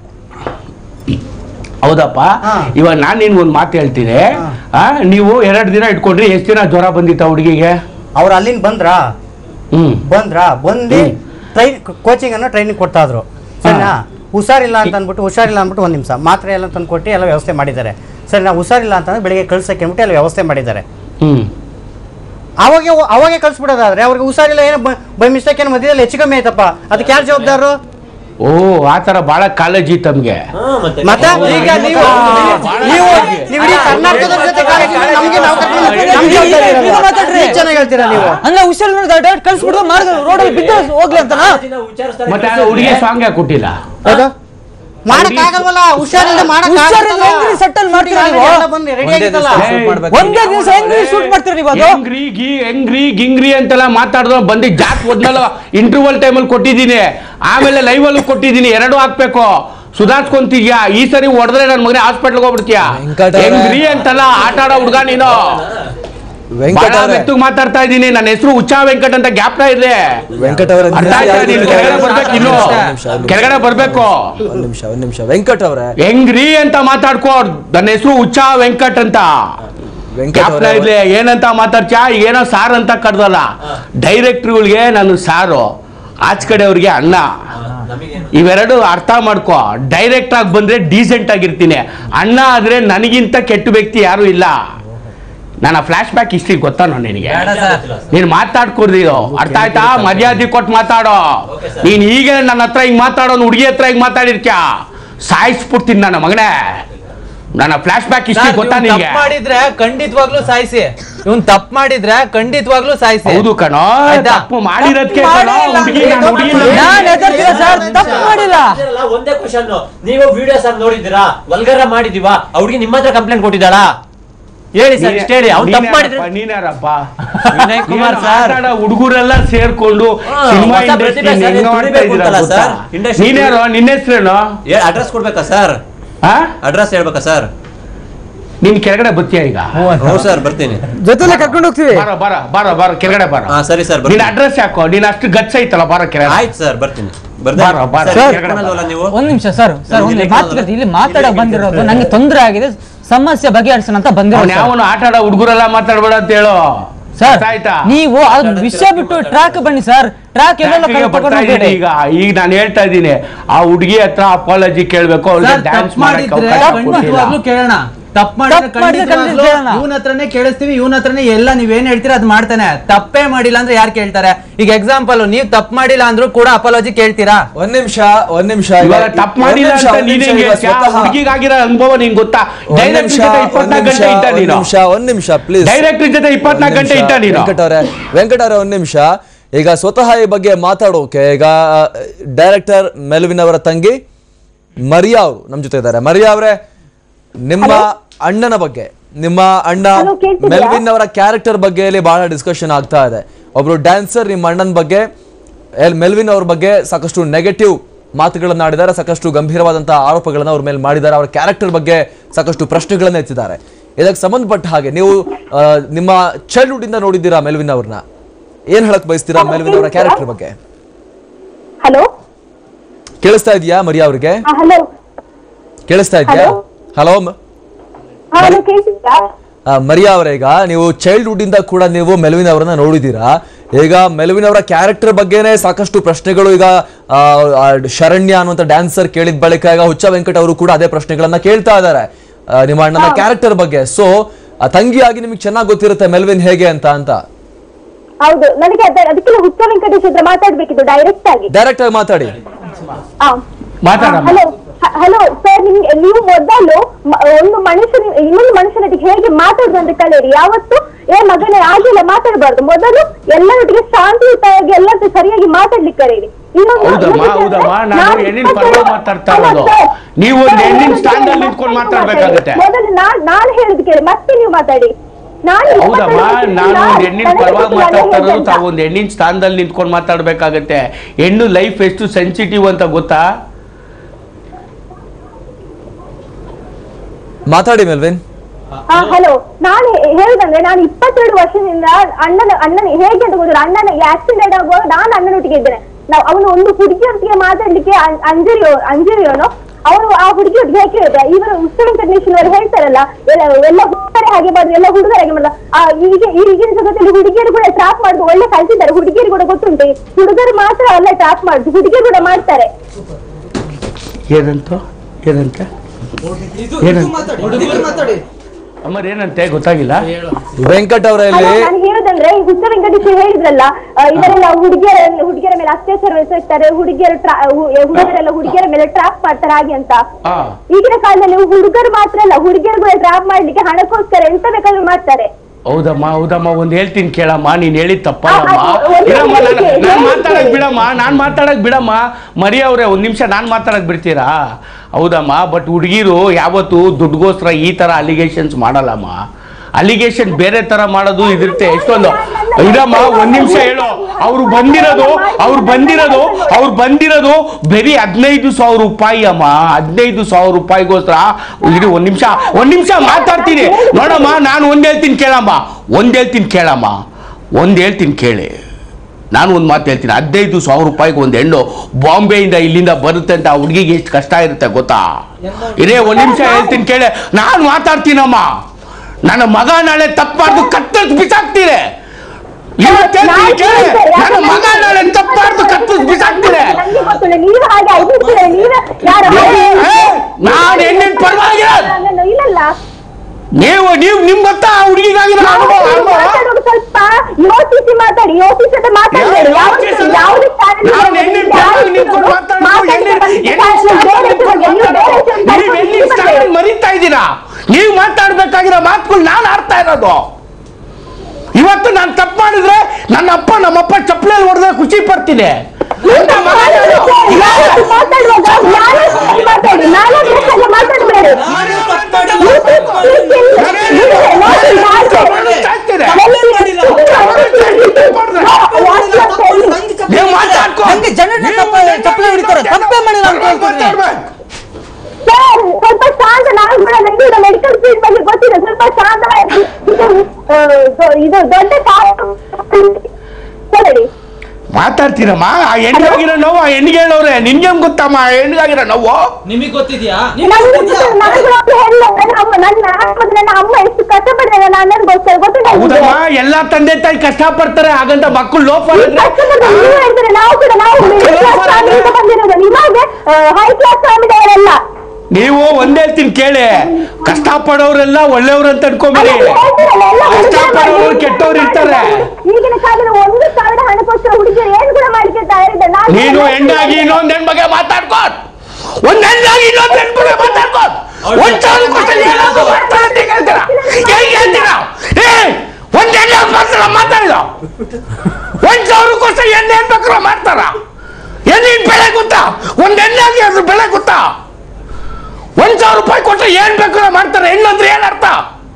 ಹೌದಪ್ಪ ಹಾ. ಇವಾಗ ನಾನು ನಿನ್ಗೆ ಒಂದು ಮಾತು ಹೇಳ್ತೀನಿ ಆ ನೀವು ಎರಡು ದಿನ ಇಟ್ಕೊಂಡ್ರಿ ಎಷ್ಟು ದಿನ ಜ್ವರ ಬಂದಿತ್ತ ಹುಡುಗಿಗೆ ಅವ್ರು ಅಲ್ಲಿಂದ ಬಂದ್ರಾ ಹ್ಮ್ ಬಂದ್ರಾ ಬಂದು ಟ್ರೈನ್ ಕೋಚಿಂಗ್ ಅನ್ನು ಟ್ರೈನಿಂಗ್ ಕೊಡ್ತಾ ಇದ್ರು ಸರಿನಾ ಹುಷಾರಿಲ್ಲ ಅಂತ ಅಂದ್ಬಿಟ್ಟು ಹುಷಾರಿಲ್ಲ ಅಂದ್ಬಿಟ್ಟು ಒಂದು ನಿಮಿಷ ಮಾತ್ರೆ ಎಲ್ಲ ತಂದು ಕೊಟ್ಟು ಎಲ್ಲ ವ್ಯವಸ್ಥೆ ಮಾಡಿದ್ದಾರೆ ಸರಿನಾ ಹುಷಾರಿಲ್ಲ ಅಂತಂದ್ರೆ ಬೆಳಿಗ್ಗೆ ಕಳ್ಸಕ್ಕೆ ಅಂದ್ಬಿಟ್ಟು ಎಲ್ಲ ವ್ಯವಸ್ಥೆ ಮಾಡಿದ್ದಾರೆ ಹ್ಮ್ ಅವಾಗೆ ಅವಾಗೆ ಕಳ್ಸ್ಬಿಡೋದಾದ್ರೆ ಅವ್ರಿಗೆ ಹುಷಾರಿಲ್ಲ ಏನೋ ಬೈ ಮಿಸ್ಟೇಕ್ ಏನೋ ಮಧ್ಯದಲ್ಲಿ ಹೆಚ್ಚು ಕಮ್ಮಿ ಆಯ್ತಪ್ಪ ಅದಕ್ಕೆ ಯಾರು ಜವಾಬ್ದಾರರು ಓ ಆ ಥರ ಭಾಳ ಕಾಳಜಿ ತಮಗೆ ಮತ್ತೆ ಈಗ ನೀವು ನೀವು ನೀವು ಇಡೀ ಕರ್ನಾಟಕದ ಜೊತೆ ಕಾಳಜಿ ಇದ್ರೆ ನಮ್ಗೆ ನಾವು ಕರ್ಕೊಂಡು ಹೋಗ್ತೀವಿ. ನಮ್ಗೆ ಜವಾಬ್ದಾರಿ ಇರಲ್ಲ. ಎಷ್ಟು ಚೆನ್ನಾಗಿ ಹೇಳ್ತೀರಾ ನೀವು ಅಂದ್ರೆ ಹುಷಾರು ಡೈರೆಕ್ಟ್ ಕಳ್ಸ್ಬಿಡು ಮಾರ್ಗ ರೋಡಲ್ಲಿ ಬಿದ್ದು ಹೋಗ್ಲಿ ಅಂತನಾ ಮತ್ತೆ ಆ ಹುಡುಗಿ ಸಾಂಗ್ ಯಾಕೆ ಕೊಟ್ಟಿಲ್ಲ ಹೌದಾ ಮಾಡಕ್ಕಾಗಲ್ವಲ್ಲ ಹುಷಾರಿಲ್ಲದೆ ಹುಷಾರಿದ್ರೆ ಹೆಂಗ್ರಿ settle ಮಾಡ್ತೀರಾ ನೀವು? ಬಂದು ರೆಡಿ ಆಗಿದ್ದಲ್ಲ ಒಂದೇ ದಿವಸ ಹೆಂಗ್ರಿ ಶೂಟ್ ಮಾಡ್ತೀರಾ ನೀವು ಅದು ಹೆಂಗ್ರಿ ಗಿ ಹೆಂಗ್ರಿ ಗಿಂಗ್ರಿ ಅಂತೆಲ್ಲ ಮಾತಾಡಿದ್ರು ಬಂದು ಜಾಕ್ ಮೊದ್ಲೆಲ್ಲ ಇಂಟರ್ವಲ್ ಟೈಮಲ್ಲಿ ಕೊಟ್ಟಿದ್ದೀನಿ ಆಮೇಲೆ ಲೈವ್ ಅಲ್ಲೂ ಕೊಟ್ಟಿದ್ದೀನಿ ಎರಡು ಹಾಕ್ಬೇಕು ಸುಧಾರ್ಸ್ಕೊಂತೀಯ ಈ ಸರಿ ಹೊಡೆದ್ರೆ ನನ್ನ ಮಗನೇ ಹಾಸ್ಪಿಟ್ಲ್ಗೆ ಹೋಗ್ಬಿಡ್ತೀಯ ವೆಂಕಟ ಅವ್ರೆ. ಹೆಂಗ್ರಿ ಅಂತಲ್ಲ ಆಟ ಆಡೋ ಹುಡುಗ ನೀನು ವೆಂಕಟ ಬಹಳ ಅವ್ರೆ, ಮೆತ್ತಗ್ ಮಾತಾಡ್ತಾ ಇದ್ದೀನಿ ನನ್ನ ಹೆಸರು ಉಚ್ಚಾ ವೆಂಕಟ್ ಅಂತ ಗ್ಯಾಪ್ನ ಇರ್ಲಿ ವೆಂಕಟ ಅವರ ಅರ್ಥ ಆಯ್ತಾ ನೀನು ಕೆಳಗಡೆ ಬರ್ಬೇಕು ಇನ್ನು ಕೆಳಗಡೆ ಬರ್ಬೇಕು ಒಂದ್ ನಿಮಿಷ ಒಂದ್ ನಿಮಿಷ ವೆಂಕಟ್ ಅವರೇ ಹೆಂಗ್ರಿ ಅಂತ ಮಾತಾಡ್ಕೋ ನನ್ನ ಹೆಸರು ಉಚ್ಚಾ ವೆಂಕಟ್ ಅಂತ ವೆಂಕಟ್ ಕ್ಯಾಪ್ನ ಅವರೇ ಇರ್ಲಿ ಏನಂತ ಮಾತಾಡ್ತ್ಯಾ ಏನೋ ಸಾರ್ ಅಂತ ಕಡ್ದಲ್ಲ ಡೈರೆಕ್ಟ್ರುಗಳಿಗೆ ನಾನು ಸಾರು ಆಚ ಕಡೆ ಅವ್ರಿಗೆ ಅಣ್ಣ ಇವೆರಡು ಅರ್ಥ ಮಾಡ್ಕೋ ಡೈರೆಕ್ಟ್ ಆಗಿ ಬಂದ್ರೆ ಡೀಸೆಂಟ್ ಆಗಿರ್ತೀನಿ ಅಣ್ಣ ಆದ್ರೆ ನನಗಿಂತ ಕೆಟ್ಟ ವ್ಯಕ್ತಿ ಯಾರು ಇಲ್ಲ ನನ್ನ ಫ್ಲಾಶ್ ಬ್ಯಾಕ್ ಹಿಸ್ಟ್ರಿ ಗೊತ್ತಾನೋ ನಿನಗೆ ನೀನು ಮಾತಾಡ್ಕೊಡ್ದಿರೋ ಅರ್ಥ ಆಯ್ತಾ ಮರ್ಯಾದೆ ಕೊಟ್ಟು ಮಾತಾಡೋ ನೀನ್ ಹೀಗೆ ನನ್ನ ಹತ್ರ ಹಿಂಗ್ ಮಾತಾಡೋ ಹುಡುಗಿ ಹತ್ರ ಹಿಂಗ್ ಮಾತಾಡಿರ್ತ್ಯಾ ಸಾಯಿಸ್ಬಿಡ್ತೀನಿ ನನ್ನ ಮಗನೇ ನನ್ನ ಫ್ಲಾಶ್ ಬ್ಯಾಕ್ ಹಿಸ್ಟ್ರಿ ಗೊತ್ತಾ ನಿನಗೆ ತಪ್ಪು ಮಾಡಿದ್ರೆ ಖಂಡಿತವಾಗ್ಲೂ ಸಾಯಿಸಿ ಇವ್ನ್ ತಪ್ಪು ಮಾಡಿದ್ರೆ ಖಂಡಿತವಾಗ್ಲೂ ಸಾಯಿಸಿ ಹೌದು ಕಣೋ ಆಯ್ತಾ? ತಪ್ಪು ಮಾಡಿರೋದಕ್ಕೆ ತಪ್ಪು ಕಣೋ ಮಾಡಿಲ್ಲ. ಹುಡುಗಿ ನಾನು ಹುಡುಗಿ ನಾನ್ ಹೆದರ್ತಿಲ್ಲ ಸರ್ ತಪ್ಪು ಮಾಡಿಲ್ಲ ಒಂದೇ ಕ್ವಶನ್ ನೀವು ವಿಡಿಯೋಸ್ ಆಗಿ ನೋಡಿದ್ದೀರಾ ವಲ್ಗರ ಮಾಡಿದೀವಾ ಅವ್ರಿಗೆ ನಿಮ್ಮ ಹತ್ರ ಕಂಪ್ಲೇಂಟ್ ಕೊಟ್ಟಿದ್ದಾಳಾ ಹೇಳಿ ಸರ್ ಇಷ್ಟ ಹೇಳಿ ಅವ್ನು ತಪ್ಪು ಮಾಡಿದ್ರೆ ನೀನ್ಯಾರಪ್ಪ ವಿನಯ್ ಕುಮಾರ್ ಸರ್ ಹುಡುಗರೆಲ್ಲ ಸೇರ್ಕೊಂಡು ಹಾ, ಸಿನಿಮಾ ಹೊಸ ಪ್ರತಿಭೆ ಸರ್, ನೀವು ದುಡಿಬೇಕು ಅಂತಲ್ಲ ಸರ್, industry ನೀನ್ಯಾರೋ ನಿನ್ನ ಹೆಸರೇನು ಅಡ್ರೆಸ್ ಕೊಡ್ಬೇಕಾ ಸರ್ ಅಡ್ರೆಸ್ ಹೇಳ್ಬೇಕಾ ಸರ್ ನೀನ್ ಕೆಳಗಡೆ ಬರ್ತೀಯ ಈಗ ಹ್ಞೂ ಸರ್ ಬರ್ತೀನಿ ಜೊತೆಲೆ ಕರ್ಕೊಂಡು ಹೋಗ್ತೀವಿ ಬಾರ ಬಾರ ಬಾರ ಬಾರ ಕೆಳಗಡೆ ಬಾರ ಹಾ ಸರಿ ಸರ್ ನಿನ್ನ ಬರ್ತೀನಿ ಅಡ್ರೆಸ್ ಯಾಕೋ ನೀನ್ ಅಷ್ಟು ಗಚ್ಚ ಐತಲ್ಲ ಬಾರ ಕೆಳಗಡೆ ಆಯ್ತು ಸರ್ ಬರ್ತೀನಿ ಬಾರ, ಬಾರ, ಸರ್, ಕೆಳಗಡೆ ಇಟ್ಕೊಳಲ್ವಲ್ಲ ನೀವು ಒಂದ್ ನಿಮಿಷ ಸರ್ ಸರ್ ಒಂದು ಇಲ್ಲಿ ಮಾತುಕತೆ ಇಲ್ಲಿ ಮಾತಾಡಕ್ ಬಂದಿರೋದು ನಂಗೆ ತೊಂದರೆ ಆಗಿದೆ ಸಮಸ್ಯೆ ಬಗೆಹರಿಸೋಣ ಅಂತ ಅವ್ನು ಬಂದಿರೋ ಯಾವನು ಆಟ ಆಡೋ ಹುಡುಗರೆಲ್ಲ ಮಾತಾಡ್ಬೇಡ ಅಂತ ಹೇಳು ಸರ್ ಅರ್ಥ ಆಯ್ತಾ ನೀವು ಅದ್ ವಿಷಯ ಬಿಟ್ಟು ಟ್ರ್ಯಾಕ್ ಬನ್ನಿ ಸರ್ ಟ್ರ್ಯಾಕ್ ಎಲ್ಲೆಲ್ಲ ಟ್ರ್ಯಾಕಿಗೆ ಬರ್ತಾ ಇದ್ದೀನಿ ಈಗ ಈಗ ನಾನು ಹೇಳ್ತಾ ಇದ್ದೀನಿ ಆ ಹುಡುಗಿ ಹತ್ರ ಅಪಾಲಜಿ ಕೇಳ್ಬೇಕು ಅವ್ಳಿಗೆ ಸರ್, ಡ್ಯಾನ್ಸ್ ತಪ್ಪು ಮಾಡಿದ್ರೆ ಖಂಡಿತವಾಗ್ಲೂ ಕೇಳೋಣ ತಪ್ಪು ಮಾಡಿದ್ರೆ ತಪ್ಪು ಮಾಡಿದ್ರೆ ಖಂಡಿತವಾಗ್ಲೂ ಖಂಡಿತ ಕೇಳೋಣ. ಇವನ್ ಹತ್ರನೇ ಕೇಳಿಸ್ತೀವಿ ಇವನ್ ಹತ್ರನೇ ಎಲ್ಲ ನೀವೇನ್ ಹೇಳ್ತೀರಾ ಅದ್ ಮಾಡ್ತಾನೆ ತಪ್ಪೇ ಮಾಡಿಲ್ಲ ಅಂದ್ರೆ ಯಾರು ಕೇಳ್ತಾರೆ ಈಗ ಎಕ್ಸಾಂಪಲ್ ನೀವ್ ತಪ್ಪು ಮಾಡಿಲ್ಲ ಅಂದ್ರೂ ಕೂಡ ಅಪಾಲಜಿ ಕೇಳ್ತೀರಾ ಒಂದ್ ನಿಮಿಷ ಒಂದ್ ನಿಮಿಷ ಇವಾಗ ತಪ್ಪು ಮಾಡಿಲ್ಲ ಅಂತ ನೀನ್ ಹೆಂಗೆ ಹೇಳ್ತೀಯ? ಹುಡುಗಿಗಾಗಿರೋ ಅನುಭವ ನಿಂಗೆ ಗೊತ್ತಾ ಡೈರೆಕ್ಟ್ ಜೊತೆ ಇಪ್ಪತ್ನಾಲ್ಕು ಗಂಟೆ ಇದ್ದ ನೀನು ನಿಮಿಷ ಒಂದ್ ನಿಮಿಷ ಪ್ಲೀಸ್ ಡೈರೆಕ್ಟರ್ ಜೊತೆ ಇಪ್ಪತ್ನಾಲ್ಕು ಗಂಟೆ ಇದ್ದ ನೀನು ವೆಂಕಟ ಅವರೇ ವೆಂಕಟ ಅವರೇ ಒಂದ್ ನಿಮಿಷ ಈಗ ಸ್ವತಃ ಈ ಬಗ್ಗೆ ಮಾತಾಡೋಕೆ ಈಗ ಡೈರೆಕ್ಟರ್ ಮೆಲ್ವಿನ್ ಅವರ ತಂಗಿ ಮರಿಯಾ ಅವರು ನಮ್ ಜೊತೆ ಇದ್ದಾರೆ ಮರಿಯಾ ಅವರೇ ನಿಮ್ಮ ಅಣ್ಣನ ಬಗ್ಗೆ ನಿಮ್ಮ ಅಣ್ಣ Hello, ಕೇಳ್ತಿದ್ಯಾ? ಮೆಲ್ವಿನ್ ಅವರ ಕ್ಯಾರೆಕ್ಟರ್ ಬಗ್ಗೆ ಇಲ್ಲಿ ಬಹಳ ಡಿಸ್ಕಷನ್ ಆಗ್ತಾ ಇದೆ ಒಬ್ರು ಡ್ಯಾನ್ಸರ್ ನಿಮ್ಮ ಅಣ್ಣನ ಬಗ್ಗೆ ಎಲ್ ಮೆಲ್ವಿನ್ ಅವ್ರ ಬಗ್ಗೆ ಸಾಕಷ್ಟು ನೆಗೆಟಿವ್ ಮಾತುಗಳನ್ನ ಆಡಿದ್ದಾರೆ ಸಾಕಷ್ಟು ಗಂಭೀರವಾದಂತಹ ಆರೋಪಗಳನ್ನ ಅವ್ರ ಮೇಲೆ ಮಾಡಿದ್ದಾರೆ ಅವರ ಕ್ಯಾರೆಕ್ಟರ್ ಬಗ್ಗೆ ಸಾಕಷ್ಟು ಪ್ರಶ್ನೆಗಳನ್ನ ಎತ್ತಿದ್ದಾರೆ ಇದಕ್ಕೆ ಸಂಬಂಧಪಟ್ಟ ಹಾಗೆ ನೀವು ಆ, ನಿಮ್ಮ ಚೈಲ್ಡ್ಹುಡ್ ಇಂದ ನೋಡಿದ್ದೀರಾ ಮೆಲ್ವಿನ್ ಅವ್ರನ್ನ ಏನ್ ಹೇಳಕ್ ಬಯಸ್ತೀರಾ ಮೆಲ್ವಿನ್ ಅವರ ಕ್ಯಾರೆಕ್ಟರ್ ಬಗ್ಗೆ ಹಲೋ ಕೇಳಿಸ್ತಾ ಇದೆಯಾ ಮರಿಯಾ ಅವ್ರಿಗೆ ಹಲೋ ಕೇಳಿಸ್ತಾ ಇದೆಯಾ ಹಲೋ ಹಲೋ ಕೇಳ್ತಿದ್ಯಾ ಮರಿಯಾ ಅವರೇ ಈಗ ನೀವು ಚೈಲ್ಡ್ಹುಡ್ ಇಂದ ಕೂಡ ನೀವು ಮೆಲ್ವಿನ್ ಅವರನ್ನ ನೋಡಿದ್ದೀರಾ ಈಗ ಮೆಲ್ವಿನ್ ಅವರ ಕ್ಯಾರೆಕ್ಟರ್ ಬಗ್ಗೆನೇ ಸಾಕಷ್ಟು ಪ್ರಶ್ನೆಗಳು ಈಗ ಆ, ಆ, ಶರಣ್ಯ ಅನ್ನುವಂಥ ಡ್ಯಾನ್ಸರ್ ಕೇಳಿದ ಬಳಿಕ ಈಗ ಹುಚ್ಚ ವೆಂಕಟ್ ಅವರು ಕೂಡ ಅದೇ ಪ್ರಶ್ನೆಗಳನ್ನ ಕೇಳ್ತಾ ಇದ್ದಾರೆ ಆ, ನಿಮ್ಮ ಅಣ್ಣನ ಕ್ಯಾರೆಕ್ಟರ್ ಬಗ್ಗೆ ಸೊ ತಂಗಿಯಾಗಿ ನಿಮಗೆ ಚೆನ್ನಾಗಿ ಗೊತ್ತಿರುತ್ತೆ ಮೆಲ್ವಿನ್ ಹೇಗೆ ಅಂತ ಅಂತ ಹೌದು ನನಗೆ ಅದ- ಅದಕ್ಕೆಲ್ಲ ಹುಚ್ಚ ವೆಂಕಟೇಶ್ ಹತ್ರ ಮಾತಾಡ್ಬೇಕಿತ್ತು ಡೈರೆಕ್ಟ್ ಆಗಿ ಡೈರೆಕ್ಟ್ ಆಗಿ ಮಾತಾಡಿ ಮಾತಾಡಮ್ಮ. ಹಲೋ ಹಲೋ ಸರ್ ನಿಮ್ಗೆ ನೀವು ಮೊದಲು ಮ- ಒಂದು ಮನುಷ್ಯನ ಇನ್ನೊಂದು ಮನುಷ್ಯನೊಟ್ಟಿಗೆ ಹೇಗೆ ಮಾತಾಡುದು ಅಂತ ಕಲಿಯಿರಿ ಯಾವತ್ತು ಏ ಮಗನೇ ಆಗಿಲ್ಲ ಮಾತಾಡಬಾರ್ದು ಮೊದಲು ಎಲ್ಲರೊಟ್ಟಿಗೆ ಶಾಂತಿಯುತವಾಗಿ ಎಲ್ಲರ ಸರಿಯಾಗಿ ಮಾತಾಡ್ಲಿಕ್ಕೆ ಕರೀರಿ ಇನ್ನೊಂದು- ಹೌದಮ್ಮ ಇನ್ನೊಂದು ಹೌದಮ್ಮ ನಾನು ನಾನು ಹೆಣ್ಣಿನ ಪರವಾಗಿ ಮಾತಾಡ್ತಾ ಇರೋದು ಅಲ್ಲ ಸರ್. ನೀವು ಒಂದು ಸರ್, ಹೆಣ್ಣಿನ ಮೊದಲು ಸ್ಟ್ಯಾಂಡ್ ಅಲ್ಲಿ ಮತ್ತೆ ನಿಂತ್ಕೊಂಡು ನೀವು ಮಾತಾಡ್ಬೇಕಾಗತ್ತೆ ಮೊದಲು ನಾನ್ ನಾನು ಹೇಳುದು ಕೇಳಿ ಮತ್ತೆ ನೀವು ಮಾತಾಡಿ ನಾನು ಹೌದಮ್ಮ ಮಾತಾಡೋದಕ್ಕೆ ನಾನು ನಾನು- ಒಂದು ಹೆಣ್ಣಿನ ನನಗೆ ಪರವಾಗಿ ಗೊತ್ತಿಲ್ಲ ಮಾತಾಡ್ತಾ ನಾನು ಇರೋದು ಹೇಗೆ ತಾವು ಒಂದು ಹೆಣ್ಣಿನ ಸ್ಥಾನದಲ್ಲಿ ನಿಂತ್ಕೊಂಡು ಮಾತಾಡ್ಬೇಕಾಗತ್ತೆ ಹೆಣ್ಣು ಲೈಫ್ ಎಷ್ಟು ಸೆನ್ಸಿಟಿವ್ ಅಂತ ಗೊತ್ತಾ ಮಾತಾಡಿ ಮೆಲ್ವಿನ್ ಹಲೋ ನಾನು ಹೇಳುದಂದ್ರೆ ನಾನು ಇಪ್ಪತ್ತೆರಡು ವರ್ಷದಿಂದ ಅಣ್ಣನ ಅಣ್ಣನ ಹೇಗೆ ಅಂತ ಗೊತ್ತಿಲ್ಲ ಅಣ್ಣನ ಆಕ್ಸಿಡೆಂಟ್ ಆಗುವಾಗ ನಾನು ಅಣ್ಣನೊಟ್ಟಿಗೆ ಇದ್ದೇನೆ ನಾವು ಅವನು ಒಂದು ಹುಡುಗಿಯೊಟ್ಟಿಗೆ ಮಾತಾಡ್ಲಿಕ್ಕೆ ಅಂ- ಅಂಜರಿಯೋ ಅಂಜರಿಯೋನು ಅವರು ಆ ಹುಡುಗಿ ಹೇಗೆ ಇವರು ಉತ್ತರ ಇಂಟರ್ನ್ಯಾಷನಲ್ ಅವರು ಹೇಳ್ತಾರಲ್ಲ ಎಲ್ಲ ಎಲ್ಲ ಹುಡುಗರೇ ಹಾಗೆ ಮಾಡುದು ಎಲ್ಲ ಹುಡುಗರ ಹಾಗೆ ಮಾಡಲ್ಲ ಆ ಈಗ ಈಗಿನ ಜಗತ್ತಲ್ಲಿ ಹುಡುಗಿಯರು ಕೂಡ ಟ್ರಾಪ್ ಮಾಡುದು ಒಳ್ಳೆ ಕಲ್ತಿದ್ದಾರೆ ಹುಡುಗಿಯರು ಕೂಡ ಗೊತ್ತುಂಟು ಹುಡುಗರು ಮಾತ್ರ ಅಲ್ಲ ಟ್ರಾಪ್ ಮಾಡುದು ಹುಡುಗಿಯರು ಕೂಡ ಮಾಡ್ತಾರೆ ಏನಂತ ಏನಂತ ಅಮರ್ ಏನಂತೆ ಗೊತ್ತಾಗಿಲ್ಲ ವೆಂಕಟ್ ಅವರ ಇಲ್ಲಿ ನಾನು ಹೇಳುದಂದ್ರೆ ಈ ಹುಚ್ಚ ವೆಂಕಟೇಶ್ ಹೇಳಿದ್ರಲ್ಲ ಆ, ಇವರೆಲ್ಲ ಹುಡುಗಿಯರ ಹುಡುಗಿಯರ ಮೇಲೆ ಅತ್ಯಾಚಾರ ಎಸಗ್ತಾರೆ ಹುಡುಗಿಯರು ಟ್ರಾ- ಹು- ಹುಡುಗರೆಲ್ಲ ಹುಡುಗಿಯರ ಮೇಲೆ ಟ್ರಾಪ್ ಮಾಡ್ತಾರೆ ಹಾಗೆ ಅಂತ ಹಾ ಈಗಿನ ಕಾಲದಲ್ಲಿ ಹುಡುಗರು ಮಾತ್ರ ಅಲ್ಲ ಹುಡುಗಿಯರು ಕೂಡ ಟ್ರಾಪ್ ಮಾಡ್ಲಿಕ್ಕೆ ಹಣಕ್ಕೋಸ್ಕರ ಎಂತ ಬೇಕಾದ್ರೂ ಮಾಡ್ತಾರೆ ಹೌದಮ್ಮ ಹೌದಮ್ಮ ಒಂದ್ ಹೇಳ್ತೀನಿ ಕೇಳಮ್ಮ ನೀನ್ ಹೇಳಿದ್ ತಪ್ಪಲ್ಲಮ್ಮ ಆ, ಆ, ಒಂದು ಇರಮ್ಮ ನಾನು ಹೇಳಿ, ನಾನ್ ಹೇಳಿ. ಮಾತಾಡಕ್ ಬಿಡಮ್ಮ ನಾನ್ ಮಾತಾಡಕ್ ಬಿಡಮ್ಮ ಮರಿ ಅವ್ರೆ ಒಂದ್ ನಿಮಿಷ ನಾನ್ ಮಾತಾಡಕ್ ಬಿಡ್ತೀರಾ ಹೌದಮ್ಮ ಬಟ್ ಹುಡುಗಿರು ಯಾವತ್ತು ದುಡ್ಗೋಸ್ಕರ ಈ ತರ ಅಲಿಗೇಷನ್ಸ್ ಮಾಡಲ್ಲಮ್ಮ ಅಲಿಗೇಷನ್ ಬೇರೆ ತರ ಮಾಡೋದು ಇದಿರುತ್ತೆ ಎಷ್ಟೊಂದು ಇರಮ್ಮ ಒಂದ್ ನಿಮಿಷ ಹೇಳು ಅವ್ರು ಬಂದಿರೋದು ಅವ್ರು ಬಂದಿರೋದು ಅವ್ರು ಬಂದಿರೋದು ಬರೀ ಹದಿನೈದು ಸಾವಿರ ರೂಪಾಯಿ ಅಮ್ಮ ಹದಿನೈದು ಸಾವಿರ ರೂಪಾಯಿಗೋಸ್ಕರ ಇರಿ ಒಂದ್ ನಿಮಿಷ ಒಂದ್ ನಿಮಿಷ ಮಾತಾಡ್ತೀನಿ ನೋಡಮ್ಮ ನಾನು ಒಂದ್ ಹೇಳ್ತೀನಿ ಕೇಳಮ್ಮ ಒಂದ್ ಹೇಳ್ತೀನಿ ಕೇಳಮ್ಮ ಒಂದ್ ಹೇಳ್ತೀನಿ ಕೇಳಿ ನಾನು ಒಂದು ಮಾತು ಹೇಳ್ತೀನಿ ಹದಿನೈದು ಸಾವಿರ ರೂಪಾಯಿಗೆ ಒಂದು ಹೆಣ್ಣು ಬಾಂಬೆಯಿಂದ ಇಲ್ಲಿಂದ ಬರುತ್ತೆ ಅಂತ ಆ ಹುಡುಗಿಗೆ ಎಷ್ಟು ಕಷ್ಟ ಇರುತ್ತೆ ಗೊತ್ತಾ ಇರೇ ಒಂದು ನಿಮಿಷ ಹೇಳ್ತೀನಿ ಕೇಳಿ ನಾನು ಮಾತಾಡ್ತೀನಮ್ಮ ನನ್ನ ಮಗ ನಾಳೆ ತಪ್ಪಾರ್ದು ಕತ್ತರಿಸಿ ಬಿಸಾಕ್ತೀನಿ ಇವತ್ತು ಹೇಳ್ತೀನಿ ಕೇಳಿ ನನ್ನ ಮಗ ನಾಳೆ ತಪ್ಪಾರ್ದು ಕತ್ತರಿಸಿ ಬಿಸಾಕ್ತೀನಿ ನಂಗೆ ಗೊತ್ತಿಲ್ಲ ನೀವು ಹಾಗೆ ಐದಿರ್ತೀರ ನೀವೇ ಯಾರು ನಾನು ಹೆಣ್ಣಿನ ಪರವಾಗಿಲ್ಲ ಇಲ್ಲಲ್ಲ ನೀವು ನೀವು ನಿಮ್ ಗೊತ್ತಾ ಆ ಹುಡುಗಿಗಾಗಿರೋ ನಾವು ಅನುಭವ ಅನುಭವ ಮಾತಾಡುವಾಗ ಸ್ವಲ್ಪ ಯೋಚಿಸಿ ಮಾತಾಡಿ ಯೋಚಿಸದೆ ಮಾತಾಡಬೇಡಿ ಯಾವ ಯಾವುದೇ ಯೋಚಿಸಲ್ಲ? ಯಾವುದೇ ಚಾನೆಲ್ ನಾನು ಹೆಣ್ಣಿನ ಪರವಾಗಿ ನಿಂತ್ಕೊಂಡು ಮಾತಾಡೋದು ಹೆಣ್ಣಿನ- ಹೆಣ್ಣಿನ ಸ್ಥಾನದಲ್ಲಿ ನಿಂತ್ಕೊಂಡು ಮಾತಾಡೋದು. ನೀವು ಹೆಣ್ಣಿನ ಸ್ಥಾನದಲ್ಲಿ ಮರಿತಾ ಇದ್ದೀರಾ ನೀವು ಮಾತಾಡ್ಬೇಕಾಗಿರೋ ಮಾತುಗಳು ನಾನು ಆಡ್ತಾ ಇರೋದು ಇವತ್ತು ನಾನು ತಪ್ಪು ಮಾಡಿದ್ರೆ ನನ್ನ ಅಪ್ಪ ನಮ್ಮಪ್ಪ ಚಪ್ಪಲೆಯಲ್ಲಿ ಹೊಡೆದ್ರೆ ಖುಷಿ ಪಡ್ತೀನಿ ನನ್ನ ಮಗ ನಾನು- ಮಾತಾಡುವಾಗ ನಾನೇ ಮಾತಾಡಿ ನಾನೇ ಹಾಗೆ ಮಾತಾಡಬೇಡಿ ನೀವು ಮಾತಾಡ್ಕೊ. ಹಂಗೆ ಜನರನ್ನ ತಪ್ಪ- ಚಪ್ಪಲಿ ಹೊಡಿತಾರೆ. ತಪ್ಪೇ ಮಾಡಿಲ್ಲ ಅಂತ ಹೇಳ್ತೀನಿ. ಮಾತಾಡ್ಬೇಕು. ಸರ್ ಸ್ವಲ್ಪ ಶಾಂತ ನಾನು ಕೂಡ ನನಗೆ ಮೆಡಿಕಲ್ ಫೀಲ್ಡ್ ಬಗ್ಗೆ ಗೊತ್ತಿದೆ ಸ್ವಲ್ಪ ಶಾಂತವಾಗಿ ಇದು, ಆ, ದೊ- ಇದು ದೊಡ್ಡ ಕಾರಣ ಸರಿ ಮಾತಾಡ್ತೀರಮ್ಮ ಆ ಹೆಣ್ಣಿಗಾಗಿರೋ ನೋವು ಆ ಹೆಣ್ಣಿಗೆ ಹೇಳೋರೆ ನಿನ್ಗೆ ಗೊತ್ತಮ್ಮ ಆ ಹೆಣ್ಣಿಗಾಗಿರೋ ನೋವು ನಿಮಗೆ ಗೊತ್ತಿದ್ಯಾ ನನಗೆ ಗೊತ್ತಿದೆ, ನಾನು ಕೂಡ ಅವ್ರಿಗೆ ಹೇಳಿಲ್ಲ. ನನ್ನ ಅಮ್ಮ ನನ್ನ ಮತ್ತು ನನ್ನ ಅಮ್ಮ ಎಷ್ಟು ಕಷ್ಟಪಟ್ಟಿದ್ದಾರೆ ನಾನು ಅನ್ನೋದಕ್ಕೋಸ್ಕರ ಗೊತ್ತಿದೆ ಹೌದಮ್ಮ ಎಲ್ಲಾ ತಂದೆ ತಾಯಿ ಕಷ್ಟಪಡ್ತಾರೆ ಹಾಗಂತ ಮಕ್ಕಳು ಲೋಪ ಈ ಕಷ್ಟಪಟ್ಟು ನೀವು ಹೇಳ್ತೀರ, ನಾವು ಕೂಡ ನಾವು ಮಿಡಲ್ ಕ್ಲಾಸ್ ಫ್ಯಾಮಿಲಿಯಿಂದ ಬಂದಿರೋದು ನಿಮಗೆ ಹೈ ಕ್ಲಾಸ್ ಫ್ಯಾಮಿಲಿಯವರೆಲ್ಲ ನೀವು ಒಂದ್ ಹೇಳ್ತೀನಿ ಕೇಳಿ ಕಷ್ಟಪಡೋರೆಲ್ಲ ಒಳ್ಳೆಯವ್ರು ಅಂತ ಅನ್ಕೊಂಬೇಡಿ ಕಷ್ಟಪಡೋರು ಕೆಟ್ಟವ್ರು ಇರ್ತಾರೆ ಈಗಿನ ಕಾಲದಲ್ಲಿ ಒಂದು ಸಾವಿರ ಹಣಕ್ಕೋಸ್ಕರ ಹುಡುಗಿಯರು ಏನು ಕೂಡ ಮಾಡ್ಲಿಕ್ಕೆ ತಯಾರಿದ್ದಾರೆ ನಾನು ನೀನು ಹೆಣ್ಣಾಗಿ ಇನ್ನೊಂದ್ ಹೆಣ್ ಬಗ್ಗೆ ಮಾತಾಡ್ಕೋ ಒಂದ್ ಹೆಣ್ಣಾಗಿ ಇನ್ನೊಂದ್ ಹೆಣ್ ಬಗ್ಗೆ ಮಾತಾಡ್ಕೋ ಒಂದ್ ಸಾವಿರ ಕೊಟ್ಟು ಏನಾದ್ರು ಮಾಡ್ತಾರೆ ಅಂತ ಹೇಳ್ತೀರಾ ಹೇಗೆ ಹೇಳ್ತೀರಾ ಏ ಒಂದ್ ಹೆಣ್ಣಾಗಿ ಮಾತ್ರ ಮಾತಾಡಿದ ಒಂದ್ ಸಾವಿರಕ್ಕೋಸ್ಕರ ಹೆಣ್ಣು ಏನ್ ಬೇಕಾದ್ರೂ ಮಾಡ್ತಾರ ಹೆಣ್ಣಿನ ಬೆಲೆ ಗೊತ್ತಾ ಒಂದ್ ಹೆಣ್ಣಾಗಿ ಅದ್ರ ಬೆಲೆ ಗೊತ್ತಾ ಒಂದ್ ಸಾವಿರ ರೂಪಾಯಿ ಕೊಟ್ಟರೆ ಏನ್ ಬೇಕಾದ್ರೂ ಮಾಡ್ತಾರೆ ಹೆಣ್ಣು ಅಂದ್ರೆ ಏನ್ ಅರ್ಥ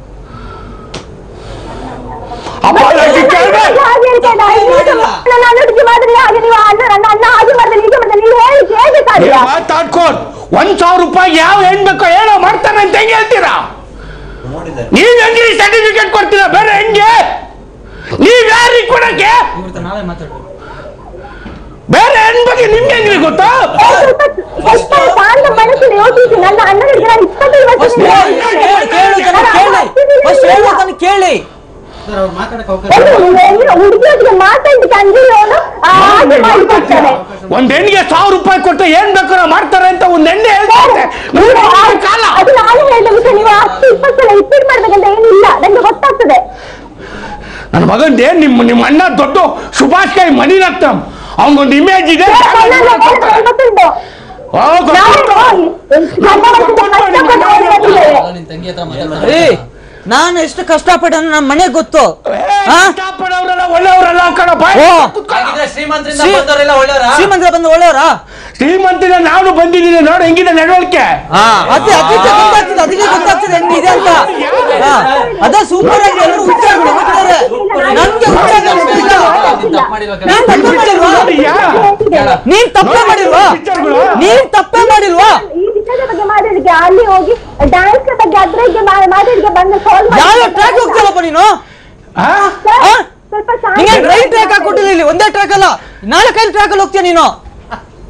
ಅಪಾಲಜಿ ಕೇಳ್ಬೇಕು ಹಾಗೆ ಹೇಳ್ತಾ ಇದ್ದಾರೆ. ನನ್ನ ಅಣ್ಣನಿಗೆ ಮಾಡಿದ್ರೆ ಹಾಗೆ ನೀವು ಅಣ್ಣ ನನ್ನ ಅಣ್ಣ ಹಾಗೆ ಮಾಡಿದ್ರೆ ಹೀಗೆ ಮಾಡಿದ್ರೆ ನೀವು ಹೇಳಿ ಹೇಗೆ ಸಾಧ್ಯ ನೀವು ಮಾತಾಡ್ಕೊಂಡು ಒಂದ್ ಸಾವಿರ ರೂಪಾಯಿ ಯಾವ ಹೆಣ್ ಬೇಕೋ ಏನೋ ಮಾಡ್ತಾನೆ ಅಂತ ಹೆಂಗೆ ಹೇಳ್ತೀರಾ ನೀವ್ ಹೆಂಗೆ ಸರ್ಟಿಫಿಕೇಟ್ ಕೊಡ್ತೀರಾ ಬೇರೆ ಹೆಂಗೆ ನೀವ್ ಯಾರಿಗೆ ಕೊಡಕ್ಕೆ ನಾವೇ ಮಾತಾಡ್ಬೇಕು ಬೇರೆ ಹೆಣ್ ಬಗ್ಗೆ ನಿಮ್ಗೆ ಹೆಂಗ್ರಿ ಗೊತ್ತಾ ಸ್ವಲ್ಪ ಸ್ವಲ್ಪ ಶಾಂತ ಮನಸ್ಸಿನ ಯೋಚಿಸಿ ನನ್ನ ಅಣ್ಣನಿಗೆ ನಾನು ಇಪ್ಪತ್ತೈದು ವರ್ಷದಿಂದ ಕೇಳು ಜನ ಕೇಳಿ ಫಸ್ಟ್ ಹೇಳೋದನ್ನ ಕೇಳಿ ಸರ್ ಅವ್ರು ಮಾತಾಡಕ್ಕೆ ಅವಕಾಶ ಹುಡುಗಿಯೊಟ್ಟಿಗೆ ಮಾತಾಡ್ಲಿಕ್ಕೆ ಅಂದ್ರೆ ಅವನು ಹಾಗೆ ಮಾಡಿಕೊಡ್ತಾರೆ ಒಂದ್ ಹೆಣ್ಣಿಗೆ ಸಾವಿರ ರೂಪಾಯಿ ಕೊಟ್ಟರೆ ಏನ್ ಬೇಕಾದ್ರೂ ಮಾಡ್ತಾರೆ ಅಂತ ಒಂದ್ ಹೆಣ್ಣೆ ಹೇಳ್ತಾರೆ ನಮ್ಗೆ ಆ ಕಾಲ ಅದು ನಾನು ಹೇಳಿದ ವಿಷಯ ನೀವು ಹತ್ತು ಇಪ್ಪತ್ತು ಸಲ ರಿಪೀಟ್ ಮಾಡ್ಬೇಕಂತ ಏನಿಲ್ಲ ನಂಗೆ ಗೊತ್ತಾಗ್ತದೆ ನನ್ನ ಮಗಂದೆ ನಿಮ್ಮ ನಿಮ್ಮ ಅಣ್ಣ ದೊಡ್ಡ ಸುಭಾಷ್ ಕೈ ಮಣಿರತ್ನಂ ಅವನಿಗೊಂದು ಇಮೇಜ್ ಇದೆ ನನ್ನ ಮಗನಿಗೆ ಗೊತ್ತುಂಟು ಆ, ನಾವು ಗೊತ್ತುಂಟು. ನನ್ನ ವರ್ಷದ ಕಷ್ಟಪಟ್ಟು ಓದಿದ್ದೇವೆ. ನಿನ್ ತಂಗಿ ಹತ್ರ ಮಾತಾಡ್ತಾರೆ ಏ ನಾನು ಎಷ್ಟು ಕಷ್ಟಪಟ್ಟು ನಮ್ಮ ಮನೆಗೆ ಗೊತ್ತು ಆ? ಕಷ್ಟಪಡೋರೆಲ್ಲ ಒಳ್ಳೆಯವರೆಲ್ಲ ಕಣ ಬಾಯ್ ಓ. ಹಾಗಿದ್ರೆ ಶ್ರೀಮಂತರಿಂದ ಶ್ರೀ- ಬಂದವರೆಲ್ಲ ಒಳ್ಳೆಯವರಾ ಶ್ರೀಮಂತರ ಬಂದು ಒಳ್ಳೆಯವರಾ ಶ್ರೀಮಂತಿನ ನಾನು ಬಂದಿದ್ದೀನಿ ನೋಡಿ ಹೆಂಗಿದೆ ನಡವಳಿಕೆ ಅದೇ ಅದಕ್ಕೆ ಗೊತ್ತಾಗ್ತದೆ ಅದಕ್ಕೆ ಗೊತ್ತಾಗ್ತದೆ ಹೆಂಗಿದೆ ಅಂತ ಹಾ, ಅದೇ ಸೂಪರ್ ಆಗಿ ಎಲ್ಲರೂ ಹುಚ್ಚಾಗಿ ನೋಡ್ತಾರೆ ನನ್ಗೆ ಹುಚ್ಚಾಗಿ ಅನ್ಸ್ತಿಲ್ಲ. ನೀನ್ ತಪ್ಪೇ ಮಾಡಿಲ್ವಾ ನೀನ್ ತಪ್ಪೇ ಮಾಡಿಲ್ವಾ ನೀನ್ ತಪ್ಪೇ ಮಾಡಿಲ್ವಾ ಈ ವಿಷಯದ ಬಗ್ಗೆ ಮಾತಾಡಲಿಕ್ಕೆ ಅಲ್ಲಿ ಹೋಗಿ ಡ್ಯಾನ್ಸ್ ಬಗ್ಗೆ ಅದ್ರಕ್ಕೆ ಮಾತಾಡಲಿಕ್ಕೆ ಬಂದು ಸಾಲ್ವ್ ಯಾವ ಟ್ರ್ಯಾಕ್ ಹೋಗ್ತೀರಪ್ಪ ನೀನು ಆ? ಸ್ವಲ್ಪ ಶಾಂತ ನಿಂಗೆ ರೈಟ್ ಟ್ರ್ಯಾಕ್ ಹಾಕೊಟ್ಟಿಲ್ಲ ಇಲ್ಲಿ ಒಂದೇ ಟ್ರ್ಯಾಕ್ ಅಲ್ಲ ನಾಲ್ಕೈದು ಟ್ರ್ಯಾಕ್ ಅಲ್ಲಿ ಹೋಗ್ತೀಯ ನೀನು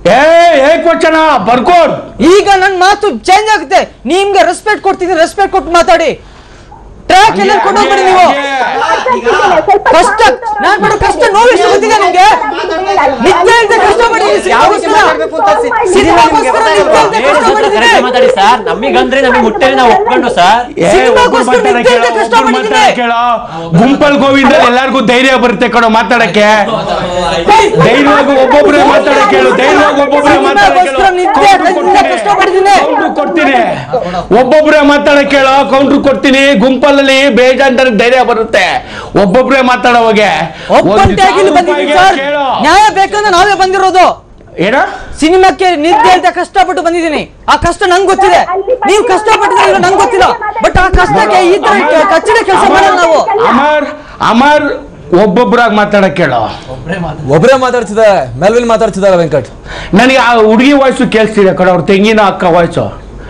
ಏ ಏಕವಚನ ಬರ್ಕೋಡ್ ಈಗ ನನ್ನ ಮಾತು ಚೇಂಜ್ ಆಗುತ್ತೆ ನಿಮ್ಗೆ ರೆಸ್ಪೆಕ್ಟ್ ಕೊಡ್ತಿದ್ದೀನಿ ರೆಸ್ಪೆಕ್ಟ್ ಕೊಟ್ಟು ಮಾತಾಡಿ ಟ್ರ್ಯಾಕ್ ಎಲ್ಲ ಕೊಂಡೋಗ್ಬೇಡಿ ನೀವು ಕಷ್ಟ ನಾನ್ ಮಾಡೋ ಕಷ್ಟ ನೋವು ಎಷ್ಟು ಗೊತ್ತಿದೆ ನಿಮ್ಗೆ ನಿದ್ದೆ ಇಲ್ದೆ ಕಷ್ಟ ಪಟ್ಟಿದ್ದೀನಿ ಸಿನಿಮಾಗೋಸ್ಕರ ಸಿನಿಮಾಗೋಸ್ಕರ ನಿದ್ದೆ ಇಲ್ದೆ ಕಷ್ಟ ಪಟ್ಟಿದ್ದೀನಿ. ಮಾತಾಡಿ ಸರ್ ನಮಗಂದ್ರೆ ನಮಗೆ ಮುಟ್ಟೆ ನಾವು ಒಪ್ಕೊಂಡು ಸರ್ ಏ ಒಬ್ರು ಸಿನಿಮಾಗೋಸ್ಕರ ಮಾತಾಡಕ್ಕೆ ನಿದ್ದೆ ಇಲ್ದೆ ಹೇಳೋ, ಕಷ್ಟ ಒಬ್ರು ಪಟ್ಟಿದ್ದೀನಿ. ಮಾತಾಡಕ್ಕೆ ಹೇಳೋ. ಗುಂಪಲ್ ಗೋವಿಂದ ಎಲ್ಲಾರ್ಗೂ ಧೈರ್ಯ ಬರುತ್ತೆ ಕಣೋ ಮಾತಾಡಕ್ಕೆ ಧೈರ್ಯವಾಗಿ ಒಬ್ಬೊಬ್ರೆ ಮಾತಾಡಕ್ಕೆ ಹೇಳು ಧೈರ್ಯವಾಗಿ ಒಬ್ಬೊಬ್ರೆ ಮಾತಾಡಕ್ಕೆ ಹೇಳು ಸಿನಿಮಾಗೋಸ್ಕರ ನಿದ್ದೆ ಕೌಂಟ್ರು ಇಲ್ದೆ ಕಷ್ಟ ಪಟ್ಟಿದ್ದೀನಿ. ಕೌಂಟ್ರು ಕೊಡ್ತೀನಿ ಒಬ್ಬೊಬ್ರೆ ಮಾತಾಡಕ್ಕೆ ಹೇಳೋ ಕೌಂಟ್ರು ಕೊಡ್ತೀನಿ ಗುಂಪಲ್ಲಿ ಬೇಜಾನ್ ಜನಕ್ಕೆ ಧೈರ್ಯ ಬರುತ್ತೆ ಒಬ್ಬೊಬ್ರೆ ಮಾತಾಡೋವಾಗೆ ಒಬ್ಬಂಟಿಯಾಗಿ ಇಲ್ಲಿ ಬಂದಿದ್ದೀನಿ ಸರ್ ನ್ಯಾಯ ಬೇಕಂದ್ರೆ ನಾವೇ ಬಂದಿರೋದು ಏನ ಸಿನಿಮಾಕ್ಕೆ ನಿದ್ದೆ ಇಲ್ದೆ ಕಷ್ಟಪಟ್ಟು ಬಂದಿದ್ದೀನಿ ಆ ಕಷ್ಟ ನಂಗೆ ಗೊತ್ತಿದೆ ನೀವು ಕಷ್ಟಪಟ್ಟಿದ್ರೆ ನಂಗೆ ಗೊತ್ತಿಲ್ಲ ಬಟ್ ಆ ಕಷ್ಟಕ್ಕೆ ಈ ತರ ಕಚ್ಚಿದ ಕೆಲಸ ಮಾಡಲ್ಲ ನಾವು ಅಮರ್ ಅಮರ್ ಒಬ್ಬೊಬ್ರಾಗಿ ಮಾತಾಡಕ್ಕೆ ಹೇಳೋ ಒಬ್ಬರೇ ಮಾತಾಡ್ತಿದ್ದಾರೆ ಮೆಲ್ವಿನ್ ಮಾತಾಡ್ತಿದ್ದಾರೆ ವೆಂಕಟ್ ನನಗೆ ಆ ಹುಡುಗಿ ವಾಯ್ಸು ಕೇಳಿಸ್ತಿದೆ ಕಣ ಅವ್ರ ತೆಂಗಿನ ಅಕ್ಕ ವಾಯ್ಸು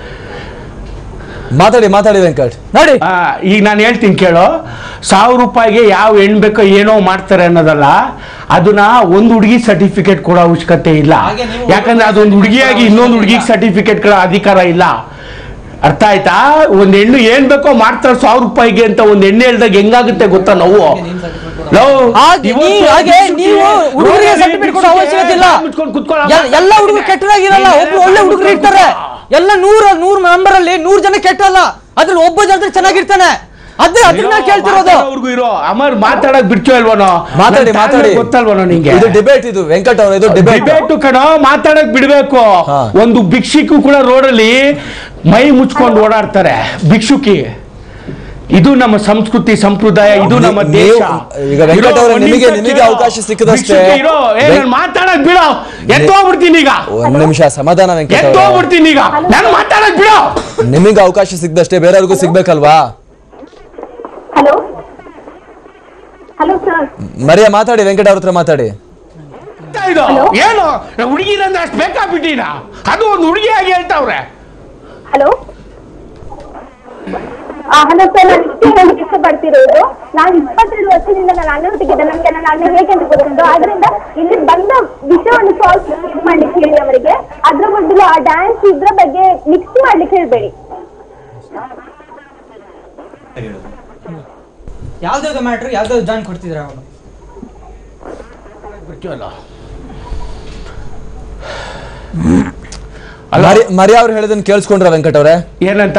ಮಾತಾಡಿ ಮಾತಾಡಿ ವೆಂಕಟ್ ನೋಡಿ ಆ, ಈಗ ನಾನು ಹೇಳ್ತೀನಿ ಕೇಳು ಸಾವಿರ ರೂಪಾಯಿಗೆ ಯಾವ ಹೆಣ್ ಬೇಕೋ ಏನೋ ಮಾಡ್ತಾರೆ ಅನ್ನೋದಲ್ಲ ಅದನ್ನ ಒಂದು ಹುಡುಗಿ ಸರ್ಟಿಫಿಕೇಟ್ ಕೊಡೋ ಅವಶ್ಯಕತೆ ಇಲ್ಲ ಯಾಕಂದ್ರೆ ಅದೊಂದು ಹುಡುಗಿಯಾಗಿ ಇನ್ನೊಂದು ಹುಡುಗಿಗೆ ಸರ್ಟಿಫಿಕೇಟ್ ಕೊಡೋ ಅಧಿಕಾರ ಇಲ್ಲ ಅರ್ಥ ಆಯ್ತಾ ಒಂದ್ ಹೆಣ್ಣು ಏನ್ ಬೇಕೋ ಮಾಡ್ತಾರೆ ಸಾವಿರ ರೂಪಾಯಿಗೆ ಅಂತ ಒಂದ್ ಹೆಣ್ಣು ಹೇಳ್ದಾಗ ಹೆಂಗಾಗುತ್ತೆ ಗೊತ್ತಾ ನಾವು ನಾವು ಹಾಗೆ ಇವತ್ತು ನೀವು ಹಾಗೆ ನೀವು ಹುಡುಗರಿಗೆ ನೋಡಿ, ಸರ್ಟಿಫಿಕೇಟ್ ಕೊಡೋ ಅವಶ್ಯಕತೆ ಇಲ್ಲ ಮುಚ್ಕೊಂಡು ಕೂತ್ಕೊಳ್ಳೋ. ಎಲ್- ಎಲ್ಲ ಹುಡುಗರು ಕೆಟ್ಟದಾಗಿರಲ್ಲ ಒಬ್ರು ಒಳ್ಳೆ ಹುಡುಗರು ಇರ್ತಾರೆ ಎಲ್ಲ ನೂರ ನೂರ್ ಮೆಂಬರ್ ಅಲ್ಲಿ ನೂರ್ ಜನ ಕೆಟ್ಟಲ್ಲ ಅದ್ರಲ್ಲಿ ಒಬ್ಬ ಜನ ಚೆನ್ನಾಗಿರ್ತಾನೆ ಅದೇ ಅದನ್ನ ಕೇಳ್ತಿರೋದು ಮಾತಾಡೋರ್ಗು ಇರೋ ಅಮರ್ ಮಾತಾಡಕ್ ಬಿಡ್ಚೋ ಇಲ್ವನೋ ಮಾತಾಡಿ ನನ್ ಮಾತಾಡಿ ತಾಳ್ಮೆ ಗೊತ್ತಲ್ವನೋ ನಿಂಗೆ ಇದು ಡಿಬೇಟ್ ಇದು ವೆಂಕಟ್ ಅವ್ರ ಇದು ಡಿಬೇಟ್ ಡಿಬೇಟ್ ಕಣೋ ಮಾತಾಡಕ್ ಬಿಡ್ಬೇಕು ಹಾ. ಒಂದು ಭಿಕ್ಷುಕು ಕೂಡ ರೋಡಲ್ಲಿ ಮೈ ಮುಚ್ಕೊಂಡು ಓಡಾಡ್ತಾರೆ ಭಿಕ್ಷುಕಿ ಇದು ನಮ್ಮ ಸಂಸ್ಕೃತಿ ಸಂಪ್ರದಾಯ ಇದು ನಮ್ಮ ನೀವು- ದೇಶ ಈಗ ವೆಂಕಟ್ ಇರೋ, ಅವರೇ ಒಂದ್ ನಿಮಗೆ- ನಿಮಿಷ ನಿಮಗೆ ಕೇಳು. ಅವಕಾಶ ಸಿಕ್ಕಿದಷ್ಟೇ ಭಿಕ್ಷುಕಿ ಇರೋ, ಏ, ವೆಂಕ್- ನಾನ್ ಮಾತಾಡಕ್ ಬಿಡೋ ಎತ್ತೋಗ್ಬಿಡ್ತೀನಿ ಈಗ ಒಂದ್ ನಿಮಿಷ ಸಮಾಧಾನ ವೆಂಕಟ್ ಅವ್ರೆ. ಎತ್ತೋಗ್ಬಿಡ್ತೀನಿ ಈಗ ನಾನು ಮಾತಾಡಕ್ ಬಿಡೋ ನಿಮಗೆ ಅವಕಾಶ ಸಿಕ್ಕದಷ್ಟೇ ಬೇರೆಯವ್ರಿಗೂ ಸಿಗ್ಬೇಕಲ್ವಾ ಹಲೋ ಹಲೋ ಸರ್ ಮರಿಯ ಮಾತಾಡಿ ವೆಂಕಟ್ ಅವ್ರ ಹತ್ರ ಮಾತಾಡಿ ಎಂತ ಇದು ಏನು ಹುಡುಗಿರಂದ್ರೆ ಅಷ್ಟು ಬೇಕಾಗ್ಬಿಟ್ಟಿನ ಅದು ಒಂದು ಹುಡುಗಿಯಾಗಿ ಹೇಳ್ತಾವ್ರೆ ಹಲೋ ಹಲೋ ಸರ್ ನಾನು ಇಷ್ಟು ಇಷ್ಟಪಡ್ತಿರೋದು ನಾನು ಇಪ್ಪತ್ತೆರಡು ವರ್ಷದಿಂದ ನನ್ನ ಅಣ್ಣೊಟ್ಟಿಗಿದ್ದೆ ನನಗೆ ನನ್ನ ಅಣ್ಣ ಹೇಗೆ ಅಂತ ಗೊತ್ತುಂಟು ಆದ್ರಿಂದ ಇಲ್ಲಿ ಬಂದ ವಿಷಯವನ್ನು ಸಾಲ್ವ್ ಮಾಡ್ಲಿಕ್ಕೆ ಹೇಳಿ ಅವರಿಗೆ ಅದ್ರ ಬದಲು ಆ ಡ್ಯಾನ್ಸ್ ಇದ್ರ ಬಗ್ಗೆ ಮಿಕ್ಸ್ ಮಾಡ್ಲಿಕ್ಕೆ ಹೇಳ್ಬೇಡಿ ಯಾವ್ದಾವ್ದು ಮ್ಯಾಟ್ರ್ ಯಾವ್ದಾವ್ದು ಜಾನ್ ಕೊಡ್ತಿದ್ರ ಅವರು ಅಲ್ಲ. ಮರಿ ಮರಿ ಅವ್ರು ಹೇಳಿದನ್ ಕೇಳಿಸ್ಕೊಂಡ್ರ ವೆಂಕಟ್ ಅವ್ರೆ ಏನಂತ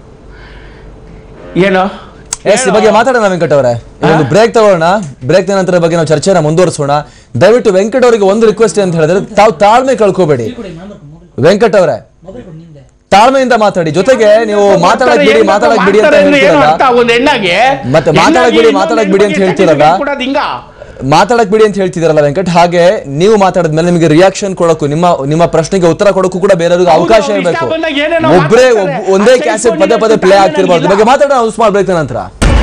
ಏನು ಎಸ್ ಈ ಬಗ್ಗೆ ಮಾತಾಡೋಣ ವೆಂಕಟ್ ಅವರೇ ಒಂದು ಬ್ರೇಕ್ ತಗೊಳ್ಳೋಣ ಬ್ರೇಕ್ ನಂತರ ಬಗ್ಗೆ ನಾವು ಚರ್ಚೆನ ಮುಂದುವರಿಸೋಣ ದಯವಿಟ್ಟು ವೆಂಕಟ್ ಅವರಿಗೆ ಒಂದು ರಿಕ್ವೆಸ್ಟ್ ಅಂತ ಹೇಳಿದ್ರೆ ತಾವು ತಾಳ್ಮೆ ಕಳ್ಕೋಬೇಡಿ ವೆಂಕಟ್ ಅವರೇ ತಾಳ್ಮೆಯಿಂದ ಮಾತಾಡಿ ಜೊತೆಗೆ ನೀವು ಮಾತಾಡಕ್ ಬಿಡಿ ಮಾತಾಡಕ್ ಬಿಡಿ ಅಂತ ಏನು ಹೇಳ್ತೀರಲ್ಲ ಅರ್ಥ ಒಂದು ಹೆಣ್ಣಾಗೆ ಮತ್ತೆ ಮಾತಾಡಕ್ ಬಿಡಿ ಮಾತಾಡಕ್ ಬಿಡಿ ಅಂತ ಹೇಳ್ತೀರಲ್ಲ ಕೊಡೋದು ಹಿಂಗ ಮಾತಾಡಕ್ ಬಿಡಿ ಅಂತ ಹೇಳ್ತಿದಾರಲ್ಲ ವೆಂಕಟ್ ಹಾಗೆ ನೀವು ಮಾತಾಡಿದ್ಮೇಲೆ ನಿಮಗೆ ರಿಯಾಕ್ಷನ್ ಕೊಡೋಕು ನಿಮ್ಮ ನಿಮ್ಮ ಪ್ರಶ್ನೆಗೆ ಉತ್ತರ ಕೊಡೋಕು ಕೂಡ ಬೇರೆಯವ್ರಿಗೆ ಹೌದು, ಅವಕಾಶ ಅವ್ರು ಇರಬೇಕು ಇಷ್ಟ ಬಂದಾಗ ಏನೇನೋ ಒಬ್ಬರೇ ಮಾತಾಡ್ತಾರೆ. ಒಂದೇ ಅಷ್ಟೇ ಕ್ಯಾಸೆಟ್ ಪದೇ ಪದೇ ಇಟ್ಕೊಂಡು ಪ್ಲೇ ಇರೋ ಆಗ್ತಿರ್ಬಾರ್ದು ಈ ಬಗ್ಗೆ ಮಾತಾಡೋಣ ಸ್ಮಾಲ್ ಬ್ರೇಕ್ ನಂತರ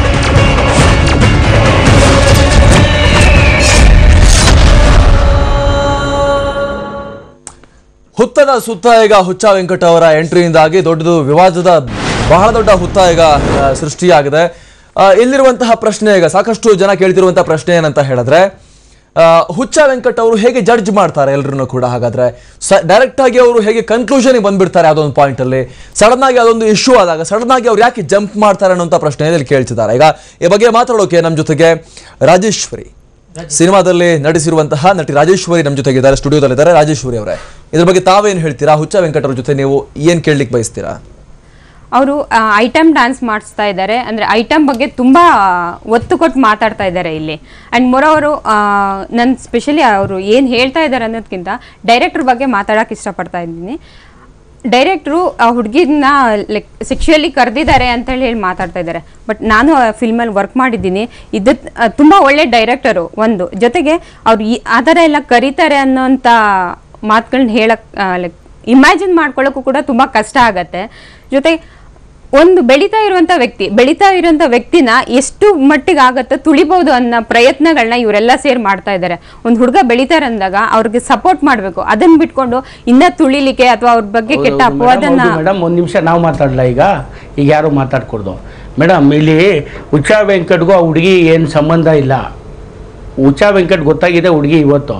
ಹುತ್ತದ ಸುತ್ತ ಈಗ ಹುಚ್ಚ ವೆಂಕಟ ಅವರ ಎಂಟ್ರಿಯಿಂದಾಗಿ ದೊಡ್ಡದು ವಿವಾದದ ಬಹಳ ದೊಡ್ಡ ಹುತ್ತ ಈಗ ಆ, ಸೃಷ್ಟಿಯಾಗಿದೆ ಆ, ಇಲ್ಲಿರುವಂತಹ ಪ್ರಶ್ನೆ ಈಗ ಸಾಕಷ್ಟು ಜನ ಕೇಳ್ತಿರುವಂತಹ ಪ್ರಶ್ನೆ ಏನಂತ ಹೇಳಿದ್ರೆ ಆ, ಹುಚ್ಚ ವೆಂಕಟ್ ಅವರು ಹೇಗೆ ಜಡ್ಜ್ ಮಾಡ್ತಾರೆ ಎಲ್ಲರನ್ನು ಕೂಡ ಹಾಗಾದ್ರೆ ಡೈರೆಕ್ಟ್ ಆಗಿ ಅವರು ಹೇಗೆ ಕನ್ಕ್ಲೂಷನ್ ಬಂದ್ಬಿಡ್ತಾರೆ ಅದೊಂದು ಪಾಯಿಂಟ್ ಅಲ್ಲಿ ಸಡನ್ ಆಗಿ ಅದೊಂದು ಇಶ್ಯೂ ಆದಾಗ ಸಡನ್ ಆಗಿ ಅವ್ರು ಯಾಕೆ ಜಂಪ್ ಮಾಡ್ತಾರೆ ಅನ್ನೋಂಥ ಪ್ರಶ್ನೆಯಲ್ಲಿ ಕೇಳ್ತಿದ್ದಾರೆ ಈಗ ಈ ಬಗ್ಗೆ ಮಾತಾಡೋಕೆ ನಮ್ಮ ಜೊತೆಗೆ ರಾಜೇಶ್ವರಿ ಸಿನಿಮಾದಲ್ಲಿ ನಟಿಸಿರುವಂತಹ ನಟಿ ರಾಜೇಶ್ವರಿ ನಮ್ಮ ಜೊತೆಗಿದ್ದಾರೆ ಸ್ಟುಡಿಯೋದಲ್ಲಿದ್ದಾರೆ ರಾಜೇಶ್ವರಿ ಅವರೇ ಇದ್ರ ಬಗ್ಗೆ ತಾವೇನು ಹೇಳ್ತೀರಾ ಹುಚ್ಚ ವೆಂಕಟ್ ಅವ್ರ ಜೊತೆ ನೀವು ಏನ್ ಕೇಳಲಿಕ್ಕೆ ಬಯಸ್ತೀರಾ ಅವರು ಐಟಮ್ ಡ್ಯಾನ್ಸ್ ಮಾಡಿಸ್ತಾ ಇದ್ದಾರೆ ಅಂದರೆ ಐಟಮ್ ಬಗ್ಗೆ ತುಂಬ ಒತ್ತು ಕೊಟ್ಟು ಮಾತಾಡ್ತಾ ಇದ್ದಾರೆ ಇಲ್ಲಿ ಆ್ಯಂಡ್ ಮೊರವರು ನನ್ನ ಸ್ಪೆಷಲಿ ಅವರು ಏನು ಹೇಳ್ತಾ ಇದ್ದಾರೆ ಅನ್ನೋದಕ್ಕಿಂತ ಡೈರೆಕ್ಟರ್ ಬಗ್ಗೆ ಮಾತಾಡೋಕೆ ಇಷ್ಟಪಡ್ತಾ ಇದ್ದೀನಿ ಡೈರೆಕ್ಟ್ರು ಆ ಹುಡುಗಿನ ಲೈಕ್ ಸೆಕ್ಷುಯಲಿ ಕರೆದಿದ್ದಾರೆ ಅಂತೇಳಿ ಹೇಳಿ ಮಾತಾಡ್ತಾ ಇದ್ದಾರೆ ಬಟ್ ನಾನು ಆ ಫಿಲ್ಮಲ್ಲಿ ವರ್ಕ್ ಮಾಡಿದ್ದೀನಿ ಇದು ತುಂಬ ಒಳ್ಳೆ ಡೈರೆಕ್ಟರು ಒಂದು ಜೊತೆಗೆ ಅವ್ರು ಈ ಆ ಥರ ಎಲ್ಲ ಕರೀತಾರೆ ಅನ್ನೋಂಥ ಮಾತುಗಳನ್ನ ಹೇಳಕ್ ಲೈಕ್ ಇಮ್ಯಾಜಿನ್ ಮಾಡ್ಕೊಳ್ಳೋಕ್ಕೂ ಕೂಡ ತುಂಬ ಕಷ್ಟ ಆಗತ್ತೆ ಜೊತೆಗೆ ಒಂದು ಬೆಳೀತಾ ಇರುವಂಥ ವ್ಯಕ್ತಿ ಬೆಳೀತಾ ಇರುವಂಥ ವ್ಯಕ್ತಿನ ಎಷ್ಟು ಮಟ್ಟಿಗೆ ಆಗತ್ತೋ ತುಳಿಬಹುದು ಅನ್ನೋ ಪ್ರಯತ್ನಗಳನ್ನ ಇವರೆಲ್ಲ ಸೇರಿ ಮಾಡ್ತಾ ಇದ್ದಾರೆ ಒಂದು ಹುಡುಗ ಬೆಳೀತಾರೆ ಅಂದಾಗ ಅವ್ರಿಗೆ ಸಪೋರ್ಟ್ ಮಾಡಬೇಕು ಅದನ್ನ ಬಿಟ್ಕೊಂಡು ಇನ್ನ ತುಳಿಲಿಕ್ಕೆ ಅಥವಾ ಅವ್ರ ಬಗ್ಗೆ ಕೆಟ್ಟ ಅಪವಾದನ ಮೇಡಮ್ ಒಂದು ನಿಮಿಷ ನಾವು ಮಾತಾಡಲ್ಲ ಈಗ ಈಗ ಯಾರು ಮಾತಾಡ್ಕೊಡ್ದು ಮೇಡಮ್ ಇಲ್ಲಿ ಉಚ್ಚಾ ವೆಂಕಟ್ಗೂ ಆ ಹುಡುಗಿ ಏನು ಸಂಬಂಧ ಇಲ್ಲ ಉಚ್ಚಾ ವೆಂಕಟ್ ಗೊತ್ತಾಗಿದೆ ಹುಡುಗಿ ಇವತ್ತು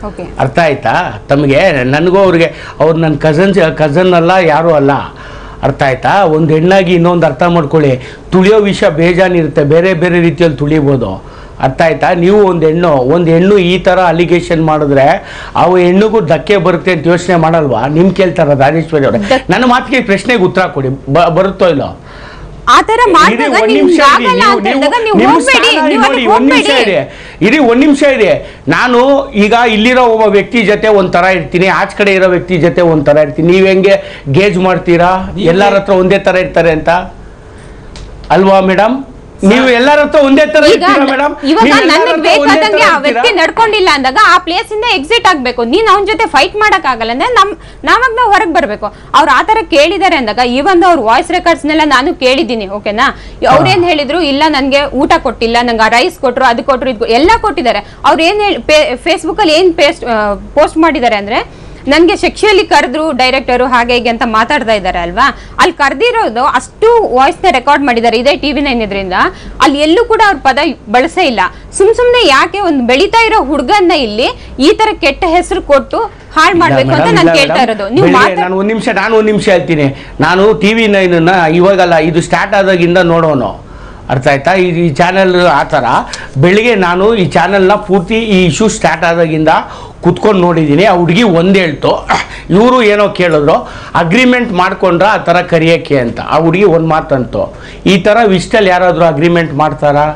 ಓಕೆ ಅರ್ಥ ಆಯ್ತಾ ತಮಗೆ ನನಗೂ ಅವ್ರಿಗೆ ಅವ್ರು ನನ್ನ ಕಸನ್ಸ್ ಕಸನ್ ಅಲ್ಲ ಯಾರೂ ಅಲ್ಲ ಅರ್ಥ ಆಯ್ತಾ ಒಂದು ಹೆಣ್ಣಾಗಿ ಇನ್ನೊಂದು ಅರ್ಥ ಮಾಡ್ಕೊಳ್ಳಿ ತುಳಿಯೋ ವಿಷಯ ಬೇಜಾನಿರುತ್ತೆ ಬೇರೆ ಬೇರೆ ರೀತಿಯಲ್ಲಿ ತುಳಿಬೋದು ಅರ್ಥ ಆಯ್ತಾ ನೀವು ಒಂದು ಹೆಣ್ಣು ಒಂದು ಹೆಣ್ಣು ಈ ಥರ ಅಲಿಗೇಷನ್ ಮಾಡಿದ್ರೆ ಅವ ಹೆಣ್ಣಿಗೂ ಧಕ್ಕೆ ಬರುತ್ತೆ ಅಂತ ಯೋಚನೆ ಮಾಡಲ್ವಾ ನಿಮ್ ಕೇಳ್ತಾರ ರಾಜೇಶ್ವರಿ ಅವರೇ ನನ್ನ ಮಾತಿಗೆ ಪ್ರಶ್ನೆಗೆ ಉತ್ತರ ಕೊಡಿ ಬ- ಬರುತ್ತೋ ಇಲ್ಲೋ ಆ ತರ ಇರಿ, ಮಾಡಿದಾಗ ಒಂದ್ ನಿಮ್ಗೆ ನಿಮಿಷ ಇರಿ, ಆಗಲ್ಲ ನೀವು- ಅಂತ ನೀವು- ಹೇಳಿದಾಗ ನೀವು ನಿಮ್ಮ ಹೋಗ್ಬೇಡಿ ಸ್ಥಾನ ನೀವು ನೋಡಿ, ಅಲ್ಲಿಗೆ ಒಂದ್ ನಿಮಿಷ ಹೋಗ್ಬೇಡಿ ಇರಿ ಇರಿ ಒಂದ್ ನಿಮಿಷ ಇರಿ ನಾನು ಈಗ ಇಲ್ಲಿರೋ ಒಬ್ಬ ವ್ಯಕ್ತಿ ಜೊತೆ ಒಂಥರ ಇರ್ತೀನಿ ಆಚ ಕಡೆ ಇರೋ ವ್ಯಕ್ತಿ ಜೊತೆ ಒಂಥರ ಇರ್ತೀನಿ ನೀವ್ ಹೆಂಗೆ ಗೇಜ್ ಮಾಡ್ತೀರಾ ಎಲ್ಲಾರ ಹತ್ರ ಒಂದೇ ತರ ಇರ್ತಾರೆ ಅಂತ ಅಲ್ವಾ ಮೇಡಮ್ ನೀವು ಎಲ್ಲಾರ ಹತ್ರ ಒಂದೇ ತರ ಈಗ ಇರ್ತೀರಾ ಮೇಡಮ್ ಇವಾಗ ನನಗೆ ಬೇಕಾದಂಗೆ ಆ ವ್ಯಕ್ತಿ ನಡ್ಕೊಂಡಿಲ್ಲ ಅಂದಾಗ ಆ ಪ್ಲೇಸ್ ಇಂದ ಎಕ್ಸಿಟ್ ಆಗ್ಬೇಕು ನೀನ್ ಅವನ ಜೊತೆ ಫೈಟ್ ಮಾಡಕ್ ಆಗಲ್ಲ ಅಂದ್ರೆ ನಮ್ ನಾವಾಗ ನಾವು ಹೊರಗೆ ಬರ್ಬೇಕು ಅವ್ರು ಆ ತರ ಕೇಳಿದಾರೆ ಅಂದಾಗ ಇವನ್ ಅವ್ರ ವಾಯ್ಸ್ ರೆಕಾರ್ಡ್ಸ್ನೆಲ್ಲ ನಾನು ಕೇಳಿದ್ದೀನಿ ಓಕೆನಾ ಅವ್ರೇನ್ ಹೇಳಿದ್ರು ಇಲ್ಲ ನನ್ಗೆ ಊಟ ಕೊಟ್ಟಿಲ್ಲ ನಂಗೆ ರೈಸ್ ಕೊಟ್ರು ಅದು ಕೊಟ್ರು ಇದು ಎಲ್ಲ ಕೊಟ್ಟಿದ್ದಾರೆ ಅವ್ರು ಏನ್ ಹೇಳಿ ಫೇಸ್ಬುಕ್ ಅಲ್ಲಿ ಏನ್ ಪೇಸ್ಟ್ ಪೋಸ್ಟ್ ಮಾಡಿದ್ದಾರೆ ಅಂದ್ರೆ ನನ್ಗೆ ಸೆಕ್ಷುಯಲಿ ಕರೆದ್ರು ಡೈರೆಕ್ಟರು ಹಾಗೆ ಹೀಗೆ ಅಂತ ಮಾತಾಡ್ತಾ ಇದ್ದಾರೆ ಅಲ್ವಾ ಅಲ್ಲಿ ಕರೆದಿರೋದು ಅಷ್ಟು ವಾಯ್ಸ್ ನ ರೆಕಾರ್ಡ್ ಮಾಡಿದ್ದಾರೆ ಇದೇ ಟಿವಿ ನೈನ್ ಇದರಿಂದ ಅಲ್ಲಿ ಎಲ್ಲೂ ಕೂಡ ಅವ್ರ ಪದ ಬಳಸೇ ಇಲ್ಲ ಸುಮ್ ಸುಮ್ನೆ ಯಾಕೆ ಒಂದು ಬೆಳೀತಾ ಇರೋ ಹುಡುಗನ್ನ ಇಲ್ಲಿ ಈ ತರ ಕೆಟ್ಟ ಹೆಸರು ಕೊಟ್ಟು ಹಾಳು ಮಾಡ್ಬೇಕು ಅಂತ ಇಲ್ಲ, ನಾನು ಇಲ್ಲ, ಕೇಳ್ತಾ madam. ಇರೋದು ನೀವು ಬೆಳಿಗ್ಗೆ ಮಾತಾಡ್ ನಾನು ಒಂದ್ ನಿಮಿಷ ನಾನು ಒಂದ್ ನಿಮಿಷ ಹೇಳ್ತೀನಿ ನಾನು ಟಿವಿ ನೈನನ್ನ ಇವಾಗಲ್ಲ ಇದು ಸ್ಟಾರ್ಟ್ ಆದಾಗಿಂದ ನೋಡೋನು ಅರ್ಥ ಆಯ್ತಾ ಈ ಈ ಚಾನೆಲ್ ಆ ಥರ ಬೆಳಿಗ್ಗೆ ನಾನು ಈ ಚಾನೆಲ್ನ ಪೂರ್ತಿ ಈ ಇಶ್ಯೂ ಸ್ಟಾರ್ಟ್ ಆದಾಗಿಂದ ಕುತ್ಕೊಂಡು ನೋಡಿದ್ದೀನಿ ಆ ಹುಡುಗಿ ಒಂದ್ ಹೇಳ್ತು ಇವರು ಏನೋ ಕೇಳಿದ್ರು ಅಗ್ರಿಮೆಂಟ್ ಮಾಡ್ಕೊಂಡ್ರ ಆ ಥರ ಕರಿಯೋಕ್ಕೆ ಅಂತ ಆ ಹುಡುಗಿ ಒಂದು ಮಾತಂತು ಈ ಥರ ವಿಸ್ಟಲ್ಲಿ ಯಾರಾದರೂ ಅಗ್ರಿಮೆಂಟ್ ಮಾಡ್ತಾರಾ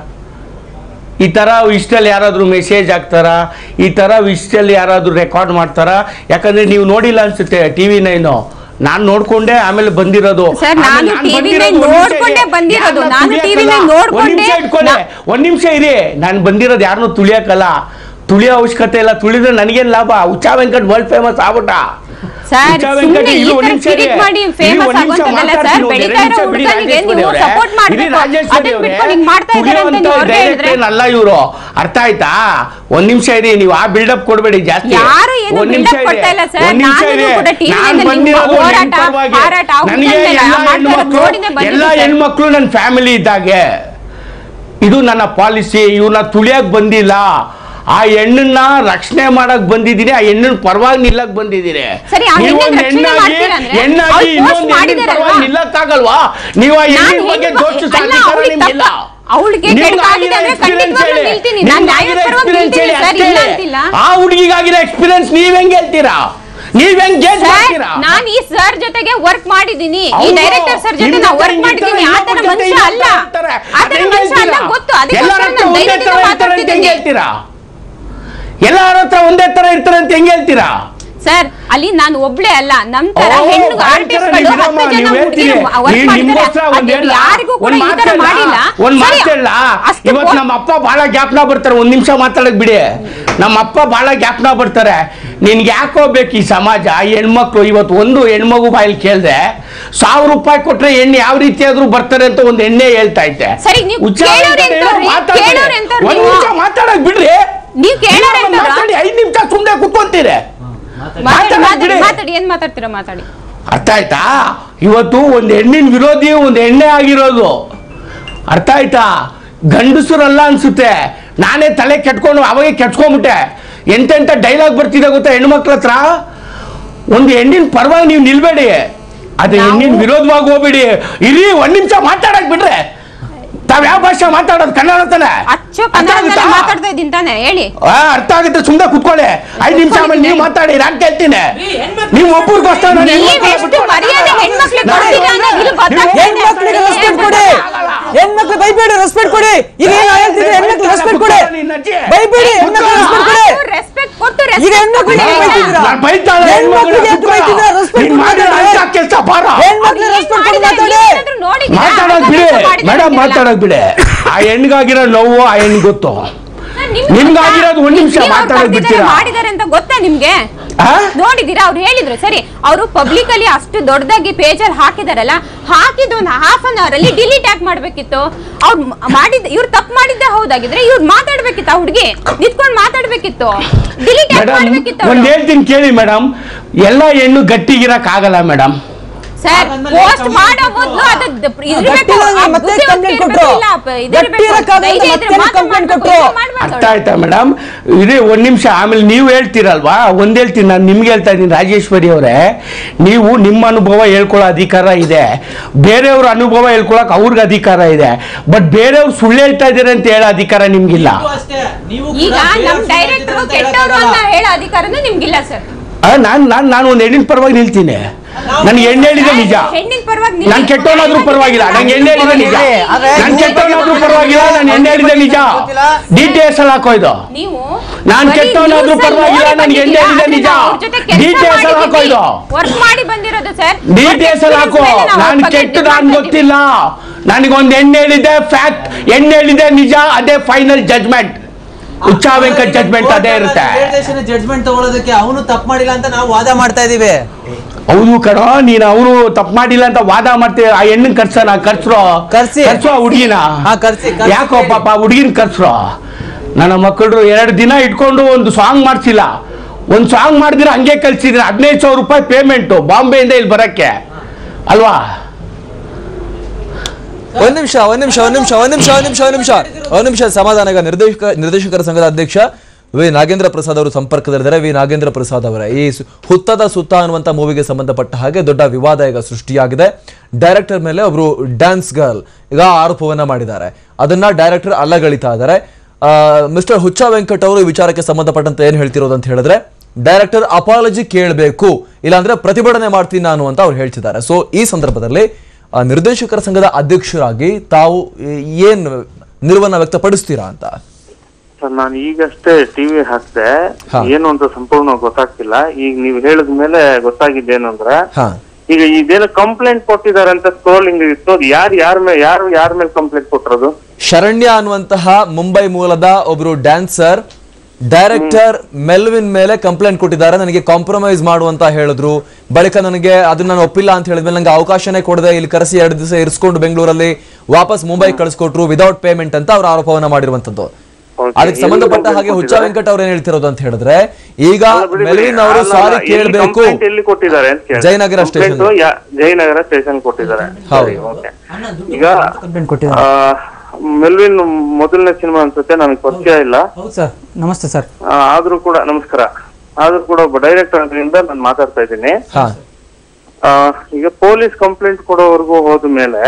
ಈ ಥರ ವಿಸ್ಟಲ್ಲಿ ಯಾರಾದರೂ ಮೆಸೇಜ್ ಹಾಕ್ತಾರಾ ಈ ಥರ ವಿಸ್ಟಲ್ಲಿ ಯಾರಾದರೂ ರೆಕಾರ್ಡ್ ಮಾಡ್ತಾರಾ ಯಾಕಂದ್ರೆ ನೀವು ನೋಡಿಲ್ಲ ಅನ್ಸುತ್ತೆ ಟಿ ವಿ ನೈನು ನಾನು ನೋಡ್ಕೊಂಡೆ ಆಮೇಲೆ ಬಂದಿರೋದು Sir, ನಾನು ಆಮೇಲೆ ನಾನ್ TV ಬಂದಿರೋದು ನೈನ್ ಒಂದ್ ನಿಮಿಷ ನೋಡ್ಕೊಂಡೇ ಇರಿ. ಬಂದಿರೋದು. ಯಾರ್ನ ನಾನು ತುಳಿಯಕ್ಕಲ್ಲ. TV ನೈನ್ ನೋಡ್ಕೊಂಡೇ ಒಂದ್ ನಿಮಿಷ ಇಟ್ಕೊಳ್ಳಿ ಒಂದ್ ನಿಮಿಷ ಇರಿ ನಾನು ಬಂದಿರೋದು ಯಾರನ್ನೂ ತುಳಿಯಕ್ಕಲ್ಲ ತುಳಿಯೋ ಅವಶ್ಯಕತೆ ಇಲ್ಲ ತುಳಿದ್ರೆ ನನಗೇನ್ ಲಾಭ ಉಚ್ಚಾ ವೆಂಕಟ್ ವರ್ಲ್ಡ್ ಫೇಮಸ್ ಆಗ್ಬಿಟ್ಟ ಸರ್ ಉಚ್ಚಾ ಸುಮ್ನೆ ವೆಂಕಟ್ ಈ ಇರು, ಒಂದ್ ತರ ನಿಮಿಷ ಕಿರಿಕ್ ಇರಿ. ಮಾಡಿ ಇರಿ, ಫೇಮಸ್ ಒಂದ್ ನಿಮಿಷ ಆಗುವಂತದ್ದಲ್ಲ ಸರ್ ಮಾತಾಡ್ತೀನಿ, ಒಂದ್ ಬೆಳೀತಾ ನಿಮಿಷ ಇರೋ ಬಿಡಿ, ಹುಡುಗನಿಗೆ ರಾಜೇಶ್ವರಿ ನೀವು ಅವ್ರೆ. ಸಪೋರ್ಟ್ ಇರಿ, ಮಾಡ್ಬೇಕು ರಾಜೇಶ್ವರಿ ಅದನ್ನ ಅವ್ರೆ. ಬಿಟ್ಕೊಂಡು ಹಿಂಗ್ ಮಾಡ್ತಾ ಇದ್ದಾರೆ ಅಂತ ನೀವು ಅವ್ರಿಗೆ direct ಹೇಳಿದ್ರೆ ಏನಲ್ಲ ಇವರು ಅರ್ಥ ಆಯ್ತಾ ಒಂದ್ ನಿಮಿಷ ಇರಿ ನೀವು ಆ ಬಿಲ್ಡಪ್ ಕೊಡ್ಬೇಡಿ ಜಾಸ್ತಿ ಯಾರು ಏನು ಒಂದ್ ನಿಮಿಷ build-up ಇರಿ. ಕೊಡ್ತಾ ಇಲ್ಲ sir. ಒಂದ್ ನಿಮಿಷ ನಾನು ಇರಿ. ಕೂಡ TV ನಾನ್ ನಲ್ಲಿ ಬಂದಿರೋದು ನಿಮ್ಮ ನಿಮ್ ಹೋರಾಟ, ಪರವಾಗಿ. ಹಾರಾಟ, ಆ ನನಗೆ ಹುಡುಗನ್ನೆಲ್ಲ ಎಲ್ಲ ಮಾಡ್ತಾ ಇರೋದು ಹೆಣ್ಮಕ್ಳು ನೋಡಿನೇ ಬಂದಿದ್ದು ಎಲ್ಲ sir. ಹೆಣ್ಮಕ್ಳು ನನ್ನ ಫ್ಯಾಮಿಲಿ ಇದ್ದಾಗೆ ಇದು ನನ್ನ ಪಾಲಿಸಿ ಇವ್ರನ್ನ ತುಳಿಯಕ್ ಬಂದಿಲ್ಲ ಆ ಹೆಣ್ಣನ್ನ ರಕ್ಷಣೆ ಮಾಡಕ್ ಬಂದಿದ್ದೀನಿ ಆ ಹೆಣ್ಣನ್ ಪರವಾಗಿ ನಿಲ್ಲಕ್ ಬಂದಿದ್ದೀನಿ ಸರಿ, ಆ ನೀವು ಹೆಣ್ಣನ್ನ ಒಂದ್ ರಕ್ಷಣೆ ಹೆಣ್ಣಾಗಿ ಮಾಡ್ತೀರಾ ಅಂದ್ರೆ? ಹೆಣ್ಣಾಗಿ ಅವ್ರು post ಇನ್ನೊಂದು ಹೆಣ್ಣಿನ ಮಾಡಿದಾರಲ್ವಾ? ಪರವಾಗಿ ನಿಲ್ಲಕ್ಕಾಗಲ್ವಾ ನೀವು ಆ ಹೆಣ್ಣಿನ ನಾನು ಬಗ್ಗೆ ಹೆಣ್ಣು- ದೋಷ ಅಲ್ಲ, ಸಾಧಿಕಾರ ಅವ್ಳಿಗೆ ನಿಮ್ಗಿಲ್ಲ ತಪ್ಪ- ಅವ್ಳಿಗೆ ನಿಮ್ಗೆ ಕೆಟ್ಟಾಗಿದೆ ಆಗಿರೋ ಅಂದ್ರೆ experience ಖಂಡಿತವಾಗ್ಲೂ ಹೇಳಿ. ನಿಲ್ತೀನಿ. ನಿಮ್ಗೆ ನಾನು ನ್ಯಾಯದ ಆಗಿರೋ ಪರವಾಗಿ experience ನಿಲ್ತೀನಿ ಹೇಳಿ, ಸರ್, ಅಷ್ಟೇ ಇಲ್ಲ ಹೇಳಿ. ಅಂತಿಲ್ಲ. ಆ ಹುಡುಗಿಗಾಗಿರೋ ಎಕ್ಸ್ಪೀರಿಯನ್ಸ್ ನೀವ್ ಹೆಂಗ್ ಹೇಳ್ತೀರಾ ನೀವ್ ಹೆಂಗ್ ಗೇಜ್ ಸರ್, ಮಾಡ್ತೀರಾ ನಾನ್ ಈ ಸರ್ ಜೊತೆಗೆ ವರ್ಕ್ ಮಾಡಿದೀನಿ ಈ ಹೌದು. ಡೈರೆಕ್ಟರ್ ಸರ್ ಜೊತೆ ನಿಮ್ ನಾವು ಜೊತೆ ವರ್ಕ್ ಹಿಂಗಿರ್ತಾರೆ, ಮಾಡಿದೀನಿ ಆ ತರ ಇನ್ನೊಬ್ರ ಜೊತೆ ಮನುಷ್ಯ ಅಲ್ಲ ಇರ್ತಾರೆ. ಆ ತರ ಅದ್ ಹೆಂಗ್ ಮನುಷ್ಯ ಅಲ್ಲ ಹೇಳ್ತೀರಾ? ಗೊತ್ತು ಎಲ್ಲರ ಅದಕ್ಕೋಸ್ಕರ ಹತ್ರ ನಾನು ಒಂದೇ ಧೈರ್ಯದಿಂದ ತರ ಇರ್ತಾರೆ ಅಂತ ಹೆಂಗ್ ಮಾತಾಡ್ತಿದ್ದೀನಿ ಹೇಳ್ತೀರಾ ಎಲ್ಲಾರ ಹತ್ರ ಒಂದೇ ತರ ಇರ್ತಾರೆ ಅಂತ ಹೆಂಗ್ ಹೇಳ್ತೀರಾ ಸರ್ ಅಲ್ಲಿ ನಾನು ಒಬ್ಳೆ ಅಲ್ಲ ನಮ್ ತರ ಓ, ಹೆಣ್ಣು ಭಯಂಕರ ಆರ್ಟಿಸ್ಟ್ಗಳು ನೀವು ಹತ್ತು ಇರಮ್ಮ, ಜನ ನೀವು ಹೇಳ್ತೀರಿ. ಹುಡುಗಿರು ವರ್ಕ್ ನೀವು ನಿಮ್ಗೋಸ್ಕರ ಮಾಡಿದ್ದಾರೆ ಒಂದ್ ಅದ್ ಹೇಳ್ಲಾ? ಯಾರಿಗೂ ಕೂಡ ಒಂದ್ ಈ ತರ ಮಾತ್ ಮಾಡಿಲ್ಲ ಹೇಳ್ಲಾ? ಒಂದ್ ಸರಿ, ಮಾತ್ ಹೇಳ್ಲಾ? ಅಷ್ಟು ಇವತ್ ನಮ್ಮ ಅಪ್ಪ ಬಹಳ ಜ್ಞಾಪನ ಬರ್ತಾರೆ ಒಂದ್ ನಿಮಿಷ ಮಾತಾಡಕ್ ಬಿಡಿ ನಮ್ಮ ಅಪ್ಪ ಬಹಳ ಜ್ಞಾಪನ ಬರ್ತಾರೆ ನಿನ್ಗೆ ಯಾಕೋ ಬೇಕು ಈ ಸಮಾಜ ಹೆಣ್ಮಕ್ಳು ಇವತ್ತು ಒಂದು ಹೆಣ್ಮಗು ಬಾಯಲ್ಲಿ ಕೇಳ್ದೆ ಸಾವಿರ ರೂಪಾಯಿ ಕೊಟ್ರೆ ಹೆಣ್ಣು ಯಾವ ರೀತಿ ಆದ್ರೂ ಬರ್ತಾರೆ ಅಂತ ಒಂದ್ ಎಣ್ಣೆ ಹೇಳ್ತಾ ಐತೆ ಸರಿ, ನೀವು ಹುಚ್ಚ ಕೇಳೋರು ಅಂತ ಎಂತವ್ರು? ಹೇಳೋರು ಮಾತಾಡ್ಬೇಡಿ. ಕೇಳೋರು ಎಂತವ್ರು ಒಂದ್ ನೀವು? ನಿಮಿಷ ಮಾತಾಡಕ್ ಬಿಡ್ರಿ ನೀವ್ ಕೇಳೋರು ನೀವು ಎಂತವ್ರು? ಮಾತಾಡಿ ಐದ್ ನಿಮಿಷ ಸುಮ್ನೆ ಕುತ್ಕೊಂತೀರಿ ಮಾತಾಡಿ ಮಾತಾಡಕ್ ಮಾತಾಡಿ ಬಿಡಿ. ಮಾತಾಡಿ ಏನ್ ಮಾತಾಡ್ತೀರಾ ಮಾತಾಡಿ ಅರ್ಥ ಆಯ್ತಾ ಇವತ್ತು ಒಂದು ಹೆಣ್ಣಿನ ವಿರೋಧಿ ಒಂದು ಎಣ್ಣೆ ಆಗಿರೋದು ಅರ್ಥ ಆಯ್ತಾ ಗಂಡಸರಲ್ಲ ಅನ್ಸುತ್ತೆ ನಾನೇ ತಲೆ ಕೆಟ್ಕೊಂಡು ಅವಾಗೆ ಕೆಟ್ಕೊಂಡ್ಬಿಟ್ಟೆ ಎಂತೆಂಥ ಡೈಲಾಗ್ ಬರ್ತಿದೆ ಗೊತ್ತಾ ಹೆಣ್ಮಕ್ಳ ಹತ್ರ ಒಂದು ಹೆಣ್ಣಿನ ಪರವಾಗಿ ನೀವು ನಿಲ್ಬೇಡಿ ಅದು ಹೆಣ್ಣಿನ ವಿರೋಧವಾಗಿ ಹೋಗ್ಬೇಡಿ ಇರಿ ಒಂದ್ ನಿಮಿಷ ಮಾತಾಡಕ್ ಬಿಡ್ರೆ ತಾವ್ ಯಾವ ಭಾಷೆ ಮಾತಾಡೋದು ಕನ್ನಡ ತಾನೆ ಅಚ್ಚು ಅರ್ಥ ಕನ್ನಡದಲ್ಲೇ ಆಗುತ್ತಾ? ಮಾತಾಡ್ತಾ ಇದ್ದೀನಿ ತಾನೆ ಹೇಳಿ ಆ, ಅರ್ಥ ಆಗುತ್ತೆ ಸುಮ್ಮನೆ ಕುತ್ಕೊಳ್ಳಿ ಐದು ನಿಮಿಷ ಆಮೇಲೆ ನೀವು ಮಾತಾಡಿ ನಾನು ಕೇಳ್ತೀನಿ ನೀವು ಒಬ್ಬರಿಗೋಸ್ಕರ ನಾನು ನೀವ್ ಹೆಣ್ಮಕ್ಳ ಎಷ್ಟು ಬಿಟ್ಟು ಮರ್ಯಾದೆ ಹೆಣ್ಮಕ್ಳಿಗೆ ನಾನು ಕೊಡ್ತೀರಾ ಅನ್ನೋದು ಇಲ್ಲಿ ಗೊತ್ತಾಗ್ತಾ ಇದೆ. ಹೆಣ್ಮಕ್ಳಿಗೆ ರೆಸ್ಪೆಕ್ಟ್ ಕೊಡಿ ಹೆಣ್ಮಕ್ಳು ಬೈಬೇಡಿ ರೆಸ್ಪೆಕ್ಟ್ ಕೊಡಿ ಈಗ ಏನ್ ಹೇಳ್ತಿದ್ರೆ ಹೆಣ್ಮಕ್ಳು ರೆಸ್ಪೆಕ್ಟ್ ಕೊಡಿ ಬೈಬೇಡಿ ಹೆಣ್ಮಕ್ಳು ರೆಸ್ಪೆಕ್ಟ್ ಕೊಡಿ ನಾವು respect ಕೊಟ್ಟು ಈಗ respect ಹೆಣ್ಮಕ್ಳಿಗೆ ಕೊಡಿ. ಏನ್ ಬೈತಿದ್ದೀರಾ? ನಾನ್ ಬೈತಾಳೆ ಹೆಣ್ಮಕ್ಳಿಗೆ ಯಾಕೆ ಬೈತಿದ್ದೀರಾ? respect ನೀನ್ ಮಾಡಿರೋ ಕೊಡಿ. ಆಯ್ತಾ ಕೆಲ್ಸ ಬಾರ ಹೆಣ್ಮಕ್ಳು ಅವ್ರು ಏನ್ ರೆಸ್ಪೆಕ್ಟ್ ಕೊಡಿ ಮಾಡಿದ್ದಾರೆ? ಮಾತಾಡಿ ನೀವೇನಾದ್ರೂ ನೋಡಿದ್ದೀರಾ? ಮಾತಾಡೋದ್ ಅಂತ ಬಿಡಿ ಮಾಡಿದ್ದಾರೆ ಮೇಡಮ್ ಅಂತೀರಲ್ಲ. ಮಾತಾಡೋದ್ ಬಿಡಿ ಆ ಹೆಣ್ಗಾಗಿರೋ ನೋವು ಆ ಹೆಣ್ ಗೊತ್ತು ಸರ್, ನಿಮ್ಗೆ ನಿಮ್ಗಾಗಿರೋದು ಒಂದ್ ನಿಮಿಷ ನೀವು ಅವ್ರು ಮಾತಾಡೋದ್ ಕರ್ದಿದ್ದಾರೆ, ಬಿಡ್ತೀರಾ? ಮಾಡಿದ್ದಾರೆ ಅಂತ ಗೊತ್ತಾ ನಿಮ್ಗೆ ಆ? ನೋಡಿದೀರಾ ಅವ್ರು ಹೇಳಿದ್ರು ಸರಿ ಅವರು ಪಬ್ಲಿಕ್ ಅಲ್ಲಿ ಅಷ್ಟು ದೊಡ್ಡದಾಗಿ ಪೇಜ್ ಅಲ್ಲಿ ಹಾಕಿದಾರಲ್ಲ ಹಾಕಿದ್ದು ಒಂದು ಹಾಫ್ ಅನ್ ಅವರ್ ಅಲ್ಲಿ ಡಿಲೀಟ್ ಯಾಕೆ ಮಾಡ್ಬೇಕಿತ್ತು ಅವ್ರು ಮಾಡಿದ ಇವ್ರು ತಪ್ಪು ಮಾಡಿದ್ದೆ ಹೌದಾಗಿದ್ರೆ ಇವ್ರು ಮಾತಾಡ್ಬೇಕಿತ್ತು ಆ ಹುಡುಗಿ ನಿಂತ್ಕೊಂಡು ಮಾತಾಡ್ಬೇಕಿತ್ತು ಡಿಲೀಟ್ ಯಾಕೆ ಮೇಡಮ್ ಮಾಡ್ಬೇಕಿತ್ತು ಒಂದ್ ಅವ್ರು? ಹೇಳ್ತೀನಿ ಕೇಳಿ ಮೇಡಮ್ ಎಲ್ಲ ಹೆಣ್ಣು ಗಟ್ಟಿಗಿರಕ್ ಆಗಲ್ಲ ಮೇಡಮ್ ಸರ್ ಪೋಸ್ಟ್ ಮಾಡೋ ಮೊದಲು ಅದು ಗಟ್ಟಿಲ್ಲ ಮತ್ತೆ ಕಂಪ್ಲೇಂಟ್ ಕೊಟ್ರು ಗಟ್ಟಿ ಇರಕ್ಕಾಗಲ್ಲ ಮತ್ತೆ ಕಂಪ್ಲೇಂಟ್ ಕೊಟ್ರು ಅರ್ಥ ಆಯ್ತಾ ಮೇಡಮ್ ಇದೇ ಒಂದ್ ನಿಮಿಷ ಆಮೇಲೆ ನೀವು ಹೇಳ್ತೀರಲ್ವಾ ಒಂದ್ ಹೇಳ್ತೀನಿ ನಾನು ನಿಮ್ಗೆ ಹೇಳ್ತಾ ಇದ್ದೀನಿ ರಾಜೇಶ್ವರಿ ಅವರೇ ನೀವು ನಿಮ್ಮ ಅನುಭವ ಹೇಳ್ಕೊಳ್ಳೋ ಅಧಿಕಾರ ಇದೆ ಬೇರೆಯವ್ರ ಅನುಭವ ಹೇಳ್ಕೊಳಕ್ ಅವ್ರಿಗೆ ಅಧಿಕಾರ ಇದೆ ಬಟ್ ಬೇರೆಯವ್ರು ಸುಳ್ಳು ಹೇಳ್ತಾ ಇದ್ದಾರೆ ಅಂತ ಹೇಳೋ ಅಧಿಕಾರ ನಿಮ್ಗಿಲ್ಲ ಈಗ ನಮ್ ಡೈರೆಕ್ಟರ್ ಕೆಟ್ಟವರು ಅಂತ ಹೇಳೋ ಅಧಿಕಾರನೂ ನಿಮ್ಗಿಲ್ಲ ಸರ್ ಆ, ನಾನ್ ನಾನ್ ನಾನು ಒಂದು ಹೆಣ್ಣಿನ ಪರವಾಗಿ ನಿಲ್ತೀನಿ ನನ್ಗೆ ಹೆಣ್ಣು ಹೇಳಿದೆ ನಿಜ ಹೆಣ್ಣಿನ ಪರವಾಗಿ ನಾನ್ ಕೆಟ್ಟವನಾದ್ರೂ ಪರವಾಗಿಲ್ಲ ನಂಗೆ ಹೆಣ್ಣು ಹೇಳಿದೆ ನಿಜ ನಾನ್ ಕೆಟ್ಟವನಾದ್ರೂ ಪರವಾಗಿಲ್ಲ ನಾನು ಹೆಣ್ಣು ಹೇಳಿದೆ ನಿಜ ಡಿಟೇಲ್ಸ್ ಅಲ್ಲಿ ಹಾಕೋ ಇದು ನೀವು ನಾನ್ ಕೆಟ್ಟವನಾದ್ರೂ ಪರವಾಗಿಲ್ಲ ನನ್ಗೆ ಹೆಣ್ಣು ಹೇಳಿದೆ ನಿಜ ಡಿಟೇಲ್ಸ್ ಅಲ್ಲಿ ಹಾಕೋ ಇದು ವರ್ಕ್ ಮಾಡಿ ಬಂದಿರೋದು ಸರ್ ಡಿಟೇಲ್ಸ್ ಅಲ್ಲಿ ಹಾಕೋ ನಾನು ಕೆಟ್ಟು ನಾನು ಗೊತ್ತಿಲ್ಲ ನನಗೊಂದು ಹೆಣ್ಣು ಹೇಳಿದೆ ಫ್ಯಾಕ್ಟ್ ಹೆಣ್ಣು ಹೇಳಿದೆ ನಿಜ ಅದೇ ಫೈನಲ್ ಜಜ್ಮೆಂಟ್ ಉಚ್ಚ ವೆಂಕಟ್ ಜಜ್ಮೆಂಟ್ ಅದೇ ಇರುತ್ತೆ ಜಡ್ಜ್ಮೆಂಟ್ ತಗೊಳ್ಳೋದಕ್ಕೆ ಅವನು ತಪ್ಪು ಮಾಡಿಲ್ಲ ಅಂತ ನಾವು ವಾದ ಮಾಡ್ತಾ ಇದೀವಿ ಹೌದು ಕಣೋ ನೀನು ಅವರು ತಪ್ಪು ಮಾಡಿಲ್ಲ ಅಂತ ವಾದ ಮಾಡ್ತೀವಿ ಆ ಹೆಣ್ಣನ್ ಕರ್ಸೋಣ ಕರ್ಸ್ರೋ ಕರ್ಸಿ. ಕರ್ಸೋ ಹುಡುಗಿನ ಹಾ, ಕರ್ಸಿ, ಕರ್ಸಿ ಯಾಕೋ ಹೇಳಿ. ಪಾಪ ಹುಡುಗಿನ ಕರ್ಸ್ರೋ ನನ್ನ ಮಕ್ಕಳು ಎರಡು ದಿನ ಇಟ್ಕೊಂಡು ಒಂದು ಸಾಂಗ್ ಮಾಡ್ಸಿಲ್ಲ ಒಂದು ಸಾಂಗ್ ಮಾಡಿದ್ರೆ ಹಂಗೆ ಕಳ್ಸಿದ್ರೆ ಹದಿನೈದು ಸಾವಿರ ರೂಪಾಯಿ ಪೇಮೆಂಟು ಬಾಂಬೆಯಿಂದ ಇಲ್ಲಿ ಬರಕ್ಕೆ ಅಲ್ವಾ ಒಂದ್ ನಿಮಿಷ ಒಂದ್ ನಿಮಿಷ ಒಂದ್ ನಿಮಿಷ ಒಂದ್ ನಿಮಿಷ ಒಂದ್ ನಿಮಿಷ ಒಂದ್ ನಿಮಿಷ ಒಂದ್ ನಿಮಿಷ ಸಮಾಧಾನ ಈಗ ನಿರ್ದೇಶಕ ನಿರ್ದೇಶಕರ ಸಂಘದ ಅಧ್ಯಕ್ಷ ವಿ ನಾಗೇಂದ್ರ ಪ್ರಸಾದ್ ಅವರು ಸಂಪರ್ಕದಲ್ಲಿದ್ದಾರೆ ವಿ ನಾಗೇಂದ್ರ ಪ್ರಸಾದ್ ಅವರೇ ಈ ಸು- ಹುತ್ತದ ಸುತ್ತ ಅನ್ನುವಂತ ಮೂವಿಗೆ ಸಂಬಂಧಪಟ್ಟ ಹಾಗೆ ದೊಡ್ಡ ವಿವಾದ ಈಗ ಸೃಷ್ಟಿಯಾಗಿದೆ ಡೈರೆಕ್ಟರ್ ಮೇಲೆ ಒಬ್ರು ಡ್ಯಾನ್ಸ್ ಗರ್ಲ್ ಈಗ ಆರೋಪವನ್ನ ಮಾಡಿದ್ದಾರೆ ಅದನ್ನ ಡೈರೆಕ್ಟರ್ ಅಲ್ಲಗಳಿತಾ ಇದ್ದಾರೆ ಮಿಸ್ಟರ್ ಹುಚ್ಚ ವೆಂಕಟ್ ಅವರು ಈ ವಿಚಾರಕ್ಕೆ ಸಂಬಂಧಪಟ್ಟಂತೆ ಏನ್ ಹೇಳ್ತಿರೋದು ಅಂತ ಹೇಳಿದ್ರೆ ಡೈರೆಕ್ಟರ್ ಅಪಾಲಜಿ ಕೇಳಬೇಕು ಇಲ್ಲಾಂದ್ರೆ ಪ್ರತಿಭಟನೆ ಮಾಡ್ತೀನಿ ನಾನು ಅಂತ ಅವ್ರು ಹೇಳ್ತಿದ್ದಾರೆ ಸೊ ಈ ಸಂದರ್ಭದಲ್ಲಿ ಆ, ನಿರ್ದೇಶಕರ ಸಂಘದ ಅಧ್ಯಕ್ಷರಾಗಿ ತಾವು ಏ- ಏನ್ ನಿಲುವನ್ನ ವ್ಯಕ್ತಪಡಿಸ್ತೀರಾ ಅಂತ ಸರ್ ನಾನು ಈಗಷ್ಟೇ ಟಿವಿ ಹಾಕ್ದೆ ಹಾ. ಏನು ಅಂತ ಸಂಪೂರ್ಣ ಗೊತ್ತಾಗ್ತಿಲ್ಲ ಈಗ ನೀವು ಹೇಳಿದ ಮೇಲೆ ಗೊತ್ತಾಗಿದ್ದೇನು ಅಂದ್ರೆ ಹಾ ಈಗ ಇದೇನೋ ಕಂಪ್ಲೇಂಟ್ ಕೊಟ್ಟಿದ್ದಾರೆ ಅಂತ ಸ್ಕ್ರೋಲಿಂಗ್ ಇತ್ತು ಅದು ಯಾರು ಯಾರ ಮೇಲೆ ಯಾರು ಯಾರ ಮೇಲೆ ಕಂಪ್ಲೇಂಟ್ ಕೊಟ್ಟಿರೋದು ಶರಣ್ಯ ಅನ್ನುವಂತಹ ಮುಂಬೈ ಮೂಲದ ಒಬ್ರು ಡ್ಯಾನ್ಸರ್ ಡೈರೆಕ್ಟರ್ ಮೆಲ್ವಿನ್ ಮೇಲೆ ಕಂಪ್ಲೇಂಟ್ ಕೊಟ್ಟಿದ್ದಾರೆ ನನಗೆ ಕಾಂಪ್ರಮೈಸ್ ಮಾಡುವಂತ ಹೇಳಿದ್ರು ಬಳಿಕ ನನಗೆ ಅದನ್ನ ನಾನು ಒಪ್ಪಿಲ್ಲ ಅಂತ ಹೇಳಿದ್ಮೇಲೆ ನನಗೆ ಅವಕಾಶನೇ ಕೊಡದೆ ಇಲ್ಲಿ ಕರೆಸಿ ಎರಡು ದಿವಸ ಇರಿಸ್ಕೊಂಡು ಬೆಂಗಳೂರಲ್ಲಿ ವಾಪಸ್ ಮುಂಬೈ ಕಳಿಸ್ಕೊಟ್ರು ವಿದೌಟ್ ಪೇಮೆಂಟ್ ಅಂತ ಅವ್ರ ಆರೋಪವನ್ನ ಮಾಡಿರುವಂತದ್ದು ಅದಕ್ಕೆ ಸಂಬಂಧಪಟ್ಟ ಹಾಗೆ ಹುಚ್ಚ ವೆಂಕಟ್ ಅವ್ರು ಏನ್ ಹೇಳ್ತಿರೋದು ಅಂತ ಹೇಳಿದ್ರೆ ಈಗ ಮೆಲ್ವಿನ್ ಅವರು ಸಾರಿ ಕೇಳಬೇಕು ಕಂಪ್ಲೇಂಟ್ ಎಲ್ಲಿ ಕೊಟ್ಟಿದ್ದಾರೆ ಅಂತ ಕೇಳಿ ಜಯನಗರ ಸ್ಟೇಷನ್ Complaint ಯಾ- ಜಯನಗರ ಸ್ಟೇಷನ್ ಕೊಟ್ಟಿದ್ದಾರೆ ಹೌದು. ಸರಿ, okay. ಈಗ ಕಂಪ್ಲೇಂಟ್ ಕೊಟ್ಟಿದ್ದಾರೆ ಆ, ಮೆಲ್ವಿನ್ ಮೊದಲನೇ ಸಿನಿಮಾ ಅನ್ಸುತ್ತೆ ನನಗೆ ಪರಿಚಯ ಇಲ್ಲ ಹೌದು ಸರ್ ನಮಸ್ತೆ ಸರ್ ಆ, ಆದ್ರೂ ಕೂಡ ನಮಸ್ಕಾರ ಆದ್ರೂ ಕೂಡ ಒಬ್ಬ ಡೈರೆಕ್ಟರ್ ಅದರಿಂದ ನಾನು ಮಾತಾಡ್ತಾ ಇದ್ದೀನಿ ಹಾ ಆ, ಈಗ ಪೊಲೀಸ್ ಕಂಪ್ಲೇಂಟ್ ಕೊಡೋವರೆಗೂ ಹೋದ ಮೇಲೆ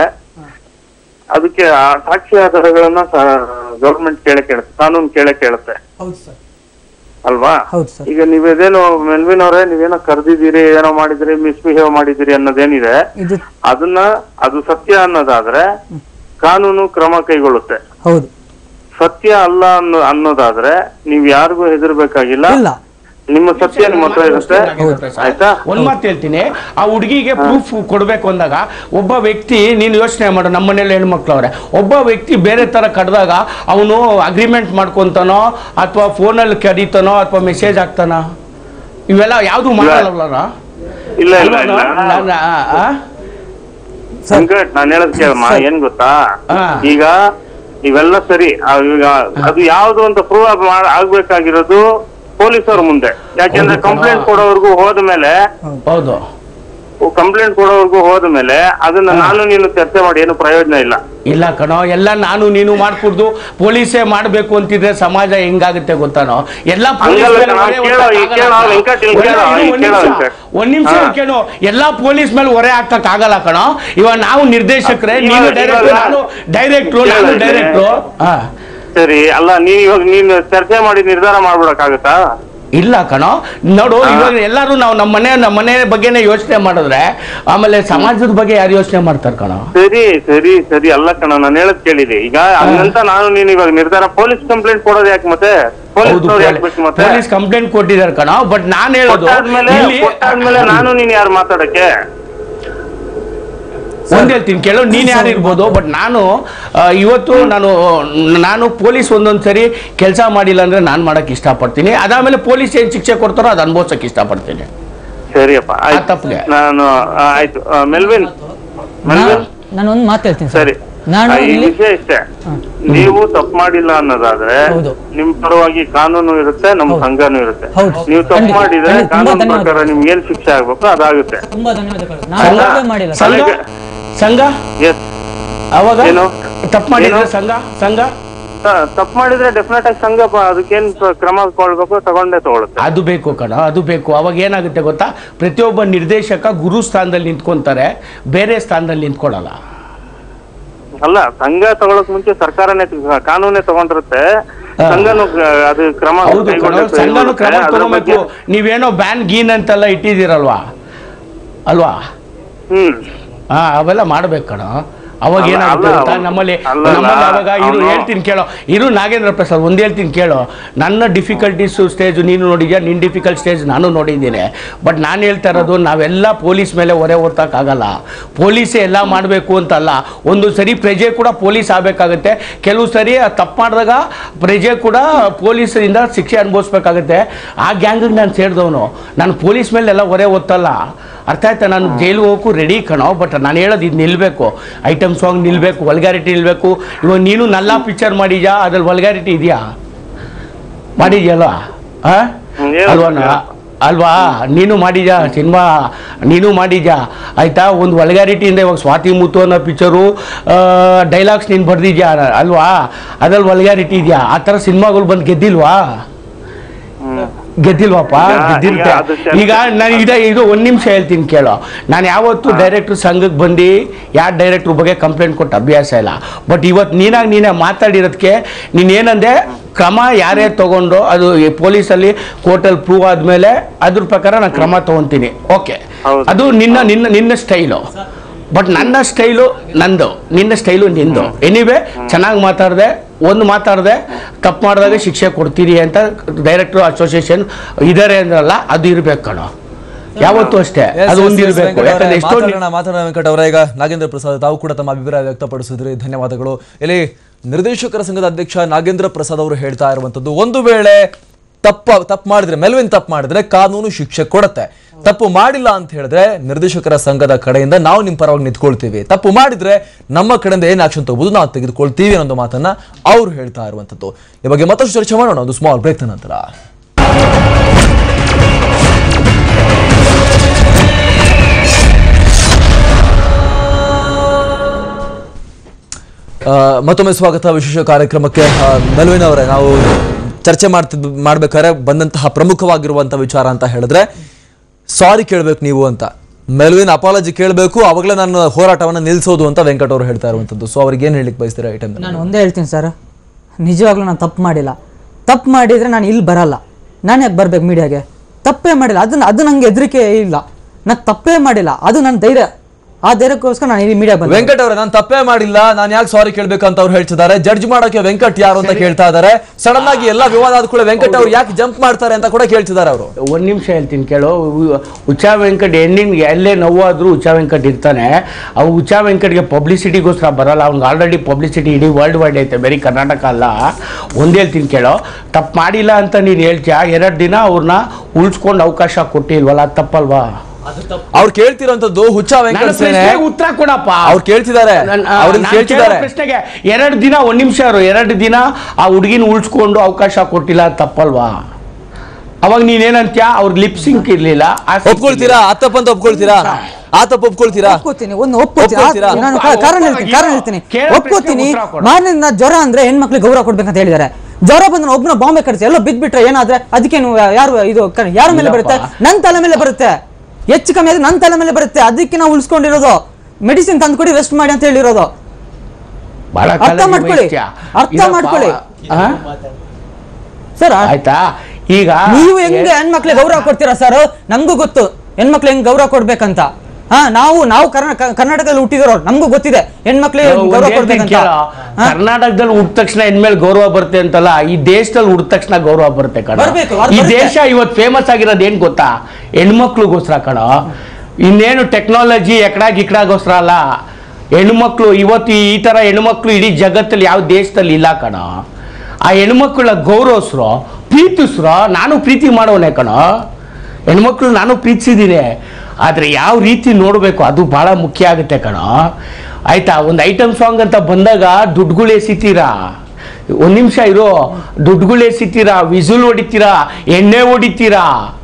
ಅದಕ್ಕೆ ಆ ಸಾಕ್ಷಿ ಆಧಾರಗಳನ್ನ ಗವರ್ಮೆಂಟ್ ಕೇಳೇ ಕೇಳುತ್ತೆ ಕಾನೂನು ಕೇಳೇ ಕೇಳುತ್ತೆ ಹೌದು ಸರ್ ಅಲ್ವಾ ಹೌದು ಸರ್ ಈಗ ನೀವೇದೇನೋ ಮೆಲ್ವಿನ್ ಅವರೇ ನೀವೇನೋ ಕರೆದಿದ್ದೀರಿ ಏನೋ ಮಾಡಿದಿರಿ ಮಿಸ್ಬಿಹೇವ್ ಮಾಡಿದಿರಿ ಅನ್ನೋದೇನಿದೆ ಇದು ಅದನ್ನ ಅದು ಸತ್ಯ ಅನ್ನೋದಾದ್ರೆ ಕಾನೂನು ಕ್ರಮ ಕೈಗೊಳ್ಳುತ್ತೆ ಹೌದು ಸತ್ಯ ಅಲ್ಲ ಅನ್ನೋ ಅನ್ನೋದಾದ್ರೆ ನೀವ್ ಯಾರಿಗೂ ಹೆದರ್ಬೇಕಾಗಿಲ್ಲ ಇಲ್ಲ ನಿಮ್ಮ ಸತ್ಯ ನಿಮ್ಮ ಹತ್ರ ಇರುತ್ತೆ ಆಯ್ತಾ ಒಂದ್ ಮಾತು ಹೇಳ್ತೀನಿ ಆ ಹುಡುಗಿಗೆ ಪ್ರೂಫ್ ಕೊಡ್ಬೇಕು ಅಂದಾಗ ಒಬ್ಬ ವ್ಯಕ್ತಿ ನೀನು ಯೋಚನೆ ಮಾಡು ನಮ್ಮ ಮನೇಲಿ ಹೆಣ್ಮಕ್ಳು ಅವ್ರೆ ಒಬ್ಬ ವ್ಯಕ್ತಿ ಬೇರೆ ತರ ಕಡ್ದಾಗ ಅವನು ಅಗ್ರಿಮೆಂಟ್ ಮಾಡ್ಕೊಂತಾನೋ ಅಥವಾ ಫೋನಲ್ಲಿ ಕರೀತಾನೋ ಅಥವಾ ಮೆಸೇಜ್ ಹಾಕ್ತಾನ ಇವೆಲ್ಲ ಯಾವ್ದು ಮಾಡಲ್ಲ ಇಲ್ಲ ಇಲ್ಲ ಇಲ್ಲ ವೆಂಕಟ್ ನಾನು ಹೇಳೋದ್ ಕೇಳಮ್ಮ ಏನ್ ಗೊತ್ತಾ ಈಗ ಇವೆಲ್ಲ ಸರಿ ಆ, ಈಗ ಅದು ಯಾವ್ದು ಅಂತ ಪ್ರೂವ್ ಆಗ್ಬೇಕಾಗಿರೋದು ಪೊಲೀಸರ ಮುಂದೆ ಯಾಕೆಂದ್ರೆ ಕಂಪ್ಲೇಂಟ್ ಕೊಡೋವರೆಗೂ ಹೋದ್ಮೇಲೆ ಹೌದು ಕಂಪ್ಲೇಂಟ್ ಕೊಡೋವರೆಗೂ ಹೋದ್ಮೇಲೆ ಅದನ್ನ ನಾನು ನೀನು ಚರ್ಚೆ ಮಾಡಿ ಏನು ಪ್ರಯೋಜನ ಇಲ್ಲ ಇಲ್ಲ ಕಣೋ ಎಲ್ಲ ನಾನು ನೀನು ಮಾಡ್ಕೊಡ್ದು ಪೊಲೀಸೇ ಮಾಡ್ಬೇಕು ಅಂತಿದ್ರೆ ಸಮಾಜ ಹೆಂಗಾಗುತ್ತೆ ಗೊತ್ತಾನೋ ಎಲ್ಲ ಪೊಲೀಸ್ ಹಂಗಲ್ಲ ಮೇಲೆ ಕಣೋ, ಹೊರೆ ಕೇಳೋ, ಈ ಹಾಕಕ್ಕಾಗಲ್ಲ ಕೇಳೋ, ಕಣೋ. ವೆಂಕಟ್ ಇಲ್ಲಿ ಕೇಳೋ, ಒಂದ್ ಇಲ್ಲಿ ಕೇಳೋ, ನಿಮಿಷ, ವೆಂಕಟ್. ಒಂದ್ ನಿಮಿಷ ಹಾ. ಕೇಳು ಎಲ್ಲಾ ಪೊಲೀಸ್ ಮೇಲೆ ಹೊರೆ ಹಾಕಕ್ ಆಗಲ್ಲ ಕಣೋ ಇವಾಗ ನಾವು ನಿರ್ದೇಶಕರೇ ಇವಾಗ- ನೀನು ಡೈರೆಕ್ಟರ್ ಇವಾಗ- ನಾನು ಡೈರೆಕ್ಟ್ರು ನಾನು ಕೇಳು, ಡೈರೆಕ್ಟ್ರು ಹಾ ಸರಿ ಅಲ್ಲ ನೀನ್ ಇವಾಗ ನೀನು ಚರ್ಚೆ ಮಾಡಿ ನಿರ್ಧಾರ ಮಾಡ್ಬಿಡಕ್ಕಾಗತ್ತಾ ಇಲ್ಲ ಕಣೋ ನೋಡು ಇವಾಗ ಎಲ್ಲರೂ ನಾವು ನಮ್ಮ ಮನೆ ನಮ್ಮ ಮನೆ ಬಗ್ಗೆನೇ ಯೋಚನೆ ಮಾಡಿದ್ರೆ ಆಮೇಲೆ ಸಮಾಜದ ಬಗ್ಗೆ ಯಾರು ಯೋಚನೆ ಮಾಡ್ತಾರೆ ಕಣೋ ಸರಿ ಸರಿ ಸರಿ ಅಲ್ಲ ಕಣ ನಾನು ಹೇಳದ್ ಕೇಳಿದೆ ಈಗ ಹಂಗಂತ ನಾನು ನೀನು ಇವಾಗ ನಿರ್ಧಾರ ಪೊಲೀಸ್ ಕಂಪ್ಲೇಂಟ್ ಕೊಡೋದು ಯಾಕೆ ಮತ್ತೆ ಪೊಲೀಸ್ ಯಾಕೆ ಬೇಕು ಮತ್ತೆ ಪೊಲೀಸ್ ಕಂಪ್ಲೇಂಟ್ ಕೊಟ್ಟಿದ್ದಾರೆ ಕಣೋ ಬಟ್ ನಾನು ಹೇಳೋದು ಕೊಟ್ಟಾದ್ಮೇಲೆ ಇಲ್ಲಿ ಕೊಟ್ಟಾದ್ಮೇಲೆ ನಾನು ನೀನ್ ಯಾರು ಮಾತಾಡಕ್ಕೆ ಒಂದ್ ಹೇಳ್ತೀನಿ ಕೇಳು ನೀನ್ ಯಾರು ಇರ್ಬೋದು ಬಟ್ ನಾನು ಆ, ಇವತ್ತು ನಾನು ನಾನು ಪೊಲೀಸ್ ಒಂದೊಂದ್ ಸರಿ ಕೆಲಸ ಮಾಡಿಲ್ಲ ಅಂದ್ರೆ ನಾನು ಮಾಡಕ್ ಇಷ್ಟಪಡ್ತೀನಿ ಅದಾದ್ಮೇಲೆ ಪೊಲೀಸ್ ಏನ್ ಶಿಕ್ಷೆ ಕೊಡ್ತಾರೋ ಅದು ಅನ್ಭವಿಸಕ್ ಇಷ್ಟಪಡ್ತೀನಿ ಸರಿಯಪ್ಪ ಆಯ್ತು ತಪ್ಪಿಗೆ ನಾನು ಆ, ಆಯ್ತು ಆ, ಮೆಲ್ವಿನ್ ಮೆಲ್ವಿನ್ ನಾನು ಒಂದು ಮಾತು ಹೇಳ್ತೀನಿ ಸರಿ ನಾನು ಆ, ಈ ಇಲ್ಲಿ- ವಿಷಯ ಇಷ್ಟೇ ನೀವು ತಪ್ಪು ಮಾಡಿಲ್ಲ ಅನ್ನೋದಾದ್ರೆ ನಿಮ್ ಪರವಾಗಿ ಕಾನೂನು ಇರುತ್ತೆ ನಮ್ಮ ಸಂಘನೂ ಇರುತ್ತೆ ನೀವು ತಪ್ಪು ಖಂಡಿತ. ಮಾಡಿದ್ರೆ ಖಂಡಿತ. ತುಂಬಾ ಕಾನೂನು ಧನ್ಯವಾದ. ಪ್ರಕಾರ ನಿಮ್ಗೆ ಏನ್ ಶಿಕ್ಷೆ ಆಗ್ಬೇಕು ಅದಾಗುತ್ತೆ ತುಂಬಾ ಧನ್ಯವಾದಗಳು ನಾನು ಸಂಘ- ತಪ್ಪೇ ಮಾಡಿಲ್ಲ ಸಂಘ ಸಂಘ ಎಸ್ ಅವಾಗ ಏನು? ತಪ್ಪು ಮಾಡಿದ್ರೆ ಏನು? ಸಂಘ ಸಂಘ ತಪ್ಪು ಮಾಡಿದ್ರೆ ಡೆಫಿನೆಟ್ ಆಗಿ ಸಂಘ ಪ- ಅದಕ್ಕೇನ್ ಪ- ಕ್ರಮ ತಗೊಳ್ಬೇಕು ತಗೊಂಡೇ ತಗೊಳುತ್ತೆ ಅದು ಬೇಕು ಕಣ ಅದು ಬೇಕು ಅವಾಗ ಏನಾಗುತ್ತೆ ಗೊತ್ತಾ ಪ್ರತಿಯೊಬ್ಬ ನಿರ್ದೇಶಕ ಗುರು ಸ್ಥಾನದಲ್ಲಿ ನಿಂತ್ಕೊಂತಾರೆ ಬೇರೆ ಸ್ಥಾನದಲ್ಲಿ ನಿಂತ್ಕೊಳ್ಳಲ್ಲ ಅಲ್ಲ ಸಂಘ ತಗೊಳಕ್ ಮುಂಚೆ ಸರ್ಕಾರನೇ ತ- ಕಾನೂನೇ ತಗೊಂಡಿರುತ್ತೆ ಸಂಘನು ಕ- ಅದು ಕ್ರಮ ಹೌದು ಕಣ ಕೈಗೊಳ್ಳುತ್ತೆ, ಸಂಘನು ಕ್ರಮ ಅದ್ರ ತಗೋಬೇಕು ಬಗ್ಗೆ- ನೀವೇನೋ ಬ್ಯಾನ್ ಗೀನ್ ಅಂತೆಲ್ಲ ಇಟ್ಟಿದ್ದೀರಲ್ವಾ ಅಲ್ವಾ ಹ್ಮ್ ಹಾ ಅವೆಲ್ಲ ಮಾಡ್ಬೇಕು ಕಣ ಅವಾಗ ಅಲ್ಲ, ಏನಾಗುತ್ತೆ ಅಲ್ಲ, ಗೊತ್ತಾ ಅವ್ನು- ನಮ್ಮಲ್ಲಿ ಅಲ್ಲ, ನಮ್ಮಲ್ಲಿ ಅಲ್ಲ, ಅವಾಗ ಇರು ಅವ್ನು- ಹೇಳ್ತೀನಿ ಕೇಳೋ ಇರು ನಾಗೇಂದ್ರ ಪ್ರಸಾದ್ ಒಂದ್ ಹೇಳ್ತೀನಿ ಕೇಳೋ ನನ್ನ ಡಿಫಿಕಲ್ಟೀಸ್ ಸ್ಟೇಜ್ ನೀನು ನೋಡಿದ್ಯಾ ನಿನ್ ಡಿಫಿಕಲ್ಟ್ ಸ್ಟೇಜ್ ನಾನು ನೋಡಿದ್ದೀನಿ ಬಟ್ ನಾನು ಹೇಳ್ತಾ ಇರೋದು ನಾವೆಲ್ಲ ಪೊಲೀಸ್ ಮೇಲೆ ಹೊರೆ ಹೊತ್ತಕ್ಕಾಗಲ್ಲ ಪೊಲೀಸೇ ಎಲ್ಲ ಮಾಡಬೇಕು ಅಂತಲ್ಲ ಒಂದು ಸರಿ ಪ್ರಜೆ ಕೂಡ ಪೊಲೀಸ್ ಆಗಬೇಕಾಗುತ್ತೆ ಕೆಲವು ಸರಿ ತಪ್ಪು ಮಾಡಿದಾಗ ಪ್ರಜೆ ಕೂಡ ಪೊಲೀಸರಿಂದ ಶಿಕ್ಷೆ ಅನುಭವಿಸ್ಬೇಕಾಗುತ್ತೆ ಆ ಗ್ಯಾಂಗಿಗೆ ನಾನು ಸೇರಿದವನು ನಾನು ಪೊಲೀಸ್ ಮೇಲೆ ಎಲ್ಲ ಹೊರೆ ಹೊತ್ತಲ್ಲ ಅರ್ಥ ಆಯ್ತಾ ನಾನು ಜೈಲಿಗೆ ಹೋಗೋಕ್ಕೂ ರೆಡಿ ಕಣೋ ಬಟ್ ನಾನು ಹೇಳೋದು ಇದು ನಿಲ್ಲಬೇಕು ಐಟಮ್ ಸಾಂಗ್ ನಿಲ್ಲಬೇಕು ವಲ್ಗಾರಿಟಿ ನಿಲ್ಲಬೇಕು ಇವಾಗ ನೀನು ನಲ್ಲ ಪಿಕ್ಚರ್ ಮಾಡಿದ್ಯಾ ಅದ್ರಲ್ಲಿ ವಲ್ಗಾರಿಟಿ ಇದೆಯಾ ಮಾಡಿದ್ಯಲ್ವಾ ಆ? ಅಲ್ವಾ ನಾ- ಅಲ್ವಾ ನೀನು ಮಾಡಿದ್ಯಾ ಸಿನಿಮಾ ನೀನು ಮಾಡಿದ್ಯಾ ಆಯ್ತಾ ಒಂದು ವಲ್ಗಾರಿಟಿಯಿಂದ ಇವಾಗ ಸ್ವಾತಿ ಮುತ್ತು ಅನ್ನೋ ಪಿಕ್ಚರು ಡೈಲಾಗ್ಸ್ ನೀನು ಬರ್ದಿದ್ಯಾ ಅಲ್ವಾ ಅದ್ರಲ್ಲಿ ವಲ್ಗಾರಿಟಿ ಇದೆಯಾ ಆ ಥರ ಸಿನಿಮಾಗಳು ಬಂದು ಗೆದ್ದಿಲ್ವಾ ಗೆದ್ದಿಲ್ವಪ್ಪ ಈಗ- ಗೆದ್ದಿರುತ್ತೆ ಈಗ ಅದು ಸರಿ. ಈಗ ನಾನು ಇದೆ ಇದು ಒಂದು ನಿಮಿಷ ಹೇಳ್ತೀನಿ ಕೇಳೋ ನಾನು ಯಾವತ್ತು ಡೈರೆಕ್ಟ್ರ್ ಸಂಘಕ್ಕೆ ಬಂದು ಯಾರ ಡೈರೆಕ್ಟ್ರ್ ಬಗ್ಗೆ ಕಂಪ್ಲೇಂಟ್ ಕೊಟ್ಟು ಅಭ್ಯಾಸ ಇಲ್ಲ ಬಟ್ ಇವತ್ತು ನೀನಾಗಿ ನೀನೇ ಮಾತಾಡಿರೋದಕ್ಕೆ ನೀನು ಏನಂದೆ ಕ್ರಮ ಯಾರೇ ತಗೊಂಡು ಅದು ಈ ಪೊಲೀಸಲ್ಲಿ ಕೋರ್ಟಲ್ಲಿ ಪ್ರೂವ್ ಆದಮೇಲೆ ಅದ್ರ ಪ್ರಕಾರ ನಾನು ಕ್ರಮ ತಗೊಂತೀನಿ ಓಕೆ ಅದು ನಿನ್ನ ನಿನ್ನ ನಿನ್ನ ಸ್ಟೈಲು ಬಟ್ ನನ್ನ ಸ್ಟೈಲು ನಂದು ನಿನ್ನ ಸ್ಟೈಲು ನಿಂದು ಎನಿವೆ ಚೆನ್ನಾಗಿ ಮಾತಾಡಿದೆ ಒಂದು ಮಾತಾಡಿದೆ ತಪ್ಪು ಮಾಡಿದಾಗ ಶಿಕ್ಷೆ ಕೊಡ್ತೀರಿ ಅಂತ ಡೈರೆಕ್ಟರ್ ಅಸೋಸಿಯೇಷನ್ ಇದಾರೆ ಅಂದ್ರಲ್ಲ ಅದು ಇರ್ಬೇಕು ಕಣೋ ಯಾವತ್ತೂ ಅಷ್ಟೇ ಅದು ಒಂದಿರ್ಬೇಕು ಯಾಕಂದ್ರೆ ಎಷ್ಟೋ ಮಾತಾಡೋಣ ಮಾತಾಡೋಣ ವೆಂಕಟ್ ಅವರ ಈಗ ನಾಗೇಂದ್ರ ಪ್ರಸಾದ್ ತಾವು ಕೂಡ ತಮ್ಮ ಅಭಿಪ್ರಾಯ ವ್ಯಕ್ತಪಡಿಸಿದ್ರಿ ಧನ್ಯವಾದಗಳು ಇಲ್ಲಿ ನಿರ್ದೇಶಕರ ಸಂಘದ ಅಧ್ಯಕ್ಷ ನಾಗೇಂದ್ರ ಪ್ರಸಾದ್ ಅವರು ಹೇಳ್ತಾ ಇರುವಂತದ್ದು ಒಂದು ವೇಳೆ ತಪ್ಪ ತಪ್ಪು ಮಾಡಿದ್ರೆ ಮೆಲ್ವಿನ್ ತಪ್ಪು ಮಾಡಿದ್ರೆ ಕಾನೂನು ಶಿಕ್ಷೆ ಕೊಡುತ್ತೆ ತಪ್ಪು ಮಾಡಿಲ್ಲ ಅಂತ ಹೇಳಿದ್ರೆ ನಿರ್ದೇಶಕರ ಸಂಘದ ಕಡೆಯಿಂದ ನಾವು ನಿಮ್ಮ ಪರವಾಗಿ ನಿಂತ್ಕೊಳ್ತೀವಿ ತಪ್ಪು ಮಾಡಿದ್ರೆ ನಮ್ಮ ಕಡೆಯಿಂದ ಏನ್ ಆಕ್ಷನ್ ತಗೋಬಹುದು ನಾವು ತೆಗೆದುಕೊಳ್ತೀವಿ ಅನ್ನೋ ಮಾತನ್ನ ಅವ್ರು ಹೇಳ್ತಾ ಇರುವಂತದ್ದು ಈ ಬಗ್ಗೆ ಮತ್ತಷ್ಟು ಚರ್ಚೆ ಮಾಡೋಣ ಒಂದು ಸ್ಮಾಲ್ ಬ್ರೇಕ್ ನಂತರ ಆ, ಮತ್ತೊಮ್ಮೆ ಸ್ವಾಗತ ವಿಶೇಷ ಕಾರ್ಯಕ್ರಮಕ್ಕೆ ಆ, ಮೆಲ್ವಿನ್ ಅವರೇ ನಾವು ಚರ್ಚೆ ಮಾಡ್ತಿದ್ ಮಾಡ್ಬೇಕಾದ್ರೆ ಬಂದಂತಹ ಪ್ರಮುಖವಾಗಿರುವಂತಹ ವಿಚಾರ ಅಂತ ಹೇಳಿದ್ರೆ ಸಾರಿ ಕೇಳಬೇಕು ನೀವು ಅಂತ ಮೆಲ್ವಿನ್ ಅಪಾಲಜಿ ಕೇಳಬೇಕು ಅವಾಗಲೇ ನಾನು ಹೋರಾಟವನ್ನು ನಿಲ್ಲಿಸೋದು ಅಂತ ವೆಂಕಟ್ ಅವರು ಹೇಳ್ತಾ ಇರುವಂತದ್ದು ಸೊ ಅವ್ರಿಗೆ ಏನು ಹೇಳಿಕ್ ಬಯಸ್ತೀರಾ ಈ ಟೈಮ್ ನಾನು ಒಂದೇ ಹೇಳ್ತೀನಿ ಸರ್ ನಿಜವಾಗ್ಲೂ ನಾನು ತಪ್ಪು ಮಾಡಿಲ್ಲ ತಪ್ಪು ಮಾಡಿದರೆ ನಾನು ಇಲ್ಲಿ ಬರಲ್ಲ ನಾನು ಯಾಕೆ ಬರ್ಬೇಕು ಮೀಡಿಯಾಗೆ ತಪ್ಪೇ ಮಾಡಿಲ್ಲ ಅದು ಅದು ನಂಗೆ ಹೆದರಿಕೆ ಇಲ್ಲ ನಾನು ತಪ್ಪೇ ಮಾಡಿಲ್ಲ ಅದು ನನ್ನ ಧೈರ್ಯ ಆ ಧೈರ್ಯಕ್ಕೋಸ್ಕರ ನಾನು ಇಲ್ಲಿ ಮೀಡಿಯಾ ಬಂದೆ ವೆಂಕಟ್ ಅವರೇ ನಾನು ತಪ್ಪೇ ಮಾಡಿಲ್ಲ ನಾನು ಯಾಕೆ ಸಾರಿ ಕೇಳಬೇಕು ಅಂತ ಅವ್ರು ಹೇಳ್ತಿದ್ದಾರೆ ಜಡ್ಜ್ ಮಾಡೋಕೆ ವೆಂಕಟ್ ಯಾರು ಅಂತ ಕೇಳ್ತಾ ಇದ್ದಾರೆ ಸಡನ್ ಆಗಿ ಎಲ್ಲ ವಿವಾದ ಆದ ಕೂಡ ವೆಂಕಟ್ ಅವ್ರು ಯಾಕೆ ಜಂಪ್ ಮಾಡ್ತಾರೆ ಅಂತ ಕೂಡ ಕೇಳ್ತಿದ್ದಾರೆ ಅವರು ಒಂದು ನಿಮಿಷ ಹೇಳ್ತೀನಿ ಕೇಳು ಉ- ಉಚ್ಚಾ ವೆಂಕಟ್ ಹೆಣ್ಣಿನ್ಗೆ ಎಲ್ಲೇ ನೋವಾದರೂ ಉಚ್ಚಾ ವೆಂಕಟ್ ಇರ್ತಾನೆ ಅವು ಉಚ್ಚಾ ವೆಂಕಟ್ಗೆ ಪಬ್ಲಿಸಿಟಿಗೋಸ್ಕರ ಬರಲ್ಲ ಅವ್ನಿಗೆ ಆಲ್ರೆಡಿ ಪಬ್ಲಿಸಿಟಿ ಇಡೀ ವರ್ಲ್ಡ್ ವೈಡ್ ಐತೆ ಬರೀ ಕರ್ನಾಟಕ ಅಲ್ಲ ಒಂದು ಹೇಳ್ತೀನಿ ಕೇಳೋ ತಪ್ಪು ಮಾಡಿಲ್ಲ ಅಂತ ನೀನು ಹೇಳ್ತೀಯ ಎರಡು ದಿನ ಅವ್ರನ್ನ ಉಳಿಸ್ಕೊಂಡು ಅವಕಾಶ ಕೊಟ್ಟಿಲ್ವಲ್ಲ ಅದು ತಪ್ಪಲ್ವಾ ಅವ್ರು ಕೇಳ್ತಿರೋಂಥದ್ದು ಹುಚ್ಚ ವೆಂಕಟ ನನ್ನ ಸೇನೆ ಪ್ರಶ್ನೆಗೆ ಉತ್ತರ ಕೊಡಪ್ಪ ಅವ್ರು ಕೇಳ್ತಿದ್ದಾರೆ ನನ್- ಆ, ಅವ್ರನ್ನ ನಾನ್ ಕೇಳ್ತಿದ್ದಾರೆ ಕೇಳೋ ಪ್ರಶ್ನೆಗೆ ಎರಡು ದಿನ ಒಂದ್ ನಿಮಿಷ ಅವರು ಎರಡು ದಿನ ಆ ಹುಡುಗಿನ ಉಳಿಸ್ಕೊಂಡು ಅವಕಾಶ ಕೊಟ್ಟಿಲ್ಲ ಅದ್ ತಪ್ಪಲ್ವಾ ಅವಾಗ ನೀನೇನಂತ್ಯ ಅವ್ರ ಲಿಪ್ ಸಿಂಕ್ ಇರ್ಲಿಲ್ಲ ಆ sync ಒಪ್ಕೊಳ್ತೀರಾ ಆ ತಪ್ಪಂತ ಒಪ್ಕೊಳ್ತೀರಾ ಆ ತಪ್ಪು ಒಪ್ಕೊಳ್ತೀರಾ ಒಪ್ಕೋತೀನಿ ಒಂದು ಒಪ್ಕೋತೀನಿ ಒಪ್ಕೊಳ್ತೀರಾ? ಆ- ನಾನು ಕಾ- ಕಾರಣ ಹೇಳ್ತೀನಿ ಕಾರಣ ಹೇಳ್ತೀನಿ ಒಪ್ಕೋತೀನಿ ಮಾರನೇ ಜ್ವರ ಅಂದ್ರೆ ಹೆಣ್ಮಕ್ಳಿಗೆ ಗೌರವ ಕೊಡ್ಬೇಕಂತ ಹೇಳಿದ್ದಾರೆ ಜ್ವರ ಬಂದ್ರೆ ಒಬ್ಬನ ಬಾಂಬೆ ಕಡಿಸಿ ಎಲ್ಲ ಬಿದ್ಬಿಟ್ರೆ ಏನಾದ್ರೆ ಅದಕ್ಕೆ ನೀವು ಯಾರು ಇದು ಕ- ಯಾರ ಮೇಲೆ ಬರುತ್ತೆ ನನ್ನ ತಲೆ ಮೇಲೆ ಬರುತ್ತೆ ಹೆಚ್ಚು ಕಮ್ಮಿ ಆದ್ರೆ ನನ್ನ ತಲೆ ಮೇಲೆ ಬರುತ್ತೆ ಅದಕ್ಕೆ ನಾವು ಉಳಿಸ್ಕೊಂಡಿರೋದು ಮೆಡಿಸಿನ್ ತಂದ್ಕೊಡಿ ರೆಸ್ಟ್ ಮಾಡಿ ಅಂತ ಹೇಳಿರೋದು ಬಹಳ ಅರ್ಥ ಕಾಳಜಿ ಮಾಡ್ಕೊಳ್ಳಿ ವಹಿಸ್ತ್ಯಾ? ಅರ್ಥ ಇದಪ್ಪ, ಮಾಡ್ಕೊಳ್ಳಿ ಆ? ಸರ್ ಆಯ್ತಾ ಈಗ ನೀವು ಹೆಂಗೆ ಹೆಣ್ಮಕ್ಳಿಗೆ ಗೌರವ ಕೊಡ್ತೀರಾ ಸರ್ ನಮಗೂ ಗೊತ್ತು ಹೆಣ್ಮಕ್ಳು ಹೆಂಗ್ ಗೌರವ ಕೊಡ್ಬೇಕಂತ ಹಾ ನಾವು ನಾವು ಕರ್ನಾ- ಕ- ಕರ್ನಾಟಕದಲ್ಲಿ ಹುಟ್ಟಿದಿರೋ ನಮಗೂ ಗೊತ್ತಿದೆ ಹೆಣ್ಮಕ್ಳಿಗೆ ಒಂದ್ ಗೌರವ ಹೇಳ್ತೀನಿ ಕೊಡ್ಬೇಕಂತ ಕೇಳೋ, ಕರ್ನಾಟಕದಲ್ಲಿ ಹುಟ್ಟ ತಕ್ಷಣ ಇನ್ಮೇಲೆ ಗೌರವ ಬರುತ್ತೆ ಅಂತಲ್ಲ ಈ ದೇಶದಲ್ಲಿ ಹುಟ್ಟ ತಕ್ಷಣ ಗೌರವ ಬರುತ್ತೆ ಕಣ ಬರ್ಬೇಕು, ಅದು ಈ ಬರುತ್ತೆ. ದೇಶ ಇವತ್ತು ಫೇಮಸ್ ಆಗಿರೋದು ಏನ್ ಗೊತ್ತಾ ಹೆಣ್ಮಕ್ಳಿಗೋಸ್ಕರ ಕಣ ಇನ್ನೇನು ಟೆಕ್ನಾಲಜಿ ಎಕಡ ಗಿಕಡಾಗೋಸ್ಕರ ಅಲ್ಲ ಹೆಣ್ಮಕ್ಳು ಇವತ್ತು ಈ ತರ ಹೆಣ್ಮಕ್ಳು ಇಡೀ ಜಗತ್ತಲ್ಲಿ ಯಾವ ದೇಶದಲ್ಲಿ ಇಲ್ಲ ಕಣ ಆ ಹೆಣ್ಮಕ್ಳ ಗೌರವಿಸ್ರೋ ಪ್ರೀತಿಸ್ರೋ ನಾನು ಪ್ರೀತಿ ಮಾಡೋನೆ ಕಣ ಹೆಣ್ಮಕ್ಳು ನಾನು ಪ್ರೀತಿಸಿದ್ದೀನಿ ಆದರೆ ಯಾವ ರೀತಿ ನೋಡಬೇಕು ಅದು ಭಾಳ ಮುಖ್ಯ ಆಗುತ್ತೆ ಕಣ ಆಯ್ತಾ ಒಂದು ಐಟಮ್ ಸಾಂಗ್ ಅಂತ ಬಂದಾಗ ದುಡ್ಡುಗಳು ಎಸಿತೀರಾ ಒಂದು ನಿಮಿಷ ಇರೋ ದುಡ್ಡುಗಳು ಎಸಿತೀರಾ ವಿಸುಲ್ ಹೊಡಿತೀರಾ ಎಣ್ಣೆ ಹೊಡಿತೀರಾ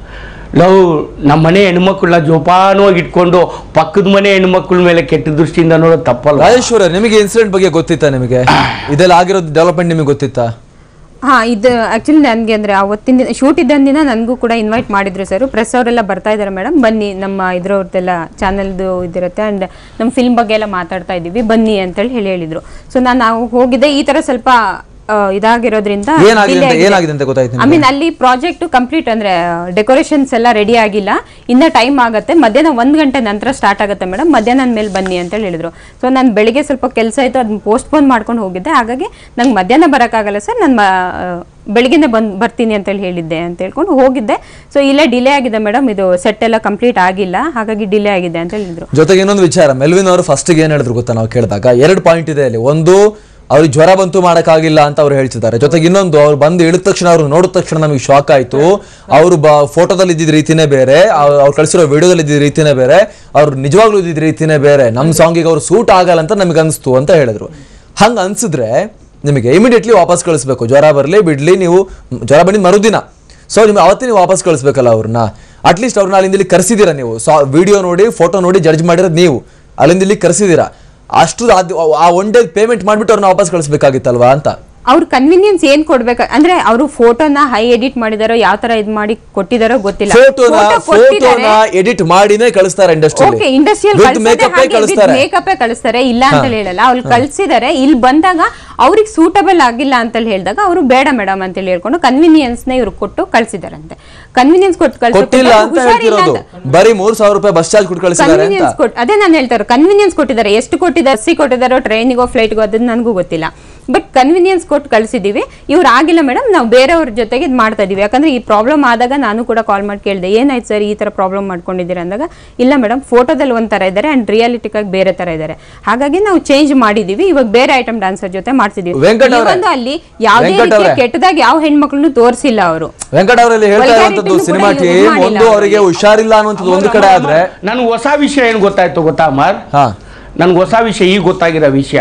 ಲವ್ ನಮ್ಮ ಮನೆ ಹೆಣ್ಮಕ್ಳನ್ನ ಜೋಪಾನವಾಗಿ ಇಟ್ಕೊಂಡು ಪಕ್ಕದ ಮನೆ ಹೆಣ್ಮಕ್ಳ ಮೇಲೆ ಕೆಟ್ಟ ದೃಷ್ಟಿಯಿಂದ ನೋಡೋದು ತಪ್ಪಲ್ಲ ರಾಜೇಶ್ವರ ನಿಮಗೆ ಇನ್ಸಿಡೆಂಟ್ ಬಗ್ಗೆ ಗೊತ್ತಿತ್ತಾ ನಿಮಗೆ ಇದೆಲ್ಲ ಆಗಿರೋದು ಡೆವಲಪ್ಮೆಂಟ್ ನಿಮಗೆ ಗೊತ್ತಿತ್ತಾ ಹಾ ಇದು ಆಕ್ಚುಲಿ ನನಗೆ ಅಂದ್ರೆ ಅವತ್ತಿನ ದಿನ ಶೂಟ್ ಇದ್ದ ದಿನ ನನಗೂ ಕೂಡ ಇನ್ವೈಟ್ ಮಾಡಿದ್ರು ಸರ್ ಪ್ರೆಸ್ ಅವರೆಲ್ಲ ಬರ್ತಾ ಇದ್ದಾರೆ ಮೇಡಮ್ ಬನ್ನಿ ನಮ್ಮ ಇದ್ರವ್ರದ್ದೆಲ್ಲ ಚಾನಲ್ದು ಇದಿರುತ್ತೆ ಆ್ಯಂಡ್ ನಮ್ಮ ಫಿಲ್ಮ್ ಬಗ್ಗೆ ಎಲ್ಲ ಮಾತಾಡ್ತಾ ಇದ್ದೀವಿ ಬನ್ನಿ ಅಂತೇಳಿ ಹೇಳಿ ಹೇಳಿದ್ರು ಸೊ ನಾನು ನಾವು ಹೋಗಿದ್ದೆ ಈ ಥರ ಸ್ವಲ್ಪ ಆ, ಇದಾಗಿರೋದ್ರಿಂದ ಏನಾಗಿದೆ ಅಂತ- ಏನಾಗಿದೆ ಅಂತ ಗೊತ್ತಾಯ್ತು ಐ ಮೀನ್ ಅಲ್ಲಿ ಪ್ರಾಜೆಕ್ಟ್ ಕಂಪ್ಲೀಟ್ ಅಂದ್ರೆ ಡೆಕೋರೇಷನ್ಸ್ ಎಲ್ಲ ರೆಡಿ ಆಗಿಲ್ಲ ಇನ್ನ ಟೈಮ್ ಆಗುತ್ತೆ ಮಧ್ಯಾಹ್ನ ಒಂದ್ ಗಂಟೆ ನಂತರ ಸ್ಟಾರ್ಟ್ ಆಗುತ್ತೆ ಮೇಡಮ್ ಮಧ್ಯಾಹ್ನ ಮೇಲೆ ಬನ್ನಿ ಅಂತ ಹೇಳಿದ್ರು ಸೊ ನಾನು ಬೆಳಿಗ್ಗೆ ಸ್ವಲ್ಪ ಕೆಲಸ ಆಯ್ತು ಅದನ್ನ ಪೋಸ್ಟ್ಪೋನ್ ಮಾಡ್ಕೊಂಡು ಹೋಗಿದ್ದೆ ಹಾಗಾಗಿ ನಂಗೆ ಮಧ್ಯಾಹ್ನ ಬರೋಕ್ಕಾಗಲ್ಲ ಸರ್ ನಾನು ಬೆಳಿಗ್ಗೆನೆ ಬಂದ್ ಬರ್ತೀನಿ ಅಂತೇಳಿ ಹೇಳಿದ್ದೆ ಅಂತ ಹೇಳ್ಕೊಂಡು ಹೋಗಿದ್ದೆ ಸೊ ಇಲ್ಲೇ ಡಿಲೇ ಆಗಿದೆ ಮೇಡಮ್ ಇದು ಸೆಟ್ ಎಲ್ಲ ಕಂಪ್ಲೀಟ್ ಆಗಿಲ್ಲ ಹಾಗಾಗಿ ಡಿಲೇ ಆಗಿದೆ ಅಂತ ಹೇಳಿದ್ರು ಜೊತೆಗೆ ಇನ್ನೊಂದು ವಿಚಾರ ಮೆಲ್ವಿನ್ ಅವರು ಫಸ್ಟ್ ಏನ್ ಹೇಳಿದ್ರು ಗೊತ್ತಾ ನಾವು ಕೇಳಿದಾಗ ಎರಡು ಪಾಯಿಂಟ್ ಇದೆ ಅಲ್ಲಿ ಒಂದು ಅವ್ರಿಗೆ ಜ್ವರ ಬಂತು ಮಾಡಕ್ಕಾಗಿಲ್ಲ ಅಂತ ಅವ್ರು ಹೇಳ್ತಿದ್ದಾರೆ ಜೊತೆಗೆ ಇನ್ನೊಂದು ಅವ್ರು ಬಂದು ಇಳಿದ ತಕ್ಷಣ ಅವ್ರು ನೋಡಿದ ತಕ್ಷಣ ನಮಗೆ ಶಾಕ್ ಆಯ್ತು ಅವರು ಬ ಫೋಟೋದಲ್ಲಿ ಇದ್ದಿದ್ದ ರೀತಿನೇ ಬೇರೆ ಅವ್ರು ಅವ್ರು ಕಳಿಸಿರೋ ವಿಡಿಯೋದಲ್ಲಿ ಇದ್ದಿದ್ದ ರೀತಿನೇ ಬೇರೆ ಅವ್ರು ನಿಜವಾಗ್ಲೂ ಇದ್ದಿದ್ದ ರೀತಿನೇ ಬೇರೆ ನಮ್ಮ ಸಾಂಗಿಗೆ ಅವ್ರು ಸೂಟ್ ಆಗಲ್ಲ ಅಂತ ನಮಗೆ ಅನಿಸ್ತು ಅಂತ ಹೇಳಿದ್ರು ಹಂಗ ಅನ್ಸಿದ್ರೆ ನಿಮಗೆ ಇಮಿಡಿಯೇಟ್ಲಿ ವಾಪಸ್ ಕಳಿಸ್ಬೇಕು ಜ್ವರ ಬರಲಿ ಬಿಡ್ಲಿ ನೀವು ಜ್ವರ ಬಂದಿದ್ದು ಮರುದಿನ ಸೊ ನಿಮ್ಗೆ ಅವತ್ತೇ ನೀವು ವಾಪಸ್ ಕಳಿಸ್ಬೇಕಲ್ಲ ಅವ್ರನ್ನ ಅಟ್ಲೀಸ್ಟ್ ಅವ್ರನ್ನ ಅಲ್ಲಿಂದ ಇಲ್ಲಿ ಕರೆಸಿದ್ದೀರಾ ನೀವು ಸೊ ವಿಡಿಯೋ ನೋಡಿ ಫೋಟೋ ನೋಡಿ ಜಡ್ಜ್ ಮಾಡಿರೋದು ನೀವು ಅಲ್ಲಿಂದ ಇಲ್ಲಿ ಕರೆಸಿದ್ದೀರಾ ಅಷ್ಟು ಅದ್- ಆ ಒನ್ ಡೇ ಪೇಮೆಂಟ್ ಮಾಡ್ಬಿಟ್ಟು ಅವ್ರನ್ನ ವಾಪಸ್ ಕಳಿಸ್ಬೇಕಾಗಿತ್ತಲ್ವಾ ಅಂತ ಅವ್ರ ಕನ್ವಿನಿಯನ್ಸ್ ಏನ್ ಕೊಡ್ಬೇಕು ಅಂದ್ರೆ ಅವರು ಫೋಟೋನ ಹೈ ಎಡಿಟ್ ಮಾಡಿದಾರೋ ಯಾವ ತರ ಇದ್ ಮಾಡಿ ಕೊಟ್ಟಿದಾರೋ ಗೊತ್ತಿಲ್ಲ ಫೋಟೋನ Photo ಕೊಟ್ಟಿದ್ದಾರೆ. ಫೋಟೋನ ಎಡಿಟ್ ಮಾಡಿನೇ ಕಳಿಸ್ತಾರೆ ಇಂಡಸ್ಟ್ರಿ ಓಕೆ ಇಂಡಸ್ಟ್ರಿಯಲ್ ಮೇಕಪ್ ಕಳಿಸ್ತಾರೆ ಮೇಕಪ್ ಕಳಿಸ್ತಾರೆ ಇಲ್ಲ ಹಾ. ಅಂತ ಹೇಳಲ್ಲ ಅವ್ರು ಹಾ. ಕಳ್ಸಿದಾರೆ ಇಲ್ಲಿ ಬಂದಾಗ ಅವ್ರಿಗೆ ಸೂಟಬಲ್ ಆಗಿಲ್ಲ ಅಂತ ಹೇಳಿದಾಗ ಅವರು ಬೇಡ ಮೇಡಮ್ ಅಂತ ಹೇಳಿ ಹೇಳ್ಕೊಂಡು ಕನ್ವಿನಿಯನ್ಸ್ ನ ಇವ್ರು ಕೊಟ್ಟು ಕಳ್ಸಿದಾರಂತೆ ಕನ್ವಿನಿಯನ್ಸ್ ಕೊಟ್ಟು ಕೊಟ್ಟಿಲ್ಲ ಕಳ್ಸಿದ್ರೆ ಅಂತ ಹುಷಾರಿಲ್ಲ ಹೇಳ್ತಿರೋದು ಅಂತ ಬರೀ ಮೂರ್ ಸಾವಿರ ರೂಪಾಯಿ ಬಸ್ ಚಾರ್ಜ್ ಕೊಟ್ಟು ಕಳಿಸಿದ್ದಾರೆ ಅಂತ ಕನ್ವಿನಿಯನ್ಸ್ ಕೊಟ್ಟು ಅದೇ ನಾನು ಹೇಳ್ತಾರೆ ಕನ್ವಿನಿಯನ್ಸ್ ಕೊಟ್ಟಿದ್ದಾರೆ ಎಷ್ಟು ಕೊಟ್ಟಿದ್ದಾರೆ ಸಿ ಕೊಟ್ಟಿದ್ದಾರೋ ಟ್ರೈನಿಗೋ ಫ್ಲೈಟ್ಗೋ ಅದನ್ನ ನನಗೂ ಗೊತ್ತಿಲ್ಲ ಬಟ್ ಕನ್ವಿನಿಯನ್ಸ್ ಕೊಟ್ಟು ಕಳಿಸಿದೀವಿ ಇವ್ರು ಆಗಿಲ್ಲ ಮೇಡಮ್ ನಾವು ಬೇರೆಯವ್ರ ಜೊತೆಗೆ ಇದು ಮಾಡ್ತಾ ಇದೀವಿ ಯಾಕಂದ್ರೆ ಈ ಪ್ರಾಬ್ಲಮ್ ಆದಾಗ ನಾನು ಕೂಡ ಕಾಲ್ ಮಾಡಿ ಕೇಳಿದೆ ಏನಾಯ್ತು ಸರ್ ಈ ತರ ಪ್ರಾಬ್ಲಮ್ ಮಾಡ್ಕೊಂಡಿದ್ದೀರಾ ಅಂದಾಗ ಇಲ್ಲ ಮೇಡಮ್ ಫೋಟೋದಲ್ಲಿ ಒಂಥರ ಇದ್ದಾರೆ ಅಂಡ್ ರಿಯಾಲಿಟಿಕಾಗಿ ಬೇರೆ ತರ ಇದ್ದಾರೆ ಹಾಗಾಗಿ ನಾವು ಚೇಂಜ್ ಮಾಡಿದೀವಿ ಇವಾಗ ಬೇರೆ ಐಟಮ್ ಡಾನ್ಸರ್ ಜೊತೆ ಮಾಡ್ತಿದೀವಿ ವೆಂಕಟ್ ಈ ಅವ್ರೆ, ಒಂದು ಅಲ್ಲಿ ಯಾವುದೇ ವೆಂಕಟ್ ರೀತಿಯ ಅವ್ರೆ. ಕೆಟ್ಟದಾಗ ಯಾವ ಹೆಣ್ಮಕ್ಳನ್ನು ತೋರಿಸಿಲ್ಲ ಅವರು ವೆಂಕಟ ಅವರಲ್ಲಿ ಹೇಳ್ತಾ Vulgarity ಇರುವಂತದ್ದು ನು ಕೂಡ ಸಿನಿಮಾ use ಟೀಮ್ ಮಾಡಿಲ್ಲ ಒಂದು ಅವರಿಗೆ ಹುಷಾರಿಲ್ಲ ಅನ್ನುವಂಥದ್ದು ಒಂದು ಕಡೆ ಆದ್ರೆ ನನ್ಗೆ ಹೊಸ ವಿಷಯ ಏನು ಗೊತ್ತಾಯ್ತು ಗೊತ್ತಾ ಅಮರ್ ನನ್ಗೆ ಹೊಸ ವಿಷಯ ಈಗ ಗೊತ್ತಾಗಿರೋ ವಿಷಯ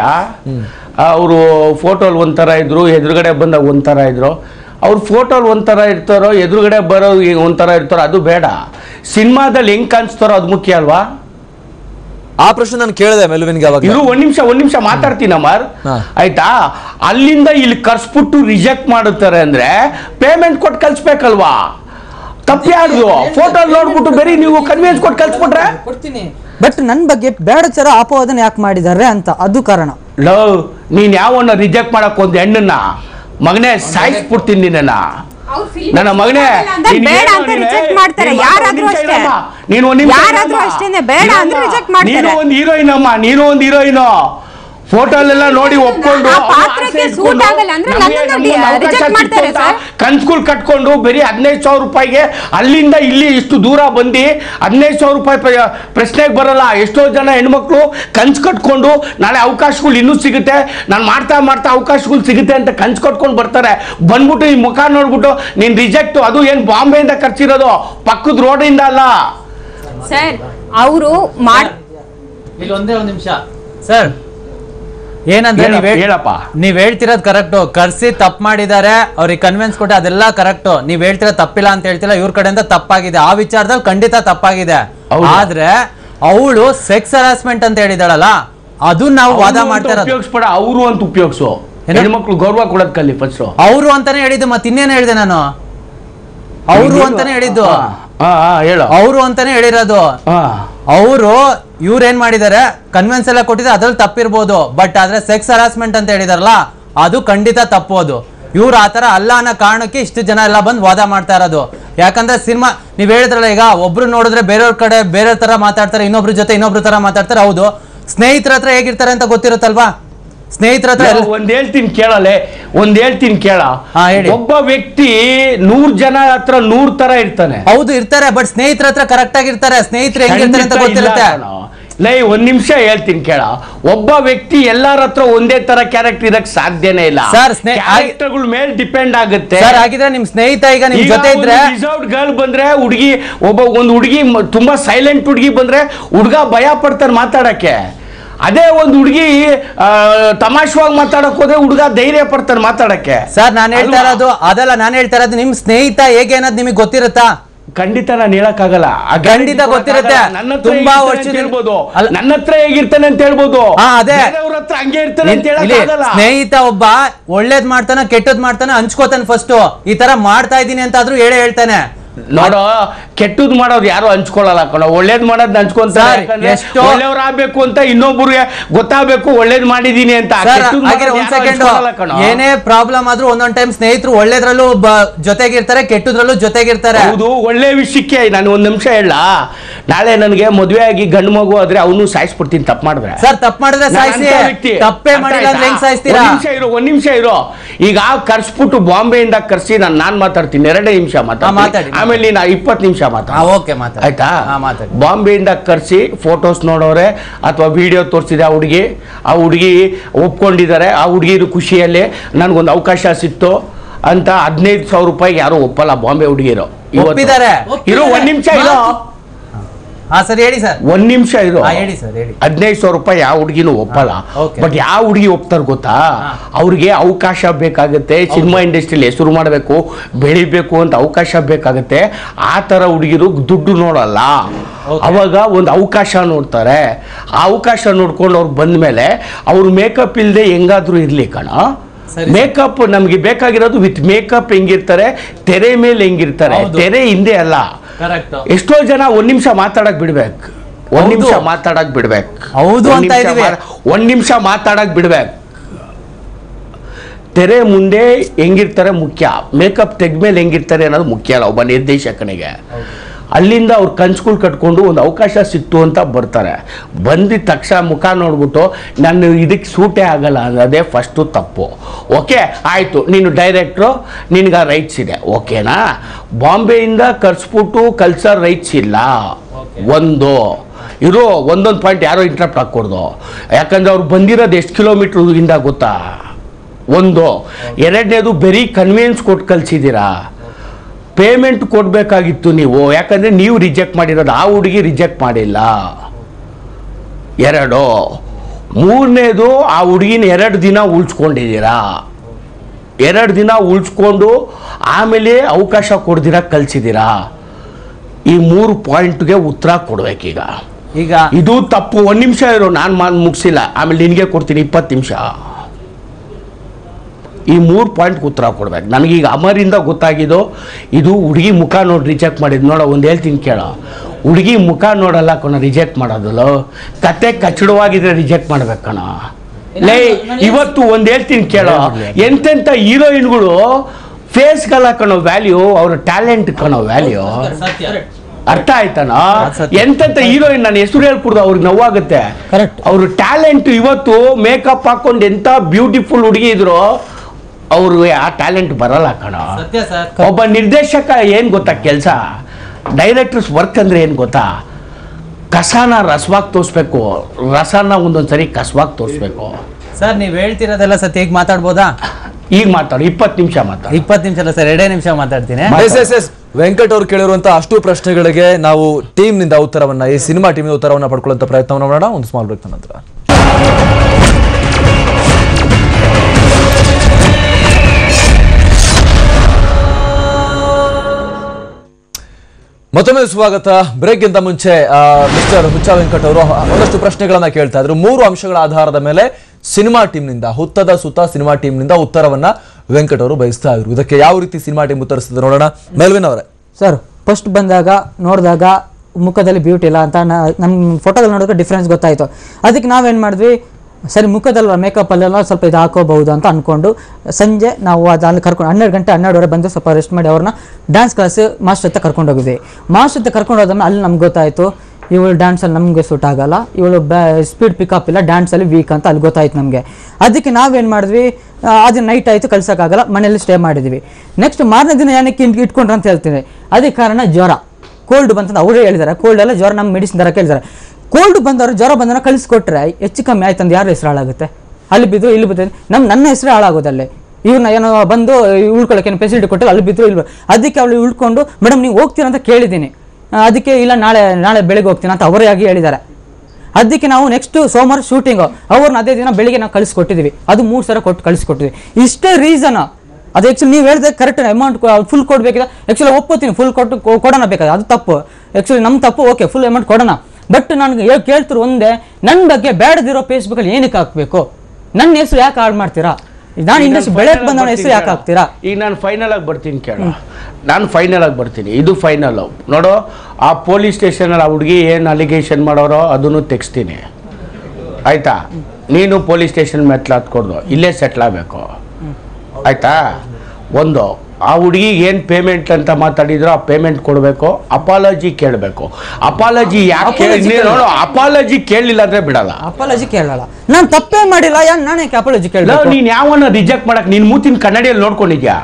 ಅವರು ಫೋಟೋಲ್ ಒಂಥರ ಇದ್ರು ಎದುರುಗಡೆ ಬಂದಾಗ ಒಂಥರ ಇದ್ರು ಅವ್ರು ಫೋಟೋಲ್ ಒಂಥರ ಇರ್ತಾರೋ ಎದುರುಗಡೆ ಬರೋ ಈ- ಒಂಥರ ಇರ್ತಾರೋ ಅದು ಬೇಡ ಸಿನಿಮಾದಲ್ಲಿ ಹೆಂಗ್ ಕಾಣಿಸ್ತಾರೋ ಅದು ಮುಖ್ಯ ಅಲ್ವಾ ಆ ಪ್ರಶ್ನೆ ನಾನು ಕೇಳಿದೆ ಮೆಲ್ವಿನ್ಗೆ ಅವಾಗ ಇರು ಒಂದ್ ನಿಮಿಷ ಒಂದ್ ನಿಮಿಷ ಮಾತಾಡ್ತೀನಿ ಅಮರ್ ಆಯ್ತಾ ಅಲ್ಲಿಂದ ಇಲ್ಲಿ ಕರ್ಸ್ಬಿಟ್ಟು ರಿಜೆಕ್ಟ್ ಮಾಡುತ್ತಾರೆ ಅಂದ್ರೆ ಪೇಮೆಂಟ್ ಕೊಟ್ಟು ಕಳ್ಸ್ಬೇಕಲ್ವಾ ತಪ್ಪು ಯಾರ್ದು ಫೋಟೋ ನೋಡ್ಬಿಟ್ಟು ಬರೀ ನೀವು ಕನ್ವಿನ್ಸ್ ಕೊಟ್ಟು ಕಳ್ಸ್ಬಿಟ್ರೆ ಕೊಡ್ತೀನಿ ಬಟ್ ನನ್ನ ಬಗ್ಗೆ ಬೇಡ ತರ ಅಪವಾದನ ಯಾಕೆ ಮಾಡಿದ್ದಾರೆ ಅಂತ ಅದು ಕಾರಣ ಲವ್ ನೀನ್ ಯಾವನ್ನ ರಿಜೆಕ್ಟ್ ಮಾಡಕ್ ಒಂದು ಹೆಣ್ಣನ್ನ ಮಗನೇ ಸಾಯಿಸ್ಬಿಡ್ತೀನಿ ನಿನ್ನ ನನ್ನ ಮಗನೇ ಅಂದ್ರೆ ನೀನ್ ಬೇಡ ಏನು ಅಂತ ನೀನು- reject ಮಾಡ್ತಾರೆ. ನೀನು ಯಾರಾದ್ರೂ ಒಂದ್ ನಿಮಿಷ ಅಷ್ಟೇ. ಇರಮ್ಮ. ನೀನು ಒಂದ್ ನಿಮಿಷ ಯಾರಾದ್ರೂ ಇರಮ್ಮ. ಅಷ್ಟೇನೆ, ಬೇಡ ಅಂದ್ರೆ ಇರಮ್ಮ. reject ಮಾಡ್ತಾರೆ. ನೀನು ಒಂದು ಹೀರೋಯಿನ್ ಅಮ್ಮ ನೀನು ಒಂದು ಹೀರೋಯಿನ್ ಫೋಟೋಲೆಲ್ಲ ನೋಡಿ ಒಪ್ಕೊಂಡು ಆ ಅವ್ರ ಪಾತ್ರಕ್ಕೆ ಆಸೆ suit ಇಟ್ಕೊಂಡು ಆಗಲ್ಲ ಅಂದ್ರೆ ನಮ್ಗೆ ನನ್ನನ್ನ ನಮ್ಗೊಂದು ಡಿ- ಅವಕಾಶ reject ಮಾಡ್ತಾರೆ ಸಿಕ್ತು ಅಂತ ಸರ್. ಕನ್ಸ್ಕೂಲ್ ಕಟ್ಕೊಂಡು ಬರೀ ಹದಿನೈದು ಸಾವಿರ ರೂಪಾಯಿಗೆ ಅಲ್ಲಿಂದ ಇಲ್ಲಿ ಇಷ್ಟು ದೂರ ಬಂದು ಹದಿನೈದು ಸಾವಿರ ರೂಪಾಯಿ ಪ- ಪ್ರಶ್ನೆಗೆ ಬರಲ್ಲ ಎಷ್ಟೋ ಜನ ಹೆಣ್ಮಕ್ಳು ಕನ್ಸ್ ಕಟ್ಕೊಂಡು ನಾಳೆ ಅವಕಾಶಗಳು ಇನ್ನೂ ಸಿಗುತ್ತೆ ನಾನು ಮಾಡ್ತಾ ಮಾಡ್ತಾ ಅವಕಾಶಗಳು ಸಿಗುತ್ತೆ ಅಂತ ಕನ್ಸ್ ಕಟ್ಕೊಂಡು ಬರ್ತಾರೆ ಬಂದ್ಬಿಟ್ಟು ಈ ಮುಖ ನೋಡ್ಬಿಟ್ಟು ನೀನ್ ರಿಜೆಕ್ಟ್ ಅದು ಏನು ಬಾಂಬೆಯಿಂದ ಖರ್ಚಿರೋದು ಪಕ್ಕದ ರೋಡಿಂದ ಅಲ್ಲ ಸರ್ ಅವರು ಮಾಡ್ ಇಲ್ಲಿ ಒಂದೇ ಒಂದು ನಿಮಿಷ ಸರ್ ಏನಂದ್ರೆ ಹೇಳಪ್ಪ, ನೀವ್ ಹೇಳ್- ಹೇಳಪ್ಪ. ನೀವ್ ಹೇಳ್ತಿರೋದ್ ಕರೆಕ್ಟ್ ಕರ್ಸಿ ತಪ್ಪು ಮಾಡಿದ್ದಾರೆ ಅವ್ರಿಗೆ ಕನ್ವಿನ್ಸ್ ಕೊಟ್ಟು ಅದೆಲ್ಲ ಕರೆಕ್ಟ್ ನೀವ್ ಹೇಳ್ತಿರೋದ್ ತಪ್ಪಿಲ್ಲ ಅಂತ ಹೇಳ್ತಿಲ್ಲ ಇವ್ರ ಕಡೆಯಿಂದ ತಪ್ಪಾಗಿದೆ ಆ ವಿಚಾರದಲ್ಲಿ ಖಂಡಿತ ತಪ್ಪಾಗಿದೆ ಹೌದು. ಆದ್ರೆ ಅವಳು ಸೆಕ್ಸ್ ಹರಾಸ್ಮೆಂಟ್ ಅಂತ ಹೇಳಿದಾಳಲ್ಲ ಅದು ನಾವು ವಾದ ಮಾಡ್ತಾ ಇರೋದು ಉಪಯೋಗಿಸ್ಬೇಡ ಅವರು ಅಂತ ಉಪಯೋಗಿಸು ಹೆಣ್ಮಕ್ಳು ಗೌರವ ಕೊಡೋದ್ ಕಲಿ ಫಸ್ಟ್ ಅವರು ಅಂತಾನೆ ಹೇಳಿದ್ದು ಮತ್ತೆ ಇನ್ನೇನು ಹೇಳಿದೆ ನಾನು ಅವರು ಅಂತಾನೆ ಹೇಳಿದ್ದು ಹೇಳು ಅವರು ಅಂತಾನೆ ಹೇಳಿರೋದು ಅವರು ಇವ್ರು ಏನ್ ಮಾಡಿದ್ದಾರೆ ಕನ್ವೆನ್ಸ್ ಎಲ್ಲ ಕೊಟ್ಟಿದ್ರೆ ಅದ್ರಲ್ಲಿ ತಪ್ಪಿರ್ಬೋದು ಬಟ್ ಆದ್ರೆ ಸೆಕ್ಸ್ ಹರಾಸ್ಮೆಂಟ್ ಅಂತ ಹೇಳಿದಾರಲ್ಲ ಅದು ಖಂಡಿತ ತಪ್ಪೋದು ಇವ್ರು ಆತರ ಅಲ್ಲ ಅನ್ನೋ ಕಾರಣಕ್ಕೆ ಇಷ್ಟು ಜನ ಎಲ್ಲ ಬಂದು ವಾದ ಮಾಡ್ತಾ ಇರೋದು ಯಾಕಂದ್ರೆ ಸಿನಿಮಾ ನೀವ್ ಹೇಳಿದ್ರಲ್ಲ ಈಗ ಒಬ್ರು ನೋಡಿದ್ರೆ ಬೇರೆಯವ್ರ ಕಡೆ ಬೇರೆ ತರ ಮಾತಾಡ್ತಾರೆ ಇನ್ನೊಬ್ರ ಜೊತೆ ಇನ್ನೊಬ್ರ ತರ ಮಾತಾಡ್ತಾರೆ ಹೌದು ಸ್ನೇಹಿತರ ಹತ್ರ ಹೇಗಿರ್ತಾರೆ ಅಂತ ಗೊತ್ತಿರುತ್ತಲ್ವಾ ಸ್ನೇಹಿತರ ಹತ್ರ ಎಲ್ಲ- ಒಂದ್ ಹೇಳ್ತೀನಿ ಕೇಳಲೆ ಒಂದ್ ಹೇಳ್ತೀನಿ ಕೇಳ ಒಬ್ಬ ವ್ಯಕ್ತಿ ನೂರ್ ಜನ ಹತ್ರ ನೂರ್ ತರ ಇರ್ತಾನೆ ಹೌದು ಇರ್ತಾರೆ ಬಟ್ ಸ್ನೇಹಿತರ ಹತ್ರ ಕರೆಕ್ಟ್ ಆಗಿರ್ತಾರೆ ಸ್ನೇಹಿತರು ಹೆಂಗಿರ್ತಾರೆ ಅಂತ ಖಂಡಿತ ಇಲ್ಲ ಗೊತ್ತಿರುತ್ತೆ ಕಣೋ. ಲೈ ಒಂದ್ ನಿಮಿಷ ಹೇಳ್ತೀನಿ ಕೇಳ ಒಬ್ಬ ವ್ಯಕ್ತಿ ಎಲ್ಲಾರ ಹತ್ರ ಒಂದೇ ತರ ಕ್ಯಾರೆಕ್ಟರ್ ಇರಕ್ ಸಾಧ್ಯನೇ ಇಲ್ಲ ಸರ್, ಸ್ನೇ- ಕ್ಯಾರೆಕ್ಟರ್ಗಳ ಮೇಲೆ ಡಿಪೆಂಡ್ ಆಗುತ್ತೆ ಸರ್ ಹಾಗಿದ್ರೆ ನಿಮ್ ಸ್ನೇಹಿತ ಈಗ ನಿಮ್ ಜೊತೆ ಇದ್ರೆ ರಿಸರ್ವ್ಡ್ ಗರ್ಲ್ ಬಂದ್ರೆ ಹುಡುಗಿ ಒಬ್ಬ ಒಂದು ಹುಡುಗಿ ತುಂಬಾ ಸೈಲೆಂಟ್ ಹುಡುಗಿ ಬಂದ್ರೆ ಹುಡುಗ ಭಯ ಪಡ್ತಾರೆ ಮಾತಾಡಕ್ಕೆ ಅದೇ ಒಂದು ಹುಡುಗಿ ತಮಾಷವಾಗಿ ಮಾತಾಡಕ್ ಹೋದ್ರೆ ಹುಡುಗ ಧೈರ್ಯ ಪಡ್ತಾನೆ ಮಾತಾಡಕ್ಕೆ ಸರ್ ನಾನು ಹೇಳ್ತಾ ಇರೋದು ಅದಲ್ಲ ನಾನು ಹೇಳ್ತಾ ಇರೋದು ನಿಮ್ ಸ್ನೇಹಿತ ಹೇಗೆ ಅನ್ನೋದು ನಿಮಗೆ ಗೊತ್ತಿರುತ್ತಾ ಖಂಡಿತ ನಾನು ಹೇಳಕ್ಕಾಗಲ್ಲ ಆ ಖಂಡಿತ ಗೊತ್ತಿರುತ್ತೆ. ನನ್ನ ಹತ್ರ ತುಂಬಾ ಹೇಗಿರ್ತಾನೆ ಅಂತ ವರ್ಷದಿಂದ- ಹೇಳ್ಬೋದು ಅಲ್ಲ. ನನ್ನ ಹತ್ರ ಹೇಗಿರ್ತಾನೆ ಅಂತ ಹೇಳ್ಬೋದು ಹಾ, ಅದೇ. ಬೇರೆಯವ್ರ ಹತ್ರ ಹಂಗೆ ಇರ್ತಾನೆ ಅಂತ ಇಲ್ಲಿ ಹೇಳಕ್ಕಾಗಲ್ಲ ಸ್ನೇಹಿತ ಒಬ್ಬ ಒಳ್ಳೇದ್ ಮಾಡ್ತಾನ ಕೆಟ್ಟದ್ ಮಾಡ್ತಾನ ಹಂಚ್ಕೋತಾನೆ ಫಸ್ಟ್ ಈ ತರ ಮಾಡ್ತಾ ಇದೀನಿ ಅಂತ ಆದ್ರೂ ಹೇಳೇ ಹೇಳ್ತಾನೆ ನೋಡೋ ಕೆಟ್ಟದ್ ಮಾಡೋದು ಯಾರು ಹಂಚ್ಕೊಳ್ಳಲ್ಲ ಕಣ ಒಳ್ಳೇದ್ ಮಾಡೋದ್ ಹಂಚ್ಕೊಂತಾರೆ ಸರ್, ಎಷ್ಟೋ- ಒಳ್ಳೆಯವ್ರು ಆಗ್ಬೇಕು ಅಂತ ಇನ್ನೊಬ್ರಿಗೆ ಗೊತ್ತಾಗ್ಬೇಕು ಒಳ್ಳೇದ್ ಮಾಡಿದೀನಿ ಅಂತ ಸರ್, ಕೆಟ್ಟದ್ ಹಾಗೆ ಮಾಡೋದ್ ಒಂದ್ ಯಾರು ಸೆಕೆಂಡ್ ಹಂಚ್ಕೊಳ್ಳಲ್ಲ ಕಣೋ. ಏನೇ ಪ್ರಾಬ್ಲಮ್ ಆದ್ರೂ ಒಂದೊಂದ್ ಟೈಮ್ ಸ್ನೇಹಿತರು ಒಳ್ಳೇದ್ರಲ್ಲೂ ಬ- ಜೊತೆಗಿರ್ತಾರೆ ಕೆಟ್ಟದ್ರಲ್ಲೂ ಜೊತೆಗಿರ್ತಾರೆ ಹೌದು ಒಳ್ಳೆ ವಿಷಯಕ್ಕೆ ನಾನು ಒಂದ್ ನಿಮಿಷ ಹೇಳ ನಾಳೆ ನನಗೆ ಮದುವೆ ಆಗಿ ಗಂಡು ಮಗು ಆದ್ರೆ ಅವನು ಸಾಯಿಸ್ಬಿಡ್ತೀನಿ ತಪ್ಪು ಮಾಡಿದ್ರೆ ಸರ್ ತಪ್ಪು ಮಾಡಿದ್ರೆ ನಾನ್ ಸಾಯಿಸಿ ಅಂಥ ವ್ಯಕ್ತಿ. ತಪ್ಪೇ ಅರ್ಥ ಮಾಡಿಲ್ಲ ಅಂದ್ರೆ ಹೆಂಗ್ ಆಯ್ತಾ? ಸಾಯಿಸ್ತೀರಾ ಒಂದ್ ನಿಮಿಷ ಇರು ಒಂದ್ ನಿಮಿಷ ಇರು ಈಗ ಕರ್ಸ್ಬಿಟ್ಟು ಬಾಂಬೆಯಿಂದ ಕರ್ಸಿ ನಾನು ನಾನ್ ಮಾತಾಡ್ತೀನಿ ಎರಡೇ ನಿಮಿಷ ಮಾತಾಡಿ. ಮಾತಾಡ್ತೀನಿ ಆಮೇಲೆ ನೀನು ಇಪ್ಪತ್ತು ನಿಮಿಷ ಮಾತಾಡ ಓಕೆ ಮಾತಾಡಿ ಆಯ್ತಾ ಹಾ, ಮಾತಾಡಿ. ಬಾಂಬೆಯಿಂದ ಕರ್ಸಿ ಫೋಟೋಸ್ ನೋಡೋರೆ ಅಥವಾ ವಿಡಿಯೋ ತೋರಿಸಿದೆ ಆ ಹುಡುಗಿ ಆ ಹುಡುಗಿ ಒಪ್ಕೊಂಡಿದ್ದಾರೆ ಆ ಹುಡುಗಿರು ಖುಷಿಯಲ್ಲಿ ನನಗೊಂದು ಅವಕಾಶ ಸಿಕ್ತು ಅಂತ ಹದಿನೈದು ಸಾವಿರ ರೂಪಾಯಿಗೆ ಯಾರು ಒಪ್ಪಲ್ಲ ಬಾಂಬೆ ಹುಡುಗಿರು ಇವತ್ತು. ಒಪ್ಪಿದ್ದಾರೆ ಇರು ಒಂದ್ ನಿಮಿಷ ಇರೋ ಹಾ ಸರ್ ಹೇಳಿ ಸರ್ ಒಂದ್ ನಿಮಿಷ ಇರು ಹಾ, ಹೇಳಿ ಸರ್ ಹೇಳಿ ಹದಿನೈದು ಸಾವಿರ ರೂಪಾಯಿ ಯಾವ ಹುಡುಗಿನೂ ಒಪ್ಪಲ್ಲ okay. ಬಟ್ ಯಾವ ಹುಡುಗಿ ಒಪ್ತಾರ ಗೊತ್ತಾ ಅವ್ರಿಗೆ ಅವಕಾಶ ಬೇಕಾಗುತ್ತೆ ಸಿನಿಮಾ ಇಂಡಸ್ಟ್ರಿಯಲ್ಲಿ ಹೆಸರು ಮಾಡಬೇಕು ಬೆಳಿಬೇಕು ಅಂತ ಅವಕಾಶ ಬೇಕಾಗುತ್ತೆ ಆ ಥರ ಹುಡುಗಿರು ದುಡ್ಡು ನೋಡಲ್ಲ ಅವಾಗ ಒಂದು ಅವಕಾಶ ನೋಡ್ತಾರೆ ಆ ಅವಕಾಶ ನೋಡ್ಕೊಂಡು ಅವ್ರು ಬಂದ ಮೇಲೆ ಅವ್ರು ಮೇಕಪ್ ಇಲ್ಲದೆ ಹೆಂಗಾದ್ರೂ ಇರ್ಲಿ ಕಣ ಮೇಕಪ್ ನಮಗೆ ಬೇಕಾಗಿರೋದು ವಿತ್ ಮೇಕಪ್ ಹೆಂಗಿರ್ತಾರೆ ತೆರೆ ಮೇಲೆ ಹೆಂಗಿರ್ತಾರೆ ಹೌದು. ತೆರೆ ಹಿಂದೆ ಅಲ್ಲ ಕರೆಕ್ಟ್ ಎಷ್ಟೋ ಜನ ಒಂದ್ ನಿಮಿಷ ಮಾತಾಡಕ್ ಬಿಡ್ಬೇಕು ಒಂದ್ ಹೌದು. ನಿಮಿಷ ಮಾತಾಡಕ್ ಬಿಡ್ಬೇಕು ಹೌದು ಒಂದ್ ಅಂತ ನಿಮಿಷ ಇದೀವಿ. ಮಾ- ಒಂದ್ ನಿಮಿಷ ಮಾತಾಡಕ್ ಬಿಡ್ಬೇಕು ತೆರೆ ಮುಂದೆ ಹೆಂಗಿರ್ತಾರೆ ಮುಖ್ಯ ಮೇಕಪ್ ತೆಗ್ಮೇಲೆ ಹೆಂಗಿರ್ತಾರೆ ಅನ್ನೋದು ಮುಖ್ಯ ಅಲ್ಲ ಒಬ್ಬ ನಿರ್ದೇಶಕನಿಗೆ ಅಲ್ಲಿಂದ ಅವ್ರು ಕನ್ಸ್ಗಳು ಕಟ್ಕೊಂಡು ಒಂದು ಅವಕಾಶ ಸಿಕ್ತು ಅಂತ ಬರ್ತಾರೆ ಬಂದಿದ ತಕ್ಷಣ ಮುಖ ನೋಡ್ಬಿಟ್ಟು ನಾನು ಇದಕ್ಕೆ ಸೂಟೇ ಆಗಲ್ಲ ಅನ್ನೋದೇ ಫಸ್ಟು ತಪ್ಪು ಓಕೆ ಆಯಿತು ನೀನು ಡೈರೆಕ್ಟ್ರು ನಿನ್ಗೆ ರೈಟ್ಸ್ ಇದೆ ಓಕೆನಾ ಬಾಂಬೆಯಿಂದ ಕರ್ಸ್ಬಿಟ್ಟು ಕಲ್ಸೋ ರೈಟ್ಸ್ ಇಲ್ಲ ಒಂದು ಇರೋ ಒಂದೊಂದು ಪಾಯಿಂಟ್ ಯಾರೋ ಇಂಟ್ರಪ್ಟ್ ಹಾಕ್ಕೊಡ್ದು ಯಾಕಂದ್ರೆ ಅವ್ರು ಬಂದಿರೋದು ಎಷ್ಟು ಕಿಲೋಮೀಟ್ರ್ ಇಂದ ಗೊತ್ತಾ ಒಂದು ಎರಡನೇದು ಬರೀ ಕನ್ವಿನ್ಸ್ ಕೊಟ್ಟು ಕಳ್ಸಿದ್ದೀರಾ ಪೇಮೆಂಟ್ ಕೊಡಬೇಕಾಗಿತ್ತು ನೀವು ಯಾಕಂದರೆ ನೀವು ರಿಜೆಕ್ಟ್ ಮಾಡಿರೋದು ಆ ಹುಡುಗಿ ರಿಜೆಕ್ಟ್ ಮಾಡಿಲ್ಲ ಎರಡು ಮೂರನೇದು ಆ ಹುಡುಗಿನ ಎರಡು ದಿನ ಉಳ್ಸ್ಕೊಂಡಿದ್ದೀರಾ ಎರಡು ದಿನ ಉಳ್ಸ್ಕೊಂಡು ಆಮೇಲೆ ಅವಕಾಶ ಕೊಡ್ದಿರ ಕಳ್ಸಿದ್ದೀರಾ ಈ ಮೂರು ಪಾಯಿಂಟ್ಗೆ ಉತ್ತರ ಕೊಡ್ಬೇಕೀಗ ಈಗ ಇದು ತಪ್ಪು ಒಂದು ನಿಮಿಷ ಇರು ನಾನು ಮಾತು ಮುಗಿಸಿಲ್ಲ ಆಮೇಲೆ ನಿನಗೆ ಕೊಡ್ತೀನಿ ಇಪ್ಪತ್ತು ನಿಮಿಷ ಈ ಮೂರು ಪಾಯಿಂಟ್ಗೆ ಉತ್ತರ ಕೊಡ್ಬೇಕು ನನಗೀಗ ಅಮರಿಂದ ಗೊತ್ತಾಗಿದ್ದು ಇದು ಹುಡುಗಿ ಮುಖ ನೋಡಿ ರಿಜೆಕ್ಟ್ ಮಾಡಿದ್ದು ನೋಡೋ ಒಂದು ಹೇಳ್ತೀನಿ ಕೇಳೋ ಹುಡುಗಿ ಮುಖ ನೋಡಲ್ಲ ಕಣ ರಿಜೆಕ್ಟ್ ಮಾಡೋದಲ್ಲ ಕತೆ ಕಚ್ಚಡವಾಗಿದ್ರೆ ರಿಜೆಕ್ಟ್ ಮಾಡ್ಬೇಕು ಕಣ ಲೇ ಇವತ್ತು ಒಂದು ಹೇಳ್ತೀನಿ ಕೇಳೋ ಎಂತೆಂಥ ಹೀರೋಯಿನ್ಗಳು ಫೇಸ್ಗಲ್ಲ ಕಣೋ ವ್ಯಾಲ್ಯೂ ಅವ್ರ ಟ್ಯಾಲೆಂಟ್ ಕಣೋ ವ್ಯಾಲ್ಯೂ ಅರ್ಥ ಆಯ್ತಾನ ಎಂತೆಂತ ಹೀರೋಯಿನ್ ನಾನು ಹೆಸರು ಹೇಳ್ಕೊಡ್ದು ಅವ್ರಿಗೆ ನೋವಾಗುತ್ತೆ ಅವ್ರ ಟ್ಯಾಲೆಂಟ್ ಇವತ್ತು ಮೇಕಪ್ ಹಾಕೊಂಡು ಎಂತ ಬ್ಯೂಟಿಫುಲ್ ಹುಡುಗಿ ಇದ್ರು ಅವ್ರಿಗೆ ಆ ಟ್ಯಾಲೆಂಟ್ ಬರಲ್ಲ ಕಣ ಸತ್ಯ ಸರ್ ಒಬ್ಬ ನಿರ್ದೇಶಕ ಏನ್ ಗೊತ್ತಾ ಕೆಲಸ ಡೈರೆಕ್ಟರ್ಸ್ ವರ್ಕ್ ಅಂದ್ರೆ ಏನ್ ಗೊತ್ತಾ ಕಸನ ರಸವಾಗಿ ತೋರಿಸ್ಬೇಕು ರಸನ ಒಂದೊಂದ್ಸರಿ ಕಸವಾಗಿ ತೋರಿಸ್ಬೇಕು ಸರ್ ನೀವ್ ಹೇಳ್ತಿರೋದೆಲ್ಲ ಸತ್ಯ ಈಗ ಮಾತಾಡ್ಬೋದಾ ಈಗ ಮಾತಾಡು ಇಪ್ಪತ್ತು ನಿಮಿಷ ಮಾತಾಡು ಇಪ್ಪತ್ತು ನಿಮಿಷ ಅಲ್ಲ ಸರ್ ಎರಡೇ ನಿಮಿಷ ಮಾತಾಡ್ತೀನಿ ಎಸ್ ಎಸ್ ಎಸ್ ವೆಂಕಟ್ ಅವ್ರು ಕೇಳಿರುವಂತಹ ಅಷ್ಟು ಪ್ರಶ್ನೆಗಳಿಗೆ ನಾವು ಟೀಮ್ ನಿಂದ ಉತ್ತರವನ್ನ ಈ ಸಿನಿಮಾ ಟೀಮ್ ಉತ್ತರವನ್ನ ಪಡ್ಕೊಳ್ಳುವಂತ ಪ್ರಯತ್ನವನ್ನು ಮಾಡೋಣ ಒಂದು ಸ್ಮಾಲ್ ಬ್ರೇಕ್ ನಂತರ ಮತ್ತೊಮ್ಮೆ ಸ್ವಾಗತ ಬ್ರೇಕ್ಗಿಂತ ಮುಂಚೆ ಆ, ಮಿಸ್ಟರ್ ಹುಚ್ಚ ವೆಂಕಟ್ ಅವರು ಒಂದಷ್ಟು ಪ್ರಶ್ನೆಗಳನ್ನ ಕೇಳ್ತಾ ಇದ್ರು ಮೂರು ಅಂಶಗಳ ಆಧಾರದ ಮೇಲೆ ಸಿನಿಮಾ ಟೀಮ್ನಿಂದ ಹುತ್ತದ ಸುತ್ತ ಸಿನಿಮಾ ಟೀಮ್ನಿಂದ ಉತ್ತರವನ್ನ ವೆಂಕಟ್ ಅವರು ಬಯಸ್ತಾ ಇದ್ರು ಇದಕ್ಕೆ ಯಾವ ರೀತಿ ಸಿನಿಮಾ ಟೀಮ್ ಉತ್ತರಿಸಿದ್ರು ನೋಡೋಣ ಮೇಲ್ವಿನ್ ಅವರೇ ಸರ್ ಫಸ್ಟ್ ಬಂದಾಗ ನೋಡಿದಾಗ ಮುಖದಲ್ಲಿ ಬ್ಯೂಟಿ ಇಲ್ಲ ಅಂತ ನಮ್ಮ ಫೋಟೋದಲ್ಲಿ ನೋಡಿದ್ರೆ ಡಿಫ್ರೆನ್ಸ್ ಗೊತ್ತಾಯಿತು ಅದಕ್ಕೆ ನಾವೇನು ಮಾಡಿದ್ವಿ ಸರಿ ಮುಖದಲ್ವ ಮೇಕಪ್ಪಲ್ಲೆಲ್ಲ ಸ್ವಲ್ಪ ಇದು ಹಾಕೋಬಹುದು ಅಂತ ಅಂದ್ಕೊಂಡು ಸಂಜೆ ನಾವು ಅದು ಅಲ್ಲಿ ಕರ್ಕೊಂಡು ಹನ್ನೆರಡು ಗಂಟೆ ಹನ್ನೆರಡುವರೆ ಬಂದು ಸ್ವಲ್ಪ ರೆಸ್ಟ್ ಮಾಡಿ ಅವ್ರನ್ನ ಡ್ಯಾನ್ಸ್ ಕ್ಲಾಸ್ ಮಾಸ್ಟರ್ ಹತ್ರ ಕರ್ಕೊಂಡು ಹೋಗಿದ್ವಿ ಮಾಸ್ಟರ್ ಹತ್ರ ಕರ್ಕೊಂಡು ಹೋದ್ಮೇಲೆ ಅಲ್ಲಿ ನಮ್ಗೆ ಗೊತ್ತಾಯಿತು ಇವಳು ಡ್ಯಾನ್ಸಲ್ಲಿ ನಮಗೆ ಸೂಟ್ ಆಗಲ್ಲ ಇವಳು ಬ್ಯಾ ಸ್ಪೀಡ್ ಪಿಕಪ್ ಇಲ್ಲ ಡ್ಯಾನ್ಸಲ್ಲಿ ವೀಕ್ ಅಂತ ಅಲ್ಲಿ ಗೊತ್ತಾಯ್ತು ನಮಗೆ ಅದಕ್ಕೆ ನಾವೇನು ಮಾಡಿದ್ವಿ ಆ, ಅದು ನೈಟ್ ಆಯಿತು ಕಳ್ಸೋಕ್ಕಾಗಲ್ಲ ಮನೇಲಿ ಸ್ಟೇ ಮಾಡಿದ್ವಿ ನೆಕ್ಸ್ಟ್ ಮಾರನೇ ದಿನ ಏನಕ್ಕೆ ಇಟ್- ಇಟ್ಕೊಂಡ್ರು ಅಂತ ಹೇಳ್ತೀನಿ ಅದಕ್ಕೆ ಕಾರಣ ಜ್ವರ ಕೋಲ್ಡ್ ಬಂತಂತ ಅವರೇ ಹೇಳಿದ್ದಾರೆ ಕೋಲ್ಡ್ ಎಲ್ಲ ಜ್ವರ ನಮ್ಮ ಮೆಡಿಸಿನ್ ದರ ಹೇಳಿದ್ದಾರೆ ಕೋಲ್ಡ್ ಬಂದವರು ಜ್ವರ ಬಂದವರು ಕಳಿಸ್ಕೊಟ್ರೆ ಹೆಚ್ಚು ಕಮ್ಮಿ ಆಯ್ತು ಅಂದ್ರೆ ಯಾರ ಹೆಸರು ಹಾಳಾಗುತ್ತೆ ಅಲ್ಲಿ ಬಿದ್ದು ಇಲ್ಲಿ ಬಿದ್ದು ನಮ್ಮ ನನ್ನ ಹೆಸರು ಹಾಳಾಗೋದಲ್ಲಿ ಇವ್ರನ್ನ ಏನೋ ಬಂದು ಉಳ್ಕೊಳ್ಳೋಕೆ ಏನು ಫೆಸಿಲಿಟಿ ಕೊಟ್ಟಿಲ್ಲ ಅಲ್ಲಿ ಬಿದ್ದು ಇಲ್ಲಿ ಬಿದ್ದು. ಅದಕ್ಕೆ ಅವಳು ಉಳ್ಕೊಂಡು ಮೇಡಮ್ ನೀವು ಹೋಗ್ತೀರಾ ಅಂತ ಕೇಳಿದ್ದೀನಿ ಆ, ಅದಕ್ಕೆ ಇಲ್ಲ ನಾಳೆ ನಾಳೆ ಬೆಳಗ್ಗೆ ಹೋಗ್ತೀನಿ ಅಂತ ಅವರೇ ಆಗಿ ಹೇಳಿದ್ದಾರೆ ಅದಕ್ಕೆ ನಾವು ನೆಕ್ಸ್ಟ್ ಸೋಮವಾರ ಶೂಟಿಂಗ್ ಅವ್ರನ್ನ ಅದೇ ದಿನ ಬೆಳಿಗ್ಗೆ ನಾವು ಕಳಿಸ್ಕೊಟ್ಟಿದ್ದೀವಿ ಅದು ಮೂರು ಸಲ ಕೊಟ್ಟು ಕಳಿಸ್ಕೊಟ್ಟಿದ್ವಿ ಇಷ್ಟೇ ರೀಸನ್ ಅದು ಆ್ಯಕ್ಚುಲಿ ನೀವು ಹೇಳಿದ್ರೆ ಕರೆಕ್ಟ್ ಅಮೌಂಟ್ ಫುಲ್ ಕೊಡಬೇಕಿದೆ ಆ್ಯಕ್ಚುಲಿ ಒಪ್ಪೋತೀನಿ ಫುಲ್ ಕೊಟ್ಟು ಕೊ- ಕೊಡೋಣ ಬೇಕಾದ್ರೆ ಅದು ತಪ್ಪು ಆ್ಯಕ್ಚುಲಿ ನಮ್ಮ ತಪ್ಪು ಓಕೆ ಫುಲ್ ಅಮೌಂಟ್ ಕೊಡೋಣ ಬಟ್ ನನಗೆ ಹೇಳ್- ಕೇಳ್ತಿರೋ ಒಂದೇ ನನ್ನ ಬಗ್ಗೆ ಬೇಡದಿರೋ ಫೇಸ್ಬುಕ್ಕಲ್ಲಿ ಏನಕ್ಕೆ ಹಾಕಬೇಕು ನನ್ನ ಹೆಸರು ಯಾಕೆ ಹಾಳು ಮಾಡ್ತೀರಾ ನಾನು ಇಂಡಸ್ಟ್ರಿ ಬೆಳೆಯಕ್ಕೆ ಬಂದವನ ಹೆಸರು ಯಾಕೆ ಹಾಕ್ತೀರಾ ಈಗ ನಾನು ಫೈನಲ್ ಆಗಿ ಬರ್ತೀನಿ ಕೇಳ ನಾನು ಫೈನಲ್ ಆಗಿ ಬರ್ತೀನಿ ಇದು ಫೈನಲ್ ನೋಡು ಆ ಪೊಲೀಸ್ ಸ್ಟೇಷನಲ್ಲಿ ಆ ಹುಡುಗಿ ಏನು ಅಲಿಗೇಷನ್ ಮಾಡೋರೋ ಅದನ್ನು ತೆಗಿಸ್ತೀನಿ ಆಯ್ತಾ ನೀನು ಪೊಲೀಸ್ ಸ್ಟೇಷನ್ ಮೆಟ್ಲು ಹತ್ಕೊಡ್ದು ಇಲ್ಲೇ ಸೆಟ್ಲ್ ಆಗಬೇಕು ಆಯ್ತಾ ಒಂದು ಆ ಹುಡುಗಿಗೆ ಏನು ಪೇಮೆಂಟ್ ಅಂತ ಮಾತಾಡಿದ್ರು ಆ ಪೇಮೆಂಟ್ ಕೊಡಬೇಕು ಅಪಾಲಜಿ ಕೇಳಬೇಕು ಅಪಾಲಜಿ ಯಾಕೆ Apology ಕೇಳಲ್ಲ. ನೋಡು ಅಪಾಲಜಿ ಕೇಳಲಿಲ್ಲ ಅಂದ್ರೆ ಬಿಡಲ್ಲ ಅಪಾಲಜಿ ಕೇಳಲ್ಲ ನಾನು ತಪ್ಪೇ ಮಾಡಿಲ್ಲ ಯಾರು ನಾನು ಯಾಕೆ ಅಪಾಲಜಿ ಲವ್, ಕೇಳಲ್ಲ ನೀನ್ ಯಾವನ್ನ ರಿಜೆಕ್ಟ್ ಮಾಡಕ್ ನೀನ್ ಮೂತಿನ ಕನ್ನಡಿಯಲ್ಲಿ ನೋಡ್ಕೊಂಡಿದ್ಯಾ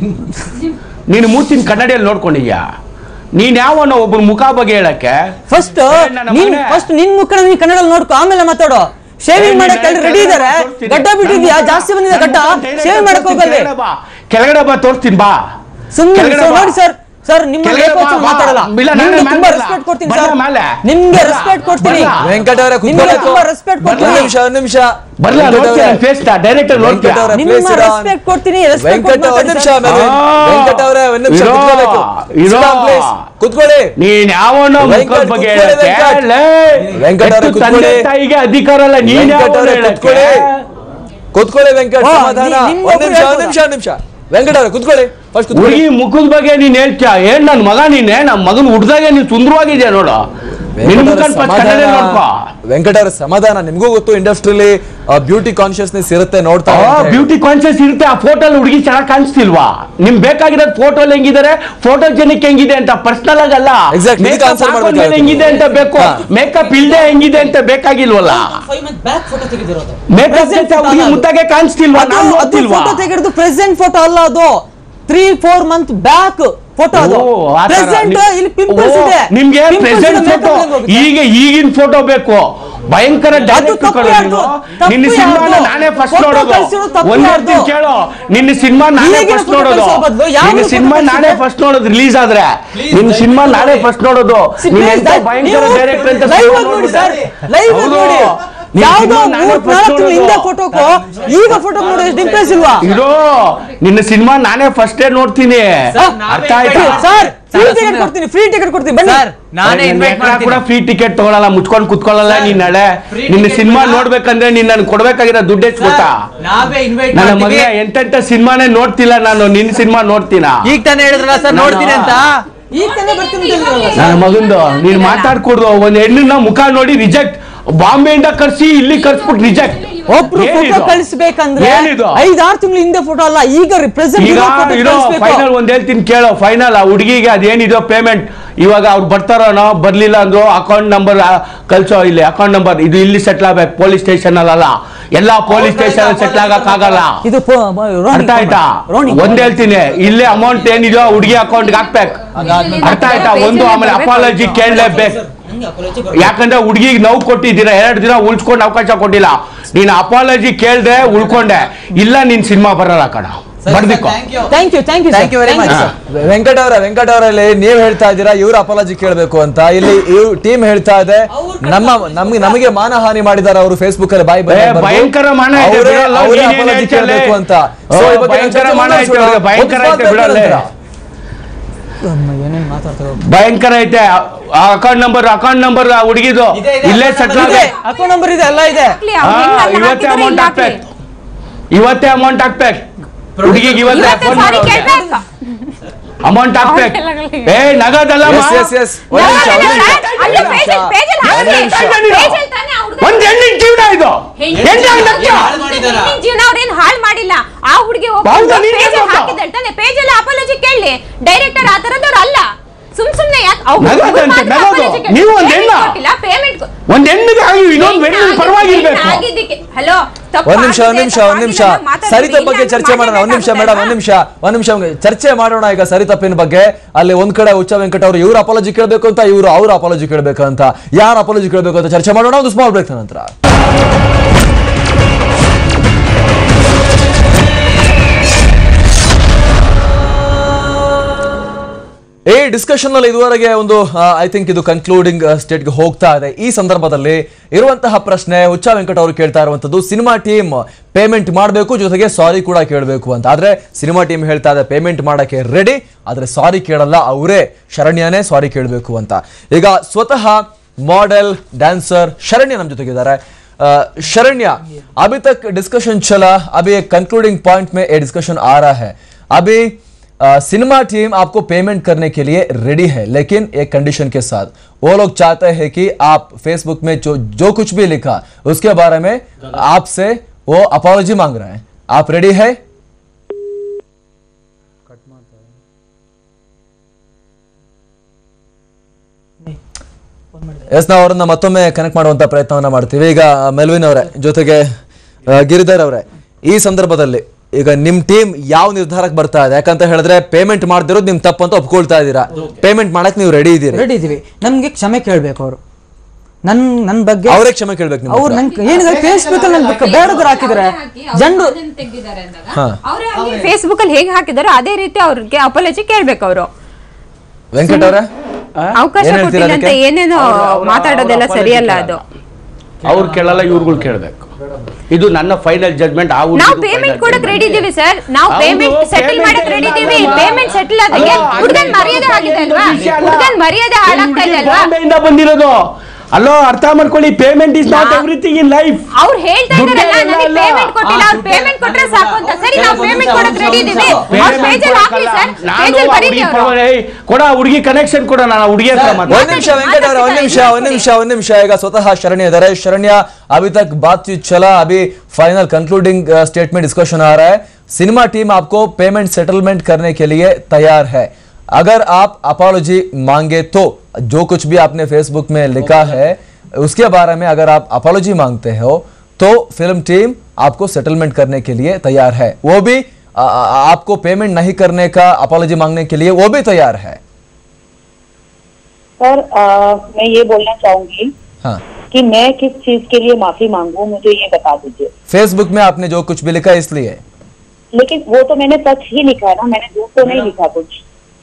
ನೀನು ಮೂತಿನ ಕನ್ನಡಿಯಲ್ಲಿ ನೋಡ್ಕೊಂಡಿದ್ಯಾ ನೀನ್ ಯಾವನ್ನ ಒಬ್ಬನ ಮುಖ ಬಗ್ಗೆ ಹೇಳಕ್ಕೆ ಫಸ್ಟ್ ಏ, ನನ್ನ ನೀನ್ ಮಗನೇ. ಫಸ್ಟ್ ನಿನ್ ಮುಖ ನೀನ್ ಕನ್ನಡದಲ್ಲಿ ನೋಡ್ಕೊ ಆಮೇಲೆ ಮಾತಾಡೋ ಶೇವಿಂಗ್ ಏ, ಮಾಡಕ್ಕೆ ನೀನ್ ರೆಡಿ ಇದಾರೆ ತೋರಿಸ್ತೀನಿ. ಗಡ್ಡ ಬಿಟ್ಟಿದ್ಯಾ ನನ್ನ ಜಾಸ್ತಿ ಬಂದಿದೆ ಗಡ್ಡ ನನ್ನ ಶೇವಿಂಗ್ ಮಾಡಕ್ ಹೋಗಲ್ಲಿ ಕೆಳಗಡೆ ಬಾ ಕೆಳಗಡೆ ಬಾ ತೋರಿಸ್ತೀನಿ ಬಾ ಸುಮ್ಮನೆ ಕೆಳಗಡೆ ಬಾ. ನೋಡಿ ಸರ್ ಸರ್ ನಿಮ್ಮ ಕೆಳಗಡೆ ಬಾ, ಏಕವಚನ ಬಾ. ಮಾತಾಡಲ್ಲ ಇಲ್ಲ, ನಾನು ನಿಮ್ಗೆ ಮೇಲೆ ತುಂಬಾ ಬರಲ್ಲ. ರೆಸ್ಪೆಕ್ಟ್ ಕೊಡ್ತೀನಿ ಬರಲ್ಲ ಸರ್ ಮೇಲೆ. ನಿಮ್ಗೆ ಬರಲ್ಲ. ರೆಸ್ಪೆಕ್ಟ್ ಕೊಡ್ತೀನಿ ಬರಲ್ಲ. ವೆಂಕಟ ಅವರೇ ನಿಮ್ಗೆ ಕುತ್ಕೋಬೇಕು ತುಂಬಾ ರೆಸ್ಪೆಕ್ಟ್ ಒಂದ್ ಕೊಡ್ತೀನಿ ನಿಮಿಷ ಒಂದ್ ನಿಮಿಷ ಬರ್ಲ ವೆಂಕಟ ನೋಡ್ತೀಯ ಅವರೇ. ಫೇಸ್ ಡೈರೆಕ್ಟರ್ ನೋಡ್ತೀಯ ವೆಂಕಟ ಅವರೇ, ನಿಮ್ಮ please sit down. respect ಕೊಡ್ತೀನಿ, respect ವೆಂಕಟ ಕೊಟ್ಟು ಒಂದ್ ನಿಮಿಷ ಮಾತಾಡಿ ಮೇಲೆ ಆ. ವೆಂಕಟ ಅವರೇ ಒಂದ್ ನಿಮಿಷ ಇರೋ, ಕುತ್ಕೋಬೇಕು ಇರೋ. Sit down, please. ಕುತ್ಕೊಳ್ಳಿ ನೀನ್ ಯಾವನೋ ವೆಂಕಟ್ ಮುಖದ ಬಗ್ಗೆ ಕುತ್ಕೊಳ್ಳಿ, ಹೇಳಕ್ಕೆ ವೆಂಕಟ್. ಲೇ, ವೆಂಕಟ್ ಅವ್ರೆ ಎಷ್ಟು ತಂದೆ ಕುತ್ಕೊಳ್ಳಿ. ತಾಯಿಗೆ ಅಧಿಕಾರ ಅಲ್ಲ ನೀನ್ ವೆಂಕಟ ಯಾವನೋ ಅವರೇ ಹೇಳಕ್ಕೆ? ಕುತ್ಕೊಳ್ಳಿ ಕುತ್ಕೊಳ್ಳಿ ವೆಂಕಟ್ ಓ, ಸಮಾಧಾನ ನೀ- ನಿಮ್ಗೆ ಒಂದ್ ನಿಮಿಷ ಒಬ್ರು ಒಂದ್ ನಿಮಿಷ ಒಂದ್ ನಿಮಿಷ ವೆಂಕಟ ಅವರೇ ಕುತ್ಕೊಳ್ಳಿ ಫಸ್ಟ್ ಕುತ್ಕೊಳ್ಳಿ ಹುಡುಗಿ ಮುಖದ ಬಗ್ಗೆ ನೀನ್ ಹೇಳ್ತೀಯ ಏನ್ ನನ್ ಮಗ ನೀನೆ ನಮ್ ಮಗನ್ ಹುಡ್ದಾಗೆ ನೀನ್ ಸುಂದರವಾಗಿದ್ಯಾ ನೋಡು ನಿನ್ ವೆಂಕಟ ಮುಖ ಅವರ ಫಸ್ಟ್ ಕನ್ನಡ ನೋಡ್ಕೋ ವೆಂಕಟ ಅವರ ಸಮಾಧಾನ ನಿಮ್ಗೂ ಗೊತ್ತು ಇಂಡಸ್ಟ್ರಿಲಿ ಬ್ಯೂಟಿ ಕಾನ್ಶಿಯಸ್ನೆಸ್ ಇರುತ್ತೆ ನೋಡ್ತಾ ಅಂತ ಹೇಳಿ. ಬ್ಯೂಟಿ ಕಾನ್ಶಿಯಸ್ ಇರುತ್ತೆ ಆ ಫೋಟೋಲ್ ಹುಡುಗಿ ಚೆನ್ನಾಗಿ ಕಾಣಿಸ್ತಿಲ್ವಾ ನಿಮ್ ಬೇಕಾಗಿರೋದು ಫೋಟೋಲ್ ಹೆಂಗಿದ್ದಾರೆ ಫೋಟೋ ಜನಕ್ಕೆ ಹೆಂಗಿದೆ ಅಂತ ಪರ್ಸನಲ್ ಆಗಲ್ಲ Exactly, ಇದಕ್ಕೆ answer ಮಾಡ್ಬೇಕಾಗುತ್ತೆ. ಹೆಂಗಿದೆ ಅಂತ ಬೇಕು ಹಾ. ಮೇಕಪ್ ಇಲ್ದೆ ಹೆಂಗಿದೆ ಅಂತ ಬೇಕಾಗಿಲ್ವಲ್ಲ ಮೇಕಪ್ ಜೊತೆ ಹುಡುಗಿ ಮುದ್ದಾಗೆ ಕಾಣಿಸ್ತಿಲ್ವಾ ಅದು ನಾನು ಅದು ನೋಡ್ತಿಲ್ವಾ ಫೋಟೋ ತೆಗೆದು ಪ್ರೆಸೆಂಟ್ ಫೋಟೋ ಅಲ್ಲ ಅದು three four month back photo ಅದು ಓ, ಆ ತರ. ಪ್ರೆಸೆಂಟ್ ನಿಮ್- ಇಲ್ಲಿ ಪಿಂಪಲ್ಸ್ ಓ, ಇದೆ ನಿಮ್ಗೆ Pimples ಪ್ರೆಸೆಂಟ್ ಇದೆ, ಫೋಟೋ makeup ಹೆಂಗ್ ಹೋಗುತ್ತೆ? ಈಗ ಈಗಿನ ಫೋಟೋ ಬೇಕು ಭಯಂಕರ ಡೈರೆಕ್ಟ್ ತಪ್ಪು ಯಾರ್ದು? ತಪ್ಪು ನಿನ್ನ ಸಿನಿಮಾನ ಯಾರ್ದು? ನಾನೇ ಫಸ್ಟ್ Photo ನೋಡೋದು ಕಳ್ಸಿರೋದು ತಪ್ಪು ಒಂದ್ ಯಾರ್ದು? ಹೇಳ್ತೀನಿ ಕೇಳು ನಿನ್ನ ಸಿನಿಮಾ ನಾನೇ ಈಗಿನ ಫಸ್ಟ್ photo ನೋಡೋದು ಕಳ್ಸೋ ಬದ್ಲು ಯಾವ ನಿನ್ನ photo ಸಿನಿಮಾ ಕಳ್ಸಿದ್ರೆ? ನಾನೇ ಫಸ್ಟ್ ನೋಡೋದು ರಿಲೀಸ್ ಆದ್ರೆ ನಿನ್ನ ಸಿನಿಮಾ ನಾನೇ ಫಸ್ಟ್ ನೋಡೋದು See, ನೀನ್ please, ಎಂತ that- ಭಯಂಕರ ನೀವು ಡೈರೆಕ್ಟರ್ ಅಂತ live ಸಿನಿಮಾ ಆಗಿ ನೋಡಿ ನೋಡ್ಬಿಟ್ಟೆ. ಸರ್ ಲೈವ್ ಆಗಿ ಹೌದು. ನೋಡಿ ನಿನ್ನ ಯಾವ್ದೋ ಸಿನಿಮಾ ನಾನೇ ಮೂರ್ first ನಾಲ್ಕು ತಿಂಗಳು ಹಿಂದೆ ನೋಡೋದು. ಫೋಟೋಕ್ಕೋ ಈಗ ಫೋಟೋ ನೋಡಿ ಎಷ್ಟು ಇಂಪ್ರೆಸ್ ಇಲ್ವಾ ಇರೋ ನಿನ್ನ ಸಿನಿಮಾ ನಾನೇ ಫಸ್ಟೇ ನೋಡ್ತೀನಿ ಅರ್ಥ ಆಯ್ತಾ ಸರ್ ಫ್ರೀ ಟಿಕೆಟ್ ಕೊಡ್ತೀನಿ ಫ್ರೀ ಟಿಕೆಟ್ ಕೊಡ್ತೀನಿ ಬನ್ನಿ ಸರ್ ನಾನೇ ಇನ್ವೈಟ್ ಕೂಡ ಮಾಡ್ತೀನಿ ಫ್ರೀ ಟಿಕೆಟ್ ತಗೊಳಲ್ಲ ಮುಚ್ಕೊಂಡ್ ಕುತ್ಕೊಳ್ಳಲ್ಲ ನೀನ್ ನಾಳೆ free ನಿನ್ನ ticket ಸಿನಿಮಾ ಬೇಡ. ನೋಡ್ಬೇಕಂದ್ರೆ ನೀನ್ ನನ್ ಕೊಡ್ಬೇಕಾಗಿರೋ ದುಡ್ಡು ಎಷ್ಟು ಗೊತ್ತಾ ನಾವೇ ಇನ್ವೈಟ್ ನನ್ನ ಮಾಡ್ತೀವಿ ಮಗ ಎಂತೆಂತ ಸಿನಿಮಾನೇ ನೋಡ್ತಿಲ್ಲ ನಾನು ನಿನ್ನ ಸಿನಿಮಾ ನೋಡ್ತೀನ ಈಗ ತಾನೇ ಹೇಳಿದ್ರಲ್ಲ ಸರ್ ನೋಡ್ತೀನಿ ಅಂತ ಈಗ ತಾನೇ ಬರ್ತೀನಿ ಅಂತ ಹೇಳಿದ್ರಲ್ಲ ನನ್ನ ಮಗಂದು ನೀನ್ ಮಾತಾಡ್ಕೊಡ್ದು ಒಂದ್ ಹೆಣ್ಣನ್ನ ಮುಖ ನೋಡಿ ರಿಜೆಕ್ಟ್ ಬಾಂಬೆಯಿಂದ ಕರ್ಸಿ ಇಲ್ಲಿ ಕರ್ಸ್ಬಿಟ್ಟು ರಿಜೆಕ್ಟ್ ಒಬ್ರು ಫೋಟೋ ಕಳಿಸ್ಬೇಕಂದ್ರೆ ಏನಿದು ಐದಾರು ತಿಂಗಳು ಹಿಂದೆ ಫೋಟೋ ಅಲ್ಲ ಈಗ ಪ್ರೆಸೆಂಟ್ ಈಗ ಇರೋ ಫೈನಲ್ ಒಂದ್ ಹೇಳ್ತೀನಿ ಕೇಳೋ ಫೈನಲ್ ಆ ಹುಡುಗಿಗೆ ಅದೇನಿದೋ ಪೇಮೆಂಟ್ ಇವಾಗ ಅವ್ರು ಬರ್ತಾರೋನೋ ಬರ್ಲಿಲ್ಲ ಅಂದ್ರು ಅಕೌಂಟ್ ನಂಬರ್ ಕಳ್ಸೋ ಇಲ್ಲಿ ಅಕೌಂಟ್ ನಂಬರ್ ಇದು ಇಲ್ಲಿ ಸೆಟ್ಲ್ ಆಗ್ಬೇಕು ಪೊಲೀಸ್ ಸ್ಟೇಷನ್ ಅಲ್ಲ ಎಲ್ಲಾ ಪೊಲೀಸ್ ಸ್ಟೇಷನ್ ಸೆಟ್ಲ್ ಆಗಕ್ ಆಗಲ್ಲ ಇದು ಪೋ- ಬ- ರೋಣಿ ಅರ್ಥ ಆಯ್ತಾ ರೋಣಿ ಒಂದ್ ಹೇಳ್ತೀನಿ ಇಲ್ಲೇ ಅಮೌಂಟ್ ಏನಿದೆಯೋ ಹುಡುಗಿ ಅಕೌಂಟ್ ಹಾಕ್ಬೇಕು ಅರ್ಥ ಆಯ್ತಾ ಒಂದು ಆಮೇಲೆ ಅಪಾಲಜಿ ಕೇಳಲೇಬೇಕು ಯಾಕಂದ್ರೆ ಹುಡುಗಿಗೆ ನೋವು ಕೊಟ್ಟಿದ್ದೀರಾ ಎರಡು ದಿನ ಉಳ್ಸ್ಕೊಂಡು ಅವಕಾಶ ಕೊಟ್ಟಿಲ್ಲ ನೀನು ಅಪಾಲಜಿ ಕೇಳ್ದೆ ಉಳ್ಕೊಂಡೆ ಇಲ್ಲ ನೀನ್ ಸಿನಿಮಾ ಬರಲ್ಲ ಕಣ ಬರ್ದಿಕ್ಕೋ thank you thank you Thank you very much, sir. Venkata ಅವರ ವೆಂಕಟ ಅವರಲ್ಲಿ ನೀವ್ ಹೇಳ್ತಾ ಇದ್ದೀರಾ ಇವ್ರ ಅಪಾಲಜಿ ಕೇಳಬೇಕು ಅಂತ ಇಲ್ಲಿ ಟೀಮ್ ಹೇಳ್ತಾ ಇದೆ ನಮ್ಮ ನಮ್ಗೆ ನಮಗೆ ಮಾನಹಾನಿ ಮಾಡಿದ್ದಾರೆ ಅವರು ಫೇಸ್ಬುಕ್ ಅಲ್ಲಿ ಬಾಯಿ ಏ, ಭಯಂಕರ ಮಾನ ಇದೆ, ಬಿಡಲ್ಲ, ನೀನೇನ್ ಅಪಾಲಜಿ ಹೇಳ್ತಿಯಲ್ಲ? ಕೇಳಬೇಕು ಅಂತ ಓ, So, ಈ ಬಗ್ಗೆ ಭಯಂಕರ ಚರ್ಚೆ ಮಾನ ಐತೆ ಮಾಡೋಣ. ಅವ್ರಿಗೆ, ಭಯಂಕರ ಒಂದು ಐತೆ, ಮಾತು ಬಿಡಲ್ಲ. ಹೇಳ್ತೀರಾ? ಏನೇನು ಮಾತಾಡ್ತಾರೆ ಭಯಂಕರ ಐತೆ ಅಕೌಂಟ್ ನಂಬರ್ ಅಕೌಂಟ್ ನಂಬರ್ ಹುಡುಗಿದು ಇಲ್ಲೇ ಸೆಟ್ಲ್ ಇದೆ ಆಗ ಅಕೌಂಟ್ ನಂಬರ್ ಇದೆ ಎಲ್ಲ ಇದೆ ಇವತ್ತೇ ಅಮೌಂಟ್ ಹಾಕ್ಬೇಕು ಇವತ್ತೇ ಅಮೌಂಟ್ ಹಾಕ್ಬೇಕು ಹುಡುಗಿಗೆ ಇವತ್ತೇ ಅಕೌಂಟ್ ಅಮೌಂಟ್ ಹಾಕ್ಬೇಕು ಏ ನಗದಲ್ಲ Yes, yes, yes. ಒಂದ್ ನಿಮಿಷ, ಒಂದ್ ನಿಮಿಷ. ಒಂದ್ ಹೆಣ್ಣಿನ ಜೀವನ ಇದು ಹೆಣ್ಣಾಗ್ ನಗ್ತೀಯ? ಜೀವನ ಅವ್ರೇನ್ ಹಾಳ್ ಮಾಡಿಲ್ಲ ಆ ಹುಡುಗಿ ಹೌದಾ, ನೀನ್ ಪೇಜ್ ಹೇಳ್ಬೇಕು. ಹಾಕಿದ್ದಾಳೆ ತಾನೆ ಪೇಜ್ ಅಲ್ಲಿ ಅಪಾಲಜಿ ಕೇಳಿ ಡೈರೆಕ್ಟರ್ ಆ ತರದವ್ರು ಅಲ್ಲ ಸುಮ್ ಸುಮ್ನೆ ಯಾಕೆ ನಗೋದಂತೆ, ನಗೋದು. ನೀವು ಒಂದ್ ಹೆಣ್ಣ? ಪೇಮೆಂಟ್ ಒಂದ್ ಹೆಣ್ಣಿಗೆ ಆಗಿ ಇನ್ನೊಂದ್ ಹೆಣ್ಣಿನ ಪರವಾಗಿರ್ಬೇಕು ಹಲೋ ಒಂದ್ ನಿಮಿಷ ಒಂದ್ ನಿಮಿಷ ಒಂದ್ ನಿಮಿಷ ಸರಿತ ಬಗ್ಗೆ ಚರ್ಚೆ ಮಾಡೋಣ ಒಂದ್ ನಿಮಿಷ ಮೇಡಮ್ ಒಂದ್ ನಿಮಿಷ ಒಂದ್ ನಿಮಿಷ ಚರ್ಚೆ ಮಾಡೋಣ ಈಗ ಸರಿ ತಪ್ಪಿನ ಬಗ್ಗೆ ಅಲ್ಲಿ ಒಂದ್ ಕಡೆ ಹುಚ್ಚ ವೆಂಕಟ ಅವರು ಇವ್ರ ಅಪಾಲಜಿ ಕೇಳಬೇಕು ಅಂತ ಇವರು ಅವ್ರ ಅಪಾಲಜಿ ಕೇಳಬೇಕು ಅಂತ ಯಾರ ಅಪಾಲಜಿ ಕೇಳಬೇಕು ಅಂತ ಚರ್ಚೆ ಮಾಡೋಣ ಒಂದು ಸ್ಮಾಲ್ ಬ್ರೇಕ್ ನಂತರ ಈ ಡಿಸ್ಕಷನ್ ನಲ್ಲಿ ಇದುವರೆಗೆ ಒಂದು ಐ ಥಿಂಕ್ ಇದು ಕನ್ಕ್ಲೂಡಿಂಗ್ ಸ್ಟೇಟ್ಗೆ ಹೋಗ್ತಾ ಇದೆ ಈ ಸಂದರ್ಭದಲ್ಲಿ ಇರುವಂತಹ ಪ್ರಶ್ನೆ ಹುಚ್ಚ ವೆಂಕಟ ಅವರು ಕೇಳ್ತಾ ಇರುವಂತದ್ದು ಸಿನಿಮಾ ಟೀಮ್ ಪೇಮೆಂಟ್ ಮಾಡಬೇಕು ಜೊತೆಗೆ ಸಾರಿ ಕೂಡ ಕೇಳಬೇಕು ಅಂತ ಆದ್ರೆ ಸಿನಿಮಾ ಟೀಮ್ ಹೇಳ್ತಾ ಇದೆ ಪೇಮೆಂಟ್ ಮಾಡಕ್ಕೆ ರೆಡಿ ಆದ್ರೆ ಸಾರಿ ಕೇಳಲ್ಲ ಅವರೇ ಶರಣ್ಯನೇ ಸಾರಿ ಕೇಳಬೇಕು ಅಂತ ಈಗ ಸ್ವತಃ ಮಾಡೆಲ್ ಡ್ಯಾನ್ಸರ್ ಶರಣ್ಯ ನಮ್ಮ ಜೊತೆಗಿದ್ದಾರೆ अ, शरण्या अभी तक डिस्कशन चला अभी एक कंक्लूडिंग पॉइंट में ये डिस्कशन आ रहा है अभी अ, सिनेमा टीम आपको पेमेंट करने के लिए रेडी है लेकिन एक कंडीशन के साथ वो लोग चाहते हैं कि आप फेसबुक में जो जो कुछ भी लिखा उसके बारे में आपसे वो अपॉलॉजी मांग रहे हैं आप रेडी है ಎಸ್ ನಾವು ಅವರನ್ನ ಮತ್ತೊಮ್ಮೆ ಕನೆಕ್ಟ್ ಮಾಡುವಂತ ಪ್ರಯತ್ನವನ್ನ ಮಾಡ್ತೀವಿ ಈಗ ಮೆಲ್ವಿನ್ ಅವರೇ ಜೊತೆಗೆ ಆ, ಗಿರಿಧರ್ ಅವರೇ ಈ ಸಂದರ್ಭದಲ್ಲಿ ಈಗ ನಿಮ್ ಟೀಮ್ ಯಾವ ನಿರ್ಧಾರಕ್ಕೆ ಬರ್ತಾ ಇದೆ ಯಾಕಂತ ಹೇಳಿದ್ರೆ ಪೇಮೆಂಟ್ ಮಾಡ್ದಿರೋದು ನಿಮ್ ತಪ್ಪು ಅಂತ ಒಪ್ಕೊಳ್ತಾ ಇದ್ದೀರಾ ಪೇಮೆಂಟ್ ಮಾಡಕ್ ನೀವು ರೆಡಿ ಇದ್ದೀರಿ ರೆಡಿ ಇದೀವಿ ನಮ್ಗೆ ಕ್ಷಮೆ ಕೇಳ್ಬೇಕು ಅವರು ನನ್ ನನ್ ಬಗ್ಗೆ ಅವರೇ ಕ್ಷಮೆ ಕೇಳ್ಬೇಕು ನಿಮ್ಮ ಅವ್ರು ಹತ್ರ. ನನ್ ಏನಿದೆ ಫೇಸ್ಬುಕ್ ಅಲ್ಲಿ ನನ್ ಬೇಡದ್ರ ಹಾಕಿದ್ರೆ ಜಂಡು ಹಾ ಫೇಸ್ಬುಕ್ ಅಲ್ಲಿ ಹೇಗೆ ಹಾಕಿದಾರೋ ಅದೇ ರೀತಿ ಅವ್ರಿಗೆ ಅಪಾಲಜಿ ಕೇಳ್ಬೇಕು ಅವರು ವೆಂಕಟ ಅವರೇ ಅವಕಾಶ ಏನ್ ಹೇಳ್ತೀರಾ ಕೊಟ್ಟಿಲ್ಲ ಅಂತ ಅದಕ್ಕೆ? ಏನೇನೋ ಮಾತಾಡೋದೆಲ್ಲ ಸರಿಯಲ್ಲ ಅದು ಅವ್ರು ಕೇಳಲ್ಲ ಇವ್ರುಗಳು ಕೇಳಬೇಕು ಇದು ನನ್ನ ಫೈನಲ್ ಜಜ್ಮೆಂಟ್ ಆ ಹುಡ್ಗಿದು ನಾವು final ಪೇಮೆಂಟ್ ಕೊಡಕ್ judgment. ರೆಡಿ ಇದೀವಿ ಸರ್ ನಾವು ಹೌದು, ಪೇಮೆಂಟ್ ಸೆಟಲ್ payment ಮಾಡಕ್ ರೆಡಿ ಇದೀವಿ ಅಲ್ಲ. ಪೇಮೆಂಟ್ ಸೆಟಲ್ ಆದಾಗ ಅಲ್ಲ, ಹುಡುಗನ್ ಅಂದ್ರೆ ಮರ್ಯಾದೆ ಆಗಿದೆ ಇದು ಅಲ್ವಾ ವಿಷಯ ಅಲ್ಲ. ಹುಡುಗನ್ ಮರ್ಯಾದೆ ಈ ಹಾಳಾಗ್ತಾ ಇದೆ ಹುಡ್ಗಿ ಅಲ್ವಾ ಬಾಂಬೆಯಿಂದ ಬಂದಿರೋದು ಅಲ್ಲೋ ಅರ್ಥ ಮಾಡ್ಕೊಳ್ಳಿ ಪೇಮೆಂಟ್ ಇಸ್ ನಾಟ್ ನಾ- ಎವ್ರಿಥಿಂಗ್ ಇನ್ ಲೈಫ್ ಅವ್ರು ಹೇಳ್ತಾ ದುಡ್ಡೇ ಇದಾರಲ್ಲ ಎಲ್ಲ ನನಗೆ ಅಲ್ಲ. ಪೇಮೆಂಟ್ ಕೊಟ್ಟಿಲ್ಲ ಅವ್ರು ಪೇಮೆಂಟ್ ಕೊಟ್ರೆ ಸಾಕು ಅಂತ ಸರಿ ನಾವು ಪೇಮೆಂಟ್ ಕೊಡಕ್ ರೆಡಿ ಇದೀವಿ ಅವ್ರ ಪೇಜಲ್ಲಿ ಹಾಕ್ಲಿ ಸರ್ ಪೇಜಲ್ಲಿ ಬರೀರಿ ಅವರು ಕೊಡ ಹುಡುಗಿ ಕನೆಕ್ಷನ್ ಕೊಡ ನಾನು ಹುಡುಗಿ ಹತ್ರ ಒಂದ್ ಮಾತಾಡ್ತೀನಿ. ನಿಮಿಷ ವೆಂಕಟ ಅವರೇ ಒಂದ್ ನಿಮಿಷ ಒಂದ್ ನಿಮಿಷ ಒಂದ್ ನಿಮಿಷ ಈಗ ಸ್ವತಃ शरण्य इधर है शरण्य अभी तक बातचीत चला अभी फाइनल कंक्लूडिंग स्टेटमेंट डिस्कशन आ रहा है सिनेमा टीम आपको पेमेंट सेटलमेंट करने के लिए तैयार है अगर आप अपोलॉजी मांगे तो जो कुछ भी आपने फेसबुक में लिखा है उसके बारे में अगर आप अपोलॉजी मांगते हो तो फिल्म टीम आपको सेटलमेंट करने के लिए तैयार है वो भी आ, आ, आपको पेमेंट नहीं करने का अपोलॉजी मांगने के लिए वो भी तैयार है सर अ, मैं ये बोलना चाहूंगी हाँ कि मैं किस चीज के लिए माफी मांगू मुझे ये बता दीजिए फेसबुक में आपने जो कुछ भी लिखा इसलिए लेकिन वो तो मैंने सच ही लिखा है ना मैंने झूठ तो नहीं लिखा कुछ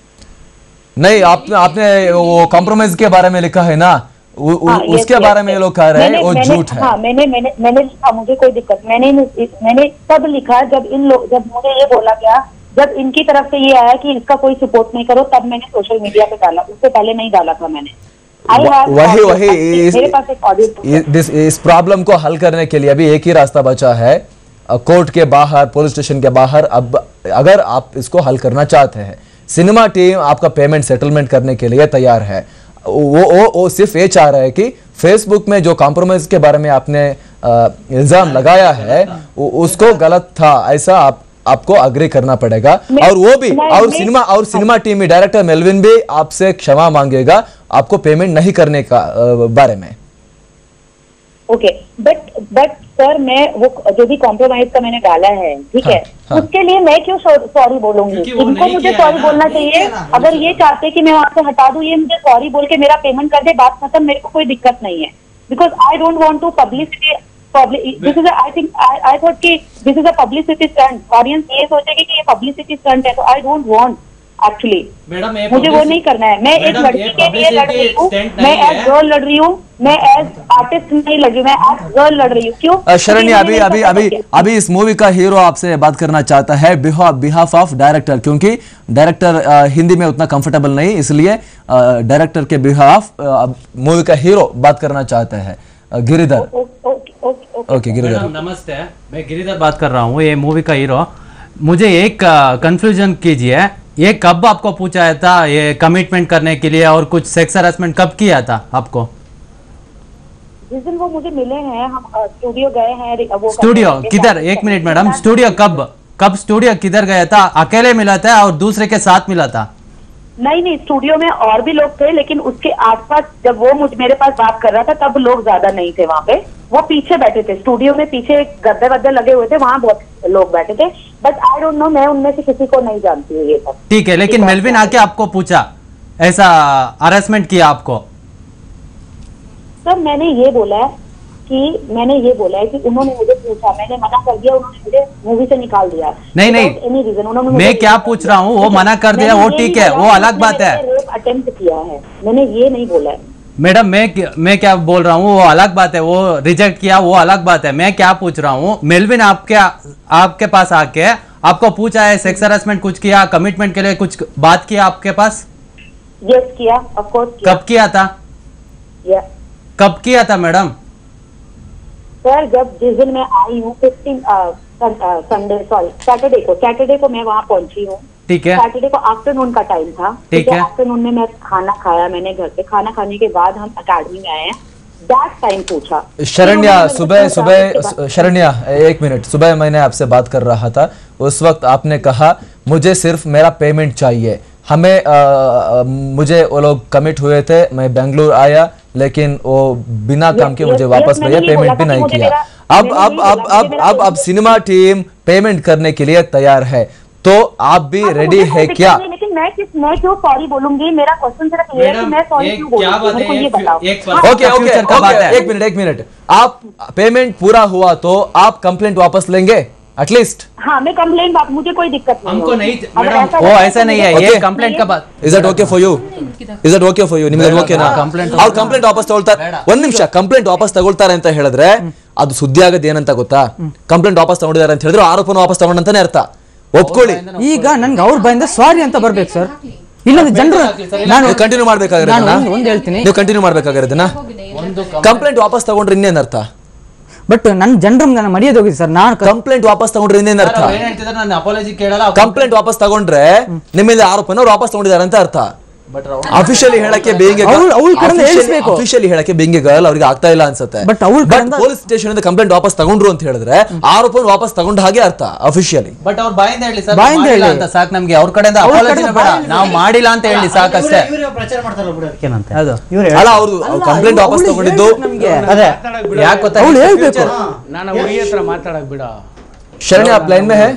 नहीं आपने आपने वो कॉम्प्रोमाइज के बारे में लिखा है ना उ, उ, हाँ, yes, उसके yes, बारे yes. में ये लोग कह रहे हैं मैंने- वो मैंने- झूठ है हाँ मैंने मैंने मैंने लिखा मुझे कोई दिक्कत मैंने मैंने तब लिखा जब इन लोग जब मुझे ये बोला गया जब इनकी तरफ से ये आया कि इसका कोई सपोर्ट नहीं करो तब मैंने सोशल मीडिया पे डाला उससे पहले नहीं डाला था मैंने I व- have वही audio वही proof. इस, मेरे पास एक ऑडियो इ- दिस- इस प्रॉब्लम को हल करने के लिए अभी एक ही रास्ता बचा है अ, कोर्ट के बाहर पुलिस स्टेशन के बाहर अब अगर आप इसको हल करना चाहते हैं सिनेमा टीम आपका पेमेंट सेटलमेंट करने के लिए तैयार है वो वो वो सिर्फ ये चाह रहा है कि फेसबुक में जो कॉम्प्रोमाइज के बारे में आपने अ, इल्जाम लगाया है उ- उसको गलत था ऐसा आप आपको अग्री करना पड़ेगा मैं- और वो भी मैं- और मैं- सिनेमा और सिनेमा टीम में डायरेक्टर मेलविन भी आपसे क्षमा मांगेगा आपको पेमेंट नहीं करने का अ, बारे में ओके बट बट सर मैं वो जो भी कॉम्प्रोमाइज का मैंने डाला है ठीक है हाँ। उसके लिए मैं क्यों सॉरी बोलूंगी क्योंकि वो इनको नहीं मुझे किया सॉरी है ना, बोलना नहीं चाहिए किया ना, अगर ये चाहते कि मैं वहां से हटा दूं ये मुझे सॉरी बोल के मेरा पेमेंट कर दे बात खत्म मेरे को कोई दिक्कत नहीं है because I don't want to publicity this is I think I thought कि this is a publicity stunt audience ये सोचेगी कि ये पब्लिसिटी स्टंट है तो I don't want actually madam ये मुझे वो publicity- नहीं करना है मैं एक मैडम, लड़की ये के लिए लड़ रही हूँ publicity stunt मैं नहीं एज है। गर्ल लड़ रही हूँ मैं एज आर्टिस्ट नहीं लड़ रही हूँ मैं एज गर्ल लड़ रही हूँ क्यों अ, शरण्य क्योंकि अभी इन्होंने अभी मेरे अभी साथ किया। अभी इस मूवी का हीरो आपसे बात करना चाहता है बिहाफ ऑफ डायरेक्टर क्योंकि डायरेक्टर अ, हिंदी में उतना कंफर्टेबल नहीं इसलिए डायरेक्टर के बिहाफ मूवी का हीरो बात करना चाहते हैं अ, Giridhar okay okay okay okay okay Giridhar madam नमस्ते मैं गिरिधर बात कर रहा हूँ ये मूवी का हीरो मुझे एक कंफ्यूजन कीजिए ये कब आपको पूछा था ये कमिटमेंट करने के लिए और कुछ सेक्स हरासमेंट कब किया था आपको जिस दिन वो मुझे मिले हैं हम अ, स्टूडियो गए हैं रि- वो स्टूडियो करने के किधर साथ- एक मिनट मैडम स्टूडियो कब कब स्टूडियो किधर गया था अकेले मिला था और दूसरे के साथ मिला था नहीं नहीं स्टूडियो में और भी लोग थे लेकिन उसके आसपास जब वो मुझ मेरे पास बात कर रहा था तब लोग ज्यादा नहीं थे वहाँ पे वो पीछे बैठे थे स्टूडियो में पीछे एक गद्दे वद्दे लगे हुए थे वहाँ बहुत लोग बैठे थे बट आई डोंट नो मैं उनमें से किसी को नहीं जानती हूँ ये सब ठीक है लेकिन मेलविन आके आपको पूछा ऐसा हरासमेंट किया आपको सर मैंने ये बोला है कि मैंने ये बोला है कि उन्होंने मुझे पूछा मैंने मना कर दिया उन्होंने मुझे मूवी से निकाल दिया नहीं, नहीं। एनी रीजन उन्होंने मैं मुझे क्या पूछ रहा हूँ, वो मना कर दिया, वो ठीक है, वो अलग बात है। अटेम्प्ट किया है मैंने ये नहीं बोला है मैडम मैं मैं क्या बोल रहा हूँ वो अलग बात है वो रिजेक्ट किया वो अलग बात है मैं क्या पूछ रहा हूँ मेलविन आपके आपके पास आके आपको पूछा है सेक्स हरासमेंट कुछ किया कमिटमेंट के लिए कुछ बात किया आपके पास यस किया ऑफ कोर्स किया कब किया था या कब किया था मैडम सर जब जिस दिन मैं आई हूँ फिफ्टीन संडे सॉरी सैटरडे को सैटरडे को मैं वहाँ पहुंची हूँ ठीक है सैटरडे को आफ्टरनून का टाइम था ठीक है। आफ्टरनून में मैं खाना खाया मैंने घर पे खाना खाने के बाद हम अकेडमी में आए हैं दैट टाइम पूछा शरण्या उन्होंने मुझे सुबह पूछा, सुबह उसके बाद- शरण्या एक मिनट सुबह मैंने आपसे बात कर रहा था उस वक्त आपने कहा मुझे सिर्फ मेरा पेमेंट चाहिए हमें अ, अ, मुझे वो लोग कमिट हुए थे मैं बेंगलुरु आया लेकिन वो बिना काम के yes, मुझे yes, वापस मैंने भेजा ये बोला पेमेंट भी था कि नहीं मुझे किया मेरा- अब मैंने अब यही अब बोला अब कि मेरा अब अब payment- सिनेमा टीम पेमेंट करने के लिए तैयार है तो आप भी हाँ, तो रेडी मुझे है कोई दिक्कत क्या नहीं, लेकिन मैं किस मैं क्यों सॉरी बोलूंगी मेरा क्वेश्चन सिर्फ ये है कि मैं सॉरी क्यों बोलूंगी मेरे को ये बताओ हाँ, ओके ओके फ्यूचर का बात ओके है। एक मिनट एक मिनट आप पेमेंट पूरा हुआ तो आप कंप्लेंट वापस लेंगे एटलीस्ट हाँ मैं कंप्लेन बात मुझे कोई दिक्कत नहीं हमको होगी। नहीं अगर मैडम ऐसा वो होता ऐसा तो नहीं मुझे- है ये Okay. ಕಂಪ್ಲೇಂಟ್ का बात is that okay for you is that okay for you ನಿಮ್ಗೆ ಓಕೆನಾ complaint ಅವ್ರು ಕಂಪ್ಲೇಂಟ್ ವಾಪಸ್ ತಗೊಳ್ತಾರೆ ಒಂದ್ ನಿಮಿಷ ಕಂಪ್ಲೇಂಟ್ ವಾಪಸ್ ತಗೊಳ್ತಾರೆ ಅಂತ ಹೇಳಿದ್ರೆ ಅದು ಸುದ್ದಿ ಆಗೋದು ಏನಂತ ಗೊತ್ತಾ ಕಂಪ್ಲೇಂಟ್ ವಾಪಸ್ ತಗೊಂಡಿದ್ದಾರೆ ಅಂತ ಹೇಳಿದ್ರೆ ಆರೋಪನ ವಾಪಸ್ ತಗೊಂಡಂತಾನೆ ಅರ್ಥ ಒಪ್ಕೊಳ್ಳಿ ಈಗ ನನ್ಗೆ ಅವ್ರ ಬಾಯಿಂದ ಸಾರಿ ಅಂತ ಬರ್ಬೇಕು ಸರ್ ಇಲ್ಲೊಂದು ಜನರು ನಾನು ನೀವು ಕಂಟಿನ್ಯೂ ನಾನು ಮಾಡ್ಬೇಕಾಗಿರೋದನ್ನ ಒಂದು- ಒಂದು ಹೇಳ್ತೀನಿ ನೀವು ಕಂಟಿನ್ಯೂ ಮಾಡ್ಬೇಕಾಗಿರೋದನ್ನ ಕಂಪ್ಲೇಂಟ್ ವಾಪಸ್ ತಗೊಂಡ್ರೆ ಇನ್ನೇನ್ ಅರ್ಥ ಬಟ್ ನನ್ನ ಜನರು ನಾನು ಮಡಿಯೋದು ಹೋಗಿದೆ ಸರ್ ನಾನು ಕ- ಕಂಪ್ಲೇಂಟ್ ವಾಪಸ್ ತಗೊಂಡ್ರೆ ಇನ್ನೇನ್ ಅರ್ಥ ಏನ್ ಹೇಳ್ತಿದ್ದಾರೆ ನಾನು ಅಪಾಲಜಿ ಕೇಳಲ್ಲ ಕಂಪ್ಲೇಂಟ್ ವಾಪಸ್ ತಗೊಂಡ್ರೆ ನಿಮ್ಮ ಮೇಲೆ ಆರೋಪನ ಅವ್ರು ವಾಪಸ್ ತಗೊಂಡಿದ್ದಾರೆ ಅಂತ ಅರ್ಥ ಅಫಿಷಿಯಲಿ ಹೇಳಕ್ಕೆ ಬೇಂಗೆ ಅವ್ಳ್- ಅವ್ಳ್ ಕಡೆಯಿಂದ ಹೇಳಿಸ್ಬೇಕು. ಅಫಿಷಿಯಲಿ ಹೇಳಕ್ಕೆ ಬೇಂಗೆ ಗರ್ಲ್ ಅವ್ರಿಗೆ ಆಗ್ತಾ ಇಲ್ಲ ಅನ್ಸುತ್ತೆ But ಅವ್ಳ್ ಕಡೆಯಿಂದ- ಪೊಲೀಸ್ ಸ್ಟೇಷನ್ ಇಂದ ಕಂಪ್ಲೇಂಟ್ ವಾಪಸ್ ತಗೊಂಡ್ರು ಅಂತ ಹೇಳಿದ್ರೆ ಆರೋಪನ ವಾಪಸ್ ತಗೊಂಡ ಹಾಗೆ ಅರ್ಥ ಅಫಿಷಿಯಲಿ ಬಟ್ ಅವ್ರ ಬಾಯಿಂದ ಹೇಳಿ ಸರ್ ಬಾಯಿಂದ ಮಾಡಿಲ್ಲ ಹೇಳಿ. ಅಂತ ಸಾಕು ನಮ್ಗೆ ಅವ್ರ ಕಡೆಯಿಂದ ಅವ್ರ ಅಪಾಲಜಿನ ಕಡೆಯಿಂದ ಬೇಡ ಬಾಯಿಂದ ನಾವು ಮಾಡಿಲ್ಲ ಅಂತ ಹೇಳಿ ಸಾಕಷ್ಟೇ ಇವ್ರೇ ಪ್ರಚಾರ ಮಾಡ್ತಾರಲ್ಲ ಬಿಡು ಅದಕ್ಕೇನಂತೆ ಅದು ಇವ್ರು ಅಲ್ಲ ಅವ್ರು ಕಂಪ್ಲೇಂಟ್ ವಾಪಸ್ ತಗೊಂಡಿದ್ದು ನಮ್ಗೆ ಅದೇ ಯಾಕೆ ಗೊತ್ತಾ ಅವ್ಳು ಹೇಳ್ಬೇಕು ನಾನು ಹುಡುಗಿ ಹತ್ರ ಮಾತಾಡಕ್ ಬಿಡ ಶರಣ್ಯ आप लाइन में है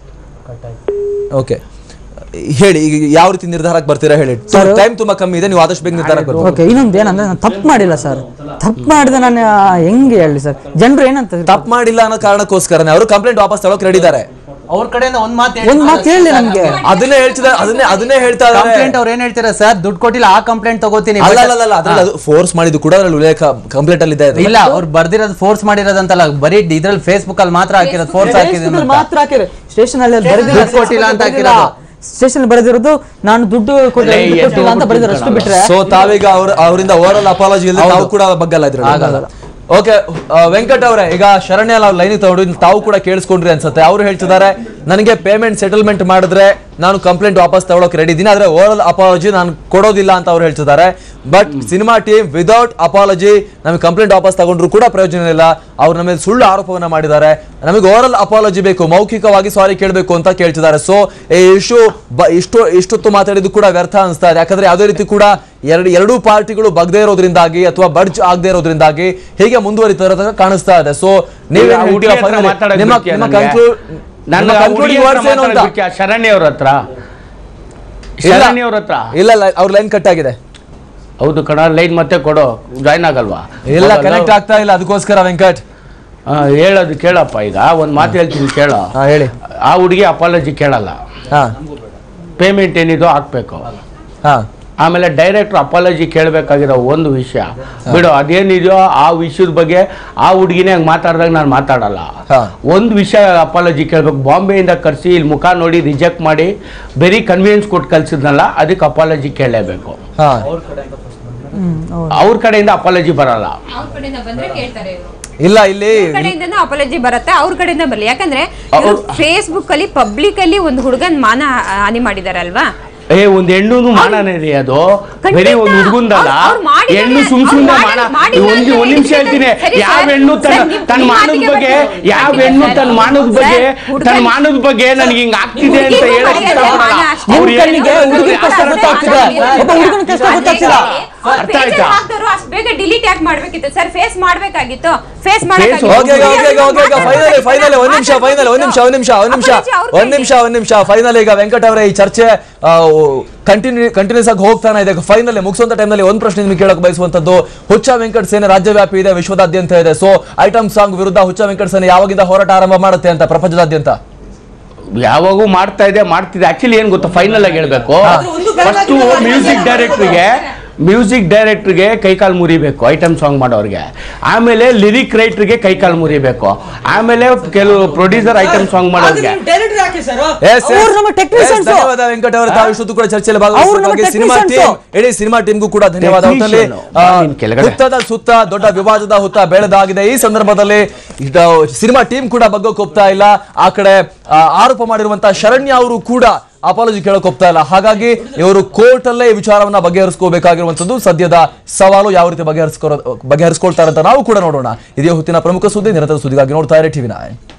ಓಕೆ ಹೇಳಿ ಈಗ ಯಾವ ರೀತಿ ನಿರ್ಧಾರಕ್ಕೆ ಬರ್ತೀರಾ ಹೇಳಿ ಟೈಮ್ ತುಂಬಾ ಕಮ್ಮಿ ಇದೆ ನೀವು ಆದಷ್ಟು ಬೇಗ ನಿರ್ಧಾರಕ್ಕೆ ಬರ್ಬೇಕು ಓಕೆ ಇನ್ನೊಂದು ಏನಂದ್ರೆ ನಾನು ತಪ್ಪು ಮಾಡಿಲ್ಲ ಸರ್ ತಪ್ಪು ಮಾಡಿದೆ ನಾನು ಆ, ಹೆಂಗೆ ಹೇಳಿ ಸರ್ ಜನರು ಏನಂತ ತಪ್ಪು ಮಾಡಿಲ್ಲ ಅನ್ನೋ ಕಾರಣಕ್ಕೋಸ್ಕರನೇ ಅವರು ಕಂಪ್ಲೇಂಟ್ ವಾಪಸ್ ತಗೊಳಕ್ ರೆಡಿ ಇದ್ದಾರೆ ಅವ್ರ ಕಡೆಯಿಂದ ಒಂದ್ ಮಾತು ಒಂದ್ ಮಾತು ಹೇಳಿ ನಮ್ಗೆ ಅದನ್ನೇ ಹೇಳ್ತಿದ್ದಾರೆ ಅದನ್ನೇ ಅದನ್ನೇ ಹೇಳ್ತಾ ಇದ್ದಾರೆ ಕಂಪ್ಲೇಂಟ್ ಅವ್ರು ಏನ್ ಹೇಳ್ತಾರೆ ಸರ್ ದುಡ್ಡು ಕೊಟ್ಟಿಲ್ಲ ಆ ಕಂಪ್ಲೇಂಟ್ ತಗೋತೀನಿ ಅಲ್ಲ but- ಅಲ್ಲ ಅಲ್ಲ ಅದ್ರಲ್ಲಿ ಅದು ಫೋರ್ಸ್ ಮಾಡಿದ್ದು ಕೂಡ ಅದ್ರಲ್ಲಿ ಉಲ್ಲೇಖ ಕಂಪ್ಲೇಂಟ್ ಅಲ್ಲಿ ಇದೆ ಅದು. ಇಲ್ಲ ಅವ್ರು ಬರ್ದಿರೋದು ಫೋರ್ಸ್ ಮಾಡಿರೋದಂತಲ್ಲ ಬರೀ ಇದ್ರಲ್ಲಿ ಫೇಸ್ಬುಕ್ ಅಲ್ಲಿ ಮಾತ್ರ ಹಾಕಿರೋದು ಫೋರ್ಸ್ ಹಾಕಿದ್ರು ಅಂತ. ಮಾತ್ರ ಹಾಕಿರಿ ಸ್ಟೇಷನ್ ಅಲ್ಲಿ ಬರೆದಿಲ್ಲ ದುಡ್ಡು ಕೊಟ್ಟಿಲ್ಲ ಅಂತ ಹಾಕಿರೋದು. ಸ್ಟೇಷನ್ ಬರೆದಿರೋದು ನಾನು ದುಡ್ಡು ಕೊಟ್ಟಿಲ್ಲ ದುಡ್ಡು ಕೊಟ್ಟಿಲ್ಲ ಅಂತ ಬರೆದಿರೋ ಅಷ್ಟು ಬಿಟ್ರೆ ಸೊ ತಾವೀಗ ಅವ್ರ ಅವರಿಂದ ಓವರ್ ಅಪಾಲಜಿ ಇಲ್ಲ ತಾವು ಕೂಡ ಬಗ್ಗಲ್ಲ ಇದ್ರಲ್ಲಿ ಆಗಲ್ಲ. ಓಕೆ ವೆಂಕಟ್ ಅವರೇ ಈಗ ಶರಣ್ಯ ನಾವು ಲೈನ್ ತಗೊಂಡು ತಾವು ಕೂಡ ಕೇಳಿಸ್ಕೊಂಡ್ರಿ ಅನ್ಸುತ್ತೆ ಅವ್ರು ಹೇಳ್ತಿದ್ದಾರೆ ನನಗೆ ಪೇಮೆಂಟ್ ಸೆಟಲ್ಮೆಂಟ್ ಮಾಡಿದ್ರೆ ನಾನು ಕಂಪ್ಲೇಂಟ್ ವಾಪಸ್ ತಗೊಳಕ್ ರೆಡಿ ಇದ್ದೀನಿ ಆದ್ರೆ ಓವರ್ ಅಪಾಲಜಿ ನಾನು ಕೊಡೋದಿಲ್ಲ ಅಂತ ಅವ್ರು ಹೇಳ್ತಿದ್ದಾರೆ but cinema team without apology ನಮಗೆ ಕಂಪ್ಲೇಂಟ್ ವಾಪಸ್ ತಗೊಂಡ್ರು ಕೂಡ ಪ್ರಯೋಜನ ಇಲ್ಲ ಅವ್ರು ನಮ್ಮ ಮೇಲೆ ಸುಳ್ಳು ಆರೋಪವನ್ನ ಮಾಡಿದ್ದಾರೆ ನಮಗೆ ಓವರಲ್ ಅಪಾಲಜಿ ಬೇಕು ಮೌಖಿಕವಾಗಿ ಸಾರಿ ಕೇಳಬೇಕು ಅಂತ ಕೇಳ್ತಿದ್ದಾರೆ ಸೊ ಈ ಇಶ್ಯೂ ಇಷ್ಟು ಇಷ್ಟೊತ್ತು ಮಾತಾಡಿದ್ದು ಕೂಡ ವ್ಯರ್ಥ ಅನಿಸ್ತಾ ಇದೆ ಯಾಕಂದ್ರೆ ಯಾವುದೇ ರೀತಿ ಕೂಡ ಎರಡು ಎರಡೂ ಪಾರ್ಟಿಗಳು ಬಗ್ದೇ ಇರೋದ್ರಿಂದಾಗಿ ಅಥವಾ ಬಡ್ಜ್ ಆಗದೆ ಇರೋದ್ರಿಂದಾಗಿ ಹೀಗೆ ಮುಂದುವರಿತಾ ಇರೋದಾಗ ಕಾಣಿಸ್ತಾ ಇದೆ ಸೊ ನೀವೇ ಈಗ ಹುಡುಗಿ ಹತ್ರ ಮಾತಾಡಕ್ ನಿಮ್ಮ ಬಿಡ್ತೀಯಾ ನಿಮ್ಮ ನನ್ಗೆ? conclude- ನನ್ನ ನಿಮ್ಮ ಹುಡುಗಿ concluding ಹತ್ರ words ಏನು ಅಂತ ಮಾತಾಡಕ್ ಬಿಡ್ತೀಯಾ? ಶರಣ್ಯ ಅವ್ರ ಹತ್ರ ಇಲ್ಲ. ಶರಣ್ಯ ಅವ್ರ ಹತ್ರ ಇಲ್ಲ ಇಲ್ಲ ಅವ್ರ ಲೈನ್ ಕಟ್ ಆಗಿದೆ ಹೌದು ಕಣ ಲೈನ್ ಮತ್ತೆ ಕೊಡು ಜಾಯ್ನ್ ಆಗಲ್ವಾ ಇಲ್ಲ ಹೌದಲ್ಲ? ಕನೆಕ್ಟ್ ಆಗ್ತಾ ಇಲ್ಲ ಅದಕ್ಕೋಸ್ಕರ ವೆಂಕಟ್ ಆ, ಹೇಳೋದು ಕೇಳಪ್ಪ ಈಗ ಒಂದ್ ಮಾತು ಹೇಳ್ತೀನಿ ಕೇಳ ಹಾ ಹೇಳಿ ಆ ಹುಡುಗಿ ಅಪಾಲಜಿ ಕೇಳಲ್ಲ ಹಾ ಪೇಮೆಂಟ್ ಏನಿದೋ ಹಾಕ್ಬೇಕು ಹಾ ಆಮೇಲೆ ಡೈರೆಕ್ಟ್ರ್ ಅಪಾಲಜಿ ಕೇಳಬೇಕಾಗಿರೋ ಒಂದು ವಿಷಯ ಬಿಡು ಅದೇನಿದೆಯೋ ಆ ವಿಷಯದ ಬಗ್ಗೆ ಆ ಹುಡುಗಿನೇ ಹಂಗೆ ಮಾತಾಡಿದಾಗ ನಾನು ಮಾತಾಡಲ್ಲ ಹಾ. ಒಂದು ವಿಷಯ ಅಪಾಲಜಿ ಕೇಳಬೇಕು ಬಾಂಬೆಯಿಂದ ಕರೆಸಿ ಇಲ್ಲಿ ಮುಖ ನೋಡಿ ರಿಜೆಕ್ಟ್ ಮಾಡಿ ಬರೀ ಕನ್ವಿನ್ಸ್ ಕೊಟ್ಟು ಕಳ್ಸಿದ್ನಲ್ಲ ಅದಕ್ಕೆ ಅಪಾಲಜಿ ಕೇಳಲೇಬೇಕು ಹಾ ಅವ್ರ ಕಡೆಯಿಂದ ಅಪಾಲಜಿ ಬರಲ್ಲ ಅವ್ರ ಕಡೆಯಿಂದ ಬಂದ್ರೆ ಕೇಳ್ತಾರೆ ಇವ್ರು. ಇಲ್ಲ ಇಲ್ಲಿ ಇವ್ರ ಕಡೆಯಿಂದನೂ ಅಪಾಲಜಿ ಬರುತ್ತೆ ಅವ್ರ ಕಡೆಯಿಂದ ಬರಲಿ ಯಾಕಂದ್ರೆ ಫೇಸ್ಬುಕ್ ಅಲ್ಲಿ ಪಬ್ಲಿಕ್ ಅಲ್ಲಿ ಒಂದು ಹುಡುಗನ್ ಮಾನ ಹಾನಿ ಮಾಡಿದಾರಲ್ವಾ ಏ ಒಂದ್ ಹೆಣ್ಣು ಮಾನನೇ ರೀ ಅದು ಖಂಡಿತ. ಬರೀ ಒಂದು ಹುಡುಗಂದಲ್ಲ ಅವ್ರ್- ಅವ್ರ್ ಮಾಡಿದ್ದಾರೆ. ಹೆಣ್ಣು ಸುಮ್ ಸುಮ್ನೆ ಅವ್ರ್ ಮಾನ ಮಾಡಿ- ಮಾಡಿಲ್ಲ ಒಂದು ಅಂದ್ರೆ ಒಂದ್ ನಿಮಿಷ ಸರಿ ಹೇಳ್ತೀನಿ ಸರ್, ಯಾವ ಸರ್, ಹೆಣ್ಣು ತನ್ನ ಸರ್, ನಿಮ್- ತನ್ನ ನಿಮ್ ಮಾನದ ಮಾತಿಗೆ ಬಗ್ಗೆ ಬರ್ತೀನಿ. ಯಾವ ಖಂಡಿತ ಹೆಣ್ಣು ಸರ್. ತನ್ನ ಮಾನದ ಸರ್, ಬಗ್ಗೆ ಹುಡ್ಗನ್- ತನ್ನ ಮಾನದ ಬಗ್ಗೆ ನನಗೆ ಹಿಂಗ್ ಆಗ್ತಿದೆ ಅಂತ ಹುಡ್ಗಿಗೂ ಹೇಳಕ್ ಮರ್ಯಾದೆ, ಇಷ್ಟಪಡಲ್ಲ ಮಾನ ಅಷ್ಟೇ. ಅವ್ರು ನಿಮ್ ಕಣ್ಣಿಗೆ ಹೇಳಿದ್ರು ಹುಡುಗಿ ಕಷ್ಟ ಅಷ್ಟೇ ಗೊತ್ತಾಗ್ತಿದೆ ಮಾತಾಡ್ತಾರೆ. ಒಬ್ಬ ಹುಡುಗನ ಕಷ್ಟ ಗೊತ್ತಾಗ್ತಿಲ್ಲ ಅರ್ಥ ಆಯ್ತಾ ಹಾಕ್ದವ್ರು ಅಷ್ಟು ಬೇಗ ಡಿಲೀಟ್ ಯಾಕೆ ಮಾಡ್ಬೇಕಿತ್ತು ಸರ್ ಫೇಸ್ ಮಾಡ್ಬೇಕಾಗಿತ್ತು face okay okay okay okay ಈಗ ಫೈನಲ್ ಫೈನಲ್ ಒಂದ್ ನಿಮಿಷ ಫೈನಲ್ ಒಂದ್ ನಿಮಿಷ ಒಂದ್ ನಿಮಿಷ ಒಂದ್ ನಿಮಿಷ ಒಂದ್ ನಿಮಿಷ ಒಂದ್ ನಿಮಿಷ ಫೈನಲ್ ಈಗ ವೆಂಕಟ್ ಅವರೇ ಈ ಚರ್ಚೆ ಕಂಟಿನ್ಯೂ ಕಂಟಿನ್ಯೂಸ್ ಆಗಿ ಹೋಗ್ತಾನೆ ಇದೆ ಫೈನಲ್ ಮುಗಿಸುವಂತ ಟೈಮ್ನಲ್ಲಿ ಒಂದ್ ಪ್ರಶ್ನೆ ನಿಮ್ಗೆ ಕೇಳಕ್ ಬಯಸುವಂತದ್ದು ಹುಚ್ಚ ವೆಂಕಟ್ ಸೇನೆ ರಾಜ್ಯವ್ಯಾಪಿ ಇದೆ ವಿಶ್ವದಾದ್ಯಂತ ಇದೆ ಸೊ ಐಟಮ್ ಸಾಂಗ್ ವಿರುದ್ಧ ಹುಚ್ಚ ವೆಂಕಟ್ ಸೇನೆ ಯಾವಾಗಿಂದ ಹೋರಾಟ ಆರಂಭ ಮಾಡುತ್ತೆ ಅಂತ ಪ್ರಪಂಚದಾದ್ಯಂತ ಯಾವಾಗೂ ಮಾಡ್ತಾ ಇದೆ ಮಾಡ್ತಿದೆ ಆಕ್ಚುಲಿ ಏನ್ ಗೊತ್ತಾ ಫೈನಲ್ ಆಗಿ ಹೇಳ್ಬೇಕು ಫಸ್ಟ್ ಮ್ಯೂಸಿಕ್ ಡೈರೆಕ್ಟರ್ಗೆ ಮ್ಯೂಸಿಕ್ ಡೈರೆಕ್ಟರ್ಗೆ ಕೈಕಾಲು ಮುರಿಬೇಕು ಐಟಮ್ ಸಾಂಗ್ ಮಾಡೋರಿಗೆ ಆಮೇಲೆ ಲಿರಿಕ್ ರೈಟರ್ಗೆ ಕೈಕಾಲು ಮುರಿಬೇಕು ಆಮೇಲೆ ಕೆಲವು ಪ್ರೊಡ್ಯೂಸರ್ ಐಟಮ್ ಸಾಂಗ್ ಮಾಡೋರಿಗೆ ಡೈರೆಕ್ಟರ್ ಯಾಕೆ ಸರ್ Yes, yes. ಅವ್ರು ನಮ್ಮ Yes, ಟೆಕ್ನಿಷಿಯನ್ಸ್ ಧನ್ಯವಾದ ವೆಂಕಟ್ ಅವರು ತಾವು ಇಷ್ಟೊತ್ತು ಕೂಡ ಚರ್ಚೆಯಲ್ಲಿ ಅವ್ರು ನಮ್ಮ ಭಾಗವಹಿಸಿದ್ದಕ್ಕಾಗಿ ಸಿನಿಮಾ technicians. ಟೀಮ್ ಇಡೀ ಸಿನಿಮಾ ಟೀಮ್ಗೂ ಕೂಡ ಧನ್ಯವಾದ ಒಟ್ಟಲ್ಲಿ Technician. ಆ, ನೀನ್ ಕೆಳಗಡೆ. ಹುತ್ತದ ಸುತ್ತ ದೊಡ್ಡ ವಿವಾದದ ಹುತ್ತ ಬೆಳೆದಾಗಿದೆ ಈ ಸಂದರ್ಭದಲ್ಲಿ ಇದು ಸಿನಿಮಾ ಟೀಮ್ ಕೂಡ ಬಗ್ಗಕ್ಕೆ ಹೋಗ್ತಾ ಇಲ್ಲ ಆ ಕಡೆ ಆ, ಆರೋಪ ಮಾಡಿರುವಂತಹ ಶರಣ್ಯ ಅವರು ಕೂಡ ಅಪಾಲಜಿ ಕೇಳಕ್ ಹೋಗ್ತಾ ಇಲ್ಲ ಹಾಗಾಗಿ ಇವರು ಕೋರ್ಟ್ ಅಲ್ಲೇ ಈ ವಿಚಾರವನ್ನ ಬಗೆಹರಿಸ್ಕೋಬೇಕಾಗಿರುವಂತದ್ದು ಸದ್ಯದ ಸವಾಲು ಯಾವ ರೀತಿ ಬಗೆಹರಿಸ್ಕೊ ಬಗೆಹರಿಸ್ಕೊಳ್ತಾರೆ ಅಂತ ನಾವು ಕೂಡ ನೋಡೋಣ ಇದೇ ಹೊತ್ತಿನ ಪ್ರಮುಖ ಸುದ್ದಿ ನಿರಂತರ ಸುದ್ದಿಗಾಗಿ ನೋಡ್ತಾ ಇರಿ ಟಿವಿ ನೈನ್